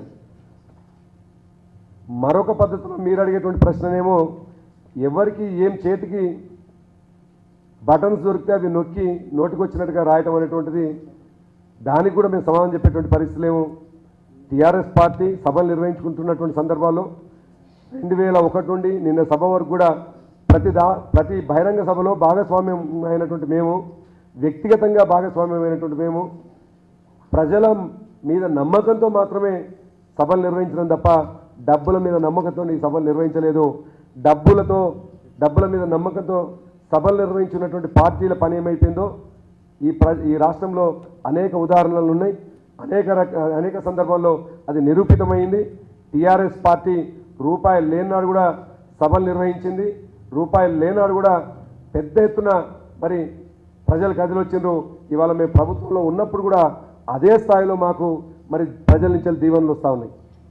A: మరొక పద్ధతిలో మీరు అడిగేటువంటి ప్రశ్ననేమో ఎవరికి ఏం చేతికి బటన్స్ దొరికితే అవి నొక్కి నోటికి వచ్చినట్టుగా రాయటం అనేటువంటిది దానికి కూడా మేము సమాధానం చెప్పేటువంటి పరిస్థితి లేవు టీఆర్ఎస్ పార్టీ సభలు నిర్వహించుకుంటున్నటువంటి సందర్భాల్లో రెండు వేల ఒకటి నుండి నిన్న సభ వరకు కూడా ప్రతి దా ప్రతి బహిరంగ సభలో భాగస్వామ్యం అయినటువంటి మేము వ్యక్తిగతంగా భాగస్వామ్యం అయినటువంటి మేము ప్రజల మీద నమ్మకంతో మాత్రమే సభలు నిర్వహించడం తప్ప డబ్బుల మీద నమ్మకంతో ఈ సభలు నిర్వహించలేదు డబ్బులతో డబ్బుల మీద నమ్మకంతో సభలు నిర్వహించినటువంటి పార్టీల పని ఏమైపోయిందో ఈ ప్ర ఈ రాష్ట్రంలో అనేక ఉదాహరణలు ఉన్నాయి అనేక రక అనేక సందర్భాల్లో అది నిరూపితమైంది టీఆర్ఎస్ పార్టీ రూపాయలు లేనాడు కూడా సభలు నిర్వహించింది రూపాయలు లేనాడు కూడా పెద్ద ఎత్తున మరి ప్రజలు కదిలి వచ్చిండ్రు ఇవాళ మేము ప్రభుత్వంలో ఉన్నప్పుడు కూడా అదే స్థాయిలో మాకు మరి ప్రజల నుంచి దీవెనలు వస్తూ ఉన్నాయి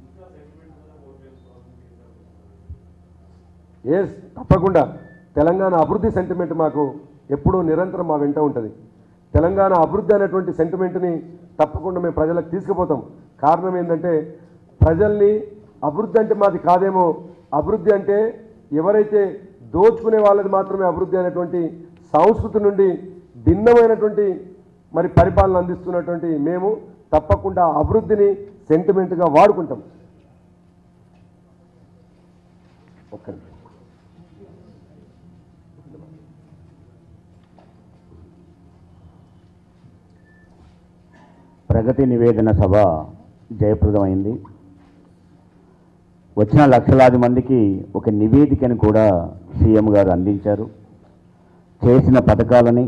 A: ఏ తప్పకుండా తెలంగాణ అభివృద్ధి సెంటిమెంట్ మాకు ఎప్పుడూ నిరంతరం మా వెంట ఉంటుంది తెలంగాణ అభివృద్ధి అనేటువంటి సెంటిమెంట్ని తప్పకుండా మేము ప్రజలకు తీసుకుపోతాం కారణం ఏంటంటే ప్రజల్ని అభివృద్ధి అంటే మాది కాదేమో అభివృద్ధి అంటే ఎవరైతే దోచుకునే వాళ్ళది మాత్రమే అభివృద్ధి అనేటువంటి సంస్కృతి నుండి భిన్నమైనటువంటి మరి పరిపాలన అందిస్తున్నటువంటి మేము తప్పకుండా అభివృద్ధిని సెంటిమెంట్గా వాడుకుంటాం ఒక్క నిమిషం.
B: ప్రగతి నివేదన సభ జయప్రదమైంది వచ్చిన లక్షలాది మందికి ఒక నివేదికను కూడా సీఎం గారు అందించారు చేసిన పథకాలని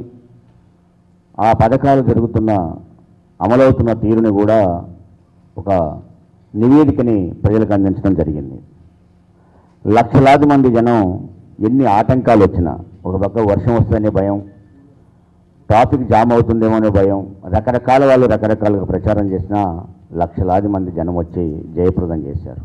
B: ఆ పథకాలు జరుగుతున్న అమలవుతున్న తీరుని కూడా ఒక నివేదికని ప్రజలకు అందించడం జరిగింది లక్షలాది మంది జనం ఎన్ని ఆటంకాలు వచ్చినా ఒక పక్క వర్షం వస్తుందనే భయం ట్రాఫిక్ జామ్ అవుతుందేమో అనే భయం రకరకాల వాళ్ళు రకరకాలుగా ప్రచారం చేసినా లక్షలాది మంది జనం వచ్చి జయప్రదం చేశారు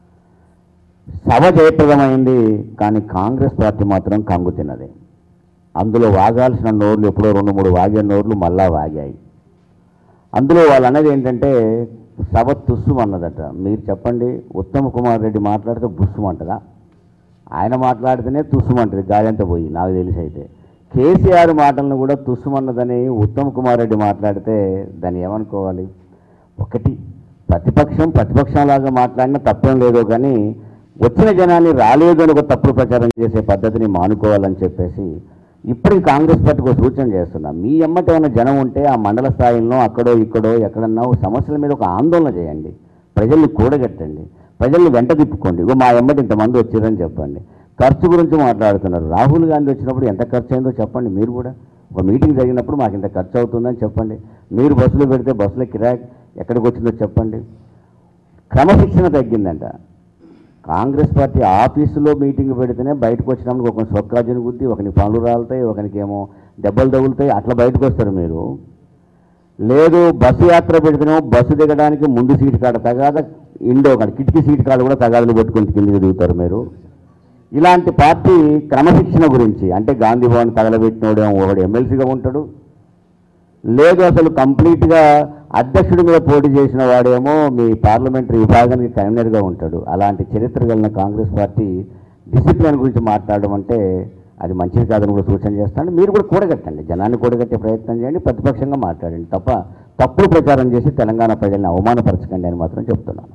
B: సభ జయప్రదమైంది కానీ కాంగ్రెస్ పార్టీ మాత్రం కంగు తిన్నది అందులో వాగాల్సిన నోర్లు ఎప్పుడో రెండు మూడు వాగే నోర్లు మళ్ళా వాగాయి అందులో వాళ్ళు అన్నది ఏంటంటే సభ తుస్సుమన్నదట మీరు చెప్పండి ఉత్తమ్ కుమార్ రెడ్డి మాట్లాడితే బుస్సుమంటదా ఆయన మాట్లాడితేనే తుస్సుమంటది గాయంత పోయి నాకు తెలిసి అయితే కేసీఆర్ మాటలను కూడా తుస్సుమన్నదని ఉత్తమ్ కుమార్ రెడ్డి మాట్లాడితే దాన్ని ఏమనుకోవాలి ఒకటి ప్రతిపక్షం ప్రతిపక్షంలాగా మాట్లాడినా తప్పేం లేదో కానీ వచ్చిన జనాన్ని రాలేదు అని ఒక తప్పుడు ప్రచారం చేసే పద్ధతిని మానుకోవాలని చెప్పేసి ఇప్పుడు కాంగ్రెస్ పార్టీకి ఒక సూచన చేస్తున్నా మీ ఎమ్మటి ఏమైనా జనం ఉంటే ఆ మండల స్థాయిలో అక్కడో ఇక్కడో ఎక్కడన్నా ఒక సమస్యల మీద ఒక ఆందోళన చేయండి ప్రజల్ని కూడగట్టండి ప్రజల్ని వెంట తిప్పుకోండి ఇగో మా ఎమ్మటి ఇంతమంది వచ్చారని చెప్పండి ఖర్చు గురించి మాట్లాడుతున్నారు రాహుల్ గాంధీ వచ్చినప్పుడు ఎంత ఖర్చు అయిందో చెప్పండి మీరు కూడా ఒక మీటింగ్ జరిగినప్పుడు మాకు ఇంత ఖర్చు అవుతుందని చెప్పండి మీరు బస్సులు పెడితే బస్సుల కిరాక్ ఎక్కడికి వచ్చిందో చెప్పండి క్రమశిక్షణ తగ్గిందంట కాంగ్రెస్ పార్టీ ఆఫీసులో మీటింగ్ పెడితేనే బయటకు వచ్చినప్పుడు ఒకరిని సొక్కాజుని గుద్ది ఒకని పనులు రాలుతాయి ఒకనికి ఏమో దెబ్బలు తగులుతాయి అట్లా బయటకు వస్తారు మీరు లేదు బస్సు యాత్ర పెడితేనేమో బస్సు దిగడానికి ముందు సీటు కాడ తగాద ఇండో కాడ కిటికీ సీటు కాడ కూడా తగాదులు పెట్టుకుని కిందికి దిగుతారు మీరు ఇలాంటి పార్టీ క్రమశిక్షణ గురించి అంటే గాంధీ భవన్ తగలబెట్టినోడేమో ఒకడు ఎమ్మెల్సీగా ఉంటాడు లేదు అసలు కంప్లీట్గా అధ్యక్షుడి మీద పోటీ చేసిన వాడేమో మీ పార్లమెంటరీ విభాగానికి కన్వీనర్గా ఉంటాడు అలాంటి చరిత్ర కలిగిన కాంగ్రెస్ పార్టీ డిసిప్లిన్ గురించి మాట్లాడడం అంటే అది మంచిది కాదని కూడా సూచన చేస్తాను మీరు కూడా కూడగట్టండి జనాన్ని కూడగట్టే ప్రయత్నం చేయండి ప్రతిపక్షంగా మాట్లాడండి తప్ప తప్పుడు ప్రచారం చేసి తెలంగాణ ప్రజల్ని అవమానపరచకండి అని మాత్రం చెప్తున్నాను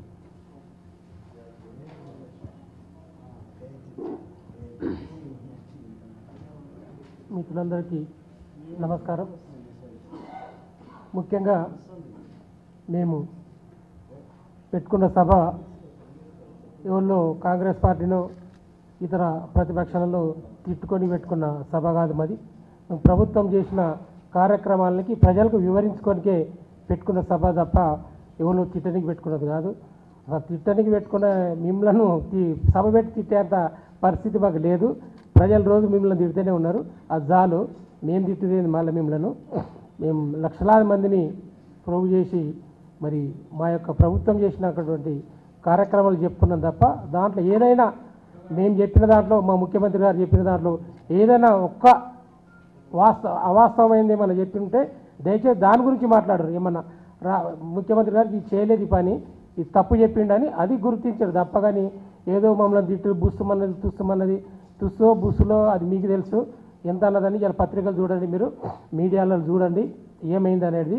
C: మిత్రులందరికీ నమస్కారం ముఖ్యంగా మేము పెట్టుకున్న సభ ఎవరిలో కాంగ్రెస్ పార్టీలో ఇతర ప్రతిపక్షాలలో తిట్టుకొని పెట్టుకున్న సభ కాదు మాది మేము ప్రభుత్వం చేసిన కార్యక్రమాలకి ప్రజలకు వివరించుకోనికే పెట్టుకున్న సభ తప్ప ఎవరు తిట్టనికి పెట్టుకున్నది కాదు అసలు తిట్టనికి పెట్టుకున్న మిమ్మలను తి- సభ పెట్టి తిట్టేంత పరిస్థితి మాకు లేదు ప్రజలు రోజు మిమ్మల్ని తిడుతూనే ఉన్నారు అది చాలు మేము తిట్టేది మళ్ళీ మిమ్మలను మేము లక్షలాది మందిని ప్రోగు చేసి మరి మా యొక్క ప్రభుత్వం చేసినటువంటి కార్యక్రమాలు చెప్పుకున్నాం తప్ప దాంట్లో ఏదైనా మేము చెప్పిన దాంట్లో మా ముఖ్యమంత్రి గారు చెప్పిన దాంట్లో ఏదైనా ఒక్క వాస్తవ అవాస్తవమైంది ఏమన్నా చెప్తుంటే దయచేసి దాని గురించి మాట్లాడరు ఏమన్నా రా ముఖ్యమంత్రి గారికి ఇది చేయలేదు ఈ పని ఇది తప్పు చెప్పిండని అది గుర్తించారు తప్ప కానీ ఏదో మమ్మల్ని తిట్టు బుస్సుమన్నది తుస్సుమన్నది తుస్సో బుస్సులో అది మీకు తెలుసు ఎంత అన్నదని ఇలా పత్రికలు చూడండి మీరు మీడియాలో చూడండి ఏమైంది అనేది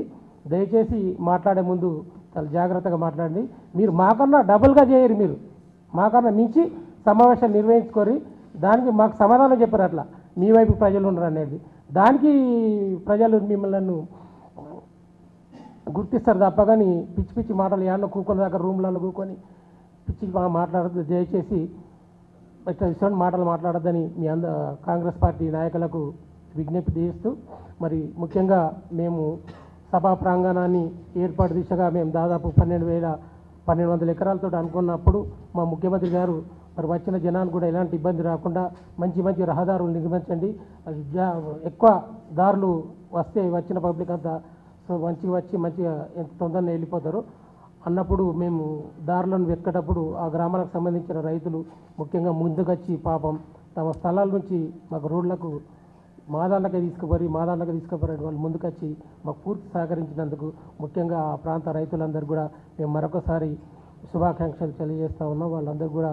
C: దయచేసి మాట్లాడే ముందు చాలా జాగ్రత్తగా మాట్లాడండి మీరు మాకన్నా డబుల్గా చేయరు మీరు మాకన్నా మించి సమావేశాలు నిర్వహించుకొని దానికి మాకు సమాధానం చెప్పారు అట్లా మీ వైపు ప్రజలు ఉండరు అనేది దానికి ప్రజలు మిమ్మల్ని గుర్తిస్తారు తప్ప కానీ పిచ్చి పిచ్చి మాటలు ఏమన్నా కూకొని దాకా రూమ్లలో కూకొని పిచ్చి మా- మాట్లాడద్దు దయచేసి ఇట్లా ఇటువంటి మాటలు మాట్లాడొద్దని మీ అంద కాంగ్రెస్ పార్టీ నాయకులకు విజ్ఞప్తి చేస్తూ మరి ముఖ్యంగా మేము సభా ప్రాంగణాన్ని ఏర్పాటు దిశగా మేము దాదాపు పన్నెండు వేల పన్నెండు వందల ఎకరాలతో అనుకున్నప్పుడు మా ముఖ్యమంత్రి గారు మరి వచ్చిన జనానికి కూడా ఎలాంటి ఇబ్బంది రాకుండా మంచి మంచి రహదారులు నిర్మించండి అది జా- ఎక్కువ దారులు వస్తే వచ్చిన పబ్లిక్ అంతా సో మంచిగా వచ్చి మంచిగా ఎంత తొందరగా వెళ్ళిపోతారు అన్నప్పుడు మేము దారులను వెక్కేటప్పుడు ఆ గ్రామాలకు సంబంధించిన రైతులు ముఖ్యంగా ముందుకొచ్చి పాపం తమ స్థలాల నుంచి మాకు రోడ్లకు మా దాంట్లోకి తీసుకుపోయి మా దాంట్లోకి తీసుకుపోయి వాళ్ళు ముందుకొచ్చి మాకు పూర్తి సహకరించినందుకు ముఖ్యంగా ఆ ప్రాంత రైతులందరూ కూడా మేము మరొకసారి శుభాకాంక్షలు తెలియజేస్తా ఉన్నాం వాళ్ళందరూ కూడా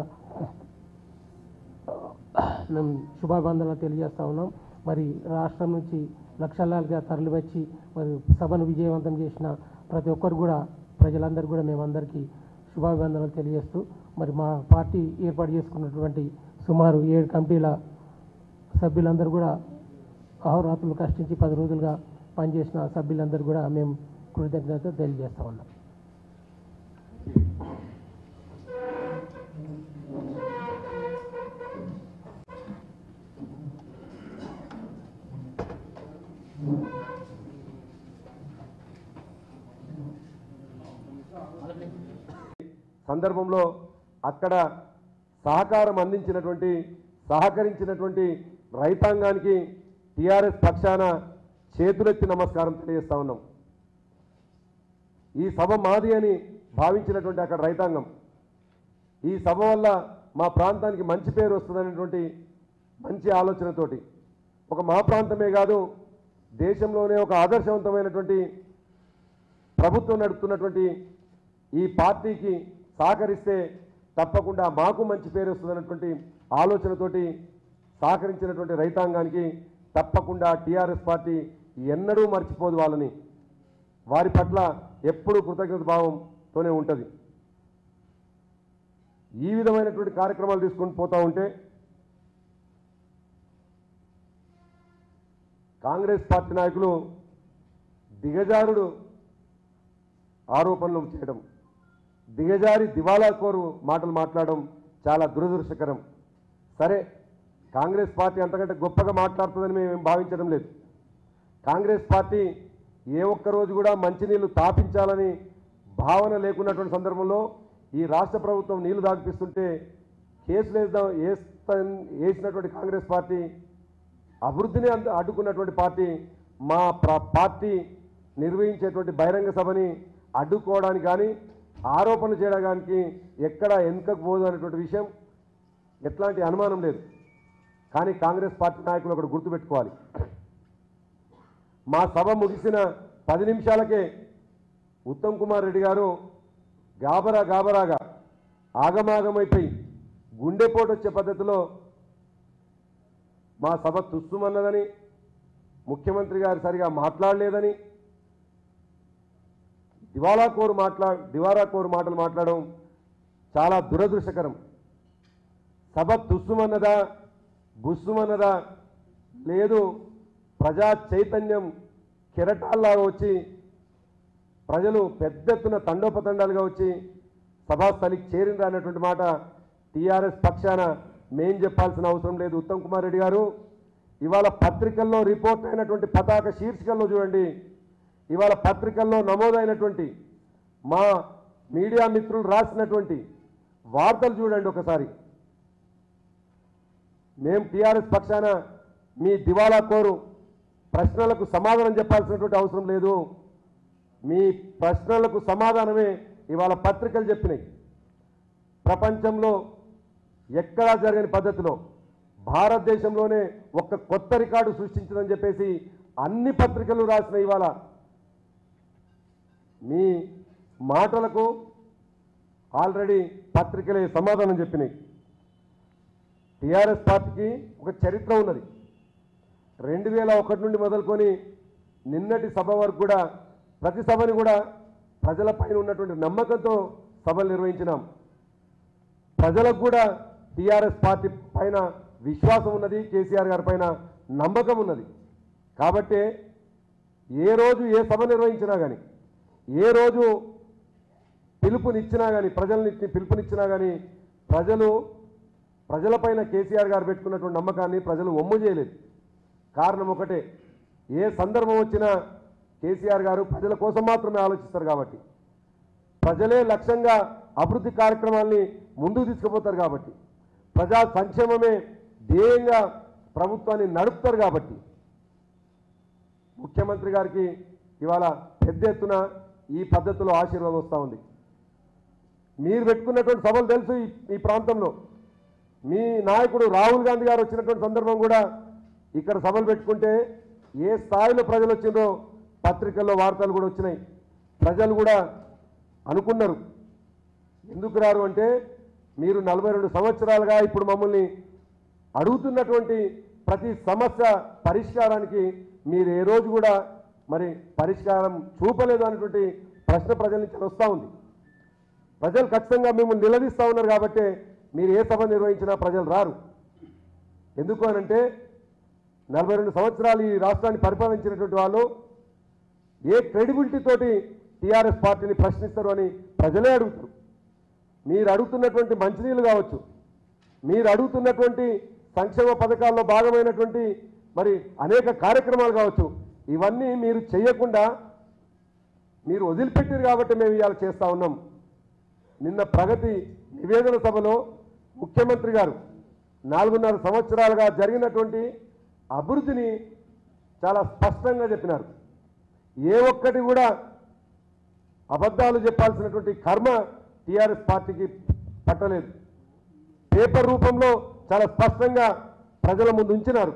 C: మేము శుభాభివందనలు తెలియజేస్తా ఉన్నాం మరి రాష్ట్రం నుంచి లక్షలాలుగా తరలివచ్చి మరి సభను విజయవంతం చేసిన ప్రతి ఒక్కరు కూడా ప్రజలందరూ కూడా మేమందరికీ శుభాభివందనలు తెలియజేస్తూ మరి మా పార్టీ ఏర్పాటు చేసుకున్నటువంటి సుమారు ఏడు కమిటీల సభ్యులందరూ కూడా అహోరాత్రులు కష్టించి పది రోజులుగా పనిచేసిన సభ్యులందరూ కూడా మేము కృతజ్ఞత తెలియజేస్తా ఉన్నాం
A: సందర్భంలో అక్కడ సహకారం అందించినటువంటి సహకరించినటువంటి రైతాంగానికి టీఆర్ఎస్ పక్షాన చేతులెత్తి నమస్కారం తెలియజేస్తా ఉన్నాం ఈ సభ మాది అని భావించినటువంటి అక్కడ రైతాంగం ఈ సభ వల్ల మా ప్రాంతానికి మంచి పేరు వస్తుందనేటువంటి మంచి ఆలోచనతోటి ఒక మా ప్రాంతమే కాదు దేశంలోనే ఒక ఆదర్శవంతమైనటువంటి ప్రభుత్వం నడుపుతున్నటువంటి ఈ పార్టీకి సహకరిస్తే తప్పకుండా మాకు మంచి పేరు వస్తుందన్నటువంటి ఆలోచనతోటి సహకరించినటువంటి రైతాంగానికి తప్పకుండా టీఆర్ఎస్ పార్టీ ఎన్నడూ మర్చిపోదు వాళ్ళని వారి పట్ల ఎప్పుడూ కృతజ్ఞత భావంతోనే ఉంటుంది ఈ విధమైనటువంటి కార్యక్రమాలు తీసుకొని పోతా ఉంటే కాంగ్రెస్ పార్టీ నాయకులు దిగజారుడు ఆరోపణలు చేయడం దిగజారి దివాలా కోరు మాటలు మాట్లాడడం చాలా దురదృష్టకరం సరే కాంగ్రెస్ పార్టీ అంతకంటే గొప్పగా మాట్లాడుతుందని మేము భావించడం లేదు కాంగ్రెస్ పార్టీ ఏ ఒక్క రోజు కూడా మంచినీళ్లు తాపించాలని భావన లేకున్నటువంటి సందర్భంలో ఈ రాష్ట్ర ప్రభుత్వం నీళ్లు దాగిపిస్తుంటే కేసులు వేద్దాం వేస్తా వేసినటువంటి కాంగ్రెస్ పార్టీ అభివృద్ధిని అంద- అడ్డుకున్నటువంటి పార్టీ మా ప్ర- పార్టీ నిర్వహించేటువంటి బహిరంగ సభని అడ్డుకోవడానికి కానీ ఆరోపణలు చేయడానికి ఎక్కడ వెనుకకు పోదు అనేటువంటి విషయం ఎట్లాంటి అనుమానం లేదు కానీ కాంగ్రెస్ పార్టీ నాయకులు ఒకటి గుర్తుపెట్టుకోవాలి మా సభ ముగిసిన పది నిమిషాలకే ఉత్తమ్ కుమార్ రెడ్డి గారు గాబరా గాబరాగా ఆగమాగమైపోయి గుండెపోటు వచ్చే పద్ధతిలో మా సభ తుస్సుమన్నదని ముఖ్యమంత్రి గారు సరిగా మాట్లాడలేదని దివాలా కోరు మాట్లా దివారా కోరు మాటలు మాట్లాడడం చాలా దురదృష్టకరం సభ తుస్సుమన్నదా బుస్సుమన్నదా లేదు ప్రజా చైతన్యం కెరటాల్లాగా వచ్చి ప్రజలు పెద్ద ఎత్తున తండోపతండాలుగా వచ్చి సభాస్థలికి చేరిండ్రు అన్నటువంటి మాట టీఆర్ఎస్ పక్షాన మేం చెప్పాల్సిన అవసరం లేదు ఉత్తమ్ కుమార్ రెడ్డి గారు ఇవాళ పత్రికల్లో రిపోర్ట్ అయినటువంటి పతాక శీర్షికల్లో చూడండి ఇవాళ పత్రికల్లో నమోదైనటువంటి మా మీడియా మిత్రులు రాసినటువంటి వార్తలు చూడండి ఒకసారి మేం టీఆర్ఎస్ పక్షాన మీ దివాలా కోరు ప్రశ్నలకు సమాధానం చెప్పాల్సినటువంటి అవసరం లేదు మీ ప్రశ్నలకు సమాధానమే ఇవాళ పత్రికలు చెప్పినాయి ప్రపంచంలో ఎక్కడా జరగని పద్ధతిలో భారతదేశంలోనే ఒక కొత్త రికార్డు సృష్టించిందని చెప్పేసి అన్ని పత్రికలు రాసిన ఇవాళ మీ మాటలకు ఆల్రెడీ పత్రికలే సమాధానం చెప్పినాయి టీఆర్ఎస్ పార్టీకి ఒక చరిత్ర ఉన్నది రెండు వేల ఒకటి నుండి మొదలుకొని నిన్నటి సభ వరకు కూడా ప్రతి సభని కూడా ప్రజలపైన ఉన్నటువంటి నమ్మకంతో సభలు నిర్వహించినాం ప్రజలకు కూడా టీఆర్ఎస్ పార్టీ పైన విశ్వాసం ఉన్నది కేసీఆర్ గారి పైన నమ్మకం ఉన్నది కాబట్టి ఏ రోజు ఏ సభ నిర్వహించినా కానీ ఏ రోజు పిలుపునిచ్చినా కానీ ప్రజల్ని పిలుపునిచ్చినా కానీ ప్రజలు ప్రజలపైన కేసీఆర్ గారు పెట్టుకున్నటువంటి నమ్మకాన్ని ప్రజలు ఒమ్ము చేయలేదు కారణం ఒకటే ఏ సందర్భం వచ్చినా కేసీఆర్ గారు ప్రజల కోసం మాత్రమే ఆలోచిస్తారు కాబట్టి ప్రజలే లక్ష్యంగా అభివృద్ధి కార్యక్రమాల్ని ముందుకు తీసుకుపోతారు కాబట్టి ప్రజా సంక్షేమమే ధ్యేయంగా ప్రభుత్వాన్ని నడుపుతారు కాబట్టి ముఖ్యమంత్రి గారికి ఇవాళ పెద్ద ఎత్తున ఈ పద్ధతిలో ఆశీర్వాదం వస్తూ ఉంది మీరు పెట్టుకున్నటువంటి సభలు తెలుసు ఈ- ఈ ప్రాంతంలో మీ నాయకుడు రాహుల్ గాంధీ గారు వచ్చినటువంటి సందర్భం కూడా ఇక్కడ సభలు పెట్టుకుంటే ఏ స్థాయిలో ప్రజలు వచ్చిందో పత్రికల్లో వార్తలు కూడా వచ్చినాయి ప్రజలు కూడా అనుకున్నారు ఎందుకు రారు అంటే మీరు నలభై రెండు సంవత్సరాలుగా ఇప్పుడు మమ్మల్ని అడుగుతున్నటువంటి ప్రతి సమస్య పరిష్కారానికి మీరు ఏ రోజు కూడా మరి పరిష్కారం చూపలేదు అనేటువంటి ప్రశ్న ప్రజల నుంచి వస్తూ ఉంది ప్రజలు ఖచ్చితంగా మిమ్మల్ని నిలదీస్తూ ఉన్నారు కాబట్టి మీరు ఏ సభ నిర్వహించినా ప్రజలు రారు ఎందుకు అనంటే నలభై రెండు సంవత్సరాలు ఈ రాష్ట్రాన్ని పరిపాలించినటువంటి వాళ్ళు ఏ క్రెడిబిలిటీ తోటి టీఆర్ఎస్ పార్టీని ప్రశ్నిస్తారు అని ప్రజలే అడుగుతారు మీరు అడుగుతున్నటువంటి మంచినీళ్ళు కావచ్చు మీరు అడుగుతున్నటువంటి సంక్షేమ పథకాల్లో భాగమైనటువంటి మరి అనేక కార్యక్రమాలు కావచ్చు ఇవన్నీ మీరు చేయకుండా మీరు వదిలిపెట్టారు కాబట్టి మేము ఇవాళ చేస్తూ ఉన్నాం నిన్న ప్రగతి నివేదన సభలో ముఖ్యమంత్రి గారు నాలుగున్నర సంవత్సరాలుగా జరిగినటువంటి అభివృద్ధిని చాలా స్పష్టంగా చెప్పినారు ఏ ఒక్కటి కూడా అబద్ధాలు చెప్పాల్సినటువంటి కర్మ టీఆర్ఎస్ పార్టీకి పట్టలేదు పేపర్ రూపంలో చాలా స్పష్టంగా ప్రజల ముందు ఉంచినారు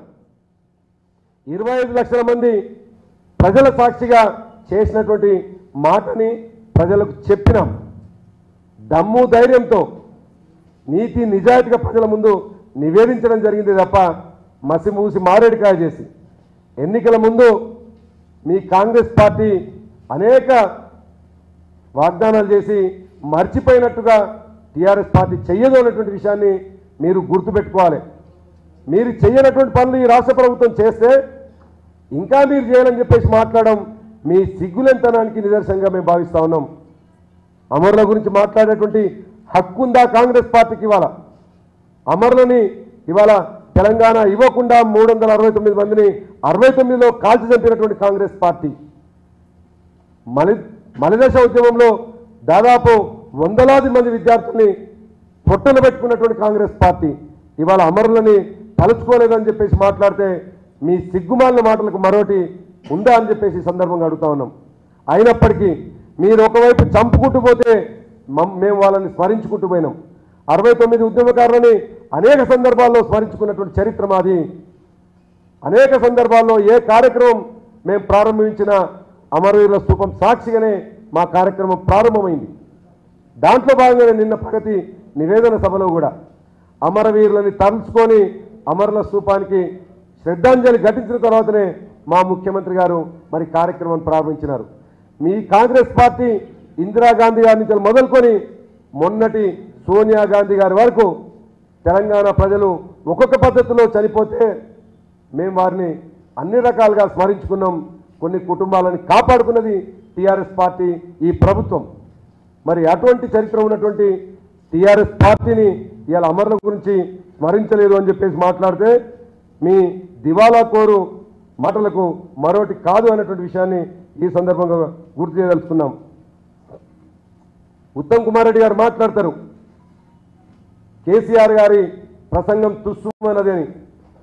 A: ఇరవై ఐదు లక్షల మంది ప్రజల సాక్షిగా చేసినటువంటి మాటని ప్రజలకు చెప్పినాం దమ్ము ధైర్యంతో నీతి నిజాయితీగా ప్రజల ముందు నివేదించడం జరిగింది తప్ప మసి మూసి మారేడికాయ చేసి ఎన్నికల ముందు మీ కాంగ్రెస్ పార్టీ అనేక వాగ్దానాలు చేసి మర్చిపోయినట్టుగా టీఆర్ఎస్ పార్టీ చెయ్యదు అన్నటువంటి విషయాన్ని మీరు గుర్తుపెట్టుకోవాలి మీరు చెయ్యనటువంటి పనులు ఈ రాష్ట్ర ప్రభుత్వం చేస్తే ఇంకా మీరు చేయాలని చెప్పేసి మాట్లాడడం మీ సిగ్గులెంతనానికి నిదర్శనంగా మేము భావిస్తా ఉన్నాం అమరుల గురించి మాట్లాడేటువంటి హక్కు ఉందా కాంగ్రెస్ పార్టీకి ఇవాళ అమరులని ఇవాళ తెలంగాణ ఇవ్వకుండా మూడు వందల అరవై తొమ్మిది మందిని అరవై తొమ్మిదిలో కాల్చి చంపినటువంటి కాంగ్రెస్ పార్టీ మలి మలిదశ ఉద్యమంలో దాదాపు వందలాది మంది విద్యార్థుల్ని పొట్టలు పెట్టుకున్నటువంటి కాంగ్రెస్ పార్టీ ఇవాళ అమరులని తలుచుకోలేదని చెప్పేసి మాట్లాడితే మీ సిగ్గుమాలిన మాటలకు మరోటి ఉందా అని చెప్పేసి ఈ సందర్భంగా అడుగుతా ఉన్నాం అయినప్పటికీ మీరు ఒకవైపు చంపుకుంటూ పోతే మమ్- మేము వాళ్ళని స్మరించుకుంటూ పోయినాం అరవై తొమ్మిది ఉద్యమకారులని అనేక సందర్భాల్లో స్మరించుకున్నటువంటి చరిత్ర మాది అనేక సందర్భాల్లో ఏ కార్యక్రమం మేము ప్రారంభించిన అమరవీరుల స్థూపం సాక్షిగానే మా కార్యక్రమం ప్రారంభమైంది దాంట్లో భాగంగానే నిన్న ప్రగతి నివేదన సభలో కూడా అమరవీరులని తలుచుకొని అమరుల స్థూపానికి శ్రద్ధాంజలి ఘటించిన తర్వాతనే మా ముఖ్యమంత్రి గారు మరి కార్యక్రమం ప్రారంభించినారు మీ కాంగ్రెస్ పార్టీ ఇందిరాగాంధీ గారి నుంచి మొదలుకొని మొన్నటి సోనియా గాంధీ గారి వరకు తెలంగాణ ప్రజలు ఒక్కొక్క పద్ధతిలో చనిపోతే మేము వారిని అన్ని రకాలుగా స్మరించుకున్నాం కొన్ని కుటుంబాలను కాపాడుకున్నది టీఆర్ఎస్ పార్టీ ఈ ప్రభుత్వం మరి అటువంటి చరిత్ర ఉన్నటువంటి టీఆర్ఎస్ పార్టీని ఇవాళ అమరుల గురించి స్మరించలేదు అని చెప్పేసి మాట్లాడితే మీ దివాలా కోరు మాటలకు మరోటి కాదు అనేటువంటి విషయాన్ని ఈ సందర్భంగా గుర్తు చేయదలుచుకున్నాం ఉత్తమ్ కుమార్ రెడ్డి గారు మాట్లాడతారు కేసీఆర్ గారి ప్రసంగం తుస్సుమన్నది అని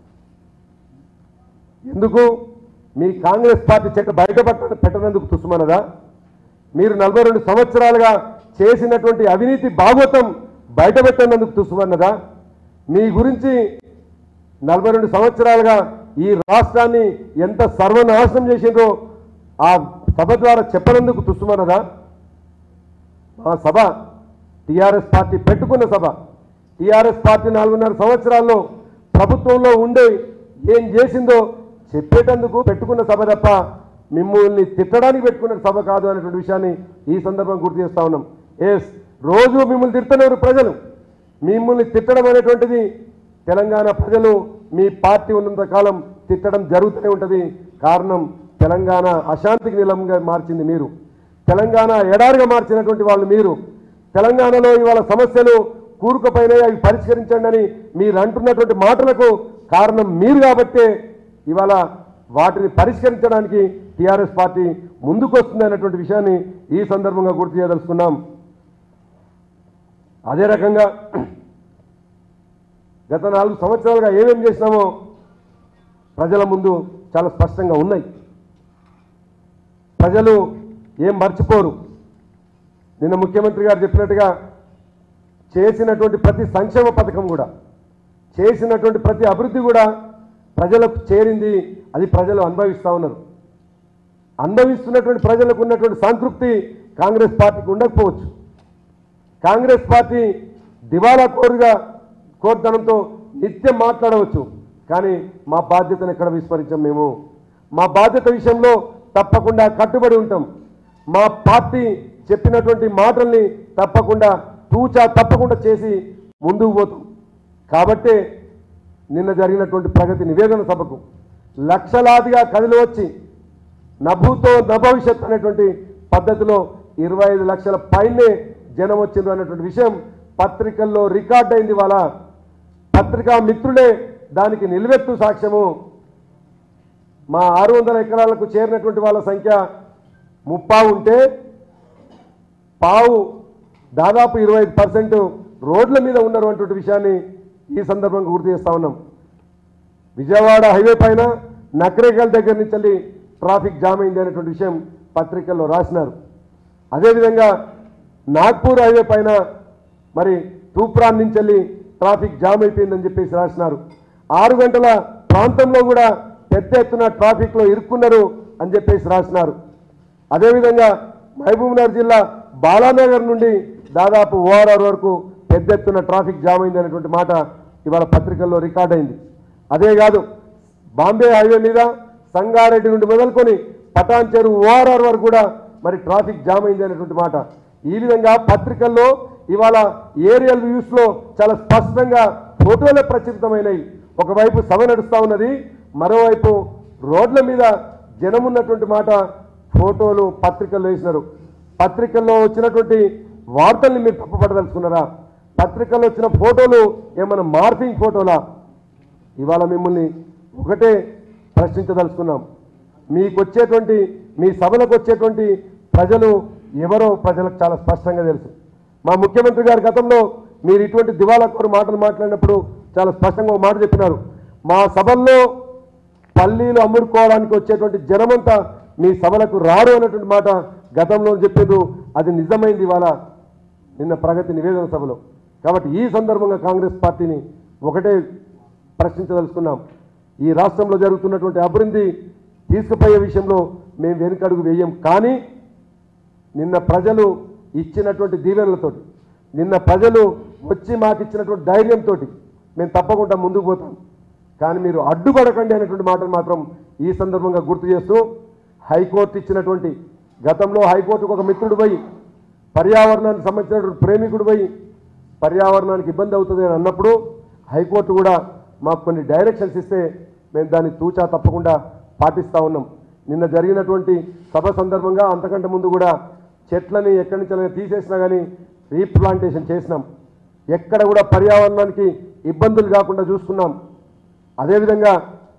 A: ఎందుకు మీ కాంగ్రెస్ పార్టీ చెట్టు బయట పట్ట పెట్టనందుకు తుస్సుమన్నదా మీరు నలభై రెండు సంవత్సరాలుగా చేసినటువంటి అవినీతి భాగవతం బయట పెట్టనందుకు తుస్సుమన్నదా మీ గురించి నలభై రెండు సంవత్సరాలుగా ఈ రాష్ట్రాన్ని ఎంత సర్వనాశనం చేసిందో ఆ సభ ద్వారా చెప్పనందుకు తుస్సుమన్నదా ఆ సభ టీఆర్ఎస్ పార్టీ పెట్టుకున్న సభ టీఆర్ఎస్ పార్టీ నాలుగున్నర సంవత్సరాల్లో ప్రభుత్వంలో ఉండే ఏం చేసిందో చెప్పేటందుకు పెట్టుకున్న సభ తప్ప మిమ్మల్ని తిట్టడానికి పెట్టుకున్న సభ కాదు అనేటువంటి విషయాన్ని ఈ సందర్భం గుర్తు చేస్తా ఉన్నాం ఎస్ రోజు మిమ్మల్ని తిడుతున్నారు ప్రజలు మిమ్మల్ని తిట్టడం అనేటువంటిది తెలంగాణ ప్రజలు మీ పార్టీ ఉన్నంత కాలం తిట్టడం జరుగుతూనే ఉంటుంది కారణం తెలంగాణ అశాంతికి నిలంగా మార్చింది మీరు తెలంగాణ ఎడారిగా మార్చినటువంటి వాళ్ళు మీరు తెలంగాణలో ఇవాళ సమస్యలు కూరుకుపోయినాయి అవి పరిష్కరించండి అని మీరు అంటున్నటువంటి మాటలకు కారణం మీరు కాబట్టే ఇవాళ వాటిని పరిష్కరించడానికి టీఆర్ఎస్ పార్టీ ముందుకు వస్తుంది అన్నటువంటి విషయాన్ని ఈ సందర్భంగా గుర్తు చేయదలుచుకున్నాం అదే రకంగా గత నాలుగు సంవత్సరాలుగా ఏమేం చేసినామో ప్రజల ముందు చాలా స్పష్టంగా ఉన్నాయి ప్రజలు ఏం మర్చిపోరు నిన్న ముఖ్యమంత్రి గారు చెప్పినట్టుగా చేసినటువంటి ప్రతి సంక్షేమ పథకం కూడా చేసినటువంటి ప్రతి అభివృద్ధి కూడా ప్రజలకు చేరింది అది ప్రజలు అనుభవిస్తూ ఉన్నారు అనుభవిస్తున్నటువంటి ప్రజలకు ఉన్నటువంటి సంతృప్తి కాంగ్రెస్ పార్టీకి ఉండకపోవచ్చు కాంగ్రెస్ పార్టీ దివాలా కోరుగా కోర్తనంతో నిత్యం మాట్లాడవచ్చు కానీ మా బాధ్యతను ఎక్కడ విస్మరించాం మేము మా బాధ్యత విషయంలో తప్పకుండా కట్టుబడి ఉంటాం మా పార్టీ చెప్పినటువంటి మాటల్ని తప్పకుండా తూచా తప్పకుండా చేసి ముందుకు పోతాం కాబట్టే నిన్న జరిగినటువంటి ప్రగతి నివేదన సభకు లక్షలాదిగా కదిలి వచ్చి నభూతో నభవిష్యత్ అనేటువంటి పద్ధతిలో ఇరవై ఐదు లక్షల పైనే జనం వచ్చిండ్రు అనేటువంటి విషయం పత్రికల్లో రికార్డ్ అయింది వాళ్ళ పత్రికా మిత్రులే దానికి నిలువెత్తు సాక్ష్యము మా ఆరు వందల ఎకరాలకు చేరినటువంటి వాళ్ళ సంఖ్య ముప్పా ఉంటే పావు దాదాపు ఇరవై ఐదు పర్సెంట్ రోడ్ల మీద ఉన్నారు అటువంటి విషయాన్ని ఈ సందర్భంగా గుర్తు చేస్తా ఉన్నాం విజయవాడ హైవే పైన నకరేకల్ దగ్గర నుంచి వెళ్ళి ట్రాఫిక్ జామ్ అయింది అనేటువంటి విషయం పత్రికల్లో రాసినారు అదేవిధంగా నాగ్పూర్ హైవే పైన మరి తూప్రాన్ నుంచి వెళ్ళి ట్రాఫిక్ జామ్ అయిపోయిందని చెప్పేసి రాసినారు ఆరు గంటల ప్రాంతంలో కూడా పెద్ద ఎత్తున ట్రాఫిక్లో ఇరుక్కున్నారు అని చెప్పేసి రాసినారు అదేవిధంగా మహబూబ్నగర్ జిల్లా బాలానగర్ నుండి దాదాపు ఓఆర్ఆర్ వరకు పెద్ద ఎత్తున ట్రాఫిక్ జామ్ అయింది అనేటువంటి మాట ఇవాళ పత్రికల్లో రికార్డ్ అయింది అదే కాదు బాంబే హైవే మీద సంగారెడ్డి నుండి మొదలుకొని పటాన్ చెరువు ఓఆర్ఆర్ వరకు కూడా మరి ట్రాఫిక్ జామ్ అయింది అనేటువంటి మాట ఈ విధంగా పత్రికల్లో ఇవాళ ఏరియల్ వ్యూస్లో చాలా స్పష్టంగా ఫోటోలే ప్రచురితమైనవి ఒకవైపు సభ నడుస్తూ ఉన్నది మరోవైపు రోడ్ల మీద జనం ఉన్నటువంటి మాట ఫోటోలు పత్రికల్లో వేసినారు పత్రికల్లో వచ్చినటువంటి వార్తల్ని మీరు తప్పుపడదలుచుకున్నారా పత్రికల్లో వచ్చిన ఫోటోలు ఏమైనా మార్ఫింగ్ ఫోటోలా ఇవాళ మిమ్మల్ని ఒకటే ప్రశ్నించదలుచుకున్నాం మీకు వచ్చేటువంటి మీ సభలకు వచ్చేటువంటి ప్రజలు ఎవరో ప్రజలకు చాలా స్పష్టంగా తెలుసు మా ముఖ్యమంత్రి గారి గతంలో మీరు ఇటువంటి దివాలా కోరు మాటలు మాట్లాడినప్పుడు చాలా స్పష్టంగా ఒక మాట చెప్పినారు మా సభల్లో పల్లీలు అమ్ముడుకోవడానికి వచ్చేటువంటి జనమంతా మీ సభలకు రారు అన్నటువంటి మాట గతంలో చెప్పేది అది నిజమైంది ఇవాళ నిన్న ప్రగతి నివేదన సభలో కాబట్టి ఈ సందర్భంగా కాంగ్రెస్ పార్టీని ఒకటే ప్రశ్నించదలుచుకున్నాం ఈ రాష్ట్రంలో జరుగుతున్నటువంటి అభివృద్ధి తీసుకుపోయే విషయంలో మేము వెనుకడుగు వేయం కానీ నిన్న ప్రజలు ఇచ్చినటువంటి దీవెనలతోటి నిన్న ప్రజలు వచ్చి మాకు ఇచ్చినటువంటి ధైర్యంతో మేము తప్పకుండా ముందుకు పోతాం కానీ మీరు అడ్డుపడకండి అనేటువంటి మాటలు మాత్రం ఈ సందర్భంగా గుర్తు చేస్తూ హైకోర్టు ఇచ్చినటువంటి గతంలో హైకోర్టుకు ఒక మిత్రుడు పోయి పర్యావరణానికి సంబంధించినటువంటి ప్రేమికుడు పోయి పర్యావరణానికి ఇబ్బంది అవుతుంది అని అన్నప్పుడు హైకోర్టు కూడా మాకు కొన్ని డైరెక్షన్స్ ఇస్తే మేము దాన్ని తూచా తప్పకుండా పాటిస్తూ ఉన్నాం నిన్న జరిగినటువంటి సభ సందర్భంగా అంతకంటే ముందు కూడా చెట్లని ఎక్కడి నుంచి తీసేసినా కానీ రీప్లాంటేషన్ చేసినాం ఎక్కడ కూడా పర్యావరణానికి ఇబ్బందులు కాకుండా చూసుకున్నాం అదేవిధంగా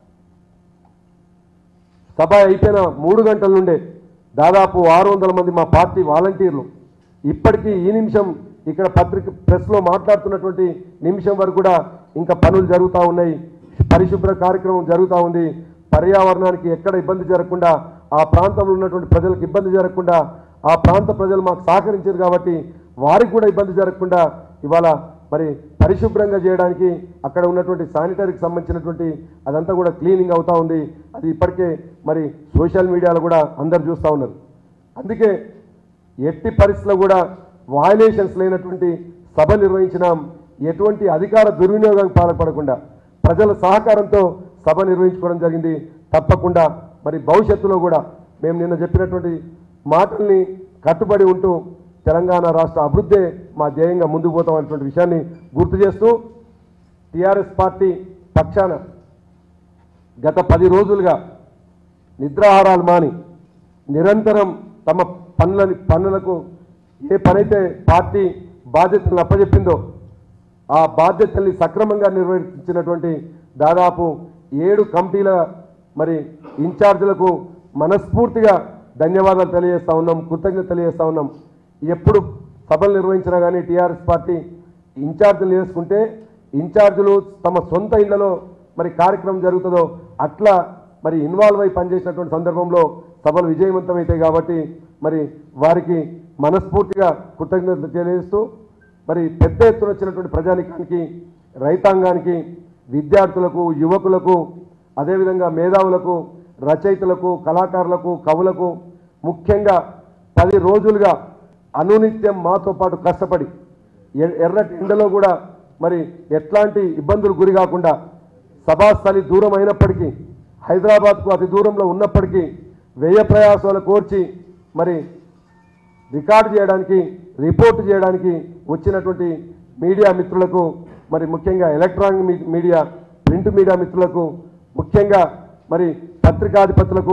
A: సభ అయిపోయిన మూడు గంటల నుండే దాదాపు ఆరు వందల మంది మా పార్టీ వాలంటీర్లు ఇప్పటికీ ఈ నిమిషం ఇక్కడ పత్రిక ప్రెస్లో మాట్లాడుతున్నటువంటి నిమిషం వరకు కూడా ఇంకా పనులు జరుగుతూ ఉన్నాయి పరిశుభ్ర కార్యక్రమం జరుగుతూ ఉంది పర్యావరణానికి ఎక్కడ ఇబ్బంది జరగకుండా ఆ ప్రాంతంలో ఉన్నటువంటి ప్రజలకు ఇబ్బంది జరగకుండా ఆ ప్రాంత ప్రజలు మాకు సహకరించారు కాబట్టి వారికి కూడా ఇబ్బంది జరగకుండా ఇవాళ మరి పరిశుభ్రంగా చేయడానికి అక్కడ ఉన్నటువంటి శానిటరీకి సంబంధించినటువంటి అదంతా కూడా క్లీనింగ్ అవుతా ఉంది అది ఇప్పటికే మరి సోషల్ మీడియాలో కూడా అందరు చూస్తూ ఉన్నారు అందుకే ఎట్టి పరిస్థితుల్లో కూడా వయలేషన్స్ లేనటువంటి సభ నిర్వహించినాం ఎటువంటి అధికార దుర్వినియోగం పాల్పడకుండా ప్రజల సహకారంతో సభ నిర్వహించుకోవడం జరిగింది తప్పకుండా మరి భవిష్యత్తులో కూడా మేము నిన్న చెప్పినటువంటి మాటల్ని కట్టుబడి ఉంటూ తెలంగాణ రాష్ట్ర అభివృద్ధే మా ధ్యేయంగా ముందుకు పోతాం అనేటువంటి విషయాన్ని గుర్తు చేస్తూ టీఆర్ఎస్ పార్టీ పక్షాన గత పది రోజులుగా నిద్రాహారాలు మాని నిరంతరం తమ పనులని పనులకు ఏ పనైతే పార్టీ బాధ్యతలను అప్పచెప్పిందో ఆ బాధ్యతల్ని సక్రమంగా నిర్వహించినటువంటి దాదాపు ఏడు కమిటీల మరి ఇన్ఛార్జీలకు మనస్ఫూర్తిగా ధన్యవాదాలు తెలియజేస్తా ఉన్నాం కృతజ్ఞత తెలియజేస్తా ఉన్నాం ఎప్పుడు సభలు నిర్వహించినా కానీ టీఆర్ఎస్ పార్టీ ఇన్ఛార్జీలు వేసుకుంటే ఇన్ఛార్జీలు తమ సొంత ఇళ్లలో మరి కార్యక్రమం జరుగుతుందో అట్లా మరి ఇన్వాల్వ్ అయి పనిచేసినటువంటి సందర్భంలో సభలు విజయవంతమవుతాయి కాబట్టి మరి వారికి మనస్ఫూర్తిగా కృతజ్ఞతలు తెలియజేస్తూ మరి పెద్ద ఎత్తున వచ్చినటువంటి ప్రజానికానికి రైతాంగానికి విద్యార్థులకు యువకులకు అదేవిధంగా మేధావులకు రచయితలకు కళాకారులకు కవులకు ముఖ్యంగా పది రోజులుగా అనునిత్యం మాతో పాటు కష్టపడి ఎ- ఎర్రటి ఎండలో కూడా మరి ఎట్లాంటి ఇబ్బందులు గురి కాకుండా సభాస్థలి దూరం అయినప్పటికీ హైదరాబాద్కు అతి దూరంలో ఉన్నప్పటికీ వ్యయ ప్రయాసాలు కోర్చి మరి రికార్డు చేయడానికి రిపోర్ట్ చేయడానికి వచ్చినటువంటి మీడియా మిత్రులకు మరి ముఖ్యంగా electronic me- media print media మిత్రులకు ముఖ్యంగా మరి పత్రికాధిపతులకు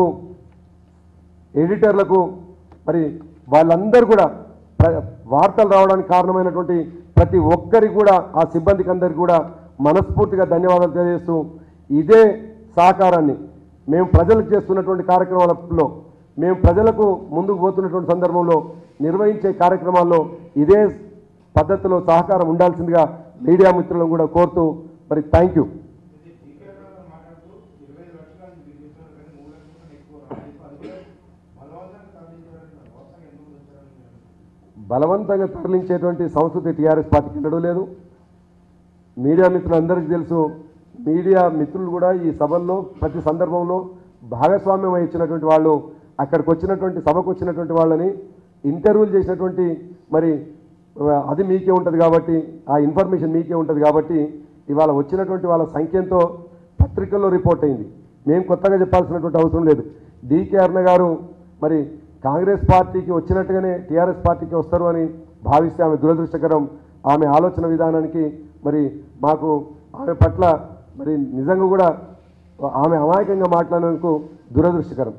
A: ఎడిటర్లకు మరి వాళ్ళందరూ కూడా ప్ర- వార్తలు రావడానికి కారణమైనటువంటి ప్రతి ఒక్కరికి కూడా ఆ సిబ్బందికి అందరికీ కూడా మనస్ఫూర్తిగా ధన్యవాదాలు తెలియజేస్తూ ఇదే సహకారాన్ని మేము ప్రజలకు చేస్తున్నటువంటి కార్యక్రమాలలో మేము ప్రజలకు ముందుకు పోతున్నటువంటి సందర్భంలో నిర్వహించే కార్యక్రమాల్లో ఇదే పద్ధతిలో సహకారం ఉండాల్సిందిగా మీడియా మిత్రులను కూడా కోరుతూ మరి థ్యాంక్ యూ
E: ఇది టీకే గారు మాట్లాడుతూ ఇరవై ఐదు లక్షలు మీరు చెప్పినారు కానీ మూడు లక్షల కన్నా ఎక్కువ రాలేదు అది కూడా బలవంతంగా తరలించారని వ్యవస్థను ఎందుకు ఉంచారని మీరు
A: బలవంతంగా తరలించేటువంటి సంస్కృతి టీఆర్ఎస్ పార్టీకి ఉండడం లేదు మీడియా మిత్రులందరికీ తెలుసు మీడియా మిత్రులు కూడా ఈ సభల్లో ప్రతి సందర్భంలో భాగస్వామ్యం వహించినటువంటి వాళ్ళు అక్కడికి వచ్చినటువంటి సభకు వచ్చినటువంటి వాళ్ళని ఇంటర్వ్యూలు చేసినటువంటి మరి ఆ, అది మీకే ఉంటుంది కాబట్టి ఆ ఇన్ఫర్మేషన్ మీకే ఉంటుంది కాబట్టి ఇవాళ వచ్చినటువంటి వాళ్ళ సంఖ్యంతో పత్రికల్లో రిపోర్ట్ అయింది మేము కొత్తగా చెప్పాల్సినటువంటి అవసరం లేదు డీకే అరుణ గారు మరి కాంగ్రెస్ పార్టీకి వచ్చినట్టుగానే టీఆర్ఎస్ పార్టీకి వస్తారు అని భావిస్తే ఆమె దురదృష్టకరం ఆమె ఆలోచన విధానానికి మరి మాకు ఆమె పట్ల మరి నిజంగా కూడా ఆమె అమాయకంగా మాట్లాడినందుకు దురదృష్టకరం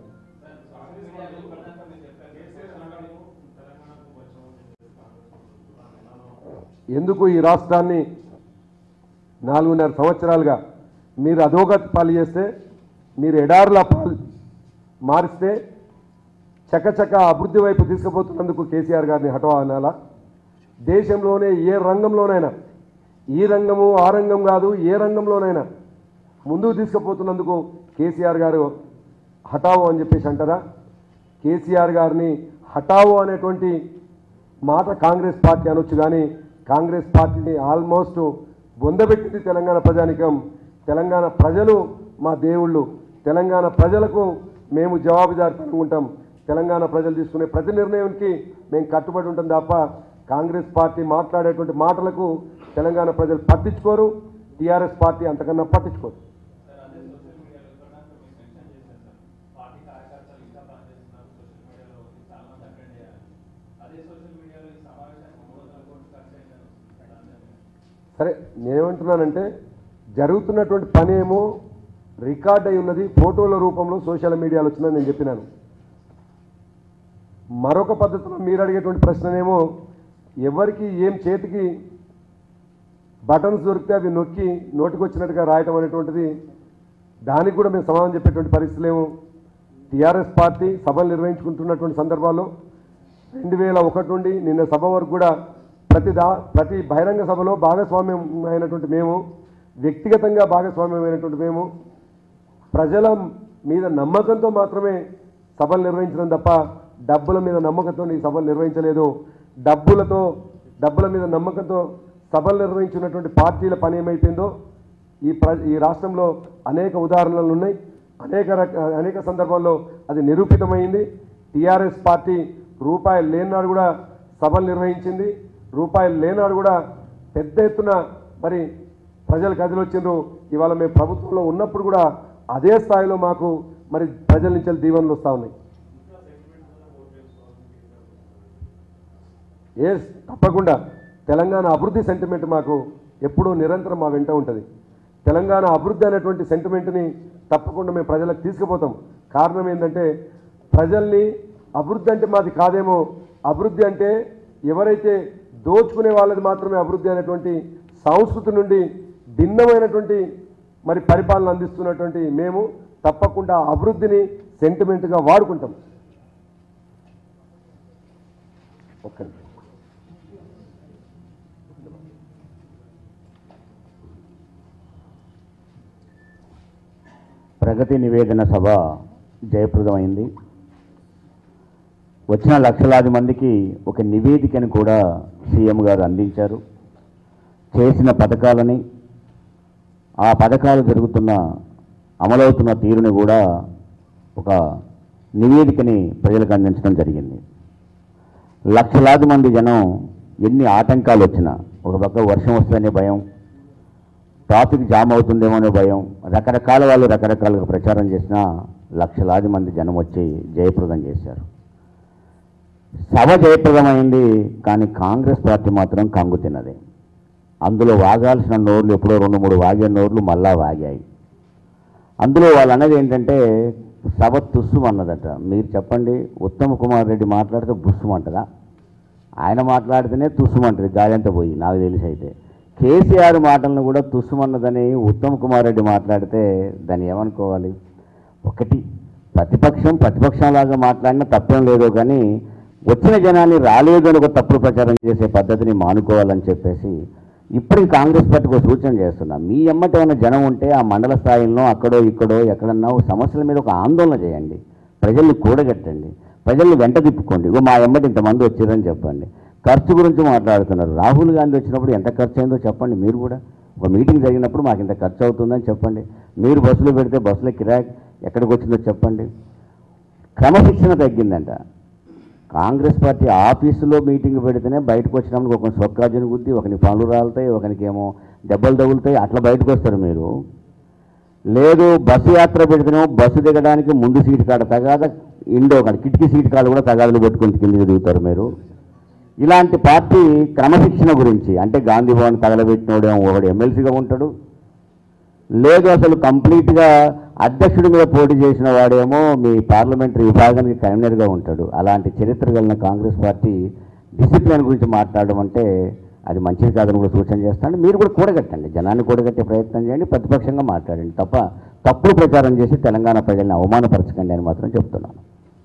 A: ఎందుకు ఈ రాష్ట్రాన్ని నాలుగున్నర సంవత్సరాలుగా మీరు అధోగతి పాలు చేస్తే మీరు ఎడారుల పాలు మారిస్తే చకచక అభివృద్ధి వైపు తీసుకుపోతున్నందుకు కేసీఆర్ గారిని హఠవా అనాలా దేశంలోనే ఏ రంగంలోనైనా ఈ రంగము ఆ రంగం కాదు ఏ రంగంలోనైనా ముందుకు తీసుకుపోతున్నందుకు కేసీఆర్ గారు హఠావో అని చెప్పేసి అంటారా కేసీఆర్ గారిని హఠావో అనేటువంటి మాట కాంగ్రెస్ పార్టీ అనొచ్చు కానీ కాంగ్రెస్ పార్టీని ఆల్మోస్ట్ బొందబెట్టింది తెలంగాణ ప్రజానికం తెలంగాణ ప్రజలు మా దేవుళ్ళు తెలంగాణ ప్రజలకు మేము జవాబుదారితనంగా ఉంటాం తెలంగాణ ప్రజలు తీసుకునే ప్రతి నిర్ణయానికి మేము కట్టుబడి ఉంటాం తప్ప కాంగ్రెస్ పార్టీ మాట్లాడేటువంటి మాటలకు తెలంగాణ ప్రజలు పట్టించుకోరు టీఆర్ఎస్ పార్టీ అంతకన్నా పట్టించుకోరు
D: సార్ అదే సోషల్ మీడియాలో కూడా మీకు మెన్షన్ చేశారు సార్ పార్టీ కార్యకర్తలు ఇంకా పనిచేస్తున్నారు సోషల్ మీడియాలో ఉంది, చాలా మంది అటెండ్ అయ్యారు అదే సోషల్ మీడియాలో ఈ సమావేశానికి మూడు వందల కోట్లు ఖర్చు అయిందని వస్తుంది దాని మీద
A: సరే నేనేమంటున్నానంటే జరుగుతున్నటువంటి పని ఏమో రికార్డ్ అయి ఉన్నది ఫోటోల రూపంలో సోషల్ మీడియాలో వచ్చిందని నేను చెప్పినాను మరొక పద్ధతిలో మీరు అడిగేటువంటి ప్రశ్ననేమో ఎవరికి ఏం చేతికి బటన్స్ దొరికితే అవి నొక్కి నోటికి వచ్చినట్టుగా రాయటం అనేటువంటిది దానికి కూడా మేము సమాధానం చెప్పేటువంటి పరిస్థితులు ఏమో టీఆర్ఎస్ పార్టీ సభలు నిర్వహించుకుంటున్నటువంటి సందర్భాల్లో రెండు వేల ఒకటి నుండి నిన్న సభ వరకు కూడా ప్రతి దా ప్రతి బహిరంగ సభలో భాగస్వామ్యం అయినటువంటి మేము వ్యక్తిగతంగా భాగస్వామ్యం అయినటువంటి మేము ప్రజల మీద నమ్మకంతో మాత్రమే సభలు నిర్వహించడం తప్ప డబ్బుల మీద నమ్మకంతో ఈ సభలు నిర్వహించలేదు డబ్బులతో డబ్బుల మీద నమ్మకంతో సభలు నిర్వహించినటువంటి పార్టీల పని ఏమైపోయిందో ఈ ప్ర ఈ రాష్ట్రంలో అనేక ఉదాహరణలు ఉన్నాయి అనేక రక అనేక సందర్భాల్లో అది నిరూపితమైంది టీఆర్ఎస్ పార్టీ రూపాయలు లేనాడు కూడా సభలు నిర్వహించింది రూపాయలు లేనాడు కూడా పెద్ద ఎత్తున మరి ప్రజలు కదిలి వచ్చిండ్రు ఇవాళ మేము ప్రభుత్వంలో ఉన్నప్పుడు కూడా అదే స్థాయిలో మాకు మరి ప్రజల నుంచి దీవెనలు వస్తూ ఉన్నాయి ఏ తప్పకుండా తెలంగాణ అభివృద్ధి సెంటిమెంట్ మాకు ఎప్పుడూ నిరంతరం మా వెంట ఉంటుంది తెలంగాణ అభివృద్ధి అనేటువంటి సెంటిమెంట్ని తప్పకుండా మేము ప్రజలకు తీసుకుపోతాం కారణం ఏంటంటే ప్రజల్ని అభివృద్ధి అంటే మాది కాదేమో అభివృద్ధి అంటే ఎవరైతే దోచుకునే వాళ్ళది మాత్రమే అభివృద్ధి అనేటువంటి సంస్కృతి నుండి భిన్నమైనటువంటి మరి పరిపాలన అందిస్తున్నటువంటి మేము తప్పకుండా అభివృద్ధిని సెంటిమెంట్గా వాడుకుంటాం ఒక్క నిమిషం.
B: ప్రగతి నివేదన సభ జయప్రదమైంది వచ్చిన లక్షలాది మందికి ఒక నివేదికను కూడా సీఎం గారు అందించారు చేసిన పథకాలని ఆ పథకాలు జరుగుతున్న అమలవుతున్న తీరుని కూడా ఒక నివేదికని ప్రజలకు అందించడం జరిగింది లక్షలాది మంది జనం ఎన్ని ఆటంకాలు వచ్చినా ఒక పక్క వర్షం వస్తుందనే భయం ట్రాఫిక్ జామ్ అవుతుందేమో అనే భయం రకరకాల వాళ్ళు రకరకాలుగా ప్రచారం చేసినా లక్షలాది మంది జనం వచ్చి జయప్రదం చేశారు సభ జయప్రదమైంది కానీ కాంగ్రెస్ పార్టీ మాత్రం కంగు తిన్నది అందులో వాగాల్సిన నోర్లు ఎప్పుడో రెండు మూడు వాగే నోర్లు మళ్ళా వాగాయి అందులో వాళ్ళు అన్నది ఏంటంటే సభ తుస్సుమన్నదట మీరు చెప్పండి ఉత్తమ్ కుమార్ రెడ్డి మాట్లాడితే బుస్సుమంటదా ఆయన మాట్లాడితేనే తుస్సుమంటది గాలింత పోయి నాకు తెలిసి అయితే కేసీఆర్ మాటలను కూడా తుస్సుమన్నదని ఉత్తమ్ కుమార్ రెడ్డి మాట్లాడితే దాన్ని ఏమనుకోవాలి ఒకటి ప్రతిపక్షం ప్రతిపక్షంలాగా మాట్లాడినా తప్పేం లేదో కానీ వచ్చిన జనాన్ని రాలేదు అని ఒక తప్పుడు ప్రచారం చేసే పద్ధతిని మానుకోవాలని చెప్పేసి ఇప్పటికి కాంగ్రెస్ పార్టీకి ఒక సూచన చేస్తున్నా మీ ఎమ్మటి ఏమైనా జనం ఉంటే ఆ మండల స్థాయిలో అక్కడో ఇక్కడో ఎక్కడన్నా ఒక సమస్యల మీద ఒక ఆందోళన చేయండి ప్రజల్ని కూడగట్టండి ప్రజల్ని వెంట తిప్పుకోండి ఇగో మా ఎమ్మటి ఇంతమంది వచ్చారని చెప్పండి ఖర్చు గురించి మాట్లాడుతున్నారు రాహుల్ గాంధీ వచ్చినప్పుడు ఎంత ఖర్చు అయిందో చెప్పండి మీరు కూడా ఒక మీటింగ్ జరిగినప్పుడు మాకు ఇంత ఖర్చు అవుతుందని చెప్పండి మీరు బస్సులో పెడితే బస్సులో కిరాక్ ఎక్కడికి వచ్చిందో చెప్పండి క్రమశిక్షణ తగ్గిందంట కాంగ్రెస్ పార్టీ ఆఫీసులో మీటింగ్ పెడితేనే బయటకు వచ్చినప్పుడు ఒకని సొక్కాజుని గుద్ది ఒకని పనులు రాలుతాయి ఒకనికి ఏమో దెబ్బలు తగులుతాయి అట్లా బయటకు వస్తారు మీరు లేదు బస్సు యాత్ర పెడితేనేమో బస్సు దిగడానికి ముందు సీటు కాడ తగాద ఇండో కాడ కిటికీ సీటు కాడ కూడా తగాదులు పెట్టుకుని కిందికి దిగుతారు మీరు ఇలాంటి పార్టీ క్రమశిక్షణ గురించి అంటే గాంధీ భవన్ తగలబెట్టినోడేమో ఒకడు ఎమ్మెల్సీగా ఉంటాడు లేదు అసలు కంప్లీట్గా అధ్యక్షుడి మీద పోటీ చేసిన వాడేమో మీ పార్లమెంటరీ విభాగానికి కన్వీనర్గా ఉంటాడు అలాంటి చరిత్ర కలిగిన కాంగ్రెస్ పార్టీ డిసిప్లిన్ గురించి మాట్లాడడం అంటే అది మంచిది కాదని కూడా సూచన చేస్తాను మీరు కూడా కూడగట్టండి జనాన్ని కూడగట్టే ప్రయత్నం చేయండి ప్రతిపక్షంగా మాట్లాడండి తప్ప తప్పుడు ప్రచారం చేసి తెలంగాణ ప్రజల్ని అవమానపరచకండి అని మాత్రం చెప్తున్నాను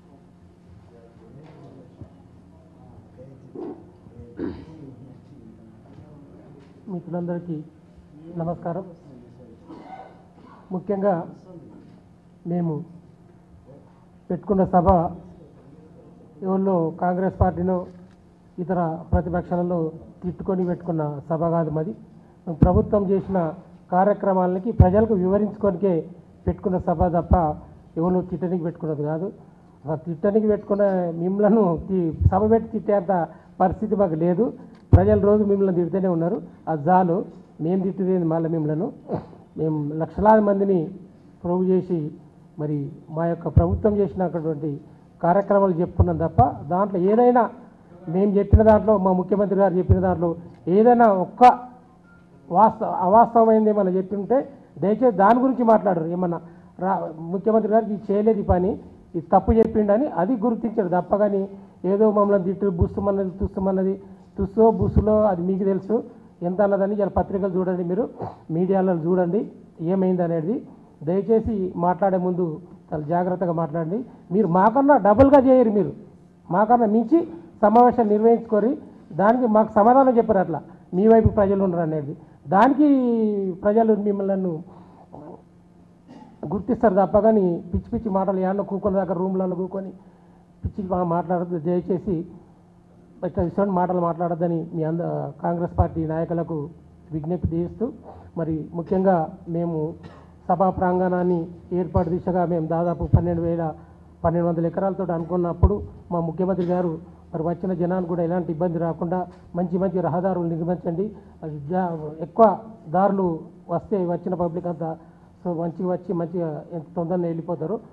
C: మిత్రులందరికీ నమస్కారం ముఖ్యంగా మేము పెట్టుకున్న సభ ఎవరిలో కాంగ్రెస్ పార్టీలో ఇతర ప్రతిపక్షాలలో తిట్టుకొని పెట్టుకున్న సభ కాదు మాది మేము ప్రభుత్వం చేసిన కార్యక్రమాలకి ప్రజలకు వివరించుకోనికే పెట్టుకున్న సభ తప్ప ఎవరు తిట్టనికి పెట్టుకున్నది కాదు అసలు తిట్టనికి పెట్టుకున్న మిమ్మలను తి- సభ పెట్టి తిట్టేంత పరిస్థితి మాకు లేదు ప్రజలు రోజు మిమ్మల్ని తిడుతూనే ఉన్నారు అది చాలు మేము తిట్టేది మళ్ళీ మిమ్మలను మేము లక్షలాది మందిని ప్రోగు చేసి మరి మా యొక్క ప్రభుత్వం చేసినటువంటి కార్యక్రమాలు చెప్పుకున్నాం తప్ప దాంట్లో ఏదైనా మేము చెప్పిన దాంట్లో మా ముఖ్యమంత్రి గారు చెప్పిన దాంట్లో ఏదైనా ఒక్క వాస్తవ అవాస్తవమైంది ఏమన్నా చెప్పి ఉంటే దయచేసి దాని గురించి మాట్లాడరు ఏమన్నా రా ముఖ్యమంత్రి గారికి ఇది చేయలేదు ఈ పని ఇది తప్పు చెప్పిండని అది గుర్తించారు తప్ప కానీ ఏదో మమ్మల్ని తిట్టు బుస్తుమన్నది తుస్తుమన్నది తుస్సో బుస్సులో అది మీకు తెలుసు ఎంత అన్నదని ఇలా పత్రికలు చూడండి మీరు మీడియాలో చూడండి ఏమైంది అనేది దయచేసి మాట్లాడే ముందు చాలా జాగ్రత్తగా మాట్లాడండి మీరు మాకన్నా డబుల్గా చేయరు మీరు మాకన్నా మించి సమావేశాలు నిర్వహించుకొని దానికి మాకు సమాధానం చెప్పారు అట్లా మీ వైపు ప్రజలు ఉండరు అనేది దానికి ప్రజలు మిమ్మల్ని గుర్తిస్తారు తప్ప కానీ పిచ్చి పిచ్చి మాటలు ఏమన్నా కూకొని దాకా రూమ్లలో కూకొని పిచ్చి మా- మాట్లాడద్దు దయచేసి ఇట్లా ఇటువంటి మాటలు మాట్లాడొద్దని మీ అంద కాంగ్రెస్ పార్టీ నాయకులకు విజ్ఞప్తి చేస్తూ మరి ముఖ్యంగా మేము సభా ప్రాంగణాన్ని ఏర్పాటు దిశగా మేము దాదాపు పన్నెండు వేల పన్నెండు వందల ఎకరాలతో అనుకున్నప్పుడు మా ముఖ్యమంత్రి గారు మరి వచ్చిన జనానికి కూడా ఎలాంటి ఇబ్బంది రాకుండా మంచి మంచి రహదారులు నిర్మించండి అది జా- ఎక్కువ దారులు వస్తే వచ్చిన పబ్లిక్ అంతా సో మంచిగా వచ్చి మంచిగా ఎంత తొందరగా వెళ్ళిపోతారు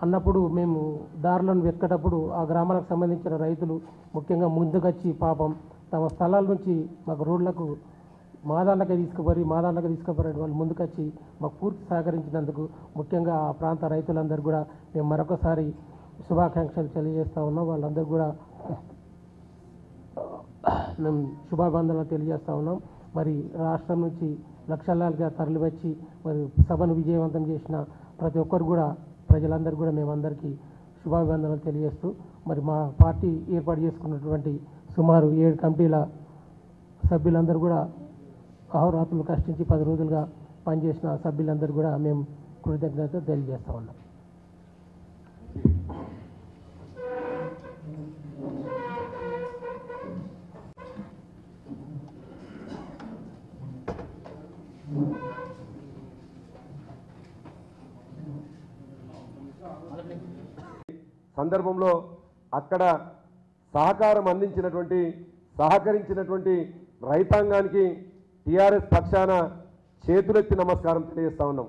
C: అన్నప్పుడు మేము దారులను వెతికేటప్పుడు ఆ గ్రామాలకు సంబంధించిన రైతులు ముఖ్యంగా ముందుకొచ్చి పాపం తమ స్థలాల నుంచి మాకు రోడ్లకు మాదాండకి తీసుకుపోయి మాదాండకి తీసుకుపోయి వాళ్ళు ముందుకొచ్చి మాకు పూర్తి సహకరించినందుకు ముఖ్యంగా ఆ ప్రాంత రైతులందరూ కూడా మేము మరొకసారి శుభాకాంక్షలు తెలియజేస్తా ఉన్నాం వాళ్ళందరూ కూడా మేము శుభాబంధనలు తెలియజేస్తా ఉన్నాం మరి రాష్ట్రం నుంచి లక్షలాలుగా తరలివచ్చి మరి సభను విజయవంతం చేసిన ప్రతి ఒక్కరు కూడా ప్రజలందరూ కూడా మేమందరికీ శుభాభివందనలు తెలియజేస్తూ మరి మా పార్టీ ఏర్పాటు చేసుకున్నటువంటి సుమారు ఏడు కమిటీల సభ్యులందరూ కూడా అహోరాత్రులు కష్టించి పది రోజులుగా పనిచేసిన సభ్యులందరూ కూడా మేము కృతజ్ఞత తెలియజేస్తా ఉన్నాం
A: సందర్భంలో అక్కడ సహకారం అందించినటువంటి సహకరించినటువంటి రైతాంగానికి టీఆర్ఎస్ పక్షాన చేతులెత్తి నమస్కారం తెలియజేస్తా ఉన్నాం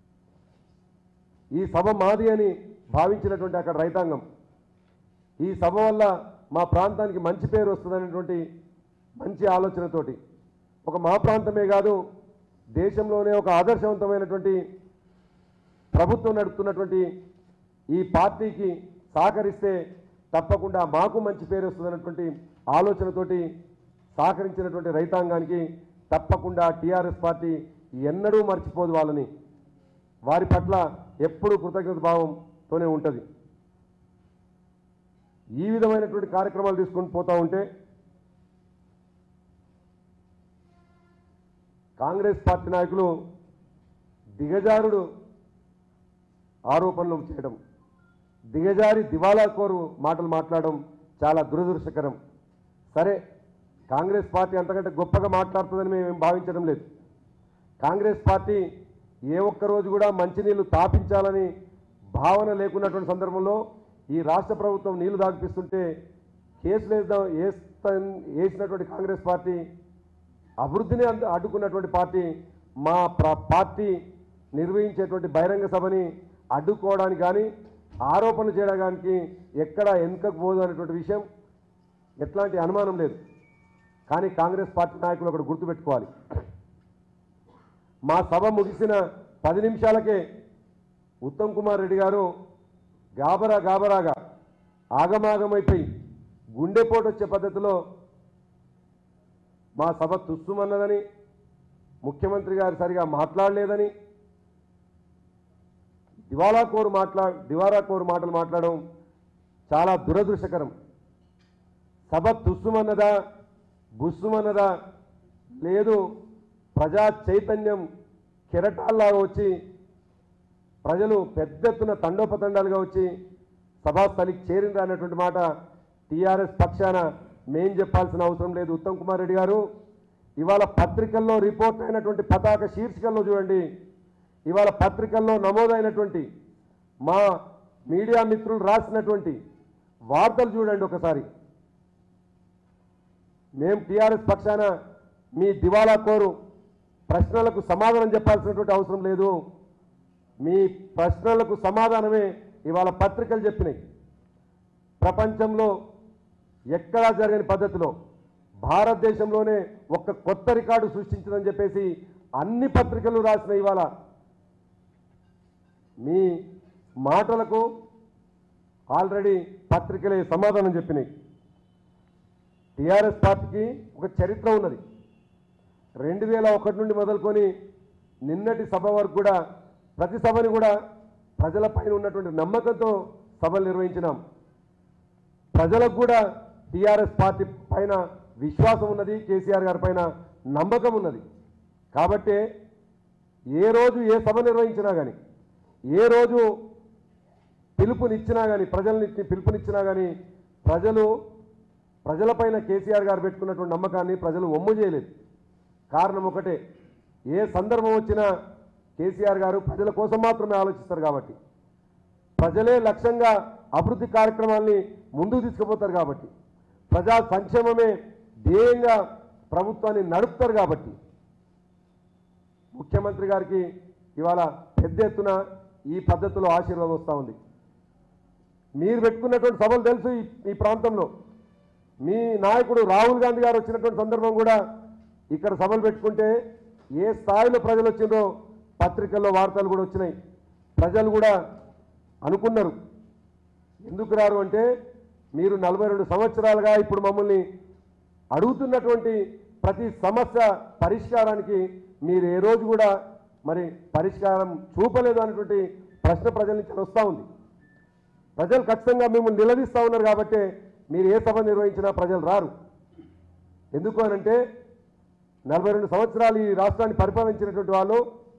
A: ఈ సభ మాది అని భావించినటువంటి అక్కడ రైతాంగం ఈ సభ వల్ల మా ప్రాంతానికి మంచి పేరు వస్తుందనేటువంటి మంచి ఆలోచనతోటి ఒక మా ప్రాంతమే కాదు దేశంలోనే ఒక ఆదర్శవంతమైనటువంటి ప్రభుత్వం నడుపుతున్నటువంటి ఈ పార్టీకి సహకరిస్తే తప్పకుండా మాకు మంచి పేరు వస్తుందన్నటువంటి ఆలోచనతోటి సహకరించినటువంటి రైతాంగానికి తప్పకుండా టీఆర్ఎస్ పార్టీ ఎన్నడూ మర్చిపోదు వాళ్ళని వారి పట్ల ఎప్పుడూ కృతజ్ఞత భావంతోనే ఉంటుంది ఈ విధమైనటువంటి కార్యక్రమాలు తీసుకొని పోతా ఉంటే కాంగ్రెస్ పార్టీ నాయకులు దిగజారుడు ఆరోపణలు చేయడం దిగజారి దివాలా కోరు మాటలు మాట్లాడడం చాలా దురదృష్టకరం సరే కాంగ్రెస్ పార్టీ అంతకంటే గొప్పగా మాట్లాడుతుందని మేము భావించడం లేదు కాంగ్రెస్ పార్టీ ఏ ఒక్క రోజు కూడా మంచినీళ్లు తాపించాలని భావన లేకున్నటువంటి సందర్భంలో ఈ రాష్ట్ర ప్రభుత్వం నీళ్లు దాగిపిస్తుంటే కేసులు వేద్దాం వేస్తా వేసినటువంటి కాంగ్రెస్ పార్టీ అభివృద్ధిని అడ్డు- అడ్డుకున్నటువంటి పార్టీ మా ప్ర- పార్టీ నిర్వహించేటువంటి బహిరంగ సభని అడ్డుకోవడానికి కానీ ఆరోపణలు చేయడానికి ఎక్కడ వెనుకకు పోదు అనేటువంటి విషయం ఎట్లాంటి అనుమానం లేదు కానీ కాంగ్రెస్ పార్టీ నాయకులు ఒకటి గుర్తుపెట్టుకోవాలి మా సభ ముగిసిన పది నిమిషాలకే ఉత్తమ్ కుమార్ రెడ్డి గారు గాబరా గాబరాగా ఆగమాగమైపోయి గుండెపోటు వచ్చే పద్ధతిలో మా సభ తుస్సుమన్నదని ముఖ్యమంత్రి గారు సరిగా మాట్లాడలేదని దివాలా కోరు మాట్లా దివారా కోరు మాటలు మాట్లాడడం చాలా దురదృష్టకరం సభ తుస్సుమన్నదా బుస్సుమన్నదా లేదు ప్రజా చైతన్యం కెరటాల్లాగా వచ్చి ప్రజలు పెద్ద ఎత్తున తండోపతండాలుగా వచ్చి సభాస్థలికి చేరిండ్రు అన్నటువంటి మాట టీఆర్ఎస్ పక్షాన మేం చెప్పాల్సిన అవసరం లేదు ఉత్తమ్ కుమార్ రెడ్డి గారు ఇవాళ పత్రికల్లో రిపోర్ట్ అయినటువంటి పతాక శీర్షికల్లో చూడండి ఇవాళ పత్రికల్లో నమోదైనటువంటి మా మీడియా మిత్రులు రాసినటువంటి వార్తలు చూడండి ఒకసారి మేము టీఆర్ఎస్ పక్షాన మీ దివాలా కోరు ప్రశ్నలకు సమాధానం చెప్పాల్సినటువంటి అవసరం లేదు మీ ప్రశ్నలకు సమాధానమే ఇవాళ పత్రికలు చెప్పినాయి ప్రపంచంలో ఎక్కడా జరగని పద్ధతిలో భారతదేశంలోనే ఒక కొత్త రికార్డు సృష్టించిందని చెప్పేసి అన్ని పత్రికలు రాసిన ఇవాళ మీ మాటలకు ఆల్రెడీ పత్రికలే సమాధానం చెప్పినాయి టీఆర్ఎస్ పార్టీకి ఒక చరిత్ర ఉన్నది రెండు వేల ఒకటి నుండి మొదలుకొని నిన్నటి సభ వరకు కూడా ప్రతి సభని కూడా ప్రజలపైన ఉన్నటువంటి నమ్మకంతో సభలు నిర్వహించినాం ప్రజలకు కూడా టీఆర్ఎస్ పార్టీ పైన విశ్వాసం ఉన్నది కేసీఆర్ గారి పైన నమ్మకం ఉన్నది కాబట్టి ఏ రోజు ఏ సభ నిర్వహించినా కానీ ఏ రోజు పిలుపునిచ్చినా కానీ ప్రజల్ని పిలుపునిచ్చినా కానీ ప్రజలు ప్రజలపైన కేసీఆర్ గారు పెట్టుకున్నటువంటి నమ్మకాన్ని ప్రజలు ఒమ్ము చేయలేదు కారణం ఒకటే ఏ సందర్భం వచ్చినా కేసీఆర్ గారు ప్రజల కోసం మాత్రమే ఆలోచిస్తారు కాబట్టి ప్రజలే లక్ష్యంగా అభివృద్ధి కార్యక్రమాల్ని ముందుకు తీసుకుపోతారు కాబట్టి ప్రజా సంక్షేమమే ధ్యేయంగా ప్రభుత్వాన్ని నడుపుతారు కాబట్టి ముఖ్యమంత్రి గారికి ఇవాళ పెద్ద ఎత్తున ఈ పద్ధతిలో ఆశీర్వాదం వస్తూ ఉంది మీరు పెట్టుకున్నటువంటి సభలు తెలుసు ఈ- ఈ ప్రాంతంలో మీ నాయకుడు రాహుల్ గాంధీ గారు వచ్చినటువంటి సందర్భం కూడా ఇక్కడ సభలు పెట్టుకుంటే ఏ స్థాయిలో ప్రజలు వచ్చిందో పత్రికల్లో వార్తలు కూడా వచ్చినాయి ప్రజలు కూడా అనుకున్నారు ఎందుకు రారు అంటే మీరు నలభై రెండు సంవత్సరాలుగా ఇప్పుడు మమ్మల్ని అడుగుతున్నటువంటి ప్రతి సమస్య పరిష్కారానికి మీరు ఏ రోజు కూడా మరి పరిష్కారం చూపలేదు అనేటువంటి ప్రశ్న ప్రజల నుంచి వస్తూ ఉంది ప్రజలు ఖచ్చితంగా మిమ్మల్ని నిలదీస్తూ ఉన్నారు కాబట్టి మీరు ఏ సభ నిర్వహించినా ప్రజలు రారు ఎందుకు అనంటే నలభై రెండు సంవత్సరాలు ఈ రాష్ట్రాన్ని పరిపాలించినటువంటి వాళ్ళు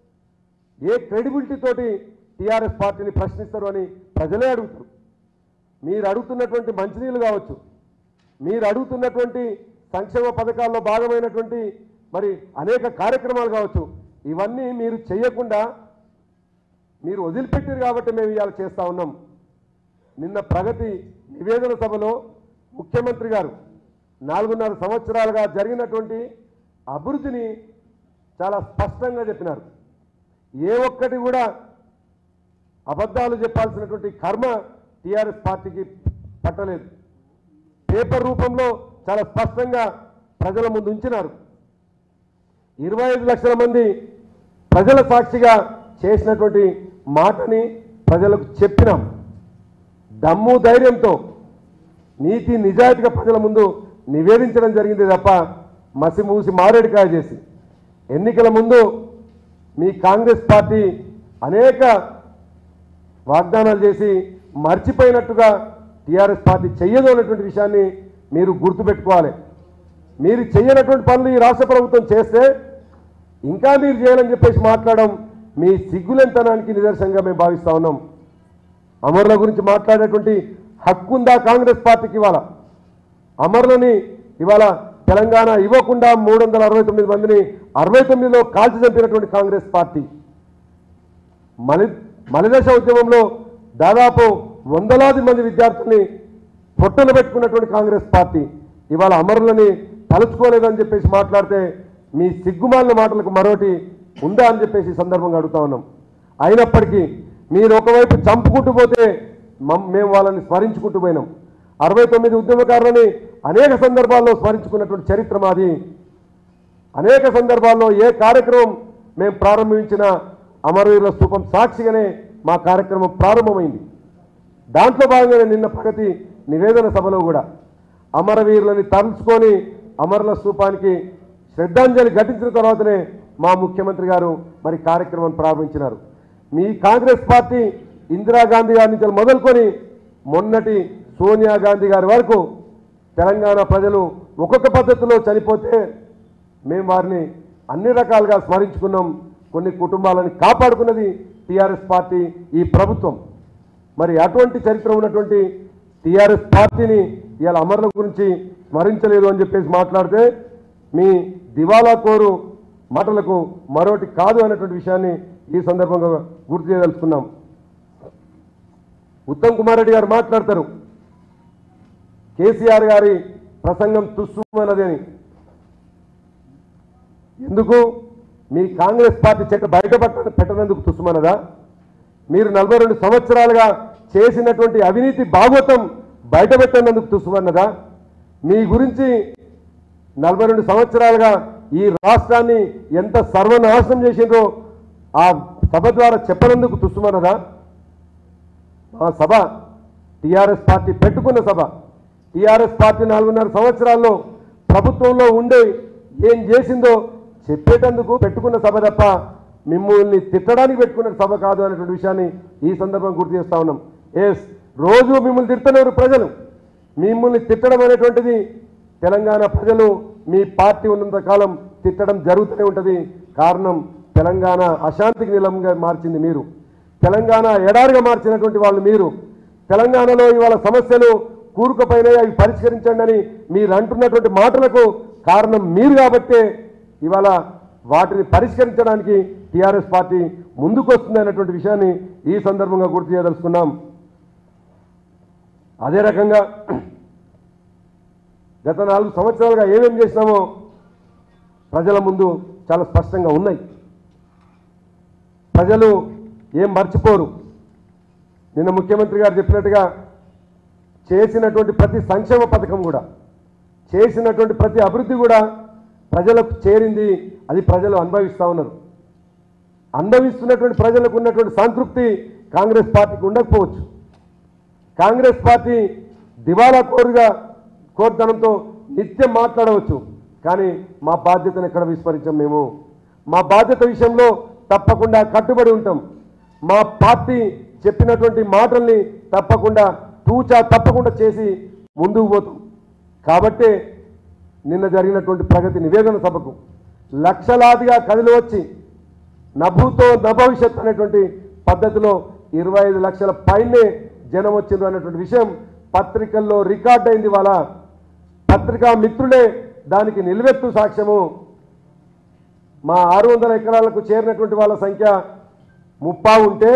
A: ఏ క్రెడిబిలిటీ తోటి టీఆర్ఎస్ పార్టీని ప్రశ్నిస్తారు అని ప్రజలే అడుగుతారు మీరు అడుగుతున్నటువంటి మంచినీళ్ళు కావచ్చు మీరు అడుగుతున్నటువంటి సంక్షేమ పథకాల్లో భాగమైనటువంటి మరి అనేక కార్యక్రమాలు కావచ్చు ఇవన్నీ మీరు చేయకుండా మీరు వదిలిపెట్టారు కాబట్టి మేము ఇవాళ చేస్తూ ఉన్నాం నిన్న ప్రగతి నివేదన సభలో ముఖ్యమంత్రి గారు నాలుగున్నర సంవత్సరాలుగా జరిగినటువంటి అభివృద్ధిని చాలా స్పష్టంగా చెప్పినారు ఏ ఒక్కటి కూడా అబద్ధాలు చెప్పాల్సినటువంటి కర్మ టీఆర్ఎస్ పార్టీకి పట్టలేదు పేపర్ రూపంలో చాలా స్పష్టంగా ప్రజల ముందు ఉంచినారు ఇరవై ఐదు లక్షల మంది ప్రజల సాక్షిగా చేసినటువంటి మాటని ప్రజలకు చెప్పినాం దమ్ము ధైర్యంతో నీతి నిజాయితీగా ప్రజల ముందు నివేదించడం జరిగింది తప్ప మసి మూసి మారేడుకాయ చేసి ఎన్నికల ముందు మీ కాంగ్రెస్ పార్టీ అనేక వాగ్దానాలు చేసి మర్చిపోయినట్టుగా టీఆర్ఎస్ పార్టీ చెయ్యదు అన్నటువంటి విషయాన్ని మీరు గుర్తుపెట్టుకోవాలి మీరు చెయ్యనటువంటి పనులు ఈ రాష్ట్ర ప్రభుత్వం చేస్తే ఇంకా మీరు చేయాలని చెప్పేసి మాట్లాడడం మీ సిగ్గులెంతనానికి నిదర్శనంగా మేము భావిస్తా ఉన్నాం అమరుల గురించి మాట్లాడేటువంటి హక్కు ఉందా కాంగ్రెస్ పార్టీకి ఇవాళ అమరులని ఇవాళ తెలంగాణ ఇవ్వకుండా మూడు వందల అరవై తొమ్మిది మందిని అరవై తొమ్మిదిలో కాల్చి చంపినటువంటి కాంగ్రెస్ పార్టీ మలి మలిదశ ఉద్యమంలో దాదాపు వందలాది మంది విద్యార్థుల్ని పొట్టన పెట్టుకున్నటువంటి కాంగ్రెస్ పార్టీ ఇవాళ అమరులని తలుచుకోలేదని చెప్పేసి మాట్లాడితే మీ సిగ్గుమాలిన మాటలకు మరోటి ఉందా అని చెప్పేసి ఈ సందర్భంగా అడుగుతా ఉన్నాం అయినప్పటికీ మీరు ఒకవైపు చంపుకుంటూ పోతే మమ్- మేము వాళ్ళని స్మరించుకుంటూ పోయినాం అరవై తొమ్మిది ఉద్యమకారులని అనేక సందర్భాల్లో స్మరించుకున్నటువంటి చరిత్ర మాది అనేక సందర్భాల్లో ఏ కార్యక్రమం మేము ప్రారంభించిన అమరవీరుల స్థూపం సాక్షిగానే మా కార్యక్రమం ప్రారంభమైంది దాంట్లో భాగంగానే నిన్న ప్రగతి నివేదన సభలో కూడా అమరవీరులని తలుచుకొని అమరుల స్థూపానికి శ్రద్ధాంజలి ఘటించిన తర్వాతనే మా ముఖ్యమంత్రి గారు మరి కార్యక్రమం ప్రారంభించినారు మీ కాంగ్రెస్ పార్టీ ఇందిరాగాంధీ గారి నుంచి మొదలుకొని మొన్నటి సోనియా గాంధీ గారి వరకు తెలంగాణ ప్రజలు ఒక్కొక్క పద్ధతిలో చనిపోతే మేము వారిని అన్ని రకాలుగా స్మరించుకున్నాం కొన్ని కుటుంబాలను కాపాడుకున్నది టీఆర్ఎస్ పార్టీ ఈ ప్రభుత్వం మరి అటువంటి చరిత్ర ఉన్నటువంటి టీఆర్ఎస్ పార్టీని ఇవాళ అమరుల గురించి స్మరించలేదు అని చెప్పేసి మాట్లాడితే మీ దివాలా కోరు మాటలకు మరోటి కాదు అనేటువంటి విషయాన్ని ఈ సందర్భంగా గుర్తు చేయదలుచుకున్నాం ఉత్తమ్ కుమార్ రెడ్డి గారు మాట్లాడతారు కేసీఆర్ గారి ప్రసంగం తుస్సుమన్నది అని ఎందుకు మీ కాంగ్రెస్ పార్టీ చెట్టు బయట పట్ట- పెట్టనందుకు తుస్సుమన్నదా మీరు నలభై రెండు సంవత్సరాలుగా చేసినటువంటి అవినీతి భాగవతం బయట పెట్టినందుకు తుస్సుమన్నదా మీ గురించి నలభై రెండు సంవత్సరాలుగా ఈ రాష్ట్రాన్ని ఎంత సర్వనాశనం చేసిండ్రో ఆ సభ ద్వారా చెప్పనందుకు తుస్సుమన్నదా మా సభ టీఆర్ఎస్ పార్టీ పెట్టుకున్న సభ టీఆర్ఎస్ పార్టీ నాలుగున్నర సంవత్సరాల్లో ప్రభుత్వంలో ఉండే ఏం చేసిందో చెప్పేటందుకు పెట్టుకున్న సభ తప్ప మిమ్మల్ని తిట్టడానికి పెట్టుకున్న సభ కాదు అనేటువంటి విషయాన్ని ఈ సందర్భం గుర్తు చేస్తా ఉన్నాం ఎస్ రోజు మిమ్మల్ని తిడుతున్నారు ప్రజలు మిమ్మల్ని తిట్టడం అనేటువంటిది తెలంగాణ ప్రజలు మీ పార్టీ ఉన్నంత కాలం తిట్టడం జరుగుతూనే ఉంటుంది కారణం తెలంగాణ అశాంతికి నిలంగా మార్చింది మీరు తెలంగాణ ఎడారిగా మార్చినటువంటి వాళ్ళు మీరు తెలంగాణలో ఇవాళ సమస్యలు కూరుకుపోయినాయి అవి పరిష్కరించండి అని మీరు అంటున్నటువంటి మాటలకు కారణం మీరు కాబట్టే ఇవాళ వాటిని పరిష్కరించడానికి టీఆర్ఎస్ పార్టీ ముందుకు వస్తుంది అన్నటువంటి విషయాన్ని ఈ సందర్భంగా గుర్తు చేయదలుచుకున్నాం అదే రకంగా గత నాలుగు సంవత్సరాలుగా ఏమేం చేసినామో ప్రజల ముందు చాలా స్పష్టంగా ఉన్నాయి ప్రజలు ఏం మర్చిపోరు నిన్న ముఖ్యమంత్రి గారు చెప్పినట్టుగా చేసినటువంటి ప్రతి సంక్షేమ పథకం కూడా చేసినటువంటి ప్రతి అభివృద్ధి కూడా ప్రజలకు చేరింది అది ప్రజలు అనుభవిస్తూ ఉన్నారు అనుభవిస్తున్నటువంటి ప్రజలకు ఉన్నటువంటి సంతృప్తి కాంగ్రెస్ పార్టీకి ఉండకపోవచ్చు కాంగ్రెస్ పార్టీ దివాలా కోరుగా కోరుతనంతో నిత్యం మాట్లాడవచ్చు కానీ మా బాధ్యతను ఎక్కడ విస్మరించాం మేము మా బాధ్యత విషయంలో తప్పకుండా కట్టుబడి ఉంటాం మా పార్టీ చెప్పినటువంటి మాటల్ని తప్పకుండా తూచా తప్పకుండా చేసి ముందుకు పోతాం కాబట్టే నిన్న జరిగినటువంటి ప్రగతి నివేదన సభకు లక్షలాదిగా కదిలి వచ్చి నభూతో నభవిష్యత్ అనేటువంటి పద్ధతిలో ఇరవై ఐదు లక్షల పైనే జనం వచ్చిండ్రు అనేటువంటి విషయం పత్రికల్లో రికార్డ్ అయింది వాళ్ళ పత్రికా మిత్రులే దానికి నిలువెత్తు సాక్ష్యము మా ఆరు వందల ఎకరాలకు చేరినటువంటి వాళ్ళ సంఖ్య ముప్పా ఉంటే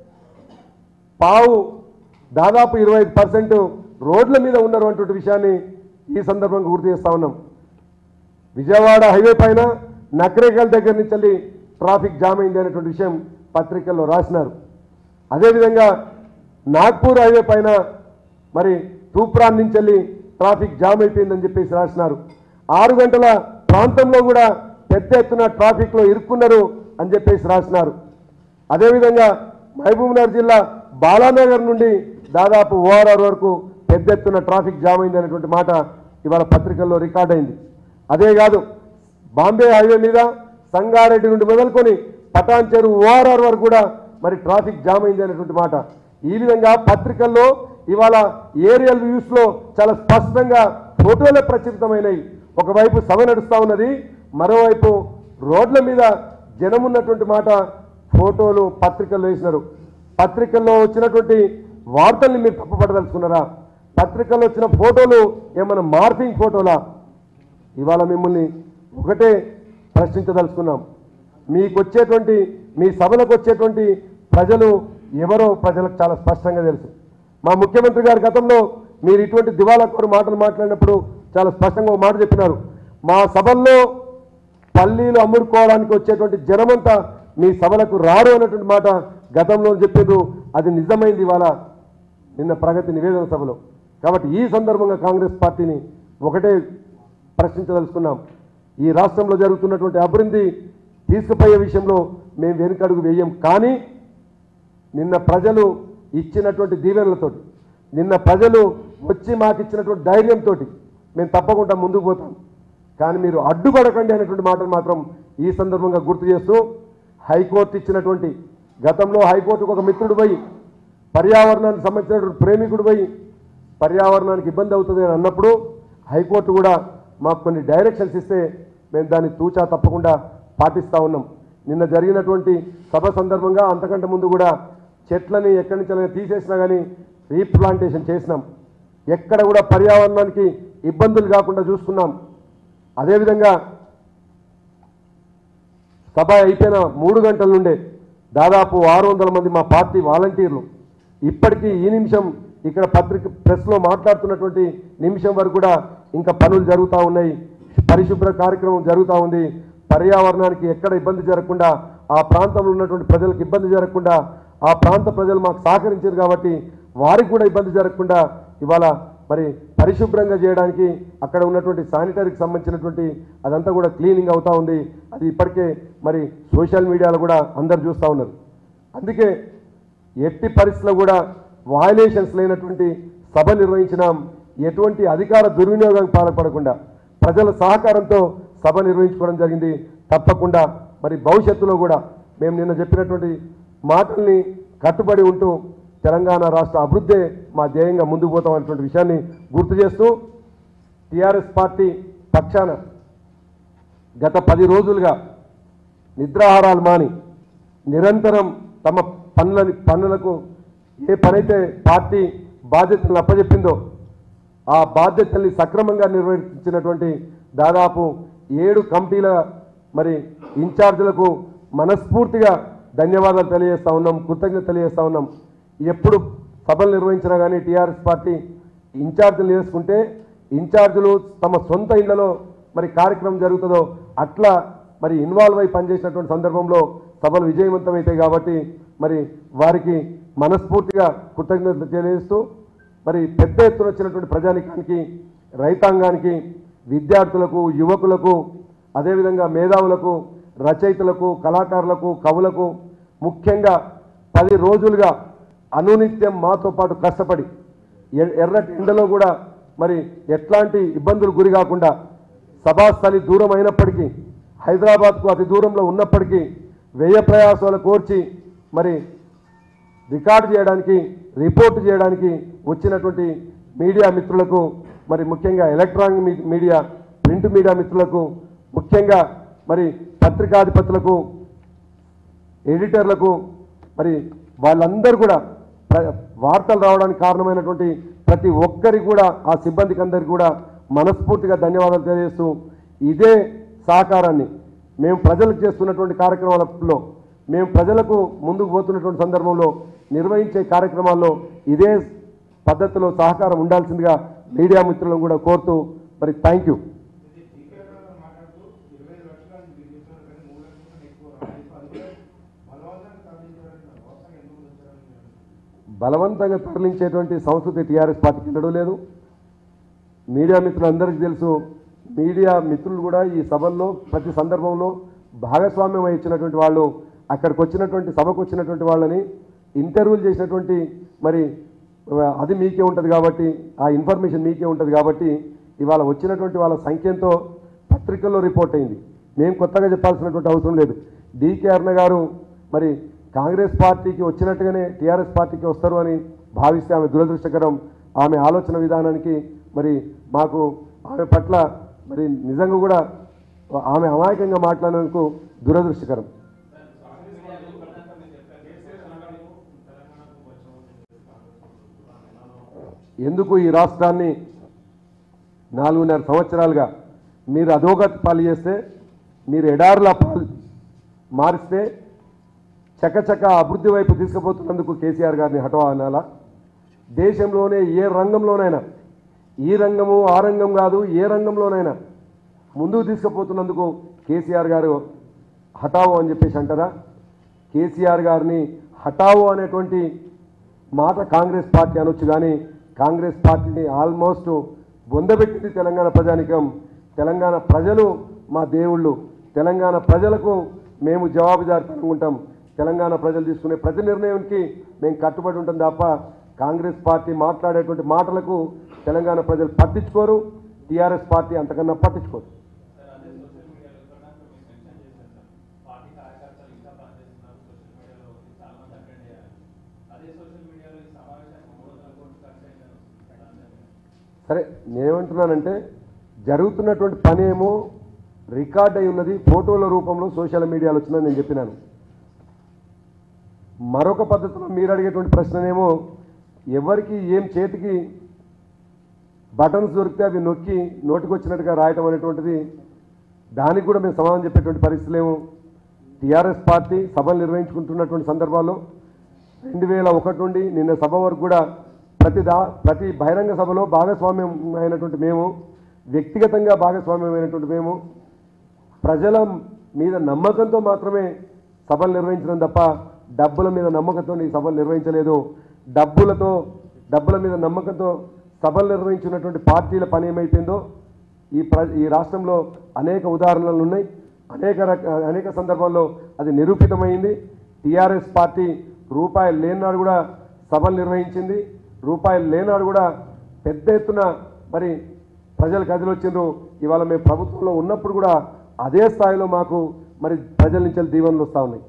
A: పావు దాదాపు ఇరవై ఐదు పర్సెంట్ రోడ్ల మీద ఉన్నారు అటువంటి విషయాన్ని ఈ సందర్భంగా గుర్తు చేస్తా ఉన్నాం విజయవాడ హైవే పైన నకరేకల్ దగ్గర నుంచి వెళ్ళి ట్రాఫిక్ జామ్ అయింది అనేటువంటి విషయం పత్రికల్లో రాసినారు అదేవిధంగా నాగ్పూర్ హైవే పైన మరి తూప్రాన్ నుంచి వెళ్ళి ట్రాఫిక్ జామ్ అయిపోయిందని చెప్పేసి రాసినారు ఆరు గంటల ప్రాంతంలో కూడా పెద్ద ఎత్తున ట్రాఫిక్లో ఇరుక్కున్నారు అని చెప్పేసి రాసినారు అదేవిధంగా మహబూబ్నగర్ జిల్లా బాలానగర్ నుండి దాదాపు ఓఆర్ఆర్ వరకు పెద్ద ఎత్తున ట్రాఫిక్ జామ్ అయింది అనేటువంటి మాట ఇవాళ పత్రికల్లో రికార్డ్ అయింది అదే కాదు బాంబే హైవే మీద సంగారెడ్డి నుండి మొదలుకొని పటాన్ చెరువు ఓఆర్ఆర్ వరకు కూడా మరి ట్రాఫిక్ జామ్ అయింది అనేటువంటి మాట ఈ విధంగా పత్రికల్లో ఇవాళ ఏరియల్ వ్యూస్లో చాలా స్పష్టంగా ఫోటోలే ప్రచురితమైనవి ఒకవైపు సభ నడుస్తూ ఉన్నది మరోవైపు రోడ్ల మీద జనం ఉన్నటువంటి మాట ఫోటోలు పత్రికల్లో వేసినారు పత్రికల్లో వచ్చినటువంటి వార్తల్ని మీరు తప్పుపడదలుచుకున్నారా పత్రికల్లో వచ్చిన ఫోటోలు ఏమైనా మార్ఫింగ్ ఫోటోలా ఇవాళ మిమ్మల్ని ఒకటే ప్రశ్నించదలుచుకున్నాం మీకు వచ్చేటువంటి మీ సభలకు వచ్చేటువంటి ప్రజలు ఎవరో ప్రజలకు చాలా స్పష్టంగా తెలుసు మా ముఖ్యమంత్రి గారి గతంలో మీరు ఇటువంటి దివాలా కోరు మాటలు మాట్లాడినప్పుడు చాలా స్పష్టంగా ఒక మాట చెప్పినారు మా సభల్లో పల్లీలు అమ్ముడుకోవడానికి వచ్చేటువంటి జనమంతా మీ సభలకు రారు అన్నటువంటి మాట గతంలో చెప్పారు అది నిజమైంది ఇవాళ నిన్న ప్రగతి నివేదన సభలో కాబట్టి ఈ సందర్భంగా కాంగ్రెస్ పార్టీని ఒకటే ప్రశ్నించదలుచుకున్నాం ఈ రాష్ట్రంలో జరుగుతున్నటువంటి అభివృద్ధి తీసుకుపోయే విషయంలో మేము వెనుకడుగు వేయం కానీ నిన్న ప్రజలు ఇచ్చినటువంటి దీవెనలతోటి నిన్న ప్రజలు వచ్చి మాకు ఇచ్చినటువంటి ధైర్యంతో మేము తప్పకుండా ముందుకు పోతాం కానీ మీరు అడ్డుపడకండి అనేటువంటి మాటలు మాత్రం ఈ సందర్భంగా గుర్తు చేస్తూ హైకోర్టు ఇచ్చినటువంటి గతంలో హైకోర్టుకు ఒక మిత్రుడు పోయి పర్యావరణానికి సంబంధించినటువంటి ప్రేమికుడు పోయి పర్యావరణానికి ఇబ్బంది అవుతుంది అని అన్నప్పుడు హైకోర్టు కూడా మాకు కొన్ని డైరెక్షన్స్ ఇస్తే మేము దాన్ని తూచా తప్పకుండా పాటిస్తూ ఉన్నాం నిన్న జరిగినటువంటి సభ సందర్భంగా అంతకంటే ముందు కూడా చెట్లని ఎక్కడి నుంచి తీసేసినా కానీ రీప్లాంటేషన్ చేసినాం ఎక్కడ కూడా పర్యావరణానికి ఇబ్బందులు కాకుండా చూసుకున్నాం అదేవిధంగా సభ అయిపోయిన మూడు గంటల నుండే దాదాపు ఆరు వందల మంది మా పార్టీ వాలంటీర్లు ఇప్పటికీ ఈ నిమిషం ఇక్కడ పత్రిక ప్రెస్లో మాట్లాడుతున్నటువంటి నిమిషం వరకు కూడా ఇంకా పనులు జరుగుతూ ఉన్నాయి పరిశుభ్ర కార్యక్రమం జరుగుతూ ఉంది పర్యావరణానికి ఎక్కడ ఇబ్బంది జరగకుండా ఆ ప్రాంతంలో ఉన్నటువంటి ప్రజలకు ఇబ్బంది జరగకుండా ఆ ప్రాంత ప్రజలు మాకు సహకరించారు కాబట్టి వారికి కూడా ఇబ్బంది జరగకుండా ఇవాళ మరి పరిశుభ్రంగా చేయడానికి అక్కడ ఉన్నటువంటి శానిటరీకి సంబంధించినటువంటి అదంతా కూడా క్లీనింగ్ అవుతా ఉంది అది ఇప్పటికే మరి సోషల్ మీడియాలో కూడా అందరు చూస్తూ ఉన్నారు అందుకే ఎట్టి పరిస్థితుల్లో కూడా వయలేషన్స్ లేనటువంటి సభ నిర్వహించినాం ఎటువంటి అధికార దుర్వినియోగం పాల్పడకుండా ప్రజల సహకారంతో సభ నిర్వహించుకోవడం జరిగింది తప్పకుండా మరి భవిష్యత్తులో కూడా మేము నిన్న చెప్పినటువంటి మాటల్ని కట్టుబడి ఉంటూ తెలంగాణ రాష్ట్ర అభివృద్ధే మా ధ్యేయంగా ముందుకు పోతాం అనేటువంటి విషయాన్ని గుర్తు చేస్తూ టీఆర్ఎస్ పార్టీ పక్షాన గత పది రోజులుగా నిద్రాహారాలు మాని నిరంతరం తమ పనులని పనులకు ఏ పనైతే పార్టీ బాధ్యతలను అప్పచెప్పిందో ఆ బాధ్యతల్ని సక్రమంగా నిర్వహించినటువంటి దాదాపు ఏడు కమిటీల మరి ఇన్ఛార్జీలకు మనస్ఫూర్తిగా ధన్యవాదాలు తెలియజేస్తా ఉన్నాం కృతజ్ఞత తెలియజేస్తా ఉన్నాం ఎప్పుడు సభలు నిర్వహించినా కానీ టీఆర్ఎస్ పార్టీ ఇన్ఛార్జీలు చేసుకుంటే ఇన్ఛార్జీలు తమ సొంత ఇళ్లలో మరి కార్యక్రమం జరుగుతుందో అట్లా మరి ఇన్వాల్వ్ అయి పనిచేసినటువంటి సందర్భంలో సభలు విజయవంతమవుతాయి కాబట్టి మరి వారికి మనస్ఫూర్తిగా కృతజ్ఞతలు తెలియజేస్తూ మరి పెద్ద ఎత్తున వచ్చినటువంటి ప్రజానికానికి రైతాంగానికి విద్యార్థులకు యువకులకు అదేవిధంగా మేధావులకు రచయితలకు కళాకారులకు కవులకు ముఖ్యంగా పది రోజులుగా అనునిత్యం మాతో పాటు కష్టపడి ఎ- ఎర్రటి ఎండలో కూడా మరి ఎట్లాంటి ఇబ్బందులు గురి కాకుండా సభాస్థలి దూరం అయినప్పటికీ హైదరాబాద్కు అతి దూరంలో ఉన్నప్పటికీ వ్యయ ప్రయాసాలు కోర్చి మరి రికార్డు చేయడానికి రిపోర్ట్ చేయడానికి వచ్చినటువంటి మీడియా మిత్రులకు మరి ముఖ్యంగా electronic me- media print media మిత్రులకు ముఖ్యంగా మరి పత్రికాధిపతులకు ఎడిటర్లకు మరి వాళ్ళందరూ కూడా ప్ర- వార్తలు రావడానికి కారణమైనటువంటి ప్రతి ఒక్కరికి కూడా ఆ సిబ్బందికి అందరికీ కూడా మనస్ఫూర్తిగా ధన్యవాదాలు తెలియజేస్తూ ఇదే సహకారాన్ని మేము ప్రజలకు చేస్తున్నటువంటి కార్యక్రమాలలో మేము ప్రజలకు ముందుకు పోతున్నటువంటి సందర్భంలో నిర్వహించే కార్యక్రమాల్లో ఇదే పద్ధతిలో సహకారం ఉండాల్సిందిగా మీడియా మిత్రులను కూడా కోరుతూ మరి థ్యాంక్ యూ
E: ఇది టీకే గారు మాట్లాడుతూ ఇరవై ఐదు లక్షలు మీరు చెప్తున్నారు కానీ మూడు లక్షల కన్నా ఎక్కువ రాజకీయ అది కూడా బలవంతంగా తరలించారంటున్నారు వాస్తవంగా ఎందుకు ఉంచారని మీరు అనుకుంటున్నారు?
A: బలవంతంగా తరలించేటువంటి సంస్కృతి టీఆర్ఎస్ పార్టీకి ఎన్నడూ లేదు మీడియా మిత్రులందరికీ తెలుసు మీడియా మిత్రులు కూడా ఈ సభల్లో ప్రతి సందర్భంలో భాగస్వామ్యం వహించినటువంటి వాళ్ళు అక్కడికి వచ్చినటువంటి సభకు వచ్చినటువంటి వాళ్ళని ఇంటర్వ్యూలు చేసినటువంటి మరి ఆ, అది మీకే ఉంటుంది కాబట్టి ఆ ఇన్ఫర్మేషన్ మీకే ఉంటుంది కాబట్టి ఇవాళ వచ్చినటువంటి వాళ్ళ సంఖ్యంతో పత్రికల్లో రిపోర్ట్ అయింది మేము కొత్తగా చెప్పాల్సినటువంటి అవసరం లేదు డీకే అరుణ గారు మరి కాంగ్రెస్ పార్టీకి వచ్చినట్టుగానే టీఆర్ఎస్ పార్టీకి వస్తారు అని భావిస్తే ఆమె దురదృష్టకరం ఆమె ఆలోచన విధానానికి మరి మాకు ఆమె పట్ల మరి నిజంగా కూడా ఆమె అమాయకంగా మాట్లాడినందుకు దురదృష్టకరం ఎందుకు ఈ రాష్ట్రాన్ని నాలుగున్నర సంవత్సరాలుగా మీరు అధోగతి పాలు చేస్తే మీరు ఎడారుల పాలు మారిస్తే చకచక అభివృద్ధి వైపు తీసుకుపోతున్నందుకు కేసీఆర్ గారిని హఠవా అనాలా దేశంలోనే ఏ రంగంలోనైనా ఈ రంగము ఆ రంగం కాదు ఏ రంగంలోనైనా ముందుకు తీసుకుపోతున్నందుకు కేసీఆర్ గారు హఠావో అని చెప్పేసి అంటారా కేసీఆర్ గారిని హఠావో అనేటువంటి మాట కాంగ్రెస్ పార్టీ అనొచ్చు కానీ కాంగ్రెస్ పార్టీని ఆల్మోస్ట్ బొందబెట్టింది తెలంగాణ ప్రజానికం తెలంగాణ ప్రజలు మా దేవుళ్ళు తెలంగాణ ప్రజలకు మేము జవాబుదారితనంగా ఉంటాం తెలంగాణ ప్రజలు తీసుకునే ప్రతి నిర్ణయానికి మేము కట్టుబడి ఉంటాం తప్ప కాంగ్రెస్ పార్టీ మాట్లాడేటువంటి మాటలకు తెలంగాణ ప్రజలు పట్టించుకోరు టీఆర్ఎస్ పార్టీ అంతకన్నా పట్టించుకోరు
D: సార్ అదే సోషల్ మీడియాలో కూడా మీరు మెన్షన్ చేశారు సార్ పార్టీ కార్యకర్తలు ఇంకా పనిచేస్తున్నారు సోషల్ మీడియాలో ఉంది చాలా మంది అటెండ్ అయ్యారు అదే సోషల్ మీడియాలో ఈ సమావేశానికి మూడు వందల కోట్లు ఖర్చు అయిందని వస్తుంది దాని మీద
A: సరే నేనేమంటున్నానంటే జరుగుతున్నటువంటి పని ఏమో రికార్డ్ అయి ఉన్నది ఫోటోల రూపంలో సోషల్ మీడియాలో వచ్చిందని నేను చెప్పినాను మరొక పద్ధతిలో మీరు అడిగేటువంటి ప్రశ్ననేమో ఎవరికి ఏం చేతికి బటన్స్ దొరికితే అవి నొక్కి నోటికి వచ్చినట్టుగా రాయటం అనేటువంటిది దానికి కూడా మేము సమాధానం చెప్పేటువంటి పరిస్థితులు ఏమో టీఆర్ఎస్ పార్టీ సభలు నిర్వహించుకుంటున్నటువంటి సందర్భాల్లో రెండు వేల ఒకటి నుండి నిన్న సభ వరకు కూడా ప్రతి దా ప్రతి బహిరంగ సభలో భాగస్వామ్యం అయినటువంటి మేము వ్యక్తిగతంగా భాగస్వామ్యం అయినటువంటి మేము ప్రజల మీద నమ్మకంతో మాత్రమే సభలు నిర్వహించడం తప్ప డబ్బుల మీద నమ్మకంతో ఈ సభలు నిర్వహించలేదు డబ్బులతో డబ్బుల మీద నమ్మకంతో సభలు నిర్వహించినటువంటి పార్టీల పని ఏమైపోయిందో ఈ ప్ర ఈ రాష్ట్రంలో అనేక ఉదాహరణలు ఉన్నాయి అనేక రక అనేక సందర్భాల్లో అది నిరూపితమైంది టీఆర్ఎస్ పార్టీ రూపాయలు లేనాడు కూడా సభలు నిర్వహించింది రూపాయలు లేనాడు కూడా పెద్ద ఎత్తున మరి ప్రజలు కదిలొచ్చిండ్రు ఇవాళ మేము ప్రభుత్వంలో ఉన్నప్పుడు కూడా అదే స్థాయిలో మాకు మరి ప్రజల నుంచి దీవెనలు వస్తూ ఉన్నాయి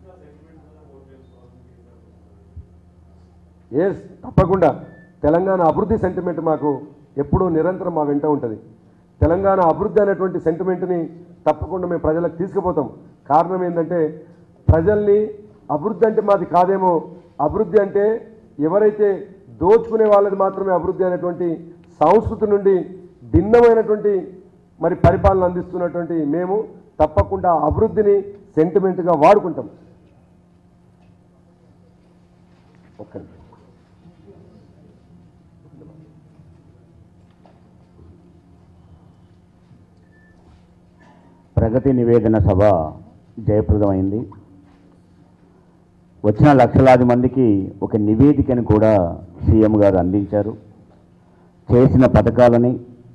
A: ఎస్ తప్పకుండా తెలంగాణ అభివృద్ధి సెంటిమెంట్ మాకు ఎప్పుడూ నిరంతరం మా వెంట ఉంటుంది తెలంగాణ అభివృద్ధి అనేటువంటి సెంటిమెంట్ని తప్పకుండా మేము ప్రజలకు తీసుకుపోతాం కారణం ఏంటంటే ప్రజల్ని అభివృద్ధి అంటే మాది కాదేమో అభివృద్ధి అంటే ఎవరైతే దోచుకునే వాళ్ళది మాత్రమే అభివృద్ధి అనేటువంటి సంస్కృతి నుండి భిన్నమైనటువంటి మరి పరిపాలన అందిస్తున్నటువంటి మేము తప్పకుండా అభివృద్ధిని సెంటిమెంట్గా వాడుకుంటాం ఒక్క నిమిషం.
B: ప్రగతి నివేదన సభ జయప్రదమైంది వచ్చిన లక్షలాది మందికి ఒక నివేదికను కూడా సీఎం గారు అందించారు చేసిన పథకాలని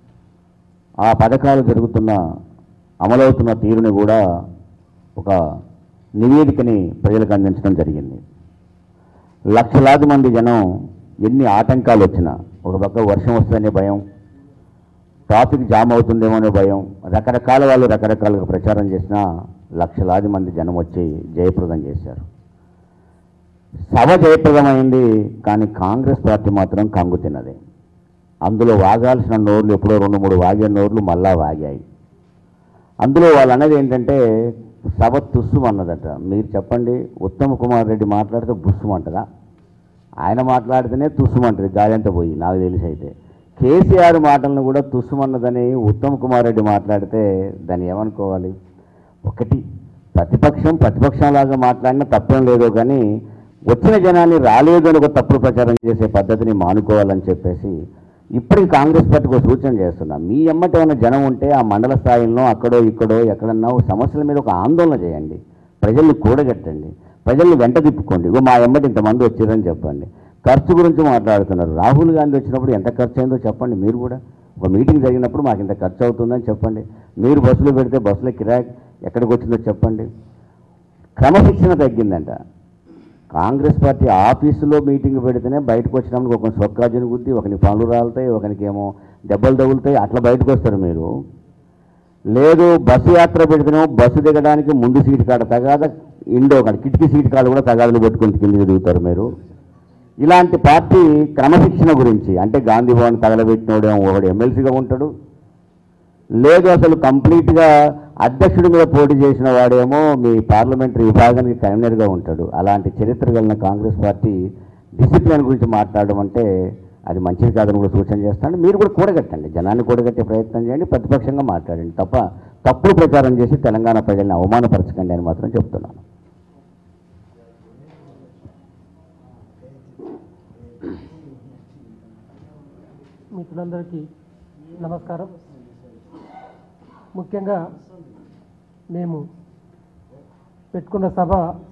B: ఆ పథకాలు జరుగుతున్న అమలవుతున్న తీరుని కూడా ఒక నివేదికని ప్రజలకు అందించడం జరిగింది లక్షలాది మంది జనం ఎన్ని ఆటంకాలు వచ్చినా ఒక పక్క వర్షం వస్తుందనే భయం ట్రాఫిక్ జామ్ అవుతుందేమో అనే భయం రకరకాల వాళ్ళు రకరకాలుగా ప్రచారం చేసినా లక్షలాది మంది జనం వచ్చి జయప్రదం చేశారు సభ జయప్రదమైంది కానీ కాంగ్రెస్ పార్టీ మాత్రం కంగు తిన్నది అందులో వాగాల్సిన నోర్లు ఎప్పుడో రెండు మూడు వాగే నోర్లు మళ్ళా వాగాయి అందులో వాళ్ళు అన్నది ఏంటంటే సభ తుస్సుమన్నదట మీరు చెప్పండి ఉత్తమ్ కుమార్ రెడ్డి మాట్లాడితే బుస్సుమంటదా ఆయన మాట్లాడితేనే తుస్సుమంటది గాయంత పోయి నాకు తెలిసి అయితే కేసీఆర్ మాటలను కూడా తుస్సుమన్నదని ఉత్తమ్ కుమార్ రెడ్డి మాట్లాడితే దాన్ని ఏమనుకోవాలి ఒకటి ప్రతిపక్షం ప్రతిపక్షంలాగా మాట్లాడినా తప్పేం లేదో కానీ వచ్చిన జనాన్ని రాలేదు అని ఒక తప్పుడు ప్రచారం చేసే పద్ధతిని మానుకోవాలని చెప్పేసి ఇప్పటికి కాంగ్రెస్ పార్టీకి ఒక సూచన చేస్తున్నా మీ ఎమ్మటి ఏమైనా జనం ఉంటే ఆ మండల స్థాయిలో అక్కడో ఇక్కడో ఎక్కడన్నా ఒక సమస్యల మీద ఒక ఆందోళన చేయండి ప్రజల్ని కూడగట్టండి ప్రజల్ని వెంట తిప్పుకోండి ఇగో మా ఎమ్మటి ఇంతమంది వచ్చారని చెప్పండి ఖర్చు గురించి మాట్లాడుతున్నారు రాహుల్ గాంధీ వచ్చినప్పుడు ఎంత ఖర్చు అయిందో చెప్పండి మీరు కూడా ఒక మీటింగ్ జరిగినప్పుడు మాకు ఇంత ఖర్చు అవుతుందని చెప్పండి మీరు బస్సులు పెడితే బస్సుల కిరాయి ఎక్కడికి వచ్చిందో చెప్పండి క్రమశిక్షణ తగ్గిందంట కాంగ్రెస్ పార్టీ ఆఫీసులో మీటింగ్ పెడితేనే బయటకు వచ్చినప్పుడు ఒక సొక్కాజుని గుద్ది ఒకని పనులు రాలుతాయి ఒకనికి ఏమో దెబ్బలు తగులుతాయి అట్లా బయటకు వస్తారు మీరు లేదు బస్సు యాత్ర పెడితేనేమో బస్సు దిగడానికి ముందు సీటు కాడ తగాద ఇండో కాడ కిటికీ సీటు కాడ కూడా తగాదులు పెట్టుకుని కిందికి దిగుతారు మీరు ఇలాంటి పార్టీ క్రమశిక్షణ గురించి అంటే గాంధీ భవన్ తగలబెట్టినోడేమో ఒకడు ఎమ్మెల్సీగా ఉంటాడు లేదు అసలు కంప్లీట్గా అధ్యక్షుడి మీద పోటీ చేసిన వాడేమో మీ పార్లమెంటరీ విభాగానికి కన్వీనర్గా ఉంటాడు అలాంటి చరిత్ర కలిగిన కాంగ్రెస్ పార్టీ డిసిప్లిన్ గురించి మాట్లాడడం అంటే అది మంచిది కాదని కూడా సూచన చేస్తాను మీరు కూడా కూడగట్టండి జనాన్ని కూడగట్టే ప్రయత్నం చేయండి ప్రతిపక్షంగా మాట్లాడండి తప్ప తప్పుడు ప్రచారం చేసి తెలంగాణ ప్రజల్ని అవమానపరచకండి అని మాత్రం చెప్తున్నాను
C: మిత్రులందరికీ నమస్కారం ముఖ్యంగా మేము పెట్టుకున్న సభ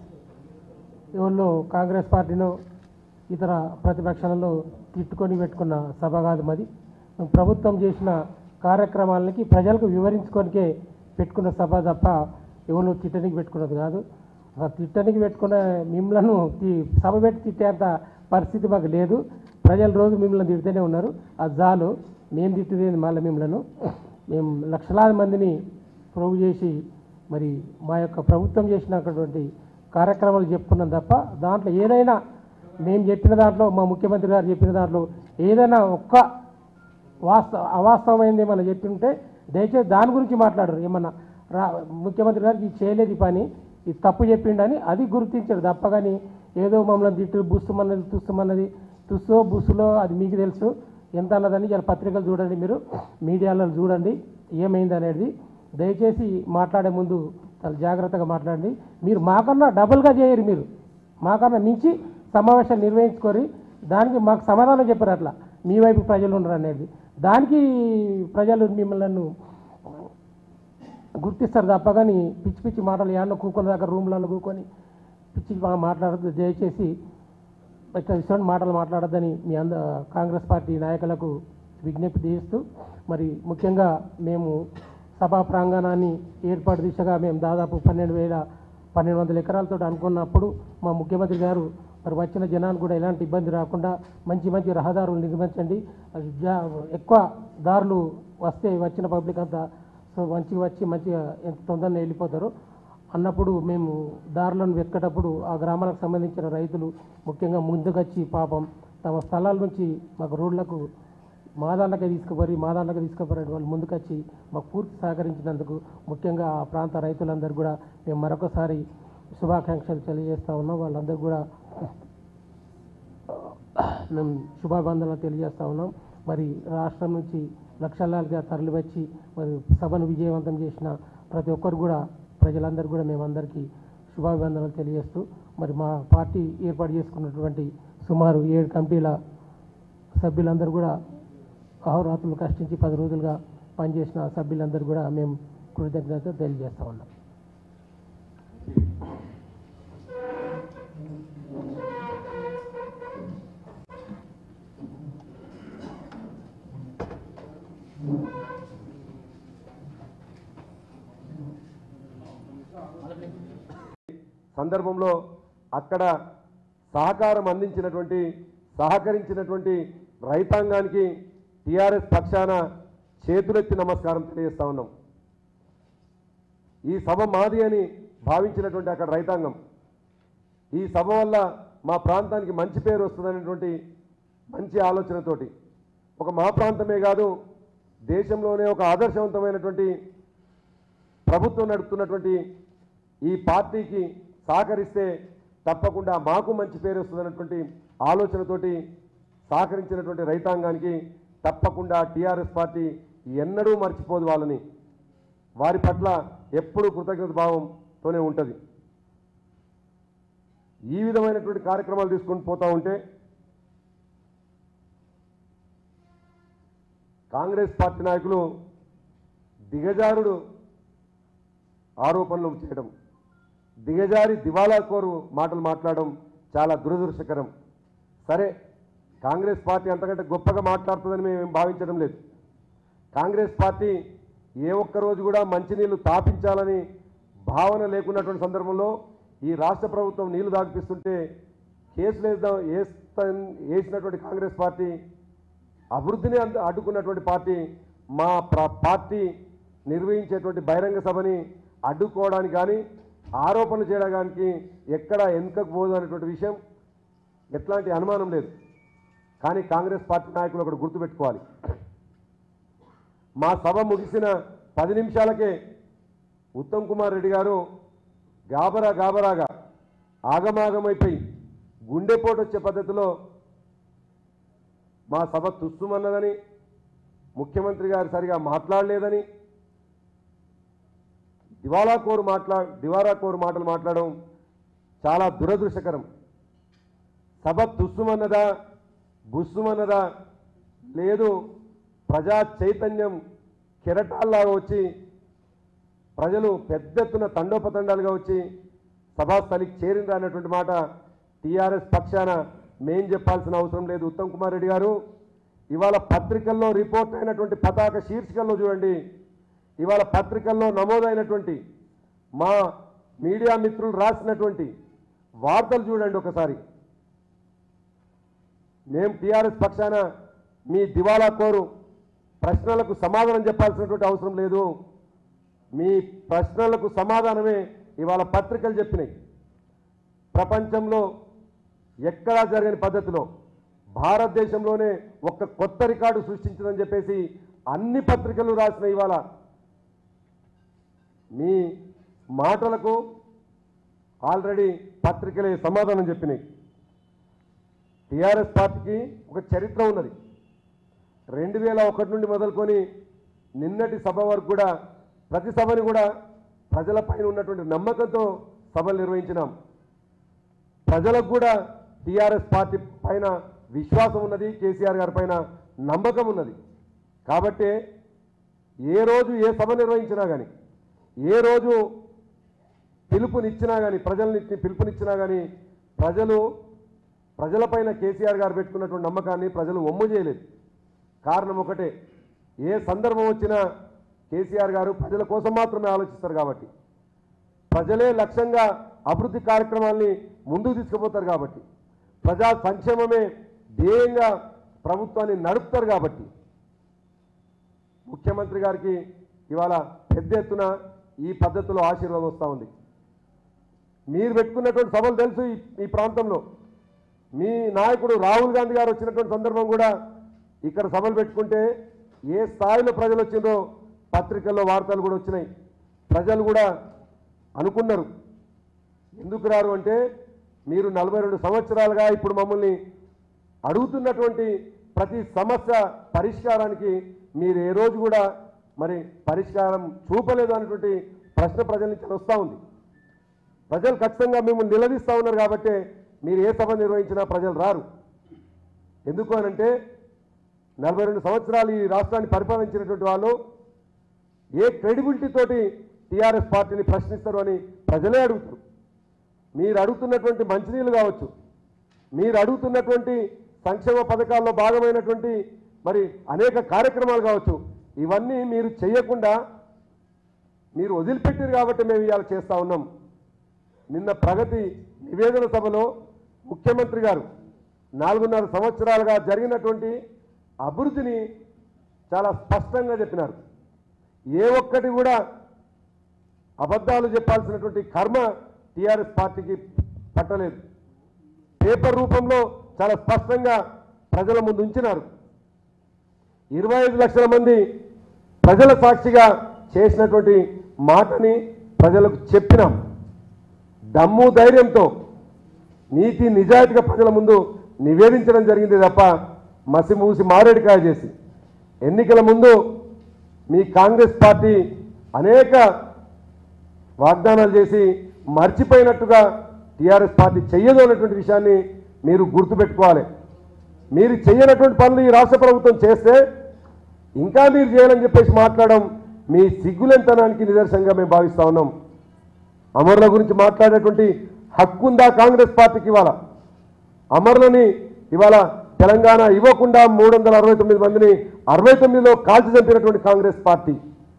C: ఎవరిలో కాంగ్రెస్ పార్టీలో ఇతర ప్రతిపక్షాలలో తిట్టుకొని పెట్టుకున్న సభ కాదు మాది మేము ప్రభుత్వం చేసిన కార్యక్రమాలకి ప్రజలకు వివరించుకోనికే పెట్టుకున్న సభ తప్ప ఎవరు తిట్టనికి పెట్టుకున్నది కాదు ఆ తిట్టనికి పెట్టుకున్న మిమ్మలను తి- సభ పెట్టి తిట్టేంత పరిస్థితి మాకు లేదు ప్రజలు రోజు మిమ్మల్ని తిడుతూనే ఉన్నారు అది చాలు మేము తిట్టేది మళ్ళీ మిమ్మలను మేము లక్షలాది మందిని ప్రోగు చేసి మరి మా యొక్క ప్రభుత్వం చేసినటువంటి కార్యక్రమాలు చెప్పుకున్నాం తప్ప దాంట్లో ఏదైనా మేము చెప్పిన దాంట్లో మా ముఖ్యమంత్రి గారు చెప్పిన దాంట్లో ఏదైనా ఒక్క వాస్తవ అవాస్తవమైంది ఏమన్నా చెప్పి ఉంటే దయచేసి దాని గురించి మాట్లాడరు ఏమన్నా రా ముఖ్యమంత్రి గారికి ఇది చేయలేదు ఈ పని ఇది తప్పు చెప్పిండని అది గుర్తించారు తప్ప కానీ ఏదో మమ్మల్ని తిట్టు బుస్తుమన్నది తుస్తుమన్నది తుస్సో బుస్సులో అది మీకు తెలుసు ఎంత అన్నదని ఇలా పత్రికలు చూడండి మీరు మీడియాలో చూడండి ఏమైంది అనేది దయచేసి మాట్లాడే ముందు చాలా జాగ్రత్తగా మాట్లాడండి మీరు మాకన్నా డబుల్గా చేయరు మీరు మాకన్నా మించి సమావేశాలు నిర్వహించుకొని దానికి మాకు సమాధానం చెప్పారు అట్లా మీ వైపు ప్రజలు ఉండరు అనేది దానికి ప్రజలు మిమ్మల్ని గుర్తిస్తారు తప్ప కానీ పిచ్చి పిచ్చి మాటలు ఏమన్నా కూకున్న దగ్గర రూమ్లలో కూకొని పిచ్చి మా- మాట్లాడద్దు దయచేసి ఇట్లా ఇటువంటి మాటలు మాట్లాడద్దని మీ అంద కాంగ్రెస్ పార్టీ నాయకులకు విజ్ఞప్తి చేస్తూ మరి ముఖ్యంగా మేము సభా ప్రాంగణాన్ని ఏర్పాటు దిశగా మేము దాదాపు పన్నెండు వేల పన్నెండు వందల ఎకరాలతో అనుకున్నప్పుడు మా ముఖ్యమంత్రి గారు మరి వచ్చిన జనానికి కూడా ఎలాంటి ఇబ్బంది రాకుండా మంచి మంచి రహదారులు నిర్మించండి అది జా- ఎక్కువ దారులు వస్తే వచ్చిన పబ్లిక్ అంతా సో మంచిగా వచ్చి మంచిగా ఎంత తొందరగా వెళ్ళిపోతారు అన్నప్పుడు మేము దారులను వెతికేటప్పుడు ఆ గ్రామాలకు సంబంధించిన రైతులు ముఖ్యంగా ముందుకొచ్చి పాపం తమ స్థలాల నుంచి మాకు రోడ్లకు మా దాంట్లోకి తీసుకుపోయి మా దాంట్లోకి తీసుకుపోయి వాళ్ళు ముందుకొచ్చి మాకు పూర్తి సహకరించినందుకు ముఖ్యంగా ఆ ప్రాంత రైతులందరూ కూడా మేము మరొకసారి శుభాకాంక్షలు తెలియజేస్తా ఉన్నాం వాళ్ళందరూ కూడా మేము శుభాబంధనలు తెలియజేస్తా ఉన్నాం మరి రాష్ట్రం నుంచి లక్షలాదిగా తరలివచ్చి మరి సభను విజయవంతం చేసిన ప్రతి ఒక్కరు కూడా ప్రజలందరూ కూడా మేమందరికీ శుభాభివందనలు తెలియజేస్తూ మరి మా పార్టీ ఏర్పాటు చేసుకున్నటువంటి సుమారు ఏడు కమిటీల సభ్యులందరూ కూడా అహోరాత్రులు కష్టించి పది రోజులుగా పనిచేసిన సభ్యులందరూ కూడా మేము కృతజ్ఞత తెలియజేస్తా ఉన్నాం
A: సందర్భంలో అక్కడ సహకారం అందించినటువంటి సహకరించినటువంటి రైతాంగానికి టీఆర్ఎస్ పక్షాన చేతులెత్తి నమస్కారం తెలియజేస్తా ఉన్నాం ఈ సభ మాది అని భావించినటువంటి అక్కడ రైతాంగం ఈ సభ వల్ల మా ప్రాంతానికి మంచి పేరు వస్తుందనేటువంటి మంచి ఆలోచనతోటి ఒక మా ప్రాంతమే కాదు దేశంలోనే ఒక ఆదర్శవంతమైనటువంటి ప్రభుత్వం నడుపుతున్నటువంటి ఈ పార్టీకి సహకరిస్తే తప్పకుండా మాకు మంచి పేరు వస్తుందన్నటువంటి ఆలోచనతోటి సహకరించినటువంటి రైతాంగానికి తప్పకుండా టీఆర్ఎస్ పార్టీ ఎన్నడూ మర్చిపోదు వాళ్ళని వారి పట్ల ఎప్పుడూ కృతజ్ఞత భావంతోనే ఉంటుంది ఈ విధమైనటువంటి కార్యక్రమాలు తీసుకొని పోతా ఉంటే కాంగ్రెస్ పార్టీ నాయకులు దిగజారుడు ఆరోపణలు చేయడం దిగజారి దివాలా కోరు మాటలు మాట్లాడడం చాలా దురదృష్టకరం సరే కాంగ్రెస్ పార్టీ అంతకంటే గొప్పగా మాట్లాడుతుందని మేము భావించడం లేదు కాంగ్రెస్ పార్టీ ఏ ఒక్క రోజు కూడా మంచినీళ్లు తాపించాలని భావన లేకున్నటువంటి సందర్భంలో ఈ రాష్ట్ర ప్రభుత్వం నీళ్లు దాగిపిస్తుంటే కేసులు వేద్దాం వేస్తా వేసినటువంటి కాంగ్రెస్ పార్టీ అభివృద్ధిని అడ్డు- అడ్డుకున్నటువంటి పార్టీ మా ప్ర- పార్టీ నిర్వహించేటువంటి బహిరంగ సభని అడ్డుకోవడానికి కానీ ఆరోపణలు చేయడానికి ఎక్కడ వెనుకకు పోదు అనేటువంటి విషయం ఎట్లాంటి అనుమానం లేదు కానీ కాంగ్రెస్ పార్టీ నాయకులు ఒకటి గుర్తుపెట్టుకోవాలి మా సభ ముగిసిన పది నిమిషాలకే ఉత్తమ్ కుమార్ రెడ్డి గారు గాబరా గాబరాగా ఆగమాగమైపోయి గుండెపోటు వచ్చే పద్ధతిలో మా సభ తుస్సుమన్నదని ముఖ్యమంత్రి గారు సరిగా మాట్లాడలేదని దివాలా కోరు మాట్లా దివారా కోరు మాటలు మాట్లాడడం చాలా దురదృష్టకరం సభ తుస్సుమన్నదా బుస్సుమన్నదా లేదు ప్రజా చైతన్యం కెరటాల్లాగా వచ్చి ప్రజలు పెద్ద ఎత్తున తండోపతండాలుగా వచ్చి సభాస్థలికి చేరిండ్రు అన్నటువంటి మాట టీఆర్ఎస్ పక్షాన మేం చెప్పాల్సిన అవసరం లేదు ఉత్తమ్ కుమార్ రెడ్డి గారు ఇవాళ పత్రికల్లో రిపోర్ట్ అయినటువంటి పతాక శీర్షికల్లో చూడండి ఇవాళ పత్రికల్లో నమోదైనటువంటి మా మీడియా మిత్రులు రాసినటువంటి వార్తలు చూడండి ఒకసారి మేము టీఆర్ఎస్ పక్షాన మీ దివాలా కోరు ప్రశ్నలకు సమాధానం చెప్పాల్సినటువంటి అవసరం లేదు మీ ప్రశ్నలకు సమాధానమే ఇవాళ పత్రికలు చెప్పినాయి ప్రపంచంలో ఎక్కడా జరగని పద్ధతిలో భారతదేశంలోనే ఒక కొత్త రికార్డు సృష్టించిందని చెప్పేసి అన్ని పత్రికలు రాసిన ఇవాళ మీ మాటలకు ఆల్రెడీ పత్రికలే సమాధానం చెప్పినాయి టీఆర్ఎస్ పార్టీకి ఒక చరిత్ర ఉన్నది రెండు వేల ఒకటి నుండి మొదలుకొని నిన్నటి సభ వరకు కూడా ప్రతి సభని కూడా ప్రజలపైన ఉన్నటువంటి నమ్మకంతో సభలు నిర్వహించినాం ప్రజలకు కూడా టీఆర్ఎస్ పార్టీ పైన విశ్వాసం ఉన్నది కేసీఆర్ గారి పైన నమ్మకం ఉన్నది కాబట్టి ఏ రోజు ఏ సభ నిర్వహించినా కానీ ఏ రోజు పిలుపునిచ్చినా కానీ ప్రజల్ని పిలుపునిచ్చినా కానీ ప్రజలు ప్రజలపైన కేసీఆర్ గారు పెట్టుకున్నటువంటి నమ్మకాన్ని ప్రజలు ఒమ్ము చేయలేదు కారణం ఒకటే ఏ సందర్భం వచ్చినా కేసీఆర్ గారు ప్రజల కోసం మాత్రమే ఆలోచిస్తారు కాబట్టి ప్రజలే లక్ష్యంగా అభివృద్ధి కార్యక్రమాల్ని ముందుకు తీసుకుపోతారు కాబట్టి ప్రజా సంక్షేమమే ధ్యేయంగా ప్రభుత్వాన్ని నడుపుతారు కాబట్టి ముఖ్యమంత్రి గారికి ఇవాళ పెద్ద ఎత్తున ఈ పద్ధతిలో ఆశీర్వాదం వస్తూ ఉంది మీరు పెట్టుకున్నటువంటి సభలు తెలుసు ఈ- ఈ ప్రాంతంలో మీ నాయకుడు రాహుల్ గాంధీ గారు వచ్చినటువంటి సందర్భం కూడా ఇక్కడ సభలు పెట్టుకుంటే ఏ స్థాయిలో ప్రజలు వచ్చిందో పత్రికల్లో వార్తలు కూడా వచ్చినాయి ప్రజలు కూడా అనుకున్నారు ఎందుకు రారు అంటే మీరు నలభై రెండు సంవత్సరాలుగా ఇప్పుడు మమ్మల్ని అడుగుతున్నటువంటి ప్రతి సమస్య పరిష్కారానికి మీరు ఏ రోజు కూడా మరి పరిష్కారం చూపలేదు అనేటువంటి ప్రశ్న ప్రజల నుంచి వస్తూ ఉంది ప్రజలు ఖచ్చితంగా మిమ్మల్ని నిలదీస్తూ ఉన్నారు కాబట్టి మీరు ఏ సభ నిర్వహించినా ప్రజలు రారు ఎందుకు అనంటే నలభై రెండు సంవత్సరాలు ఈ రాష్ట్రాన్ని పరిపాలించినటువంటి వాళ్ళు ఏ క్రెడిబిలిటీ తోటి టీఆర్ఎస్ పార్టీని ప్రశ్నిస్తారు అని ప్రజలే అడుగుతారు మీరు అడుగుతున్నటువంటి మంచినీళ్ళు కావచ్చు మీరు అడుగుతున్నటువంటి సంక్షేమ పథకాల్లో భాగమైనటువంటి మరి అనేక కార్యక్రమాలు కావచ్చు ఇవన్నీ మీరు చేయకుండా మీరు వదిలిపెట్టారు కాబట్టి మేము ఇవాళ చేస్తూ ఉన్నాం నిన్న ప్రగతి నివేదన సభలో ముఖ్యమంత్రి గారు నాలుగున్నర సంవత్సరాలుగా జరిగినటువంటి అభివృద్ధిని చాలా స్పష్టంగా చెప్పినారు ఏ ఒక్కటి కూడా అబద్ధాలు చెప్పాల్సినటువంటి కర్మ టీఆర్ఎస్ పార్టీకి పట్టలేదు పేపర్ రూపంలో చాలా స్పష్టంగా ప్రజల ముందు ఉంచినారు ఇరవై ఐదు లక్షల మంది ప్రజల సాక్షిగా చేసినటువంటి మాటని ప్రజలకు చెప్పినాం దమ్ము ధైర్యంతో నీతి నిజాయితీగా ప్రజల ముందు నివేదించడం జరిగింది తప్ప మసి మూసి మారేడికాయ చేసి ఎన్నికల ముందు మీ కాంగ్రెస్ పార్టీ అనేక వాగ్దానాలు చేసి మర్చిపోయినట్టుగా టీఆర్ఎస్ పార్టీ చెయ్యదు అన్నటువంటి విషయాన్ని మీరు గుర్తుపెట్టుకోవాలి మీరు చెయ్యనటువంటి పనులు ఈ రాష్ట్ర ప్రభుత్వం చేస్తే ఇంకా మీరు చేయాలని చెప్పేసి మాట్లాడడం మీ సిగ్గులెంతనానికి నిదర్శనంగా మేము భావిస్తా ఉన్నాం అమరుల గురించి మాట్లాడేటువంటి హక్కు ఉందా కాంగ్రెస్ పార్టీకి ఇవాళ అమరులని ఇవాళ తెలంగాణ ఇవ్వకుండా మూడు వందల అరవై తొమ్మిది మందిని అరవై తొమ్మిదిలో కాల్చి చంపినటువంటి కాంగ్రెస్ పార్టీ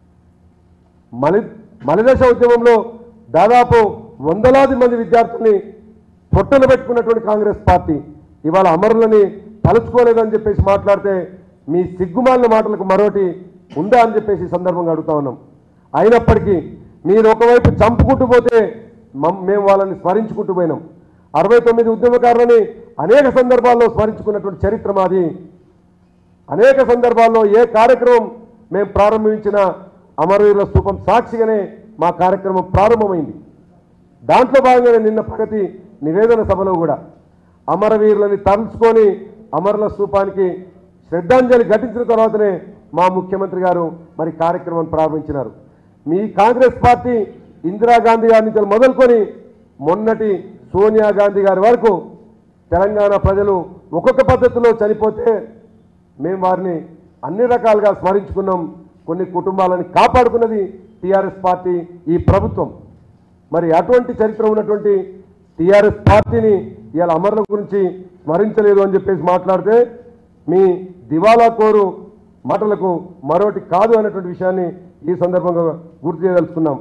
A: మలి మలిదశ ఉద్యమంలో దాదాపు వందలాది మంది విద్యార్థుల్ని పొట్టన పెట్టుకున్నటువంటి కాంగ్రెస్ పార్టీ ఇవాళ అమరులని తలుచుకోలేదని చెప్పేసి మాట్లాడితే మీ సిగ్గుమాలిన మాటలకు మరోటి ఉందా అని చెప్పేసి ఈ సందర్భంగా అడుగుతా ఉన్నాం అయినప్పటికీ మీరు ఒకవైపు చంపుకుంటూ పోతే మమ్- మేము వాళ్ళని స్మరించుకుంటూ పోయినాం అరవై తొమ్మిది ఉద్యమకారులని అనేక సందర్భాల్లో స్మరించుకున్నటువంటి చరిత్ర మాది అనేక సందర్భాల్లో ఏ కార్యక్రమం మేము ప్రారంభించిన అమరవీరుల స్థూపం సాక్షిగానే మా కార్యక్రమం ప్రారంభమైంది దాంట్లో భాగంగానే నిన్న ప్రగతి నివేదన సభలో కూడా అమరవీరులని తలుచుకొని అమరుల స్థూపానికి శ్రద్ధాంజలి ఘటించిన తర్వాతనే మా ముఖ్యమంత్రి గారు మరి కార్యక్రమం ప్రారంభించినారు మీ కాంగ్రెస్ పార్టీ ఇందిరాగాంధీ గారి నుంచి మొదలుకొని మొన్నటి సోనియా గాంధీ గారి వరకు తెలంగాణ ప్రజలు ఒక్కొక్క పద్ధతిలో చనిపోతే మేము వారిని అన్ని రకాలుగా స్మరించుకున్నాం కొన్ని కుటుంబాలను కాపాడుకున్నది టీఆర్ఎస్ పార్టీ ఈ ప్రభుత్వం మరి అటువంటి చరిత్ర ఉన్నటువంటి టీఆర్ఎస్ పార్టీని ఇవాళ అమరుల గురించి స్మరించలేదు అని చెప్పేసి మాట్లాడితే మీ దివాలా కోరు మాటలకు మరోటి కాదు అనేటువంటి విషయాన్ని ఈ సందర్భంగా గుర్తు చేయదలుచుకున్నాం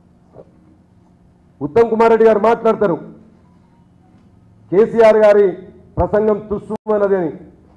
A: ఉత్తమ్ కుమార్ రెడ్డి గారు మాట్లాడతారు కేసీఆర్ గారి ప్రసంగం తుస్సుమన్నది అని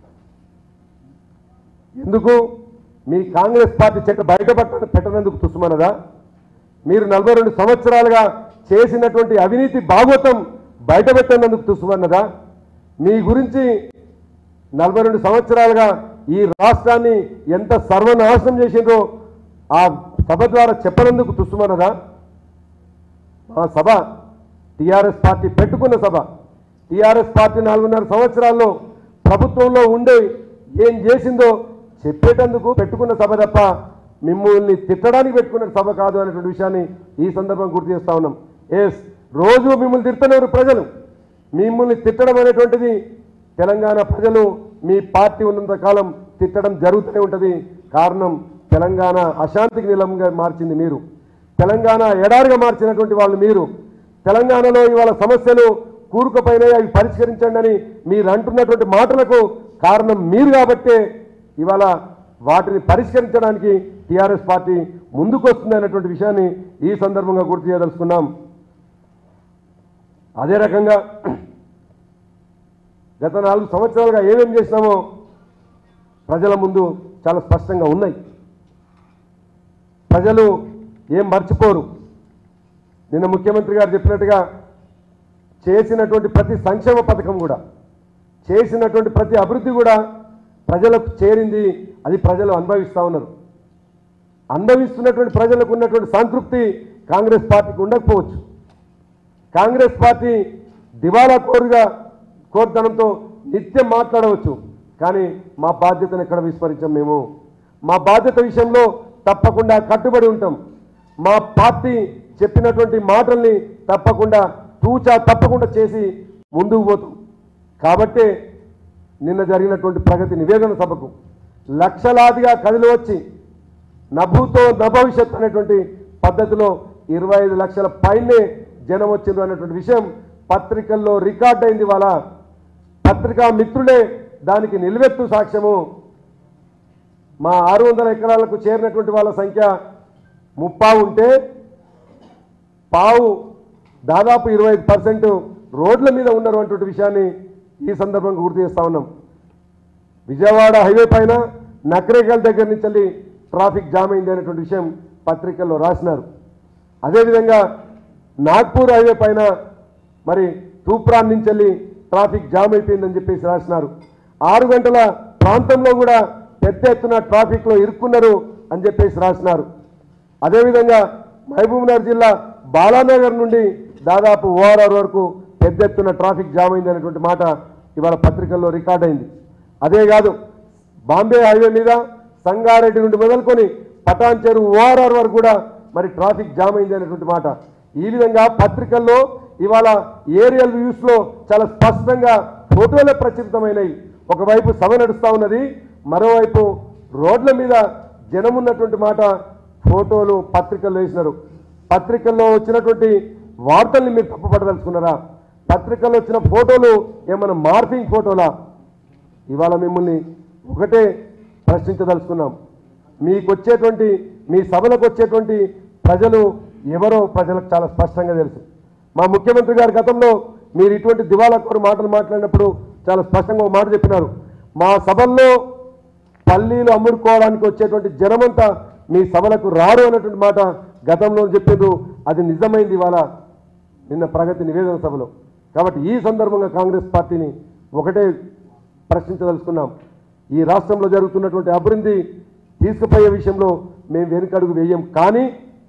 A: ఎందుకు మీ కాంగ్రెస్ పార్టీ చెట్టు బయట పట్ట పెట్టనందుకు తుస్సుమన్నదా మీరు నలభై రెండు సంవత్సరాలుగా చేసినటువంటి అవినీతి భాగవతం బయట పెట్టినందుకు తుస్సుమన్నదా మీ గురించి నలభై రెండు సంవత్సరాలుగా ఈ రాష్ట్రాన్ని ఎంత సర్వనాశనం చేసిందో ఆ సభ ద్వారా చెప్పనందుకు తుస్సుమన్నదా మా సభ టీఆర్ఎస్ పార్టీ పెట్టుకున్న సభ టీఆర్ఎస్ పార్టీ నాలుగున్నర సంవత్సరాల్లో ప్రభుత్వంలో ఉండే ఏం చేసిందో చెప్పేటందుకు పెట్టుకున్న సభ తప్ప మిమ్మల్ని తిట్టడానికి పెట్టుకున్న సభ కాదు అనేటువంటి విషయాన్ని ఈ సందర్భం గుర్తు చేస్తా ఉన్నాం ఎస్ రోజు మిమ్మల్ని తిడుతున్నారు ప్రజలు మిమ్మల్ని తిట్టడం అనేటువంటిది తెలంగాణ ప్రజలు మీ పార్టీ ఉన్నంత కాలం తిట్టడం జరుగుతూనే ఉంటుంది కారణం తెలంగాణ అశాంతికి నిలంగా మార్చింది మీరు తెలంగాణ ఎడారిగా మార్చినటువంటి వాళ్ళు మీరు తెలంగాణలో ఇవాళ సమస్యలు కూరుకుపోయినాయి అవి పరిష్కరించండి అని మీరు అంటున్నటువంటి మాటలకు కారణం మీరు కాబట్టే ఇవాళ వాటిని పరిష్కరించడానికి టీఆర్ఎస్ పార్టీ ముందుకు వస్తుంది అనేటువంటి విషయాన్ని ఈ సందర్భంగా గుర్తు చేయదలుచుకున్నాం అదే రకంగా గత నాలుగు సంవత్సరాలుగా ఏమేం చేసినామో ప్రజల ముందు చాలా స్పష్టంగా ఉన్నాయి ప్రజలు ఏం మర్చిపోరు నిన్న ముఖ్యమంత్రి గారు చెప్పినట్టుగా చేసినటువంటి ప్రతి సంక్షేమ పథకం కూడా చేసినటువంటి ప్రతి అభివృద్ధి కూడా ప్రజలకు చేరింది అది ప్రజలు అనుభవిస్తూ ఉన్నారు అనుభవిస్తున్నటువంటి ప్రజలకు ఉన్నటువంటి సంతృప్తి కాంగ్రెస్ పార్టీకి ఉండకపోవచ్చు కాంగ్రెస్ పార్టీ దివాలా కోరుగా కోర్దనంతో నిత్యం మాట్లాడవచ్చు కానీ మా బాధ్యతను ఎక్కడ విస్మరించాం మేము మా బాధ్యత విషయంలో తప్పకుండా కట్టుబడి ఉంటాం మా పార్టీ చెప్పినటువంటి మాటల్ని తప్పకుండా తూచా తప్పకుండా చేసి ముందుకు పోతాం కాబట్టే నిన్న జరిగినటువంటి ప్రగతి నివేదన సభకు లక్షలాదిగా కదిలి వచ్చి నభూతో నభవిష్యత్ అనేటువంటి పద్ధతిలో ఇరవై ఐదు లక్షల పైనే జనం వచ్చింది అనేటువంటి విషయం పత్రికల్లో రికార్డ్ అయింది వాళ్ళ పత్రికా మిత్రులే దానికి నిలువెత్తు సాక్ష్యము మా ఆరు వందల ఎకరాలకు చేరినటువంటి వాళ్ళ సంఖ్య ముప్పావు ఉంటే పావు దాదాపు ఇరవై ఐదు పర్సెంట్ రోడ్ల మీద ఉన్నారు అటువంటి విషయాన్ని ఈ సందర్భంగా గుర్తు చేస్తా ఉన్నాం విజయవాడ హైవే పైన నకరేకల్ దగ్గర నుంచి వెళ్ళి ట్రాఫిక్ జామ్ అయింది అనేటువంటి విషయం పత్రికల్లో రాసినారు అదేవిధంగా నాగ్పూర్ హైవే పైన మరి తూప్రాన్ నుంచి వెళ్ళి ట్రాఫిక్ జామ్ అయిపోయిందని చెప్పేసి రాసినారు ఆరు గంటల ప్రాంతంలో కూడా పెద్ద ఎత్తున ట్రాఫిక్లో ఇరుక్కున్నారు అని చెప్పేసి రాసినారు అదేవిధంగా మహబూబ్నగర్ జిల్లా బాలానగర్ నుండి దాదాపు ఓఆర్ఆర్ వరకు పెద్ద ఎత్తున ట్రాఫిక్ జామ్ అయింది అనేటువంటి మాట ఇవాళ పత్రికల్లో రికార్డ్ అయింది అదే కాదు బాంబే హైవే మీద సంగారెడ్డి నుండి మొదలుకొని పటాన్ చెరువు ఓఆర్ఆర్ వరకు కూడా మరి ట్రాఫిక్ జామ్ అయింది అనేటువంటి మాట ఈ విధంగా పత్రికల్లో ఇవాళ ఏరియల్ వ్యూస్లో చాలా స్పష్టంగా ఫోటోలే ప్రచురితమైనవి ఒకవైపు సభ నడుస్తూ ఉన్నది మరోవైపు రోడ్ల మీద జనం ఉన్నటువంటి మాట ఫోటోలు పత్రికల్లో వేసినారు పత్రికల్లో వచ్చినటువంటి వార్తల్ని మీరు తప్పుపడదలుచుకున్నారా పత్రికల్లో వచ్చిన ఫోటోలు ఏమైనా మార్ఫింగ్ ఫోటోలా ఇవాళ మిమ్మల్ని ఒకటే ప్రశ్నించదలుచుకున్నాం మీకు వచ్చేటువంటి మీ సభలకు వచ్చేటువంటి ప్రజలు ఎవరో ప్రజలకు చాలా స్పష్టంగా తెలుసు మా ముఖ్యమంత్రి గారి గతంలో మీరు ఇటువంటి దివాలా కోరు మాటలు మాట్లాడినప్పుడు చాలా స్పష్టంగా ఒక మాట చెప్పినారు మా సభల్లో పల్లీలు అమ్ముడుకోవడానికి వచ్చేటువంటి జనమంతా మీ సభలకు రారు అన్నటువంటి మాట గతంలో చెప్పేది అది నిజమైంది ఇవాళ నిన్న ప్రగతి నివేదన సభలో కాబట్టి ఈ సందర్భంగా కాంగ్రెస్ పార్టీని ఒకటే ప్రశ్నించదలుచుకున్నాం ఈ రాష్ట్రంలో జరుగుతున్నటువంటి అభివృద్ధి తీసుకుపోయే విషయంలో మేము వెనుకడుగు వేయం కానీ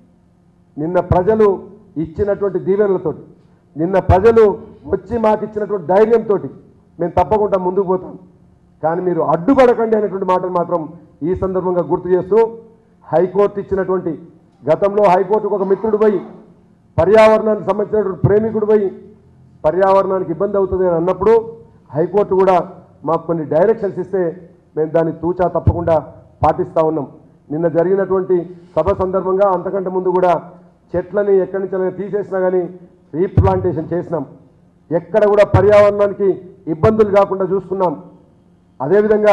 A: నిన్న ప్రజలు ఇచ్చినటువంటి దీవెనలతోటి నిన్న ప్రజలు వచ్చి మాకు ఇచ్చినటువంటి ధైర్యంతో మేము తప్పకుండా ముందుకు పోతాం కానీ మీరు అడ్డుపడకండి అనేటువంటి మాటలు మాత్రం ఈ సందర్భంగా గుర్తు చేస్తూ హైకోర్టు ఇచ్చినటువంటి గతంలో హైకోర్టుకు ఒక మిత్రుడు పోయి పర్యావరణానికి సంబంధించినటువంటి ప్రేమికుడు పోయి పర్యావరణానికి ఇబ్బంది అవుతుంది అని అన్నప్పుడు హైకోర్టు కూడా మాకు కొన్ని డైరెక్షన్స్ ఇస్తే మేము దాన్ని తూచా తప్పకుండా పాటిస్తూ ఉన్నాం నిన్న జరిగినటువంటి సభ సందర్భంగా అంతకంటే ముందు కూడా చెట్లని ఎక్కడి నుంచి తీసేసినా కానీ రీప్లాంటేషన్ చేసినాం ఎక్కడ కూడా పర్యావరణానికి ఇబ్బందులు కాకుండా చూసుకున్నాం అదేవిధంగా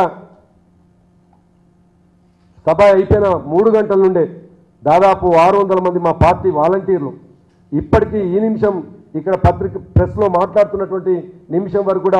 A: సభ అయిపోయిన మూడు గంటల నుండే దాదాపు ఆరు వందల మంది మా పార్టీ వాలంటీర్లు ఇప్పటికీ ఈ నిమిషం ఇక్కడ పత్రిక ప్రెస్లో మాట్లాడుతున్నటువంటి నిమిషం వరకు కూడా